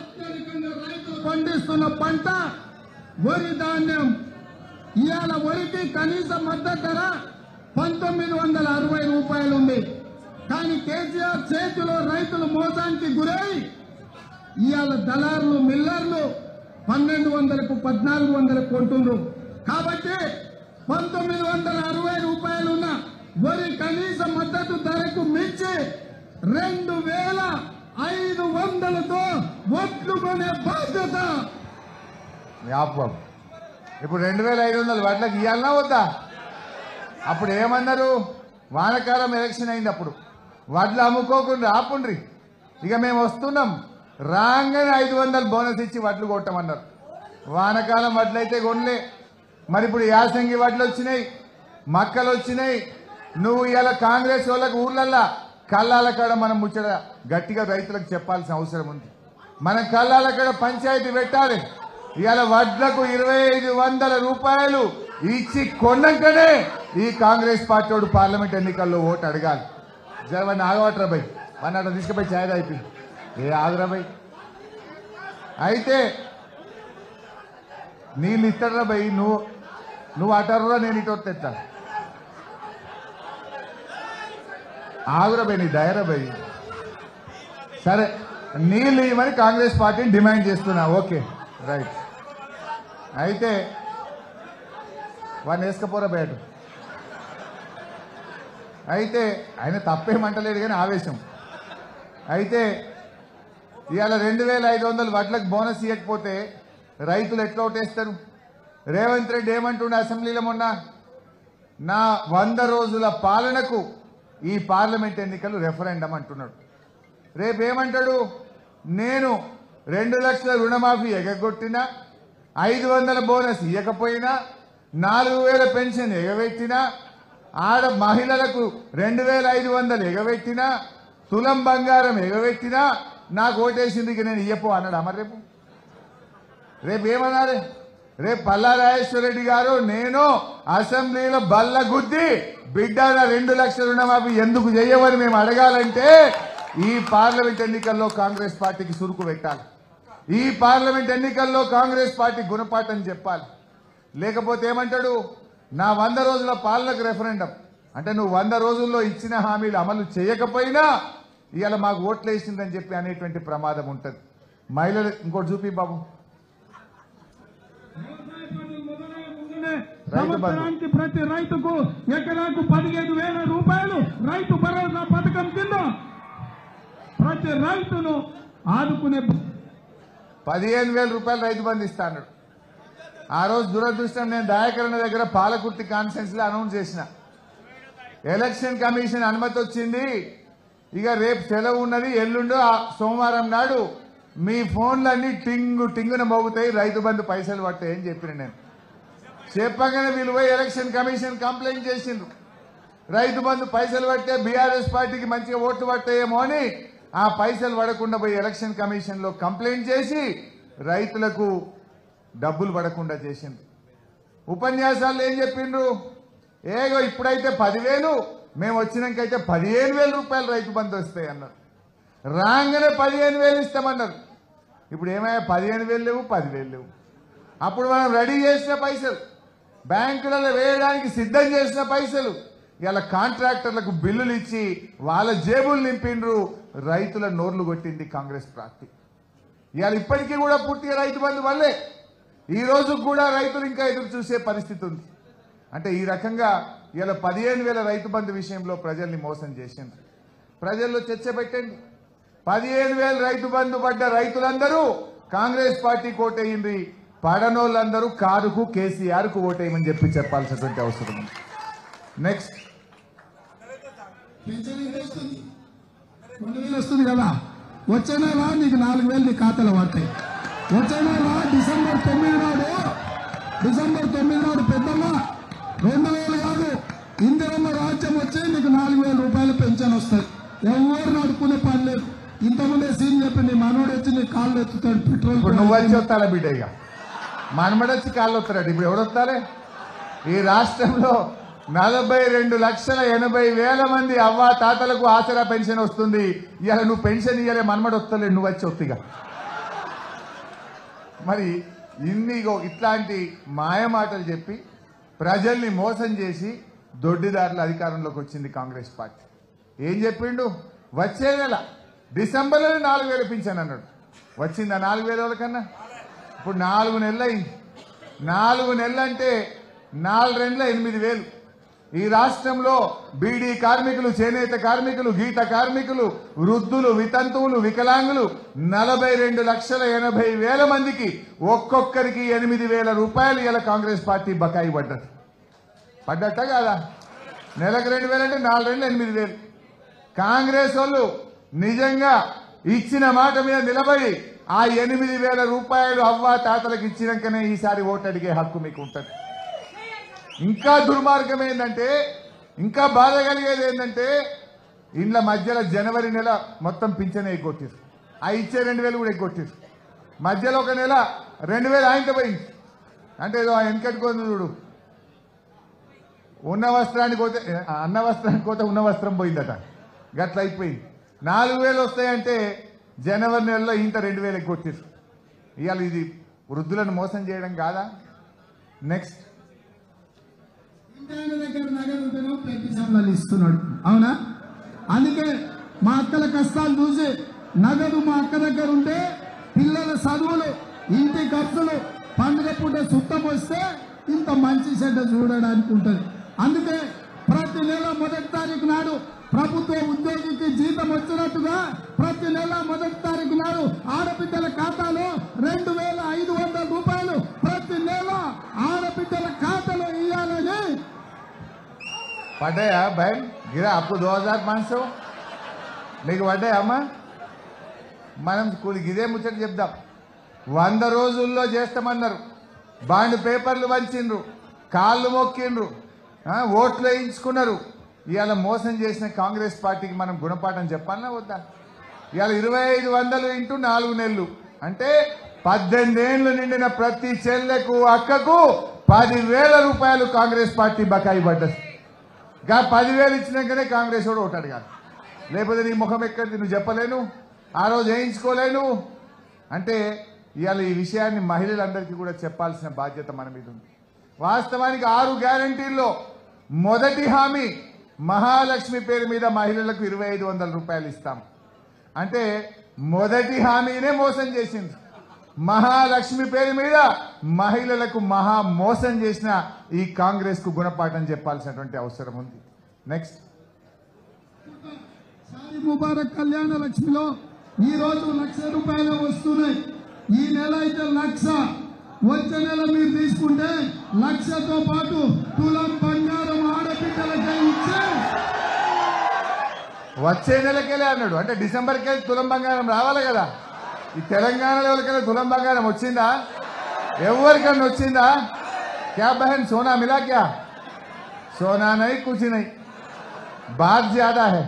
పండిస్తున్న పంట వరి ధాన్యం ఇవాళ వరికి కనీస మద్దతు ధర పంతొమ్మిది వందల అరవై రూపాయలు ఉంది కానీ కేసీఆర్ చేతిలో రైతులు మోసానికి గురై ఇవాళ దళారులు మిల్లర్లు పన్నెండు వందలకు పద్నాలుగు వందలకు కొంటుండ్రు కాబట్టి పంతొమ్మిది వందల అరవై రూపాయలున్న వరి కనీస మద్దతు ధరకు మించి రెండు వేల ఐదు వందలతో ఒట్లు కొనే బాధ్యత జ్ఞాపకం ఇప్పుడు రెండు వేల ఐదు వందలు వడ్లకి ఇవ్వాలన్నా వద్దా అప్పుడు ఏమన్నారు వానకాలం ఎలక్షన్ అయింది అప్పుడు వడ్లు అమ్ముకోకుండా ఆపుండ్రి ఇక మేము వస్తున్నాం రాగానే ఐదు వందలు బోనస్ ఇచ్చి వడ్లు కొట్టమన్నారు వానకాలం వడ్లు అయితే కొనలే మరి ఇప్పుడు యాసంగి వడ్లు వచ్చినాయి మక్కలు వచ్చినాయి నువ్వు ఇలా కాంగ్రెస్ వాళ్ళకు ఊర్లల్లా కళ్ళాల కాడ మనం ముచ్చట గట్టిగా రైతులకు చెప్పాల్సిన అవసరం ఉంది మనం కళ్ళాల కాడ పంచాయతీ పెట్టాలి ఇవాళ వడ్లకు ఇరవై ఐదు వందల రూపాయలు ఇచ్చి కొన్నాకనే ఈ కాంగ్రెస్ పార్టీ వాడు పార్లమెంట్ ఎన్నికల్లో ఓటు అడగాలి జరవని ఆగవట్రా బై వన్ అట్లా తీసుకుపోయి ఛాయ్ అయిపోయింది ఏ ఆగురా బై అయితే నీళ్ళు ఇస్తాడరా బై నువ్వు నువ్వు అటర్రా నేను ఇటు వస్తే ఎట్లా ఆగురా బై నీ దయరా బై సరే నీళ్ళు ఇవ్వమని కాంగ్రెస్ పార్టీని డిమాండ్ చేస్తున్నా ఓకే రైట్ అయితే వాడిని వేసుకపోరా బయట అయితే ఆయన తప్పేమంటలేడు కానీ ఆవేశం అయితే ఇవాళ రెండు వేల ఐదు వందలు వడ్లకు బోనస్ ఇవ్వకపోతే రైతులు ఎట్లా ఓటేస్తారు రేవంత్ రెడ్డి ఏమంటుండే అసెంబ్లీలో మొన్న నా వంద రోజుల పాలనకు ఈ పార్లమెంట్ ఎన్నికలు రెఫరెండం అంటున్నాడు రేపు ఏమంటాడు నేను రెండు లక్షల రుణమాఫీ ఎగగొట్టినా ఐదు వందల బోనస్ ఇవ్వకపోయినా నాలుగు వేల పెన్షన్ ఎగబెట్టినా ఆడ మహిళలకు రెండు వేల ఐదు వందలు ఎగబెట్టినా తులం బంగారం ఎగబెట్టినా నాకు ఓటేసింది ఇక నేను ఇయ్యపో అన్నాడు అమర్ రేపు రేపు ఏమన్నారు రేపు పల్లా రాజేశ్వరరెడ్డి గారు నేను అసెంబ్లీలో బల్ల గుద్ది బిడ్డ నా రెండు లక్షల రుణమాఫీ ఎందుకు చేయవని మేము అడగాలంటే ఈ పార్లమెంట్ ఎన్నికల్లో కాంగ్రెస్ పార్టీకి సురుకు పెట్టాలి ఈ పార్లమెంట్ ఎన్నికల్లో కాంగ్రెస్ పార్టీ గుణపాఠం చెప్పాలి లేకపోతే ఏమంటాడు నా వంద రోజుల పాలనకు రెఫరెండం అంటే నువ్వు వంద రోజుల్లో ఇచ్చిన హామీలు అమలు చేయకపోయినా ఇవాళ మాకు ఓట్లు వేసిందని చెప్పి అనేటువంటి ప్రమాదం ఉంటుంది మహిళలు ఇంకోటి చూపి బాబు రైతు బంధు సంవత్సరానికి ప్రతి రైతుకు ఎకరాకు పదిహేను వేల రూపాయలు రైతు భరోసా పథకం కింద ప్రతి రైతును ఆదుకునే పదిహేను వేల రూపాయలు రైతు బంధు ఇస్తా అన్నాడు ఆ రోజు దురదృష్టం నేను దయాకరణ దగ్గర పాలకుర్తి కాన్ఫరెన్స్ లో అనౌన్స్ చేసిన ఎలక్షన్ కమిషన్ అనుమతి వచ్చింది ఇక రేపు సెలవు ఉన్నది ఎల్లుండు ఆ సోమవారం నాడు మీ ఫోన్లన్నీ టింగు టింగున మోగుతాయి రైతు బంధు పైసలు పడతాయి అని చెప్పిన నేను చెప్పగానే వీళ్ళు పోయి ఎలక్షన్ కమిషన్ కంప్లైంట్ చేసిండ్రు రైతు బంధు పైసలు పడితే బీఆర్ఎస్ పార్టీకి మంచిగా ఓట్లు పడతాయేమో అని ఆ పైసలు పడకుండా పోయి ఎలక్షన్ కమిషన్ లో కంప్లైంట్ చేసి రైతులకు డబ్బులు పడకుండా చేసిండ్రు ఉపన్యాసాలు ఏం చెప్పిండ్రు ఏగో ఇప్పుడైతే పదివేలు మేము వచ్చినాకైతే పదిహేను వేల రూపాయలు రైతు బంధు వస్తాయి అన్నారు రాగానే పదిహేను వేలు ఇస్తామన్నారు ఇప్పుడు ఏమయ్యా పదిహేను వేలు లేవు పదివేలు లేవు అప్పుడు మనం రెడీ చేసిన పైసలు బ్యాంకులలో వేయడానికి సిద్ధం చేసిన పైసలు ఇలా కాంట్రాక్టర్లకు బిల్లులు ఇచ్చి వాళ్ళ జేబులు నింపిండ్రు రైతుల నోర్లు కొట్టింది కాంగ్రెస్ పార్టీ ఇవాళ ఇప్పటికీ కూడా పూర్తిగా రైతు బంధు వల్లే ఈ రోజు కూడా రైతులు ఇంకా ఎదురు చూసే పరిస్థితి ఉంది అంటే ఈ రకంగా ఇలా పదిహేను వేల రైతు బంధు విషయంలో ప్రజల్ని మోసం చేసింది ప్రజల్లో చర్చ పెట్టండి పదిహేను వేల రైతు బంధు పడ్డ రైతులందరూ కాంగ్రెస్ పార్టీ ఓటేయింది పడనోళ్ళందరూ కారుకు కేసీఆర్ కు ఓటేయమని చెప్పి చెప్పాల్సినటువంటి అవసరం ఉంది నెక్స్ట్ పెన్షన్ ఎంత వస్తుంది రెండు వేలు వస్తుంది కదా వచ్చే నెల నీకు నాలుగు వేలు నీ ఖాతాలో పడతాయి వచ్చే నెల డిసెంబర్ తొమ్మిది నాడు డిసెంబర్ తొమ్మిది నాడు పెద్దమ్మ రెండు వేలు కాదు ఇందిరమ్మ రాజ్యం వచ్చి నీకు నాలుగు వేల రూపాయలు పెన్షన్ వస్తుంది ఎవరు నడుపుకునే పని లేదు ఇంతకుముందే సీన్ చెప్పి నీ మనోడు వచ్చి నీ కాళ్ళు ఎత్తుతాడు పెట్రోల్ ఇప్పుడు నువ్వు వచ్చి వస్తారా బిడ్డ ఇక మనమడొచ్చి కాళ్ళు వస్తాడు ఇప్పుడు ఎవడు వస్తారే ఈ రాష్ట్రంలో నలభై రెండు లక్షల ఎనభై వేల మంది అవ్వ తాతలకు ఆసరా పెన్షన్ వస్తుంది ఇవాళ నువ్వు పెన్షన్ ఇయ్యలే మనమడు వస్తలే నువ్వు వచ్చి వస్తిగా మరి ఇన్ని ఇగో ఇట్లాంటి మాయ మాటలు చెప్పి ప్రజల్ని మోసం చేసి దొడ్డిదారుల అధికారంలోకి వచ్చింది కాంగ్రెస్ పార్టీ ఏం చెప్పిండు వచ్చే నెల డిసెంబర్లో నాలుగు వేలు పింఛన్ అన్నాడు వచ్చిందా నాలుగు వేల వాళ్ళకన్నా ఇప్పుడు నాలుగు నెలలు అయింది నాలుగు నెలలు అంటే నాలుగు రెండుల ఎనిమిది వేలు ఈ రాష్ట్రంలో బీడీ కార్మికులు చేనేత కార్మికులు గీత కార్మికులు వృద్ధులు వితంతువులు వికలాంగులు నలభై రెండు లక్షల ఎనభై వేల మందికి ఒక్కొక్కరికి ఎనిమిది వేల రూపాయలు ఇలా కాంగ్రెస్ పార్టీ బకాయి పడ్డది పడ్డట్ట కాదా నెలకు రెండు వేలు అంటే నాలుగు రెండు ఎనిమిది వేలు కాంగ్రెస్ వాళ్ళు నిజంగా ఇచ్చిన మాట మీద నిలబడి ఆ ఎనిమిది వేల రూపాయలు అవ్వ తాతలకు ఇచ్చినాకనే ఈసారి ఓటు అడిగే హక్కు మీకు ఉంటుంది ఇంకా దుర్మార్గం ఏంటంటే ఇంకా బాధ కలిగేది ఏంటంటే ఇండ్ల మధ్యలో జనవరి నెల మొత్తం పింఛన్ ఎగ్గొట్టారు ఆ ఇచ్చే రెండు వేలు కూడా ఎగ్గొట్టారు మధ్యలో ఒక నెల రెండు వేలు ఆయనతో పోయింది అంటే ఏదో వెనకట్టుకొని చూడు ఉన్న వస్త్రానికి పోతే అన్న వస్త్రానికి పోతే ఉన్న వస్త్రం పోయిందట గట్ల అయిపోయింది నాలుగు వేలు వస్తాయంటే జనవరి నెలలో ఇంత రెండు వేలు ఎగ్గొట్టారు ఇవాళ ఇది వృద్ధులను మోసం చేయడం కాదా నెక్స్ట్ ఆయన దగ్గర నగదు ఉంటేనో ప్రతి సంవత్సరాలు ఇస్తున్నాడు అవునా అందుకే మా అక్కల కష్టాలు చూసి నగదు మా అక్క దగ్గర ఉంటే పిల్లల చదువులు ఇంటి ఖర్చులు పండుగ పూట సుట్టం వస్తే ఇంత మంచి చెడ్డ చూడడానికి ఉంటుంది అందుకే ప్రతి నెల మొదటి తారీఖు నాడు ప్రభుత్వ ఉద్యోగికి జీతం వచ్చినట్టుగా ప్రతి నెల మొదటి తారీఖు నాడు ఆడబిడ్డల ఖాతాలో రెండు వేల ఐదు వందల రూపాయలు ప్రతి నెల ఆడబిడ్డల ఖాతాలో ఇవ్వాలని పడ్డాయా బయల్ గిరా అప్పు దో హజార్ పాంచ్ సో మీకు పడ్డాయా అమ్మా మనం కూలి ఇదే ముచ్చట చెప్దాం వంద రోజుల్లో చేస్తామన్నారు బాండ్ పేపర్లు వంచిండ్రు కాళ్ళు మొక్కిండ్రు ఆ, ఓట్లు వేయించుకున్నారు ఇవాళ మోసం చేసిన కాంగ్రెస్ పార్టీకి మనం గుణపాఠం చెప్పాలన్నా వద్దా ఇవాళ ఇరవై ఐదు వందలు ఇంటూ నాలుగు నెలలు అంటే పద్దెనిమిది ఏళ్ళు నిండిన ప్రతి చెల్లెకు అక్కకు పదివేల రూపాయలు కాంగ్రెస్ పార్టీ బకాయి పడ్డది గా పదివేలు ఇచ్చినాకనే కాంగ్రెస్ వాడు ఓటాడు కాదు లేకపోతే నీ ముఖం ఎక్కడిది నువ్వు చెప్పలేను ఆ రోజు వేయించుకోలేను అంటే ఇవాళ ఈ విషయాన్ని మహిళలందరికీ కూడా చెప్పాల్సిన బాధ్యత మన మీద ఉంది వాస్తవానికి ఆరు గ్యారంటీల్లో మొదటి హామీ మహాలక్ష్మి పేరు మీద మహిళలకు ఇరవై ఐదు వందల రూపాయలు ఇస్తాం అంటే మొదటి హామీనే మోసం చేసింది మహాలక్ష్మి పేరు మీద మహిళలకు మహా మోసం చేసిన ఈ కాంగ్రెస్ కు గుణపాఠం చెప్పాల్సినటువంటి అవసరం ఉంది నెక్స్ట్ షాదీ ముబారక్ కళ్యాణ లక్ష్మిలో ఈ రోజు లక్ష రూపాయలు వస్తున్నాయి ఈ నెల అయితే లక్ష వచ్చే నెల మీరు తీసుకుంటే లక్షతో పాటు తులం బంగారం ఆడబిడ్డలకే ఇచ్చి వచ్చే నెలకెళ్ళే అన్నాడు అంటే డిసెంబర్కి వెళ్ళి తులం బంగారం రావాలి కదా ఈ తెలంగాణలో ఎవరికైనా తులం బంగారం వచ్చిందా ఎవరికన్నా వచ్చిందా క్యా బహన్ సోనా మిలా క్యా సోనా నై కుछ नहीं बात ज्यादा है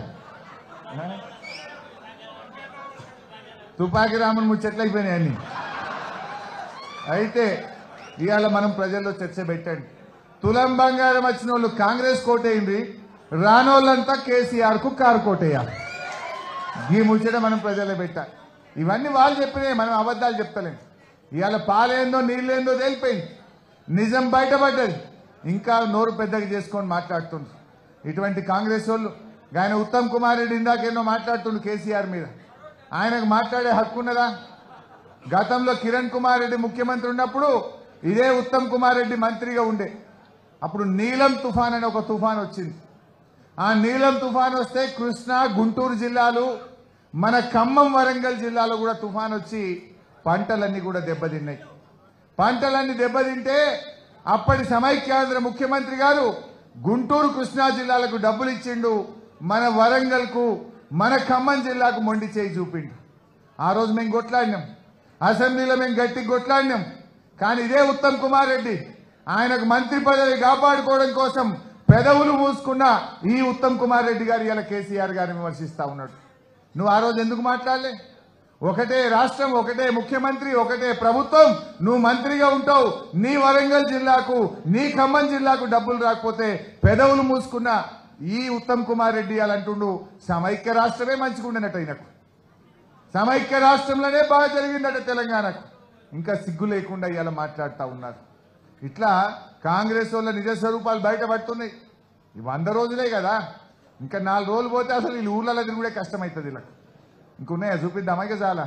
తుపాకి రాముని ముచ్చట్లయిపోయినాయి అన్ని అయితే ఇవాళ మనం ప్రజల్లో చర్చ పెట్టండి తులం బంగారం వచ్చిన వాళ్ళు కాంగ్రెస్ కోటేయండి రానోళ్ళంతా కేసీఆర్ కు కారు కోటేయాలి ఈ ముచ్చట మనం ప్రజల్లో పెట్టాలి ఇవన్నీ వాళ్ళు చెప్పినాయి మనం అబద్ధాలు చెప్తలేం ఇవాళ పాలేందో నీళ్ళేందో తేలిపోయింది నిజం బయటపడ్డది ఇంకా నోరు పెద్దగా చేసుకొని మాట్లాడుతుంది ఇటువంటి కాంగ్రెస్ వాళ్ళు ఆయన ఉత్తమ్ కుమార్ రెడ్డి ఇందాకేనో మాట్లాడుతుండు కేసీఆర్ మీద ఆయనకు మాట్లాడే హక్కు ఉన్నదా గతంలో కిరణ్ కుమార్ రెడ్డి ముఖ్యమంత్రి ఉన్నప్పుడు ఇదే ఉత్తమ్ కుమార్ రెడ్డి మంత్రిగా ఉండే అప్పుడు నీలం తుఫాన్ అనే ఒక తుఫాన్ వచ్చింది ఆ నీలం తుఫాన్ వస్తే కృష్ణా గుంటూరు జిల్లాలు మన ఖమ్మం వరంగల్ జిల్లాలో కూడా తుఫాన్ వచ్చి పంటలన్నీ కూడా దెబ్బతిన్నాయి పంటలన్నీ దెబ్బతింటే అప్పటి సమైక్యాంధ్ర ముఖ్యమంత్రి గారు గుంటూరు కృష్ణా జిల్లాలకు డబ్బులు ఇచ్చిండు మన వరంగల్కు మన ఖమ్మం జిల్లాకు మొండి చేయి చూపిండు ఆ రోజు మేము కొట్లాడినాం అసెంబ్లీలో మేము గట్టిగా కొట్లాడినాం కానీ ఇదే ఉత్తమ్ కుమార్ రెడ్డి ఆయనకు మంత్రి పదవి కాపాడుకోవడం కోసం పెదవులు మూసుకున్న ఈ ఉత్తమ్ కుమార్ రెడ్డి గారు ఇలా కేసీఆర్ గారిని విమర్శిస్తా ఉన్నాడు నువ్వు ఆ రోజు ఎందుకు మాట్లాడలే ఒకటే రాష్ట్రం ఒకటే ముఖ్యమంత్రి ఒకటే ప్రభుత్వం నువ్వు మంత్రిగా ఉంటావు నీ వరంగల్ జిల్లాకు నీ ఖమ్మం జిల్లాకు డబ్బులు రాకపోతే పెదవులు మూసుకున్న ఈ ఉత్తమ్ కుమార్ రెడ్డి అలా అంటుండు సమైక్య రాష్ట్రమే మంచిగుండనట్టు ఆయనకు సమైక్య రాష్ట్రంలోనే బాగా జరిగిందట తెలంగాణకు ఇంకా సిగ్గు లేకుండా ఇవాళ మాట్లాడుతూ ఉన్నారు ఇట్లా కాంగ్రెస్ వాళ్ళ నిజ స్వరూపాలు బయటపడుతున్నాయి ఈ వంద రోజులే కదా ఇంకా నాలుగు రోజులు పోతే అసలు వీళ్ళు ఊర్లలో తిరుగుడే కష్టమవుతుంది వీళ్ళకి ఇంకున్నాయా చూపిద్దామా ఇక చాలా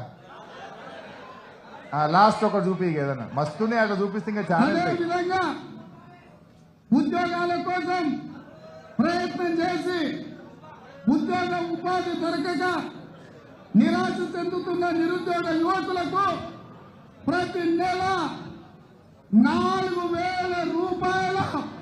లాస్ట్ ఒకటి చూపి ఏదన్నా మస్తున్నాయి అట్లా చూపిస్తే ఇంకా చాలా అదే ఉంటాయి. విధంగా ఉద్యోగాల కోసం ప్రయత్నం చేసి ఉద్యోగ ఉపాధి దొరకక నిరాశ చెందుతున్న నిరుద్యోగ యువకులకు ప్రతి నెల నాలుగు వేల రూపాయల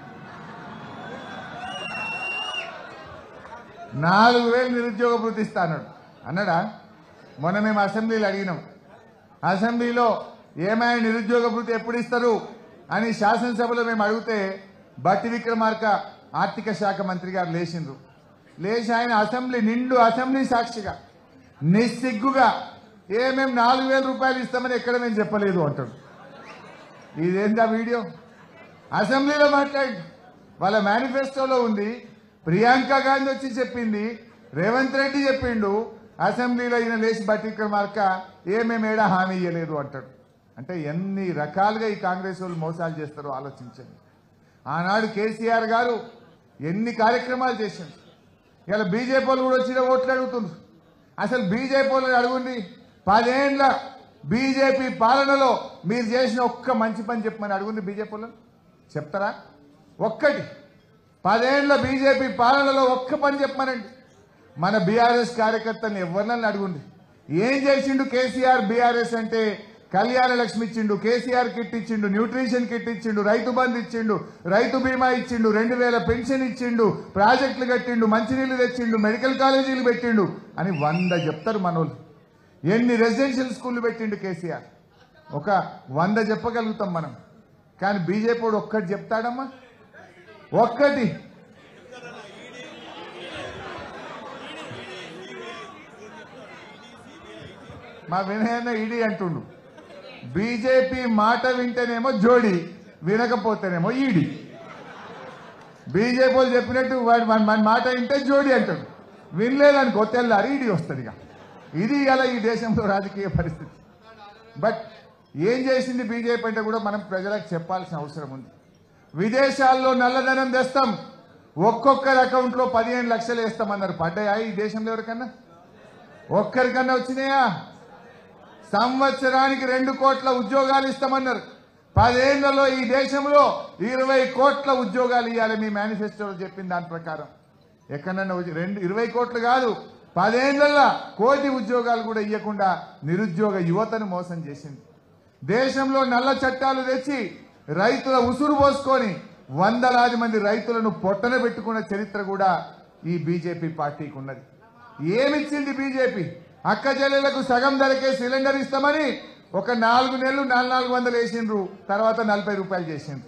నాలుగు వేలు నిరుద్యోగ భృతి ఇస్తా అన్నాడు అన్నాడా మొన్న మేము అసెంబ్లీలో అడిగినాం అసెంబ్లీలో ఏమైనా నిరుద్యోగ భృతి ఎప్పుడు ఇస్తారు అని శాసనసభలో మేము అడిగితే బట్టి విక్రమార్క ఆర్థిక శాఖ మంత్రి గారు లేచిండ్రు లేచి ఆయన అసెంబ్లీ నిండు అసెంబ్లీ సాక్షిగా నిస్సిగ్గుగా ఏ మేము నాలుగు వేల రూపాయలు ఇస్తామని ఎక్కడ మేము చెప్పలేదు అంటాడు ఇదేందా వీడియో అసెంబ్లీలో మాట్లాడి వాళ్ళ మేనిఫెస్టోలో ఉంది ప్రియాంక గాంధీ వచ్చి చెప్పింది రేవంత్ రెడ్డి చెప్పిండు అసెంబ్లీలో ఈయన లేచి బట్టి విక్రమార్క ఏమేమేడా హామీ ఇవ్వలేదు అంటాడు అంటే ఎన్ని రకాలుగా ఈ కాంగ్రెస్ వాళ్ళు మోసాలు చేస్తారో ఆలోచించండి ఆనాడు కేసీఆర్ గారు ఎన్ని కార్యక్రమాలు చేశారు ఇలా బీజేపీ వాళ్ళు కూడా వచ్చిన ఓట్లు అడుగుతున్నారు అసలు బీజేపీ వాళ్ళు అడుగుంది పదేండ్ల బీజేపీ పాలనలో మీరు చేసిన ఒక్క మంచి పని చెప్పమని అడుగుంది బీజేపీ వాళ్ళు చెప్తారా ఒక్కటి పదేండ్ల బీజేపీ పాలనలో ఒక్క పని చెప్పమనండి మన బీఆర్ఎస్ కార్యకర్తలను ఎవరినని అడుగుంది ఏం చేసిండు కేసీఆర్ బీఆర్ఎస్ అంటే కళ్యాణ లక్ష్మి ఇచ్చిండు కేసీఆర్ కిట్ ఇచ్చిండు న్యూట్రిషన్ కిట్ ఇచ్చిండు రైతు బంధు ఇచ్చిండు రైతు బీమా ఇచ్చిండు రెండు వేల పెన్షన్ ఇచ్చిండు ప్రాజెక్టులు కట్టిండు మంచినీళ్లు తెచ్చిండు మెడికల్ కాలేజీలు పెట్టిండు అని వంద చెప్తారు మనోళ్ళు ఎన్ని రెసిడెన్షియల్ స్కూళ్ళు పెట్టిండు కేసీఆర్ ఒక వంద చెప్పగలుగుతాం మనం కానీ బీజేపీ వాడు ఒక్కటి చెప్తాడమ్మా ఒక్కటి మా వినయన్న ఈడీ అంటుండు బీజేపీ మాట వింటేనేమో జోడి వినకపోతేనేమో ఈడి బీజేపీ వాళ్ళు చెప్పినట్టు వాడి మన మన మాట వింటే జోడి అంటాడు వినలేదనుకో తెల్లారి ఈడీ వస్తుంది ఇక ఇది ఇలా ఈ దేశంలో రాజకీయ పరిస్థితి బట్ ఏం చేసింది బీజేపీ అంటే కూడా మనం ప్రజలకు చెప్పాల్సిన అవసరం ఉంది విదేశాల్లో నల్లధనం తెస్తాం ఒక్కొక్కరి అకౌంట్లో పదిహేను లక్షలు వేస్తామన్నారు పడ్డాయా ఈ దేశంలో ఎవరికన్నా ఒక్కరికన్నా వచ్చినాయా సంవత్సరానికి రెండు కోట్ల ఉద్యోగాలు ఇస్తామన్నారు పదేళ్లలో ఈ దేశంలో ఇరవై కోట్ల ఉద్యోగాలు ఇవ్వాలి మీ మేనిఫెస్టోలో చెప్పిన దాని ప్రకారం ఎక్కడన్నా ఉద్య- రెండు ఇరవై కోట్లు కాదు పదేళ్లలో కోటి ఉద్యోగాలు కూడా ఇవ్వకుండా నిరుద్యోగ యువతను మోసం చేసింది దేశంలో నల్ల చట్టాలు తెచ్చి రైతుల ఉసురు పోసుకొని వందలాది మంది రైతులను పొట్టన పెట్టుకున్న చరిత్ర కూడా ఈ బీజేపీ పార్టీకి ఉన్నది ఏమిచ్చింది బీజేపీ అక్క చెల్లెలకు సగం ధరకే సిలిండర్ ఇస్తామని ఒక నాలుగు నెలలు నాలుగు నాలుగు వందలు వేసిండ్రు తర్వాత నలభై రూపాయలు చేసిండ్రు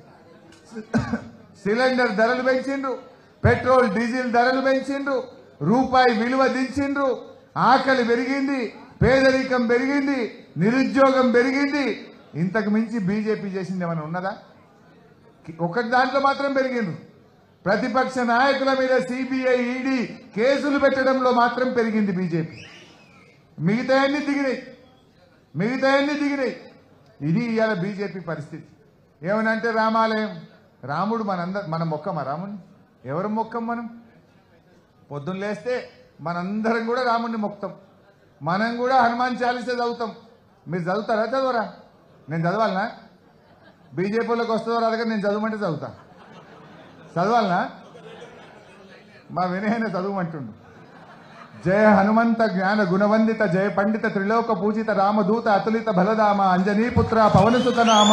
సిలిండర్ ధరలు పెంచిండ్రు పెట్రోల్ డీజిల్ ధరలు పెంచిండ్రు రూపాయి విలువ దించిండ్రు ఆకలి పెరిగింది పేదరికం పెరిగింది నిరుద్యోగం పెరిగింది ఇంతకు మించి బీజేపీ చేసింది ఏమైనా ఉన్నదా ఒకటి దాంట్లో మాత్రం పెరిగిండ్రు ప్రతిపక్ష నాయకుల మీద సిబిఐ ఈడీ కేసులు పెట్టడంలో మాత్రం పెరిగింది బీజేపీ మిగతా అన్ని దిగినాయి మిగతా అన్ని దిగినాయి ఇది ఇవాళ బీజేపీ పరిస్థితి ఏమనంటే రామాలయం రాముడు మనందర మన మొక్కమా రాముని ఎవరు మొక్కం మనం పొద్దున్న లేస్తే మనందరం కూడా రాముడిని మొక్తాం మనం కూడా హనుమాన్ చాలీసే చదువుతాం మీరు చదువుతారా చదవరా నేను చదవాలనా బీజేపీలోకి వస్తుందో రాదు నేను చదవమంటే చదువుతా చదవాలనా మా వినయన చదవమంటుండు జయ హనుమంత జ్ఞాన గుణవందిత జయ పండిత త్రిలోక పూజిత రామదూత అతులిత బలదామ అంజనీపుత్ర పవనసుత నామ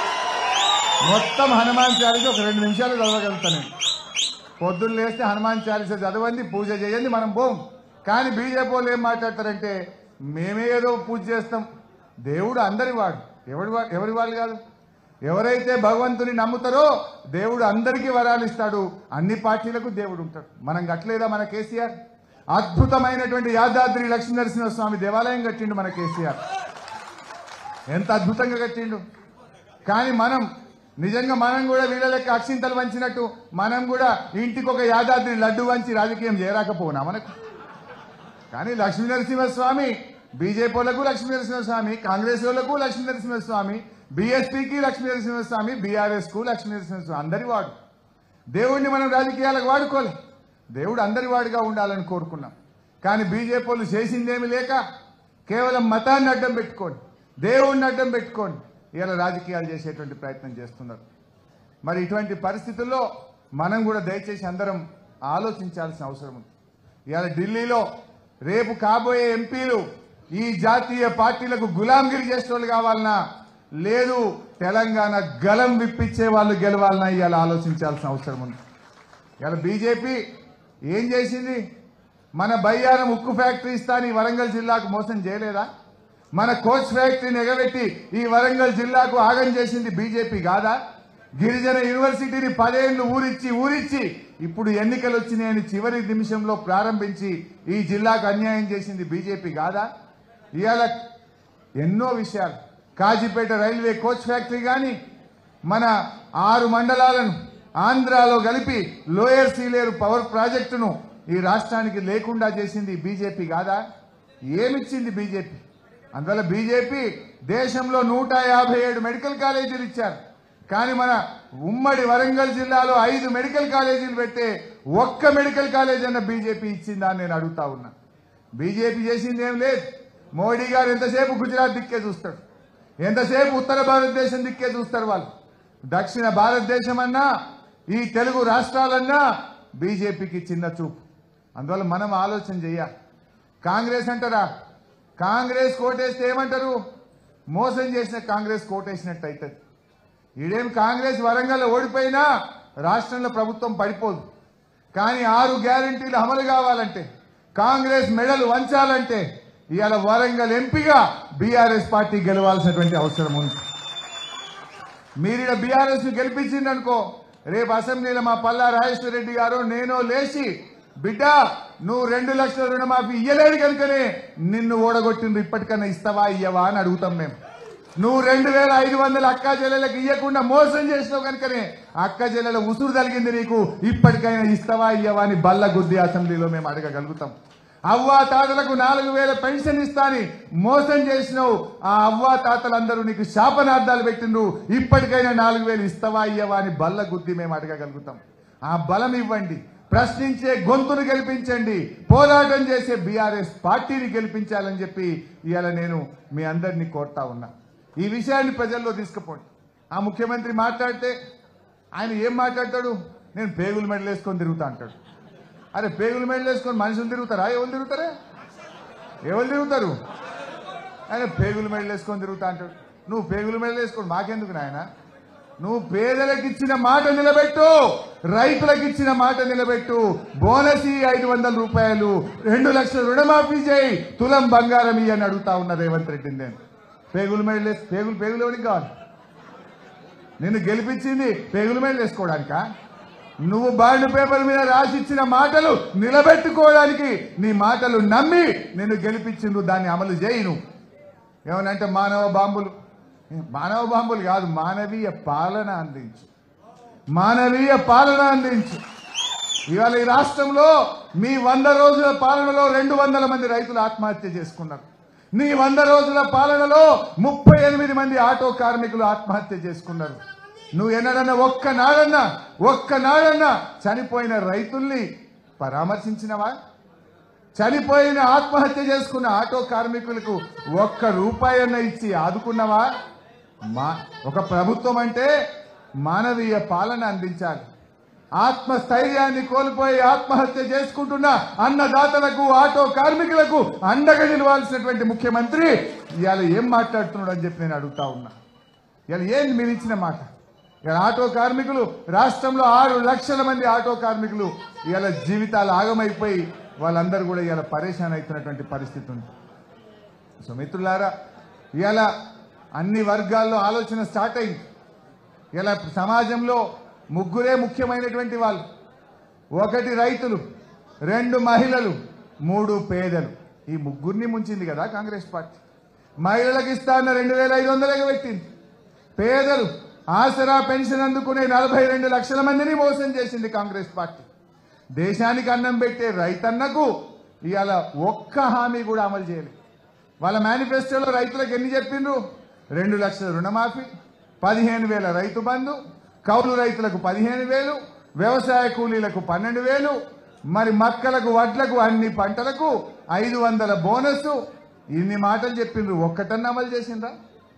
మొత్తం హనుమాన్ చాలీస ఒక రెండు నిమిషాలు చదవగలుగుతాను నేను. పొద్దున్న లేస్తే హనుమాన్ చాలీస చదవండి పూజ చేయండి మనం పోం కానీ బీజేపీ వాళ్ళు ఏం మాట్లాడతారంటే మేమే ఏదో పూజ చేస్తాం దేవుడు అందరి వాడు ఎవరి వా- ఎవరి వాళ్ళు కాదు ఎవరైతే భగవంతుని నమ్ముతారో దేవుడు అందరికీ వరాలు ఇస్తాడు అన్ని పార్టీలకు దేవుడు ఉంటాడు మనం కట్టలేదా మన కేసీఆర్ అద్భుతమైనటువంటి యాదాద్రి లక్ష్మీనరసింహ స్వామి దేవాలయం కట్టిండు మన కేసీఆర్ ఎంత అద్భుతంగా కట్టిండు కానీ మనం నిజంగా మనం కూడా వీళ్ళ లెక్క అక్షింతలు వంచినట్టు మనం కూడా ఇంటికి ఒక యాదాద్రి లడ్డు వంచి రాజకీయం చేయరాకపోనా మనకు కానీ లక్ష్మీ నరసింహస్వామి బీజేపీ వాళ్ళకు లక్ష్మీ నరసింహస్వామి కాంగ్రెస్ వాళ్ళకు లక్ష్మీ నరసింహస్వామి బీఎస్పీకి లక్ష్మీ నరసింహస్వామి బీఆర్ఎస్ కు లక్ష్మీ నరసింహస్వామి అందరి వాడు దేవుణ్ణి మనం రాజకీయాలకు వాడుకోలే దేవుడు అందరి వాడిగా ఉండాలని కోరుకున్నాం కానీ బీజేపీ వాళ్ళు చేసిందేమి లేక కేవలం మతాన్ని అడ్డం పెట్టుకోండి దేవుణ్ణి అడ్డం పెట్టుకోండి ఇలా రాజకీయాలు చేసేటువంటి ప్రయత్నం చేస్తున్నారు మరి ఇటువంటి పరిస్థితుల్లో మనం కూడా దయచేసి అందరం ఆలోచించాల్సిన అవసరం ఉంది ఇవాళ ఢిల్లీలో రేపు కాబోయే ఎంపీలు ఈ జాతీయ పార్టీలకు గులాంగిరి చేసేవాళ్ళు కావాలన్నా లేదు తెలంగాణ గలం విప్పించే వాళ్ళు గెలవాలన్నా ఇవాళ ఆలోచించాల్సిన అవసరం ఉంది ఇవాళ బీజేపీ ఏం చేసింది మన బయ్యారం ఉక్కు ఫ్యాక్టరీ ఇస్తాను ఈ వరంగల్ జిల్లాకు మోసం చేయలేదా మన కోచ్ ఫ్యాక్టరీని ఎగబెట్టి ఈ వరంగల్ జిల్లాకు ఆగం చేసింది బీజేపీ కాదా గిరిజన యూనివర్సిటీని పదేళ్లు ఊరిచ్చి ఊరిచ్చి ఇప్పుడు ఎన్నికలు వచ్చినాయని చివరి నిమిషంలో ప్రారంభించి ఈ జిల్లాకు అన్యాయం చేసింది బీజేపీ కాదా ఇవాళ ఎన్నో విషయాలు కాజీపేట రైల్వే కోచ్ ఫ్యాక్టరీ కానీ మన ఆరు మండలాలను ఆంధ్రాలో కలిపి లోయర్ సీలేరు పవర్ ప్రాజెక్టును ఈ రాష్ట్రానికి లేకుండా చేసింది బీజేపీ కాదా ఏమిచ్చింది బీజేపీ అందువల్ల బీజేపీ దేశంలో నూట యాభై ఏడు మెడికల్ కాలేజీలు ఇచ్చారు కానీ మన ఉమ్మడి వరంగల్ జిల్లాలో ఐదు మెడికల్ కాలేజీలు పెట్టే ఒక్క మెడికల్ కాలేజ్ అన్న బీజేపీ ఇచ్చిందా అని నేను అడుగుతా ఉన్నా బీజేపీ చేసింది ఏం లేదు మోడీ గారు ఎంతసేపు గుజరాత్ దిక్కే చూస్తాడు ఎంతసేపు ఉత్తర భారతదేశం దిక్కే చూస్తారు వాళ్ళు దక్షిణ భారతదేశం అన్నా ఈ తెలుగు రాష్ట్రాలన్నా బీజేపీకి చిన్న చూపు అందువల్ల మనం ఆలోచన చెయ్యాలి కాంగ్రెస్ అంటారా కాంగ్రెస్ కోటేస్తే ఏమంటారు మోసం చేసిన కాంగ్రెస్ కోటేసినట్టు అవుతుంది ఈడేం కాంగ్రెస్ వరంగల్ ఓడిపోయినా రాష్ట్రంలో ప్రభుత్వం పడిపోదు కానీ ఆరు గ్యారంటీలు అమలు కావాలంటే కాంగ్రెస్ మెడలు వంచాలంటే ఇవాళ వరంగల్ ఎంపీగా బీఆర్ఎస్ పార్టీ గెలవాల్సినటువంటి అవసరం ఉంది మీరు బీఆర్ఎస్ ను గెలిపించిందనుకో రేపు అసెంబ్లీలో మా పల్లా రాజేశ్వర రెడ్డి గారు నేను లేచి బిడ్డ నువ్వు రెండు లక్షల రుణమాఫీ ఇయ్యలేడు కనుకనే నిన్ను ఓడగొట్టిండ్రు ఇప్పటికన్నా ఇస్తావా ఇయ్యవా అని అడుగుతాం మేము నువ్వు రెండు వేల ఐదు వందల అక్క చెల్లెలకు ఇయ్యకుండా మోసం చేసినావు కనుకనే అక్క చెల్లెల ఉసురు తగిలింది నీకు ఇప్పటికైనా ఇస్తావా ఇయ్యవా అని బల్ల గుద్ది అసెంబ్లీలో మేము అడగగలుగుతాం అవ్వా తాతలకు నాలుగు వేల పెన్షన్ ఇస్తాని మోసం చేసినావు ఆ అవ్వా తాతలందరూ నీకు శాపనార్థాలు పెట్టిండ్రు ఇప్పటికైనా నాలుగు వేలు ఇస్తావా ఇయ్యవా అని బల్ల గుద్ది మేము అడగగలుగుతాం ఆ బలం ఇవ్వండి ప్రశ్నించే గొంతును గెలిపించండి పోరాటం చేసే బీఆర్ఎస్ పార్టీని గెలిపించాలని చెప్పి ఇవాళ నేను మీ అందరినీ కోరుతా ఉన్నా ఈ విషయాన్ని ప్రజల్లో తీసుకుపోండి ఆ ముఖ్యమంత్రి మాట్లాడితే ఆయన ఏం మాట్లాడతాడు నేను పేగులు మెడలు వేసుకొని తిరుగుతా అంటాడు అరే పేగులు మెడలు వేసుకొని మనుషులు తిరుగుతారా ఎవరు తిరుగుతారా ఎవరు తిరుగుతారు ఆయన పేగులు మెడలు వేసుకొని తిరుగుతా అంటాడు నువ్వు పేగులు మెడలు వేసుకొని మాకెందుకు నాయన నువ్వు పేదలకు ఇచ్చిన మాట నిలబెట్టు రైతులకు ఇచ్చిన మాట నిలబెట్టు బోనస్ ఈ ఐదు వందల రూపాయలు రెండు లక్షల రుణమాఫీ చేయి తులం బంగారం ఇయ్యి అని అడుగుతా ఉన్నా రేవంత్ రెడ్డిని నేను పేగులు మెడలు వేసి- పేగులు పేగులు ఎవరికి కావాలి నిన్ను గెలిపించింది పేగుల మీద వేసుకోవడానికా నువ్వు బాండ్ పేపర్ మీద రాసిచ్చిన మాటలు నిలబెట్టుకోవడానికి నీ మాటలు నమ్మి నిన్ను గెలిపించి నువ్వు దాన్ని అమలు చేయి నువ్వు ఏమనంటే మానవ బాంబులు మానవ బాంబులు కాదు మానవీయ పాలన అందించు మానవీయ పాలన అందించు ఇవాళ ఈ రాష్ట్రంలో మీ వంద రోజుల పాలనలో రెండు వందల మంది రైతులు ఆత్మహత్య చేసుకున్నారు నీ వంద రోజుల పాలనలో ముప్పై ఎనిమిది మంది ఆటో కార్మికులు ఆత్మహత్య చేసుకున్నారు నువ్వు ఎన్నడన్నా ఒక్క నాడన్నా ఒక్క నాడన్నా చనిపోయిన రైతుల్ని పరామర్శించినవా చనిపోయిన ఆత్మహత్య చేసుకున్న ఆటో కార్మికులకు ఒక్క రూపాయి అన్న ఇచ్చి ఆదుకున్నవా మా ఒక ప్రభుత్వం అంటే మానవీయ పాలన అందించాలి ఆత్మస్థైర్యాన్ని కోల్పోయి ఆత్మహత్య చేసుకుంటున్న అన్నదాతలకు ఆటో కార్మికులకు అండగా నిలవాల్సినటువంటి ముఖ్యమంత్రి ఇవాళ ఏం మాట్లాడుతున్నాడు అని చెప్పి నేను అడుగుతా ఉన్నా ఇవాళ ఏంది మీరు ఇచ్చిన మాట ఇవాళ ఆటో కార్మికులు రాష్ట్రంలో ఆరు లక్షల మంది ఆటో కార్మికులు ఇవాళ జీవితాలు ఆగమైపోయి వాళ్ళందరూ కూడా ఇవాళ పరేషాన్ అవుతున్నటువంటి పరిస్థితి ఉంది సో మిత్రులారా ఇవాళ అన్ని వర్గాల్లో ఆలోచన స్టార్ట్ అయింది ఇలా సమాజంలో ముగ్గురే ముఖ్యమైనటువంటి వాళ్ళు ఒకటి రైతులు రెండు మహిళలు మూడు పేదలు ఈ ముగ్గురిని ముంచింది కదా కాంగ్రెస్ పార్టీ మహిళలకు ఇస్తా అన్న రెండు వేల ఐదు వందలకి పెట్టింది పేదలు ఆసరా పెన్షన్ అందుకునే నలభై రెండు లక్షల మందిని మోసం చేసింది కాంగ్రెస్ పార్టీ దేశానికి అన్నం పెట్టే రైతన్నకు ఇవాళ ఒక్క హామీ కూడా అమలు చేయలేదు వాళ్ళ మేనిఫెస్టోలో రైతులకు ఎన్ని చెప్పిండ్రు రెండు లక్షల రుణమాఫీ పదిహేను వేల రైతు బంధు కౌలు రైతులకు పదిహేను వేలు వ్యవసాయ కూలీలకు పన్నెండు వేలు మరి మక్కలకు వడ్లకు అన్ని పంటలకు ఐదు వందల బోనస్ ఇన్ని మాటలు చెప్పిండ్రు ఒక్కటన్నా అమలు చేసిండ్రా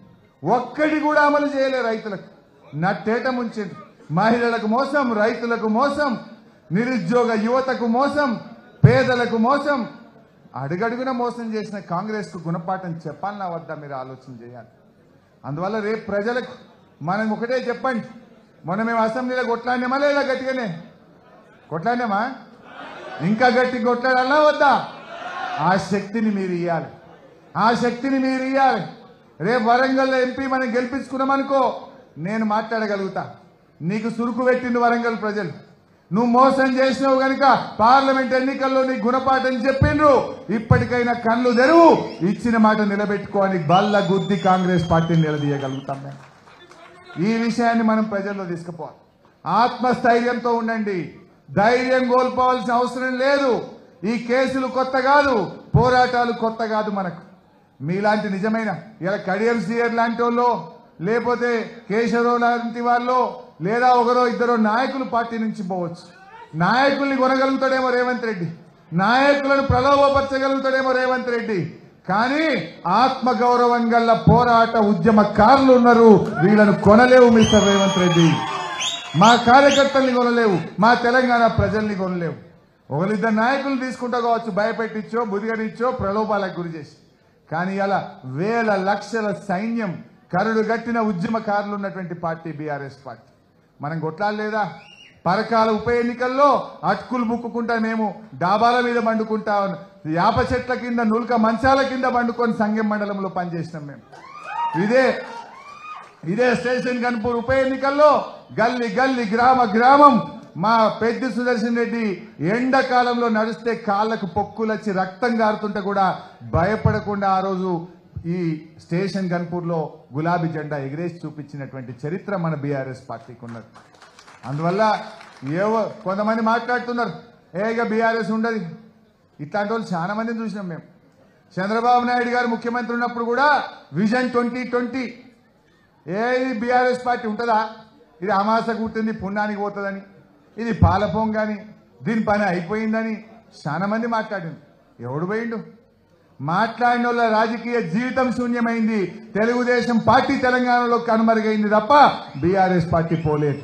ఒక్కటి కూడా అమలు చేయలే రైతులకు నట్టేట ముంచిండ్రు మహిళలకు మోసం రైతులకు మోసం నిరుద్యోగ యువతకు మోసం పేదలకు మోసం అడుగడుగున మోసం చేసిన కాంగ్రెస్ కు గుణపాఠం చెప్పాలన్నా వద్దా మీరు ఆలోచన చేయాలి అందువల్ల రేపు ప్రజలకు మనం ఒకటే చెప్పండి మొన్న మేము అసెంబ్లీలో కొట్లాడినామా లేదా గట్టిగానే కొట్లాడినామా ఇంకా గట్టి కొట్లాడాలా వద్దా ఆ శక్తిని మీరు ఇవ్వాలి ఆ శక్తిని మీరు ఇవ్వాలి రేపు వరంగల్లో ఎంపీ మనం గెలిపించుకున్నామనుకో నేను మాట్లాడగలుగుతా నీకు సురుకు పెట్టింది వరంగల్ ప్రజలు నువ్వు మోసం చేసినావు గనుక పార్లమెంట్ ఎన్నికల్లో నీ గుణపాఠం చెప్పిండ్రు ఇప్పటికైనా కళ్ళు తెరువు ఇచ్చిన మాట నిలబెట్టుకోని బల్ల గుద్ది కాంగ్రెస్ పార్టీని నిలదీయగలుగుతాం మేము ఈ విషయాన్ని మనం ప్రజల్లో తీసుకుపోవాలి ఆత్మస్థైర్యంతో ఉండండి ధైర్యం కోల్పోవాల్సిన అవసరం లేదు ఈ కేసులు కొత్త కాదు పోరాటాలు కొత్త కాదు మనకు మీలాంటి నిజమైన ఇలా కడియం సీఆర్ లాంటి వాళ్ళు లేకపోతే కేశవరావు లాంటి వాళ్ళు లేదా ఒకరో ఇద్దరో నాయకులు పార్టీ నుంచి పోవచ్చు నాయకుల్ని కొనగలుగుతాడేమో రేవంత్ రెడ్డి నాయకులను ప్రలోభపరచగలుగుతాడేమో రేవంత్ రెడ్డి కానీ ఆత్మ గౌరవం గల పోరాట ఉద్యమకారులు ఉన్నారు వీళ్ళను కొనలేవు మిస్టర్ రేవంత్ రెడ్డి మా కార్యకర్తల్ని కొనలేవు మా తెలంగాణ ప్రజల్ని కొనలేవు ఒకరిద్దరు నాయకులు తీసుకుంటా కావచ్చు భయపెట్టించో బుదిగనిచ్చో ప్రలోభాలకు గురి చేసి కానీ అలా వేల లక్షల సైన్యం కరుడు గట్టిన ఉద్యమకారులు ఉన్నటువంటి పార్టీ బీఆర్ఎస్ పార్టీ మనం కొట్లాడలేదా పరకాల ఉప ఎన్నికల్లో అటుకులు ముక్కుకుంటా మేము డాబాల మీద పండుకుంటా యాప చెట్ల కింద నుల్క మంచాల కింద పండుకొని సంగం మండలంలో పనిచేసినాం మేము ఇదే ఇదే స్టేషన్ కన్పూర్ ఉప ఎన్నికల్లో గల్లి గల్లి గ్రామ గ్రామం మా పెద్ద సుదర్శన్ రెడ్డి ఎండాకాలంలో నడిస్తే కాళ్లకు పొక్కులొచ్చి రక్తం గారుతుంటే కూడా భయపడకుండా ఆ రోజు ఈ స్టేషన్ గన్పూర్లో గులాబీ జెండా ఎగిరేసి చూపించినటువంటి చరిత్ర మన బీఆర్ఎస్ పార్టీకి ఉన్నది అందువల్ల ఏవో కొంతమంది మాట్లాడుతున్నారు ఏగా బీఆర్ఎస్ ఉండదు ఇట్లాంటి వాళ్ళు చాలా మందిని చూసినాం మేము చంద్రబాబు నాయుడు గారు ముఖ్యమంత్రి ఉన్నప్పుడు కూడా విజన్ ట్వంటీ ట్వంటీ ఏది బీఆర్ఎస్ పార్టీ ఉంటుందా ఇది అమాసకు పుట్టింది పుణ్యానికి పోతుందని ఇది పాలపోం కానీ దీని పని అయిపోయిందని చాలా మంది మాట్లాడింది ఎవడు పోయిండు మాట్లాడిన వాళ్ళ రాజకీయ జీవితం శూన్యమైంది తెలుగుదేశం పార్టీ తెలంగాణలో కనుమరుగైంది తప్ప బీఆర్ఎస్ పార్టీ పోలేదు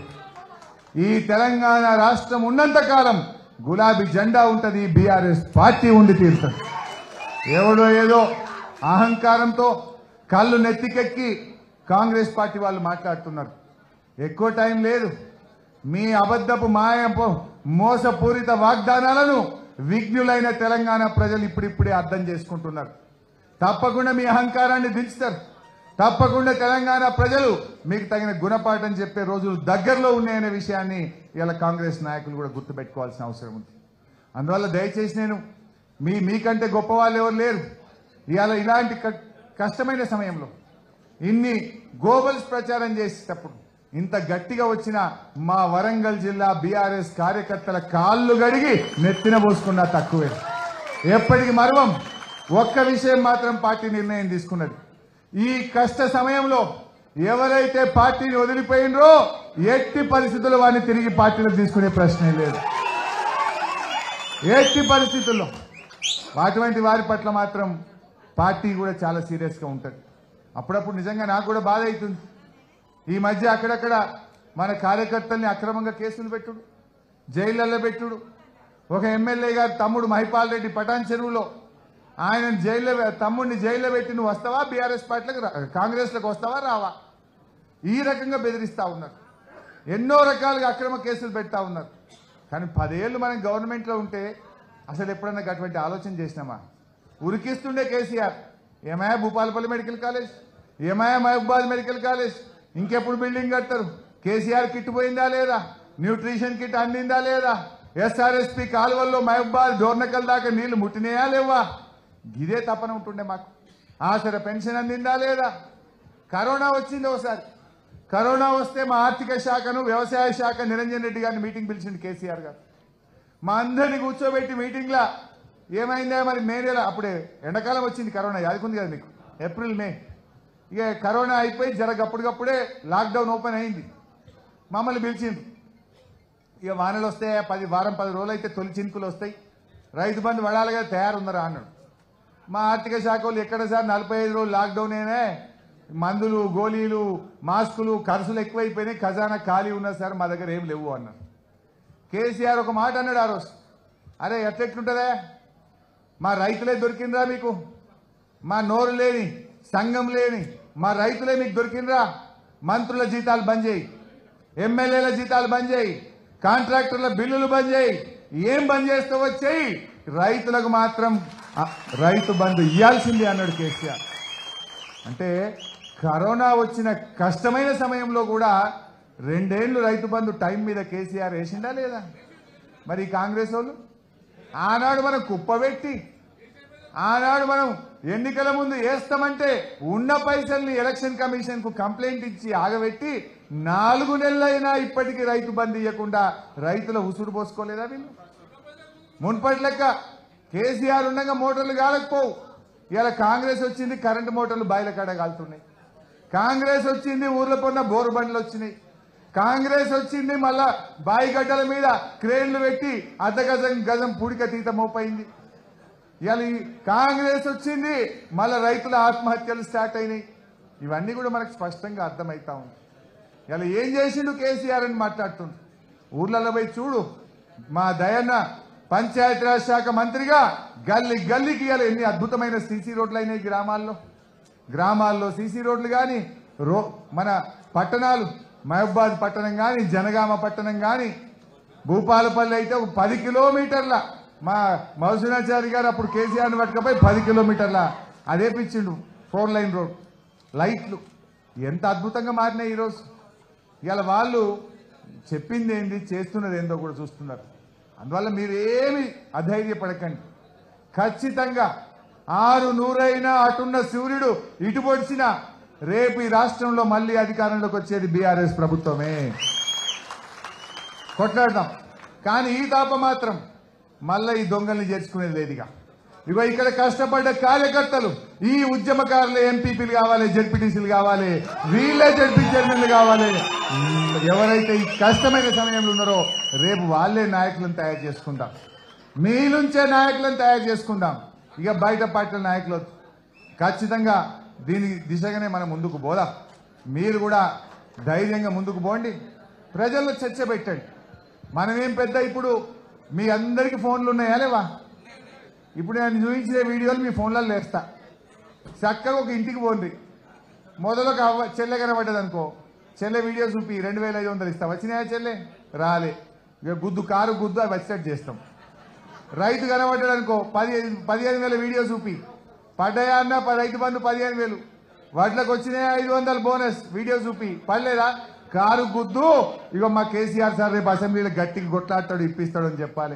ఈ తెలంగాణ రాష్ట్రం ఉన్నంత కాలం గులాబీ జెండా ఉంటది బీఆర్ఎస్ పార్టీ ఉండి తీరుతుంది ఎవడో ఏదో అహంకారంతో కళ్ళు నెత్తికెక్కి కాంగ్రెస్ పార్టీ వాళ్ళు మాట్లాడుతున్నారు ఎక్కువ టైం లేదు మీ అబద్ధపు మాయపు మోసపూరిత వాగ్దానాలను విఘ్నులైన తెలంగాణ ప్రజలు ఇప్పుడిప్పుడే అర్థం చేసుకుంటున్నారు తప్పకుండా మీ అహంకారాన్ని దించుతారు తప్పకుండా తెలంగాణ ప్రజలు మీకు తగిన గుణపాఠం చెప్పే రోజులు దగ్గరలో ఉన్నాయనే విషయాన్ని ఇలా కాంగ్రెస్ నాయకులు కూడా గుర్తుపెట్టుకోవాల్సిన అవసరం ఉంది అందువల్ల దయచేసి నేను మీ మీకంటే గొప్ప వాళ్ళు ఎవరు లేరు ఇవాళ ఇలాంటి క- కష్టమైన సమయంలో ఇన్ని గోబల్స్ ప్రచారం చేసేటప్పుడు ఇంత గట్టిగా వచ్చిన మా వరంగల్ జిల్లా బీఆర్ఎస్ కార్యకర్తల కాళ్ళు గడిగి నెత్తిన పోసుకున్నా తక్కువే ఎప్పటికి మరువం ఒక్క విషయం మాత్రం పార్టీ నిర్ణయం తీసుకున్నది ఈ కష్ట సమయంలో ఎవరైతే పార్టీని వదిలిపోయినరో ఎట్టి పరిస్థితుల్లో వారిని తిరిగి పార్టీలో తీసుకునే ప్రశ్నే లేదు ఎట్టి పరిస్థితుల్లో అటువంటి వారి పట్ల మాత్రం పార్టీ కూడా చాలా సీరియస్గా ఉంటుంది అప్పుడప్పుడు నిజంగా నాకు కూడా బాధ అవుతుంది ఈ మధ్య అక్కడక్కడ మన కార్యకర్తల్ని అక్రమంగా కేసులు పెట్టుడు జైళ్ళల్లో పెట్టుడు ఒక ఎమ్మెల్యే గారు తమ్ముడు మహిపాల్ రెడ్డి పటాన్ చెరువులో ఆయన జైల్లో తమ్ముడిని జైల్లో పెట్టి నువ్వు వస్తావా బీఆర్ఎస్ పార్టీలకు రా- కాంగ్రెస్లకు వస్తావా రావా ఈ రకంగా బెదిరిస్తా ఉన్నారు ఎన్నో రకాలుగా అక్రమ కేసులు పెడతా ఉన్నారు కానీ పదేళ్ళు మనం గవర్నమెంట్లో ఉంటే అసలు ఎప్పుడన్నా అటువంటి ఆలోచన చేసినామా ఉరికిస్తుండే కేసీఆర్ ఏమాయా భూపాలపల్లి మెడికల్ కాలేజ్ ఏమాయా మహబూబాద్ మెడికల్ కాలేజ్ ఇంకెప్పుడు బిల్డింగ్ కడతారు కేసీఆర్ కిట్ పోయిందా లేదా న్యూట్రిషన్ కిట్ అందిందా లేదా ఎస్ఆర్ఎస్పి కాలువల్లో మహబూబాద్ డోర్నకల్ దాకా నీళ్లు ముట్టినాయా లేవా ఇదే తపన ఉంటుండే మాకు ఆసర పెన్షన్ అందిందా లేదా కరోనా వచ్చింది ఒకసారి కరోనా వస్తే మా ఆర్థిక శాఖను వ్యవసాయ శాఖ నిరంజన్ రెడ్డి గారిని మీటింగ్ పిలిచింది కేసీఆర్ గారు మా అందరిని కూర్చోబెట్టి మీటింగ్లా ఏమైందా మరి మే నెల అప్పుడే ఎండాకాలం వచ్చింది కరోనా యాదుకుంది కదా మీకు ఏప్రిల్ మే ఇక కరోనా అయిపోయి జరగ అప్పటికప్పుడే లాక్డౌన్ ఓపెన్ అయింది మమ్మల్ని పిలిచింది ఇక వానలు వస్తాయి పది వారం పది రోజులు అయితే తొలి చినుకులు వస్తాయి రైతు బంధు పడాలిగా తయారున్నారా అన్నాడు మా ఆర్థిక శాఖ వాళ్ళు ఎక్కడ సార్ నలభై ఐదు రోజులు లాక్డౌన్ అయినా మందులు గోళీలు మాస్కులు ఖర్చులు ఎక్కువైపోయినాయి ఖజానా ఖాళీ ఉన్నది సార్ మా దగ్గర ఏం లేవు అన్నారు కేసీఆర్ ఒక మాట అన్నాడు ఆ రోజు అరే ఎట్లెట్లుంటుందా మా రైతులే దొరికిండ్రా మీకు మా నోరు లేని సంఘం లేని మా రైతులే మీకు దొరికిండ్రా మంత్రుల జీతాలు బంద్ చేయి ఎమ్మెల్యేల జీతాలు బంద్ చేయి కాంట్రాక్టర్ల బిల్లులు బంద్ చేయి ఏం బంద్ చేస్తావో చెయ్యి రైతులకు మాత్రం ఆ, రైతు బంధు ఇవ్వాల్సిందే అన్నాడు కేసీఆర్ అంటే కరోనా వచ్చిన కష్టమైన సమయంలో కూడా రెండేళ్లు రైతు బంధు టైం మీద కేసీఆర్ వేసిందా లేదా మరి ఈ కాంగ్రెస్ వాళ్ళు ఆనాడు మనం కుప్పబెట్టి ఆనాడు మనం ఎన్నికల ముందు వేస్తామంటే ఉన్న పైసల్ని ఎలక్షన్ కమిషన్ కు కంప్లైంట్ ఇచ్చి ఆగబెట్టి నాలుగు నెలలైనా ఇప్పటికీ రైతు బంద్ ఇవ్వకుండా రైతుల ఉసురు పోసుకోలేదా వీళ్ళు మున్పటి లెక్క కేసీఆర్ ఉండగా మోటార్లు కాలకపోవు ఇలా కాంగ్రెస్ వచ్చింది కరెంటు మోటార్లు బాయిల కాడ కాలుతున్నాయి కాంగ్రెస్ వచ్చింది ఊర్ల పొన్న బోరు బండ్లు వచ్చినాయి కాంగ్రెస్ వచ్చింది మళ్ళా బాయి గడ్డల మీద క్రేన్లు పెట్టి అర్ధ గజం గజం పూడిక తీత మోపైంది ఇవాళ ఈ కాంగ్రెస్ వచ్చింది మళ్ళా రైతుల ఆత్మహత్యలు స్టార్ట్ అయినాయి ఇవన్నీ కూడా మనకు స్పష్టంగా అర్థమవుతా ఉంది ఇలా ఏం చేసిండు కేసీఆర్ అని మాట్లాడుతుండు ఊర్లలో పోయి చూడు మా దయన్న పంచాయతీరాజ్ శాఖ మంత్రిగా గల్లీ గల్లీకి ఇవాళ ఎన్ని అద్భుతమైన సీసీ రోడ్లు అయినాయి గ్రామాల్లో గ్రామాల్లో సీసీ రోడ్లు కానీ రో మన పట్టణాలు మహబాద్ పట్టణం కానీ జనగామ పట్టణం కానీ భూపాలపల్లి అయితే ఒక పది కిలోమీటర్ల మా మధుసూనాచారి గారు అప్పుడు కేసీఆర్ని పట్టుకపోయి పది కిలోమీటర్ల అదే పిచ్చిండు ఫోర్ లైన్ రోడ్ లైట్లు ఎంత అద్భుతంగా మారినాయి ఈరోజు ఇవాళ వాళ్ళు చెప్పింది ఏంది చేస్తున్నది ఏందో కూడా చూస్తున్నారు అందువల్ల మీరు ఏమి అధైర్యపడకండి ఖచ్చితంగా ఆరు నూరైనా అటున్న సూర్యుడు ఇటు పొడిచినా రేపు ఈ రాష్ట్రంలో మళ్ళీ అధికారంలోకి వచ్చేది బీఆర్ఎస్ ప్రభుత్వమే కొట్లాడదాం కానీ ఈ తాప మాత్రం మళ్ళీ ఈ దొంగల్ని చేర్చుకునేది లేదుగా ఇగో ఇక్కడ కష్టపడ్డ కార్యకర్తలు ఈ ఉద్యమకారులు ఎంపీపీలు కావాలి జడ్పీటీసీలు కావాలి వీళ్ళే జడ్పీ చైర్మన్లు కావాలి ఉమ్, ఎవరైతే ఈ కష్టమైన సమయంలో ఉన్నారో రేపు వాళ్ళే నాయకులను తయారు చేసుకుందాం మీ నుంచే నాయకులను తయారు చేసుకుందాం ఇక బయట పార్టీల నాయకులు వద్దు. ఖచ్చితంగా దీని దిశగానే మనం ముందుకు పోదాం మీరు కూడా ధైర్యంగా ముందుకు పోండి ప్రజల్లో చర్చ పెట్టండి మనమేం పెద్ద ఇప్పుడు మీ అందరికీ ఫోన్లు ఉన్నాయా లేవా ఇప్పుడు నేను చూపించిన వీడియోలు మీ ఫోన్లలో వేస్తా చక్కగా ఒక ఇంటికి పోండి మొదలు ఒక అవ్వ చెల్లె కనబడ్డది అనుకో చెల్లె వీడియో చూపి రెండు వేల ఐదు వందలు ఇస్తాం వచ్చినాయా చెల్లె రాలే ఇక గుద్దు కారు గుద్దు అవి వచ్చేటట్టు చేస్తాం రైతు కనబడ్డాడు అనుకో పదిహేను పదిహేను వేల వీడియో చూపి పడ్డాయా అన్న ప- రైతు బంధు పదిహేను వేలు వాటిలోకి వచ్చినాయి ఐదు వందల బోనస్ వీడియో చూపి పడలేదా కారు గుద్దు ఇగో మా కేసీఆర్ సార్ రేపు అసెంబ్లీలో గట్టికి కొట్లాడతాడు ఇప్పిస్తాడు అని చెప్పాలి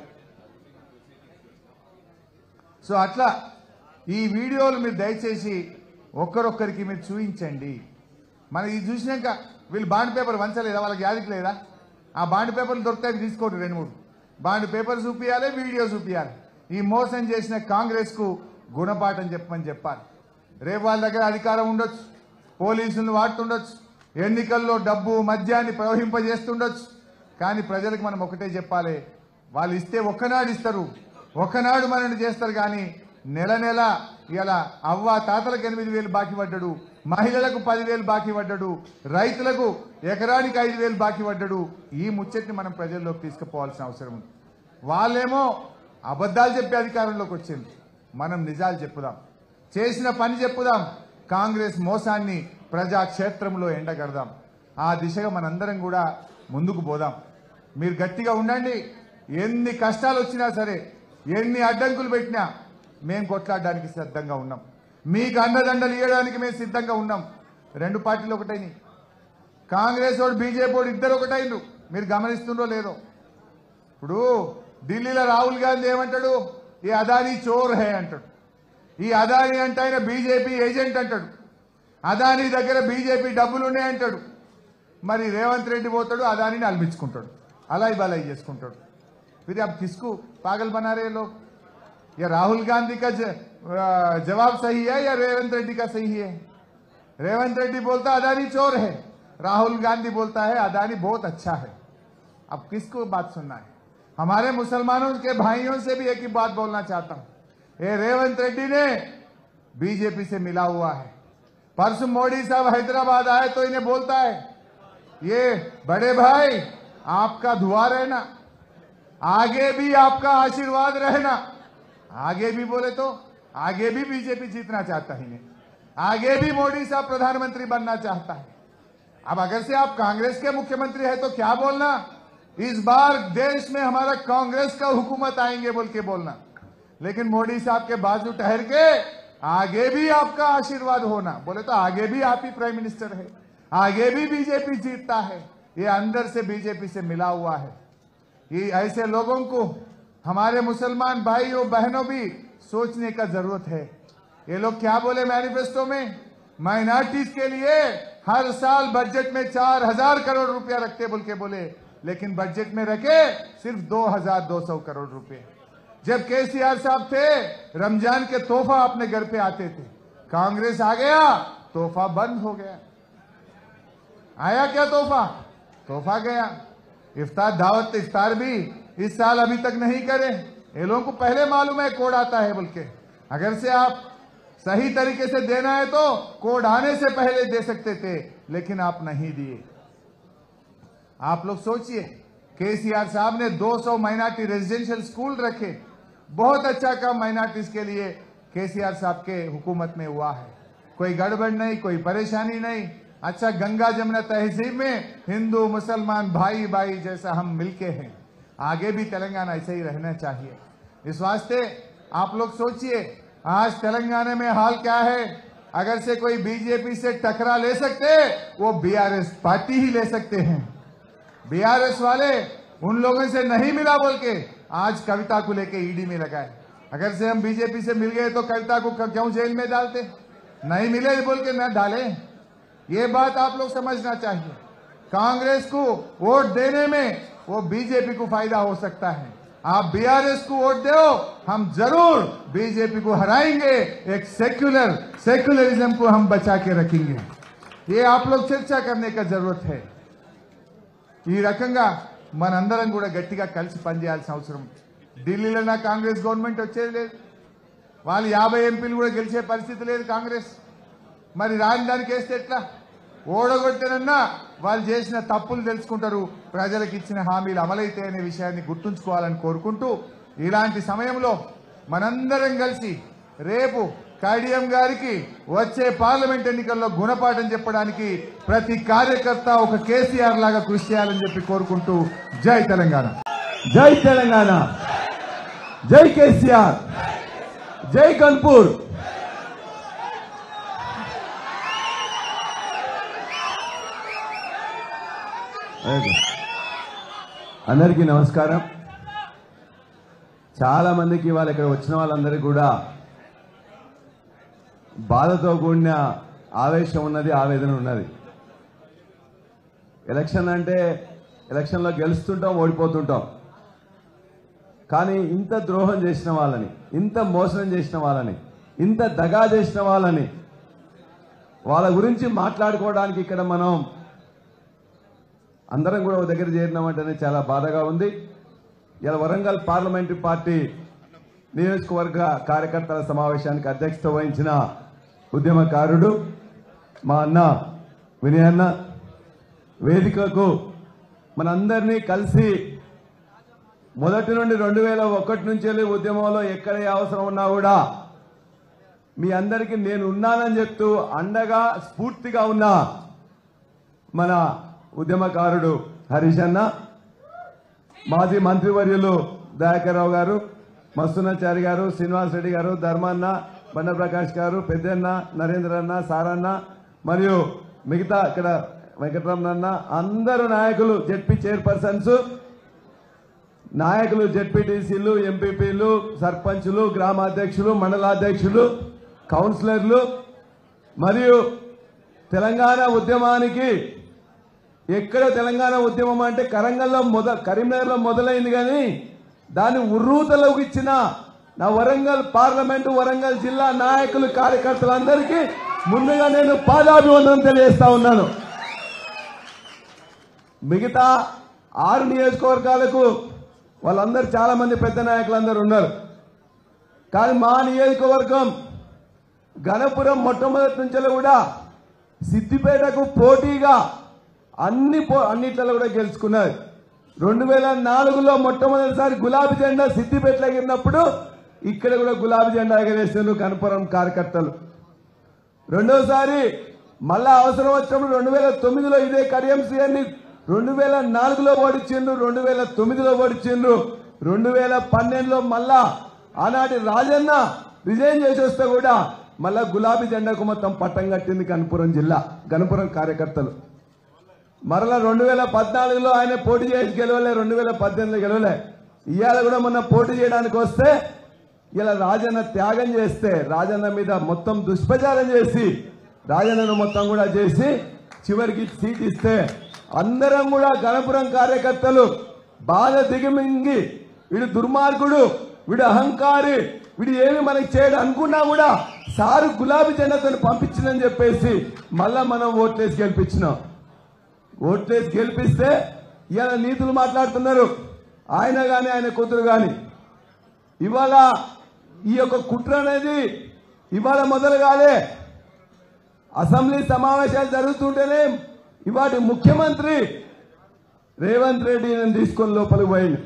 సో అట్లా ఈ వీడియోలు మీరు దయచేసి ఒక్కరొక్కరికి మీరు చూపించండి మన ఇది చూసినాక వీళ్ళు బాండ్ పేపర్ వంచలేదా వాళ్ళకి యాదికి లేదా ఆ బాండ్ పేపర్లు దొరుకుతాయి తీసుకోండి రెండు మూడు బాండ్ పేపర్ చూపించాలి వీడియో చూపించాలి ఈ మోసం చేసిన కాంగ్రెస్ కు గుణపాఠం చెప్పమని చెప్పాలి రేపు వాళ్ళ దగ్గర అధికారం ఉండొచ్చు పోలీసులను వాడుతుండొచ్చు ఎన్నికల్లో డబ్బు మద్యాన్ని ప్రవహింపజేస్తుండొచ్చు కానీ ప్రజలకు మనం ఒకటే చెప్పాలి వాళ్ళు ఇస్తే ఒక్కనాడు ఇస్తారు ఒక్కనాడు మనల్ని చేస్తారు కానీ నెల నెల ఇలా అవ్వ తాతలకు ఎనిమిది వేలు బాకీ పడ్డాడు మహిళలకు పదివేలు బాకీ పడ్డాడు రైతులకు ఎకరానికి ఐదు వేలు బాకీ పడ్డాడు ఈ ముచ్చట్ని మనం ప్రజల్లోకి తీసుకుపోవాల్సిన అవసరం ఉంది వాళ్ళేమో అబద్ధాలు చెప్పే అధికారంలోకి వచ్చింది మనం నిజాలు చెప్పుదాం చేసిన పని చెప్పుదాం కాంగ్రెస్ మోసాన్ని ప్రజాక్షేత్రంలో ఎండగడదాం ఆ దిశగా మనందరం కూడా ముందుకు పోదాం మీరు గట్టిగా ఉండండి ఎన్ని కష్టాలు వచ్చినా సరే ఎన్ని అడ్డంకులు పెట్టినా మేము కొట్లాడడానికి సిద్ధంగా ఉన్నాం మీకు అండదండలు ఇవ్వడానికి మేము సిద్ధంగా ఉన్నాం రెండు పార్టీలు ఒకటైనవి కాంగ్రెస్ వాడు బీజేపీ వాడు ఇద్దరు ఒకటైండు మీరు గమనిస్తుండో లేదో ఇప్పుడు ఢిల్లీలో రాహుల్ గాంధీ ఏమంటాడు ఈ అదానీ చోర్ హే అంటాడు ఈ అదానీ అంటే ఆయన బీజేపీ ఏజెంట్ అంటాడు అదానీ దగ్గర బీజేపీ డబ్బులు ఉన్నాయంటాడు మరి రేవంత్ రెడ్డి పోతాడు అదానిని అల్పించుకుంటాడు అలాయి బలాయి చేసుకుంటాడు फिर अब किसको पागल बना रहे लोग या राहुल गांधी का ज, आ, जवाब सही है या रेवंत रेड्डी का सही है रेवंत रेड्डी बोलता अदानी चोर है राहुल गांधी बोलता है अदानी बहुत अच्छा है अब किसको बात सुनना है हमारे मुसलमानों के भाइयों से भी एक ही बात बोलना चाहता हूं ये रेवंत रेड्डी ने बीजेपी से मिला हुआ है परसों मोदी साहब हैदराबाद आए तो इन्हें बोलता है ये बड़े भाई आपका दुआ रहना आगे भी आपका आशीर्वाद रहना आगे भी बोले तो आगे भी बीजेपी जीतना चाहता है इन्हें आगे भी मोदी साहब प्रधानमंत्री बनना चाहता है अब अगर से आप कांग्रेस के मुख्यमंत्री है तो क्या बोलना इस बार देश में हमारा कांग्रेस का हुकूमत आएंगे बोल के बोलना लेकिन मोदी साहब के बाजू ठहर के आगे भी आपका आशीर्वाद होना बोले तो आगे भी आप ही प्राइम मिनिस्टर है आगे भी बीजेपी जीतता है ये अंदर से बीजेपी से मिला हुआ है ये ऐसे लोगों को हमारे मुसलमान भाइयों बहनों भी सोचने का जरूरत है ये लोग क्या बोले मैनिफेस्टो में माइनॉरिटीज के लिए हर साल बजट में चार हजार करोड़ रुपया रखते बोल के बोले लेकिन बजट में रखे सिर्फ दो हजार दो सौ करोड़ रुपए जब केसीआर साहब थे रमजान के तोहफा अपने घर पे आते थे कांग्रेस आ गया तोहफा बंद हो गया आया क्या तोहफा तोहफा गया इफ्तार दावत इफ्तार भी इस साल अभी तक नहीं करे ये लोगों को पहले मालूम है कोड आता है बोल के अगर से आप सही तरीके से देना है तो कोड आने से पहले दे सकते थे लेकिन आप नहीं दिए आप लोग सोचिए केसीआर साहब ने 200 माइनॉरिटी रेजिडेंशियल स्कूल रखे बहुत अच्छा काम माइनॉरिटीज के लिए केसीआर साहब के हुकूमत में हुआ है कोई गड़बड़ नहीं कोई परेशानी नहीं अच्छा गंगा जमुना तहजीब में हिंदू मुसलमान भाई भाई जैसा हम मिलके हैं आगे भी तेलंगाना ऐसे ही रहना चाहिए इस वास्ते आप लोग सोचिए आज तेलंगाना में हाल क्या है अगर से कोई बीजेपी से टकरा ले सकते वो बीआरएस पार्टी ही ले सकते हैं बीआरएस वाले उन लोगों से नहीं मिला बोल के आज कविता को लेके ईडी में लगाए अगर से हम बीजेपी से मिल गए तो कविता को क्यों जेल में डालते नहीं मिले बोल के न डाले ये बात आप लोग समझना चाहिए कांग्रेस को वोट देने में वो बीजेपी को फायदा हो सकता है आप बीआरएस को वोट दो हम जरूर बीजेपी को हराएंगे एक सेक्युलर सेक्युलरिज्म को हम बचा के रखेंगे ये आप लोग चर्चा करने का जरूरत है ఈ రకంగా మనందరం కూడా గట్టిగా కలిసి పనిచేయాల్సిన అవసరం ఢిల్లీలో నా కాంగ్రెస్ గవర్నమెంట్ వచ్చేది లేదు వాళ్ళు యాభై ఎంపీలు కూడా గెలిచే పరిస్థితి లేదు కాంగ్రెస్ మరి రాని దానికి వేస్తే ఎట్లా ఓడగొట్టినన్నా వాళ్ళు చేసిన తప్పులు తెలుసుకుంటారు ప్రజలకు ఇచ్చిన హామీలు అమలైతే అనే విషయాన్ని గుర్తుంచుకోవాలని కోరుకుంటూ ఇలాంటి సమయంలో మనందరం కలిసి రేపు కడియం గారికి వచ్చే పార్లమెంట్ ఎన్నికల్లో గుణపాఠం చెప్పడానికి ప్రతి కార్యకర్త ఒక కేసీఆర్ లాగా కృషి చేయాలని చెప్పి కోరుకుంటూ జై తెలంగాణ జై తెలంగాణ జై కేసీఆర్ జై కన్పూర్ అందరికీ నమస్కారం చాలా మందికి వాళ్ళు ఇక్కడ వచ్చిన వాళ్ళందరికీ కూడా బాధతో కూడిన ఆవేశం ఉన్నది ఆవేదన ఉన్నది ఎలక్షన్ అంటే ఎలక్షన్లో గెలుస్తుంటాం ఓడిపోతుంటాం కానీ ఇంత ద్రోహం చేసిన వాళ్ళని ఇంత మోసం చేసిన వాళ్ళని ఇంత దగా చేసిన వాళ్ళని వాళ్ళ గురించి మాట్లాడుకోవడానికి ఇక్కడ మనం అందరం కూడా ఒక దగ్గర చేరినామంటేనే చాలా బాధగా ఉంది ఇలా వరంగల్ పార్లమెంటరీ పార్టీ నియోజకవర్గ కార్యకర్తల సమావేశానికి అధ్యక్షత వహించిన ఉద్యమకారుడు మా అన్న వినయ్ అన్న వేదికకు మనందరినీ కలిసి మొదటి నుండి రెండు వేల ఒకటి నుంచి వెళ్ళి ఉద్యమంలో ఎక్కడ ఏ అవసరం ఉన్నా కూడా మీ అందరికీ నేను ఉన్నానని చెప్తూ అండగా స్ఫూర్తిగా ఉన్నా మన ఉద్యమకారుడు హరీష్ అన్న మాజీ మంత్రివర్యులు దయాకర్రావు గారు మస్తునాచారి గారు శ్రీనివాస్ రెడ్డి గారు ధర్మన్న బండ ప్రకాష్ గారు పెద్దన్న నరేంద్ర అన్న సారన్న మరియు మిగతా ఇక్కడ వెంకటరమణ అన్న అందరు నాయకులు జెడ్పీ చైర్పర్సన్స్ నాయకులు జెడ్పీటీసీలు ఎంపీపీలు సర్పంచులు గ్రామాధ్యక్షులు మండలాధ్యక్షులు కౌన్సిలర్లు మరియు తెలంగాణ ఉద్యమానికి ఎక్కడ తెలంగాణ ఉద్యమం అంటే కరంగల్లో మొద కరీంనగర్లో మొదలైంది కానీ దాన్ని ఉర్రూతలోకి ఇచ్చిన నా వరంగల్ పార్లమెంటు వరంగల్ జిల్లా నాయకులు కార్యకర్తలందరికీ ముందుగా నేను పాదాభివందనం తెలియజేస్తా ఉన్నాను మిగతా ఆరు నియోజకవర్గాలకు వాళ్ళందరూ చాలా మంది పెద్ద నాయకులందరూ ఉన్నారు కానీ మా నియోజకవర్గం గణపురం మొట్టమొదటి నుంచి కూడా సిద్దిపేటకు పోటీగా అన్ని పో అన్నిట్లలో కూడా గెలుచుకున్నారు రెండు వేల నాలుగులో మొట్టమొదటిసారి గులాబీ జెండా సిద్దిపేటలో ఎగిరినప్పుడు ఇక్కడ కూడా గులాబీ జెండా ఎగరేసారు కనపురం కార్యకర్తలు రెండోసారి మళ్ళా అవసరం వచ్చినప్పుడు రెండు వేల తొమ్మిదిలో ఇదే కడియం శ్రీని రెండు వేల నాలుగులో ఓడిచ్చిండ్రు రెండు వేల తొమ్మిదిలో ఓడిచ్చిండ్రు రెండు వేల పన్నెండులో మళ్ళా ఆనాటి రాజన్న రిజైన్ చేసి వస్తే కూడా మళ్ళా గులాబీ జెండాకు మొత్తం పట్టం కట్టింది కనపురం జిల్లా గణపురం కార్యకర్తలు మరలా రెండు వేల పద్నాలుగులో ఆయన పోటీ చేసి గెలవలే రెండు వేల పద్దెనిమిదిలో గెలవలే ఇవాళ కూడా మొన్న పోటీ చేయడానికి వస్తే ఇలా రాజన్న త్యాగం చేస్తే రాజన్న మీద మొత్తం దుష్ప్రచారం చేసి రాజన్నను మొత్తం కూడా చేసి చివరికి సీట్ ఇస్తే అందరం కూడా గణపురం కార్యకర్తలు బాధ దిగమింగి వీడు దుర్మార్గుడు వీడు అహంకారి వీడు ఏమి మనకి చేయడు అనుకున్నా కూడా సారు గులాబీ జెండాతో పంపించిందని చెప్పేసి మళ్ళా మనం ఓట్లేసి గెలిపించినాం ఓట్లేసి గెలిపిస్తే ఇవాళ నీతులు మాట్లాడుతున్నారు ఆయన గాని ఆయన కూతురు గాని ఇవాళ ఈ యొక్క కుట్ర అనేది ఇవాళ మొదలు కాలే అసెంబ్లీ సమావేశాలు జరుగుతుంటేనే ఇవాటి ముఖ్యమంత్రి రేవంత్ రెడ్డి నేను తీసుకొని లోపలికి పోయింది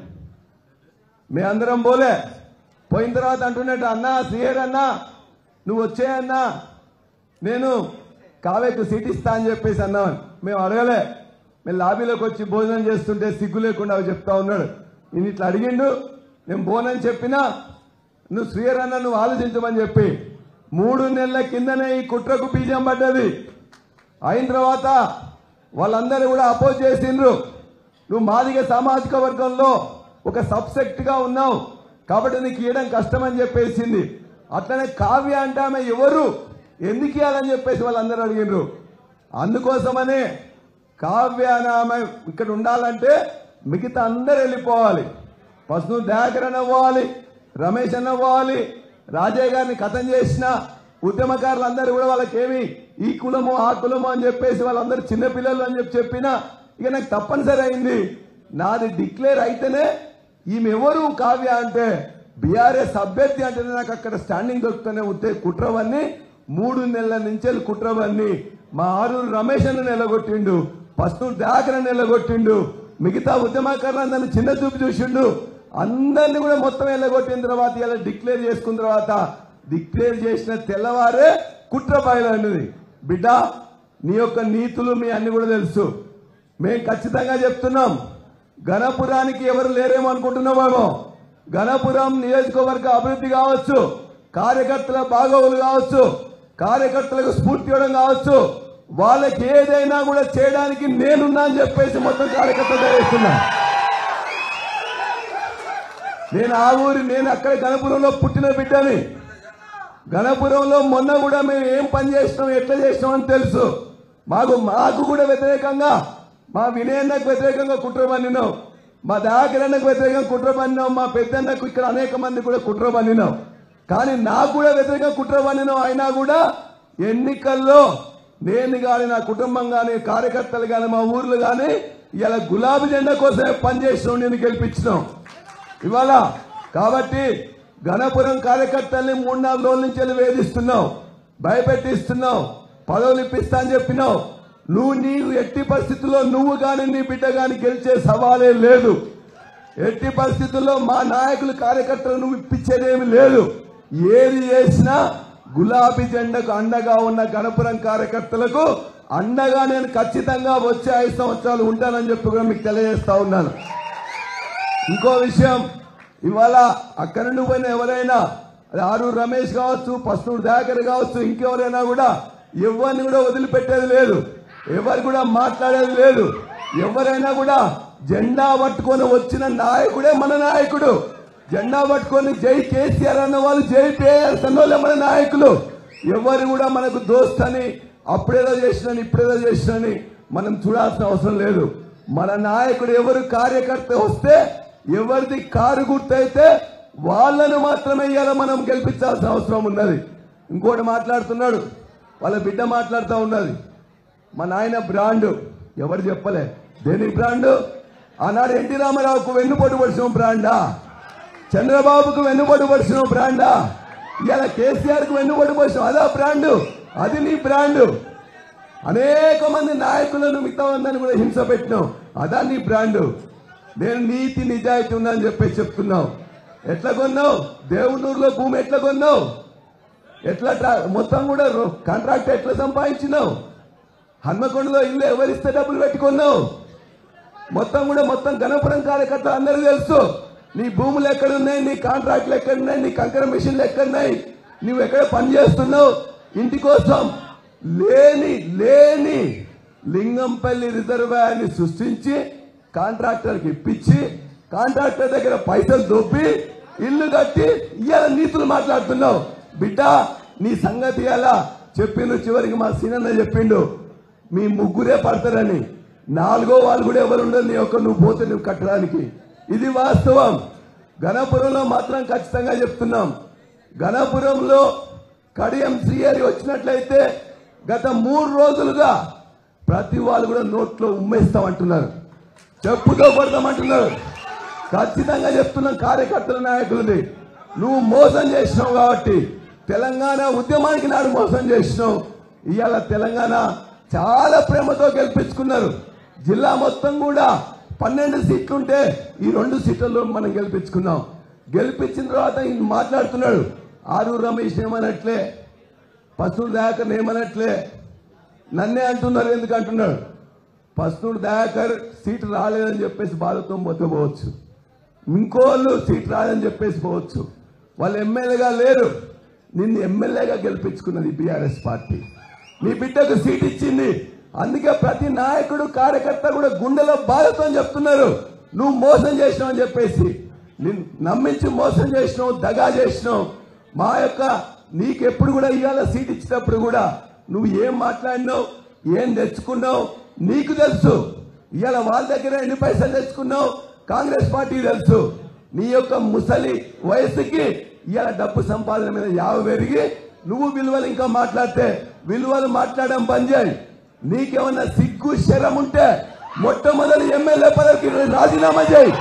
మీ అందరం పోలే పోయిన తర్వాత అంటున్నట్టు అన్నా సిఆర్ అన్నా నువ్వు వచ్చేయన్నా నేను కావేకు సీట్ ఇస్తా అని చెప్పేసి అన్నామని మేము అడగలే మేము లాబీలోకి వచ్చి భోజనం చేస్తుంటే సిగ్గు లేకుండా అవి చెప్తా ఉన్నాడు నేను ఇట్లా అడిగిండు నేను బోనని చెప్పినా నువ్వు శ్రీయర్ అన్న నువ్వు ఆలోచించమని చెప్పి మూడు నెలల కిందనే ఈ కుట్రకు బీజం పడ్డది అయిన తర్వాత వాళ్ళందరూ కూడా అపోజ్ చేసిండ్రు నువ్వు మాదిగ సామాజిక వర్గంలో ఒక సబ్సెక్ట్ గా ఉన్నావు కాబట్టి నీకు ఇవ్వడం కష్టం అని చెప్పేసింది అట్లనే కావ్య అంటే ఆమె ఎవరు ఎందుకు ఇవ్వాలని చెప్పేసి వాళ్ళందరూ అడిగిండ్రు అందుకోసమనే కావ్య అనే ఆమె ఇక్కడ ఉండాలంటే మిగతా అందరు వెళ్ళిపోవాలి పసుపు దయాకర్ అన్న పోవాలి రమేష్ అన్న పోవాలి రాజయ్య గారిని కథం చేసిన ఉద్యమకారులు అందరూ కూడా వాళ్ళకి ఏమి ఈ కులము ఆ కులము అని చెప్పేసి వాళ్ళందరూ చిన్నపిల్లలు అని చెప్పి చెప్పినా ఇక నాకు తప్పనిసరి అయింది నాది డిక్లేర్ అయితేనే ఈమె ఎవరు కావ్య అంటే బీఆర్ఎస్ అభ్యర్థి అంటేనే నాకు అక్కడ స్టాండింగ్ దొరుకుతూనే ఉంటే కుట్రవన్నీ మూడు నెలల నుంచి కుట్రవన్నీ మా ఆరూరు రమేష్ అన్న నిలగొట్టిండు పస్తూరు దాకర నిలగొట్టిండు మిగతా ఉద్యమకారులందరినీ చిన్న చూపు చూసిండు అందరిని కూడా మొత్తం వెళ్ళగొట్టిన తర్వాత ఇలా డిక్లేర్ చేసుకున్న తర్వాత డిక్లేర్ చేసిన తెల్లవారే కుట్ర బయలైనది బిడ్డ నీ యొక్క నీతులు మీ అన్ని కూడా తెలుసు మేము ఖచ్చితంగా చెప్తున్నాం గణపురానికి ఎవరు లేరేమో అనుకుంటున్నామేమో గణపురం నియోజకవర్గ అభివృద్ధి కావచ్చు కార్యకర్తల బాగోగులు కావచ్చు కార్యకర్తలకు స్ఫూర్తి ఇవ్వడం కావచ్చు వాళ్ళకి ఏదైనా కూడా చేయడానికి నేనున్నా అని చెప్పేసి మొత్తం కార్యకర్తలు చేస్తున్నా నేను ఆ ఊరి నేను అక్కడ గణపురంలో పుట్టిన బిడ్డని గణపురంలో మొన్న కూడా మేము ఏం పని చేసినాం ఎట్లా చేసినాం అని తెలుసు మాకు మాకు కూడా వ్యతిరేకంగా మా వినయన్నకు వ్యతిరేకంగా కుట్ర పన్నినాం మా దాకరన్నకు వ్యతిరేకంగా కుట్ర పన్నినాం మా పెద్దన్నకు ఇక్కడ అనేక మంది కూడా కుట్ర పన్నినాం కానీ నాకు కూడా వ్యతిరేకంగా కుట్ర పన్నినాం అయినా కూడా ఎన్నికల్లో నేను కానీ నా కుటుంబం కానీ కార్యకర్తలు కానీ మా ఊర్లు కానీ ఇలా గులాబీ జెండా కోసమే పనిచేసినాం నేను గెలిపించినాం ఇవాళ కాబట్టి గణపురం కార్యకర్తల్ని మూడు నాలుగు రోజుల నుంచి వెళ్ళి వేధిస్తున్నావు భయపెట్టిస్తున్నావు పదవులు ఇప్పిస్తా అని చెప్పినావు నువ్వు నీవు ఎట్టి పరిస్థితుల్లో నువ్వు కానీ నీ బిడ్డ కానీ గెలిచే సవాలే లేదు ఎట్టి పరిస్థితుల్లో మా నాయకులు కార్యకర్తలు నువ్వు ఇప్పించేదేమి లేదు ఏది చేసినా గులాబీ జెండకు అండగా ఉన్న గణపురం కార్యకర్తలకు అండగా నేను ఖచ్చితంగా వచ్చే ఐదు సంవత్సరాలు ఉంటానని చెప్పి కూడా మీకు తెలియజేస్తా ఉన్నాను ఇంకో విషయం ఇవాళ అక్కడ నుండి పోయిన ఎవరైనా అది ఆరూరు రమేష్ కావచ్చు పస్తూరు దయాకర్ కావచ్చు ఇంకెవరైనా కూడా ఎవరిని కూడా వదిలిపెట్టేది లేదు ఎవరు కూడా మాట్లాడేది లేదు ఎవరైనా కూడా జెండా పట్టుకొని వచ్చిన నాయకుడే మన నాయకుడు జెండా పట్టుకొని జై కేసీఆర్ అన్న వాళ్ళు జై పేఎస్ అన్న వాళ్ళే మన నాయకులు ఎవరు కూడా మనకు దోస్త్ అని అప్పుడేదో చేసినని ఇప్పుడేదో చేసినని మనం చూడాల్సిన అవసరం లేదు మన నాయకుడు ఎవరు కార్యకర్త వస్తే ఎవరిది కారు గుర్తయితే వాళ్ళను మాత్రమే ఇవాళ మనం గెలిపించాల్సిన అవసరం ఉన్నది ఇంకోటి మాట్లాడుతున్నాడు వాళ్ళ బిడ్డ మాట్లాడుతూ ఉన్నది మా నాయన బ్రాండ్ ఎవరు చెప్పలే దేని బ్రాండ్ ఆనాడు ఎన్టీ రామారావుకు వెన్నుపోటు పడిచిన బ్రాండా చంద్రబాబుకు వెన్నుపోటు పడిచిన బ్రాండా ఇలా కేసీఆర్ కు వెన్నుపోటు పడిచిన అదా బ్రాండ్ అది నీ బ్రాండ్ అనేక మంది నాయకులను మిగతా ఉందని కూడా హింస పెట్టినావు అదా నీ బ్రాండ్ నేను నీతి నిజాయితీ ఉందని చెప్పేసి చెప్తున్నావు ఎట్లా కొన్నావు దేవునూరులో భూమి ఎట్లా కొన్నావు ఎట్లా ట్రా- మొత్తం కూడా రో- కాంట్రాక్ట్ ఎట్లా సంపాదించినావు హన్మకొండలో ఇల్లు ఎవరిస్తే డబ్బులు పెట్టుకున్నావు మొత్తం కూడా మొత్తం గణపురం కార్యకర్తలు అందరూ తెలుసు నీ భూములు ఎక్కడున్నాయి నీ కాంట్రాక్ట్లు ఎక్కడున్నాయి నీ కంకర మిషన్లు ఎక్కడున్నాయి నువ్వు ఎక్కడ పని చేస్తున్నావు ఇంటి కోసం లేని లేని లింగంపల్లి రిజర్వాయర్ని సృష్టించి కాంట్రాక్టర్కి ఇప్పించి కాంట్రాక్టర్ దగ్గర పైసలు దొబ్బి ఇల్లు కట్టి ఇవాళ నీతులు మాట్లాడుతున్నావు బిడ్డ నీ సంగతి ఎలా చెప్పిండు చివరికి మా సీనన్న చెప్పిండు మీ ముగ్గురే పడతారని నాలుగో వాళ్ళు కూడా ఎవరు ఉండరు నీ యొక్క నువ్వు పోతే నువ్వు కట్టడానికి ఇది వాస్తవం గణపురంలో మాత్రం ఖచ్చితంగా చెప్తున్నాం గణపురంలో కడియం శ్రీహరి వచ్చినట్లయితే గత మూడు రోజులుగా ప్రతి వాళ్ళు కూడా నోట్లో ఉమ్మేస్తామంటున్నారు చెప్పుతో కొడతామంటున్నారు ఖచ్చితంగా చెప్తున్నాం కార్యకర్తల నాయకులది నువ్వు మోసం చేసినావు కాబట్టి తెలంగాణ ఉద్యమానికి నాడు మోసం చేసినావు ఇవాళ తెలంగాణ చాలా ప్రేమతో గెలిపించుకున్నారు జిల్లా మొత్తం కూడా పన్నెండు సీట్లుంటే ఈ రెండు సీట్లలో మనం గెలిపించుకున్నాం గెలిపించిన తర్వాత ఈయన మాట్లాడుతున్నాడు ఆరూరు రమేష్ ఏమనట్లే పశువులు దయాకర్ ఏమనట్లే నన్నే అంటున్నారు ఎందుకు అంటున్నాడు పసునూడు దయాకర్ సీటు రాలేదని చెప్పేసి బాధతో పోతే పోవచ్చు ఇంకోళ్ళు సీట్ రాదని చెప్పేసి పోవచ్చు వాళ్ళు ఎమ్మెల్యేగా లేరు నిన్ను ఎమ్మెల్యేగా గెలిపించుకున్నది బీఆర్ఎస్ పార్టీ నీ బిడ్డకు సీట్ ఇచ్చింది అందుకే ప్రతి నాయకుడు కార్యకర్త కూడా గుండెలో బాధతో చెప్తున్నారు నువ్వు మోసం చేసినావు అని చెప్పేసి నిన్ను నమ్మించి మోసం చేసినావు దగా చేసినావు మా యొక్క నీకెప్పుడు కూడా ఇవాళ సీట్ ఇచ్చినప్పుడు కూడా నువ్వు ఏం మాట్లాడినావు ఏం తెచ్చుకున్నావు నీకు తెలుసు ఇవాళ వాళ్ళ దగ్గర ఎన్ని పైసలు తెచ్చుకున్నావు కాంగ్రెస్ పార్టీ తెలుసు నీ యొక్క ముసలి వయసుకి ఇవాళ డబ్బు సంపాదన మీద యావ పెరిగి నువ్వు విలువలు ఇంకా మాట్లాడితే విలువలు మాట్లాడడం బంద్ చేయి నీకేమన్నా సిగ్గు శరం ఉంటే మొట్టమొదటి ఎమ్మెల్యే పదవికి రాజీనామా చేయి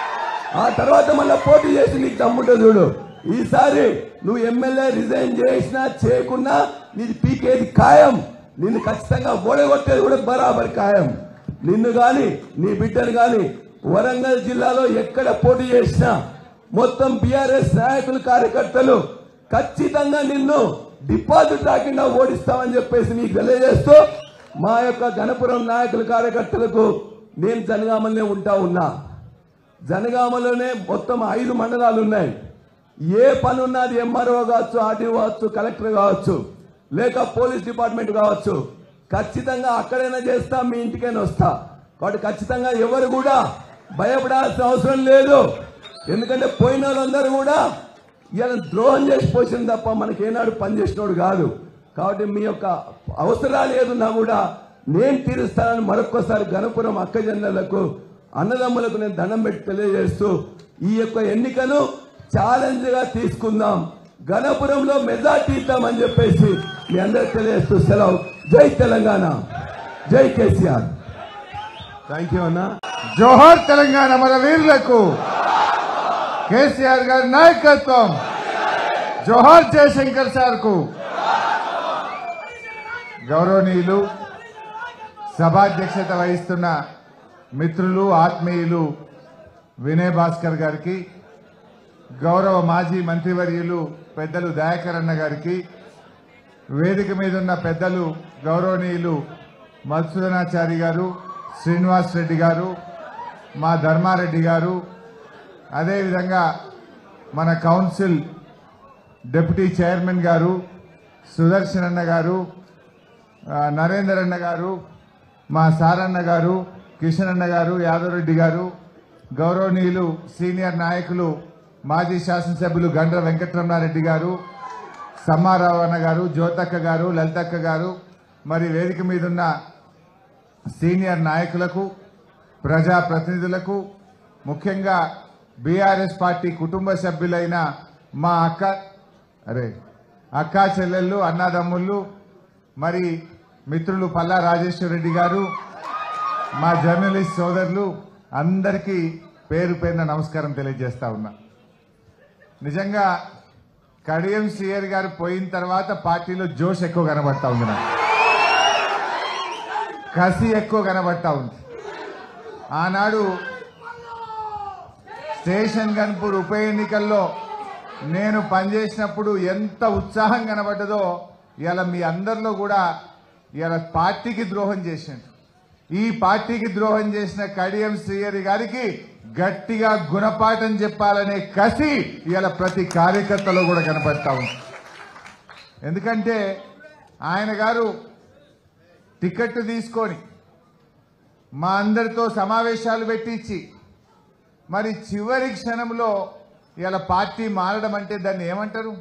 ఆ తర్వాత మళ్ళీ పోటీ చేసి నీకు దమ్ముంటే చూడు ఈసారి నువ్వు ఎమ్మెల్యే రిజైన్ చేసినా చేయకున్నా నీది పీకేది ఖాయం నిన్ను ఖచ్చితంగా ఓడగొట్టేది కూడా బరాబర్ ఖాయం నిన్ను గాని నీ బిడ్డను గాని వరంగల్ జిల్లాలో ఎక్కడ పోటీ చేసినా మొత్తం బీఆర్ఎస్ నాయకులు కార్యకర్తలు ఖచ్చితంగా నిన్ను డిపాజిట్ రాకుండా ఓడిస్తామని చెప్పేసి మీకు తెలియజేస్తూ మా యొక్క గణపురం నాయకుల కార్యకర్తలకు నేను జనగామలోనే ఉంటా ఉన్నా జనగామలోనే మొత్తం ఐదు మండలాలు ఉన్నాయి ఏ పని ఉన్నది ఎంఆర్ఓ కావచ్చు ఆర్డీఓ కావచ్చు కలెక్టర్ కావచ్చు లేక పోలీస్ డిపార్ట్మెంట్ కావచ్చు ఖచ్చితంగా అక్కడైనా చేస్తా మీ ఇంటికైనా వస్తా కాబట్టి ఖచ్చితంగా ఎవరు కూడా భయపడాల్సిన అవసరం లేదు ఎందుకంటే పోయిన వాళ్ళందరూ కూడా ఇలా ద్రోహం చేసి పోసింది తప్ప మనకి ఏనాడు పనిచేసినోడు కాదు కాబట్టి మీ యొక్క అవసరాలు ఏదున్నా కూడా నేను తీరుస్తానని మరొక్కసారి గణపురం అక్కజనులకు అన్నదమ్ములకు నేను దండం పెట్టి తెలియజేస్తూ ఈ యొక్క ఎన్నికను ఛాలెంజ్ గా తీసుకుందాం గణపురంలో మెజార్టీ ఇద్దామని చెప్పేసి మీ అందరికి తెలియజేస్తూ సెలవు జై తెలంగాణ జై కేసీఆర్ థ్యాంక్ యూ అన్నా జోహర్ తెలంగాణ మన వీరులకు కేసీఆర్ గారి నాయకత్వం జోహార్ జయశంకర్ సార్ కు గౌరవనీయులు సభాధ్యక్షత వహిస్తున్న మిత్రులు ఆత్మీయులు వినయ్ భాస్కర్ గారికి గౌరవ మాజీ మంత్రివర్యులు పెద్దలు దయాకర్ అన్న గారికి వేదిక మీద ఉన్న పెద్దలు గౌరవనీయులు మధుసూదనాచారి గారు శ్రీనివాస్ రెడ్డి గారు మా ధర్మారెడ్డి గారు అదేవిధంగా మన కౌన్సిల్ డిప్యూటీ చైర్మన్ గారు సుదర్శన్ అన్న గారు ఆ, నరేందర్ అన్న గారు మా సారన్న గారు కిషన్ అన్న గారు యాదవ్ రెడ్డి గారు గౌరవనీయులు సీనియర్ నాయకులు మాజీ శాసనసభ్యులు గండ్ర వెంకటరమణారెడ్డి గారు సమ్మారావు అన్న గారు జ్యోతక్క గారు లలితక్క గారు మరి వేదిక మీద ఉన్న సీనియర్ నాయకులకు ప్రజా ప్రతినిధులకు ముఖ్యంగా బీఆర్ఎస్ పార్టీ కుటుంబ సభ్యులైన మా అక్క అరే అక్కా చెల్లెళ్ళు అన్నదమ్ముళ్ళు మరి మిత్రులు పల్లా రాజేశ్వర రెడ్డి గారు మా జర్నలిస్ట్ సోదరులు అందరికీ పేరు పేరున నమస్కారం తెలియజేస్తా ఉన్నా నిజంగా కడియం సిఆర్ గారు పోయిన తర్వాత పార్టీలో జోష్ ఎక్కువ కనబడతా ఉంది నాకు కసి ఎక్కువ కనబడతా ఉంది ఆనాడు స్టేషన్ గన్పూర్ ఉప ఎన్నికల్లో నేను పనిచేసినప్పుడు ఎంత ఉత్సాహం కనబడ్డదో ఇలా మీ అందరిలో కూడా ఇలా పార్టీకి ద్రోహం చేసిండు ఈ పార్టీకి ద్రోహం చేసిన కడియం శ్రీహరి గారికి గట్టిగా గుణపాఠం చెప్పాలనే కసి ఇలా ప్రతి కార్యకర్తలో కూడా కనపడతా ఉంది ఎందుకంటే ఆయన గారు టికెట్ తీసుకొని మా అందరితో సమావేశాలు పెట్టించి మరి చివరి క్షణంలో ఇలా పార్టీ మారడం అంటే దాన్ని ఏమంటారు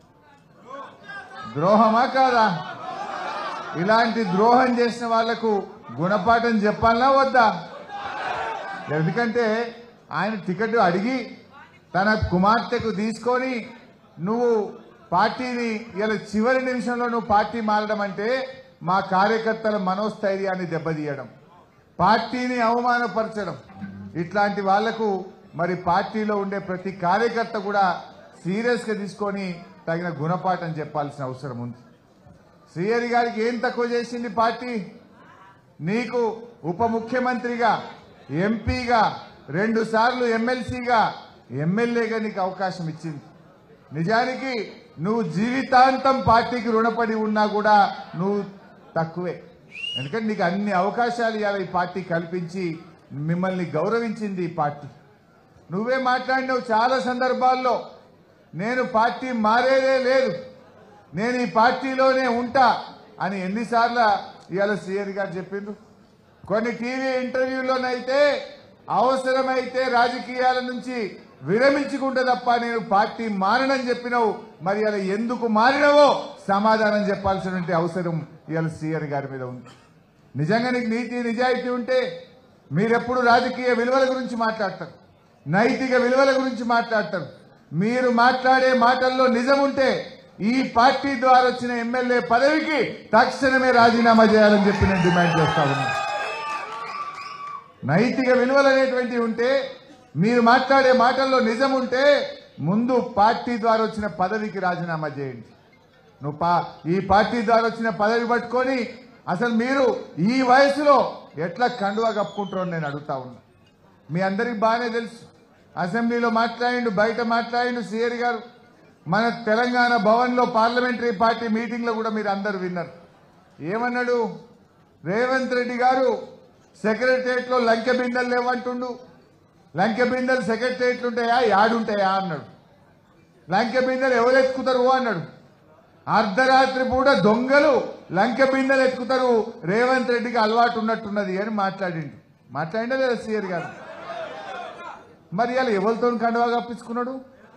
ద్రోహమా కాదా ఇలాంటి ద్రోహం చేసిన వాళ్లకు గుణపాఠం చెప్పాలనా వద్దా ఎందుకంటే ఆయన టికెట్ అడిగి తన కుమార్తెకు తీసుకొని నువ్వు పార్టీని ఇలా చివరి నిమిషంలో నువ్వు పార్టీ మారడం అంటే మా కార్యకర్తల మనోస్థైర్యాన్ని దెబ్బతీయడం పార్టీని అవమానపరచడం ఇట్లాంటి వాళ్లకు మరి పార్టీలో ఉండే ప్రతి కార్యకర్త కూడా సీరియస్ గా తీసుకొని తగిన గుణపాఠం చెప్పాల్సిన అవసరం ఉంది శ్రీహరి గారికి ఏం తక్కువ చేసింది పార్టీ నీకు ఉప ముఖ్యమంత్రిగా ఎంపీగా రెండు సార్లు ఎమ్మెల్సీగా ఎమ్మెల్యేగా నీకు అవకాశం ఇచ్చింది నిజానికి నువ్వు జీవితాంతం పార్టీకి రుణపడి ఉన్నా కూడా నువ్వు తక్కువే ఎందుకంటే నీకు అన్ని అవకాశాలు ఇవాళ ఈ పార్టీ కల్పించి మిమ్మల్ని గౌరవించింది ఈ పార్టీ నువ్వే మాట్లాడినావు చాలా సందర్భాల్లో నేను పార్టీ మారేదే లేదు నేను ఈ పార్టీలోనే ఉంటా అని ఎన్నిసార్లు ఇవాళ సీఎం గారు చెప్పిండ్రు కొన్ని టీవీ ఇంటర్వ్యూలోనైతే అవసరమైతే రాజకీయాల నుంచి విరమించుకుంటే తప్ప నేను పార్టీ మారనని చెప్పినావు మరి అలా ఎందుకు మారినవో సమాధానం చెప్పాల్సినటువంటి అవసరం ఇవాళ సీఆర్ గారి మీద ఉంది నిజంగా నీకు నీతి నిజాయితీ ఉంటే మీరెప్పుడు రాజకీయ విలువల గురించి మాట్లాడతారు నైతిక విలువల గురించి మాట్లాడతారు మీరు మాట్లాడే మాటల్లో నిజం ఉంటే ఈ పార్టీ ద్వారా వచ్చిన ఎమ్మెల్యే పదవికి తక్షణమే రాజీనామా చేయాలని చెప్పి నేను డిమాండ్ చేస్తా ఉన్నాను నైతిక విలువలు అనేటువంటివి ఉంటే మీరు మాట్లాడే మాటల్లో నిజం ఉంటే ముందు పార్టీ ద్వారా వచ్చిన పదవికి రాజీనామా చేయండి నువ్వు పా ఈ పార్టీ ద్వారా వచ్చిన పదవి పట్టుకొని అసలు మీరు ఈ వయసులో ఎట్లా కండువా కప్పుకుంటారో నేను అడుగుతా ఉన్నా మీ అందరికి బాగానే తెలుసు అసెంబ్లీలో మాట్లాడిండు బయట మాట్లాడిండు సిఆర్ గారు మన తెలంగాణ భవన్లో పార్లమెంటరీ పార్టీ మీటింగ్లో కూడా మీరు అందరు విన్నారు ఏమన్నాడు రేవంత్ రెడ్డి గారు సెక్రటరియట్లో లంకె బిందెలు లేవంటుండు లంకె బిందెలు సెక్రటరియట్లు ఉంటాయా యాడుంటాయా అన్నాడు లంకె బిందెలు ఎవరు ఎత్తుకుతారు అన్నాడు అర్ధరాత్రి పూట దొంగలు లంకె బిందెలు ఎత్తుకుతారు రేవంత్ రెడ్డికి అలవాటు ఉన్నట్టున్నది అని మాట్లాడిండు మాట్లాడిండే లేదా సీఆర్ గారు మరి ఇలా ఎవరితో కండువా కప్పించుకున్నాడు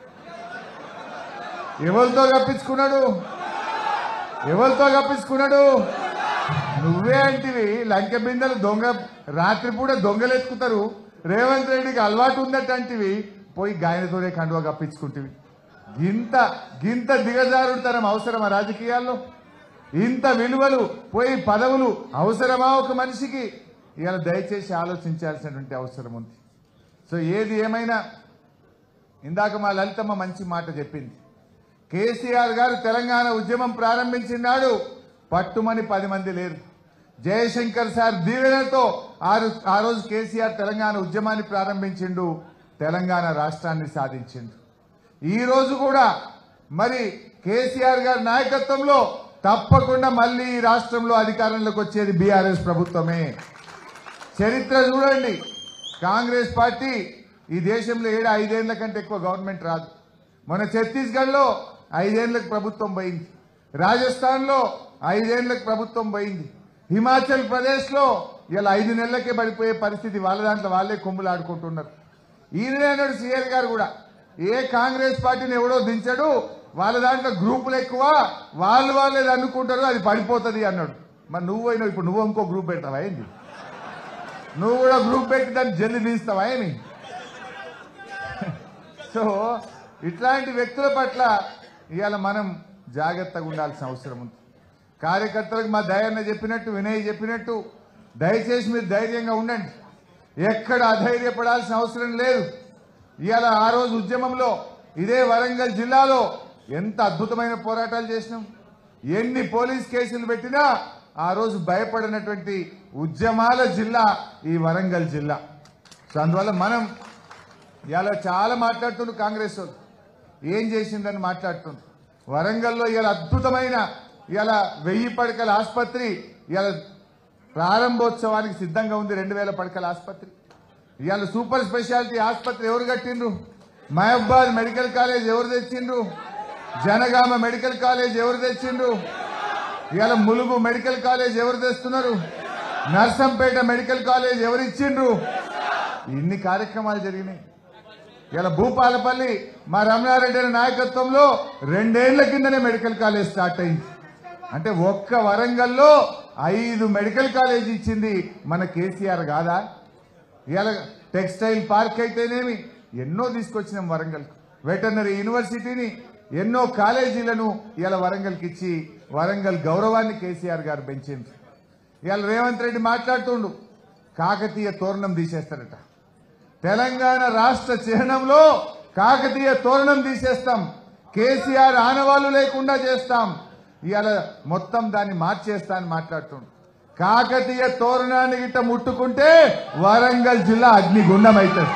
ఎవరితో కప్పించుకున్నాడు ఎవరితో కప్పించుకున్నాడు నువ్వే అంటివి లంక బిందెలు దొంగ రాత్రిపూట దొంగలు ఎత్తుకుతారు రేవంత్ రెడ్డికి అలవాటు ఉందటంటివి పోయి గాయనతోనే కండువా కప్పించుకుంటివి గింత గింత దిగజారుడుతనం అవసరమా రాజకీయాల్లో ఇంత విలువలు పోయి పదవులు అవసరమా ఒక మనిషికి ఇవాళ దయచేసి ఆలోచించాల్సినటువంటి అవసరం ఉంది సో ఏది ఏమైనా ఇందాక మా లలితమ్మ మంచి మాట చెప్పింది కేసీఆర్ గారు తెలంగాణ ఉద్యమం ప్రారంభించినాడు పట్టుమని పది మంది లేరు జయశంకర్ సార్ దీవెనతో ఆ రో- ఆ రోజు కేసీఆర్ తెలంగాణ ఉద్యమాన్ని ప్రారంభించిండు తెలంగాణ రాష్ట్రాన్ని సాధించిండు ఈ రోజు కూడా మరి కేసీఆర్ గారి నాయకత్వంలో తప్పకుండా మళ్ళీ ఈ రాష్ట్రంలో అధికారంలోకి వచ్చేది బీఆర్ఎస్ ప్రభుత్వమే చరిత్ర చూడండి కాంగ్రెస్ పార్టీ ఈ దేశంలో ఏడు ఐదేళ్ల కంటే ఎక్కువ గవర్నమెంట్ రాదు మన ఛత్తీస్గఢ్లో ఐదేళ్లకు ప్రభుత్వం పోయింది రాజస్థాన్లో ఐదేళ్లకు ప్రభుత్వం పోయింది హిమాచల్ ప్రదేశ్లో ఇలా ఐదు నెలలకే పడిపోయే పరిస్థితి వాళ్ళ దాంట్లో వాళ్ళే కొమ్ములు ఆడుకుంటున్నారు ఈయననే అన్నాడు సీఎల్ గారు కూడా ఏ కాంగ్రెస్ పార్టీని ఎవడో దించడు వాళ్ళ దాంట్లో గ్రూపులు ఎక్కువ వాళ్ళు వాళ్ళే అనుకుంటారు అది పడిపోతుంది అన్నాడు మరి నువ్వు అయినావు ఇప్పుడు నువ్వు ఇంకో గ్రూప్ పెడతావా ఏంది నువ్వు కూడా గ్రూప్ పెట్టి దాన్ని జల్లి తీస్తావా ఏమి సో ఇట్లాంటి వ్యక్తుల పట్ల ఇవాళ మనం జాగ్రత్తగా ఉండాల్సిన అవసరం ఉంది కార్యకర్తలకు మా దయన్న చెప్పినట్టు వినయ్ చెప్పినట్టు దయచేసి మీరు ధైర్యంగా ఉండండి ఎక్కడ అధైర్యపడాల్సిన అవసరం లేదు ఇవాళ ఆ రోజు ఉద్యమంలో ఇదే వరంగల్ జిల్లాలో ఎంత అద్భుతమైన పోరాటాలు చేసినాం ఎన్ని పోలీస్ కేసులు పెట్టినా ఆ రోజు భయపడినటువంటి ఉద్యమాల జిల్లా ఈ వరంగల్ జిల్లా సో అందువల్ల మనం ఇలా చాలా మాట్లాడుతుండ్రు కాంగ్రెస్ వాళ్ళు ఏం చేసిందని మాట్లాడుతుండ్రు వరంగల్లో ఇలా అద్భుతమైన ఇలా వెయ్యి పడకల ఆసుపత్రి ఇలా ప్రారంభోత్సవానికి సిద్ధంగా ఉంది రెండు వేల పడకల ఆసుపత్రి ఇవాళ సూపర్ స్పెషాలిటీ ఆసుపత్రి ఎవరు కట్టిండ్రు మహబాద్ మెడికల్ కాలేజ్ ఎవరు తెచ్చిండ్రు జనగామ మెడికల్ కాలేజ్ ఎవరు తెచ్చిండ్రు ఇవాళ ములుగు మెడికల్ కాలేజ్ ఎవరు తెస్తున్నారు నర్సంపేట మెడికల్ కాలేజ్ ఎవరు ఇచ్చిండ్రు ఇన్ని కార్యక్రమాలు జరిగినాయి ఇలా భూపాలపల్లి మా రమణారెడ్డి అనే నాయకత్వంలో రెండేళ్ల కిందనే మెడికల్ కాలేజ్ స్టార్ట్ అయింది అంటే ఒక్క వరంగల్లో ఐదు మెడికల్ కాలేజ్ ఇచ్చింది మన కేసీఆర్ కాదా ఇలా టెక్స్టైల్ పార్క్ అయితేనేమి ఎన్నో తీసుకొచ్చినాం వరంగల్ వెటర్నరీ యూనివర్సిటీని ఎన్నో కాలేజీలను ఇలా వరంగల్కి ఇచ్చి వరంగల్ గౌరవాన్ని కేసీఆర్ గారు పెంచింది ఇవాళ రేవంత్ రెడ్డి మాట్లాడుతుండు కాకతీయ తోరణం తీసేస్తారట తెలంగాణ రాష్ట్ర చిహ్నంలో కాకతీయ తోరణం తీసేస్తాం కేసీఆర్ ఆనవాళ్లు లేకుండా చేస్తాం ఇవాళ మొత్తం దాన్ని మార్చేస్తా అని మాట్లాడుతుండు కాకతీయ తోరణాన్ని గిట్ట ముట్టుకుంటే వరంగల్ జిల్లా అగ్నిగుండం అవుతుంది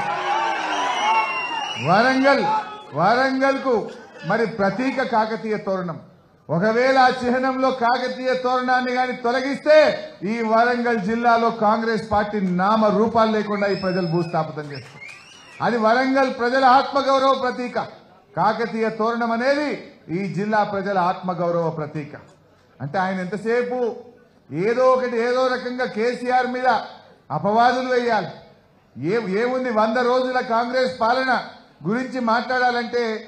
వరంగల్ వరంగల్ కు మరి ప్రతీక కాకతీయ తోరణం ఒకవేళ ఆ చిహ్నంలో కాకతీయ తోరణాన్ని గాని తొలగిస్తే ఈ వరంగల్ జిల్లాలో కాంగ్రెస్ పార్టీ నామ రూపాలు లేకుండా ఈ ప్రజలు భూస్థాపితం చేస్తారు అది వరంగల్ ప్రజల ఆత్మగౌరవ ప్రతీక కాకతీయ తోరణం అనేది ఈ జిల్లా ప్రజల ఆత్మగౌరవ ప్రతీక అంటే ఆయన ఎంతసేపు ఏదో ఒకటి ఏదో రకంగా కేసీఆర్ మీద అపవాదులు వేయాలి ఏ ఏముంది వంద రోజుల కాంగ్రెస్ పాలన గురించి మాట్లాడాలంటే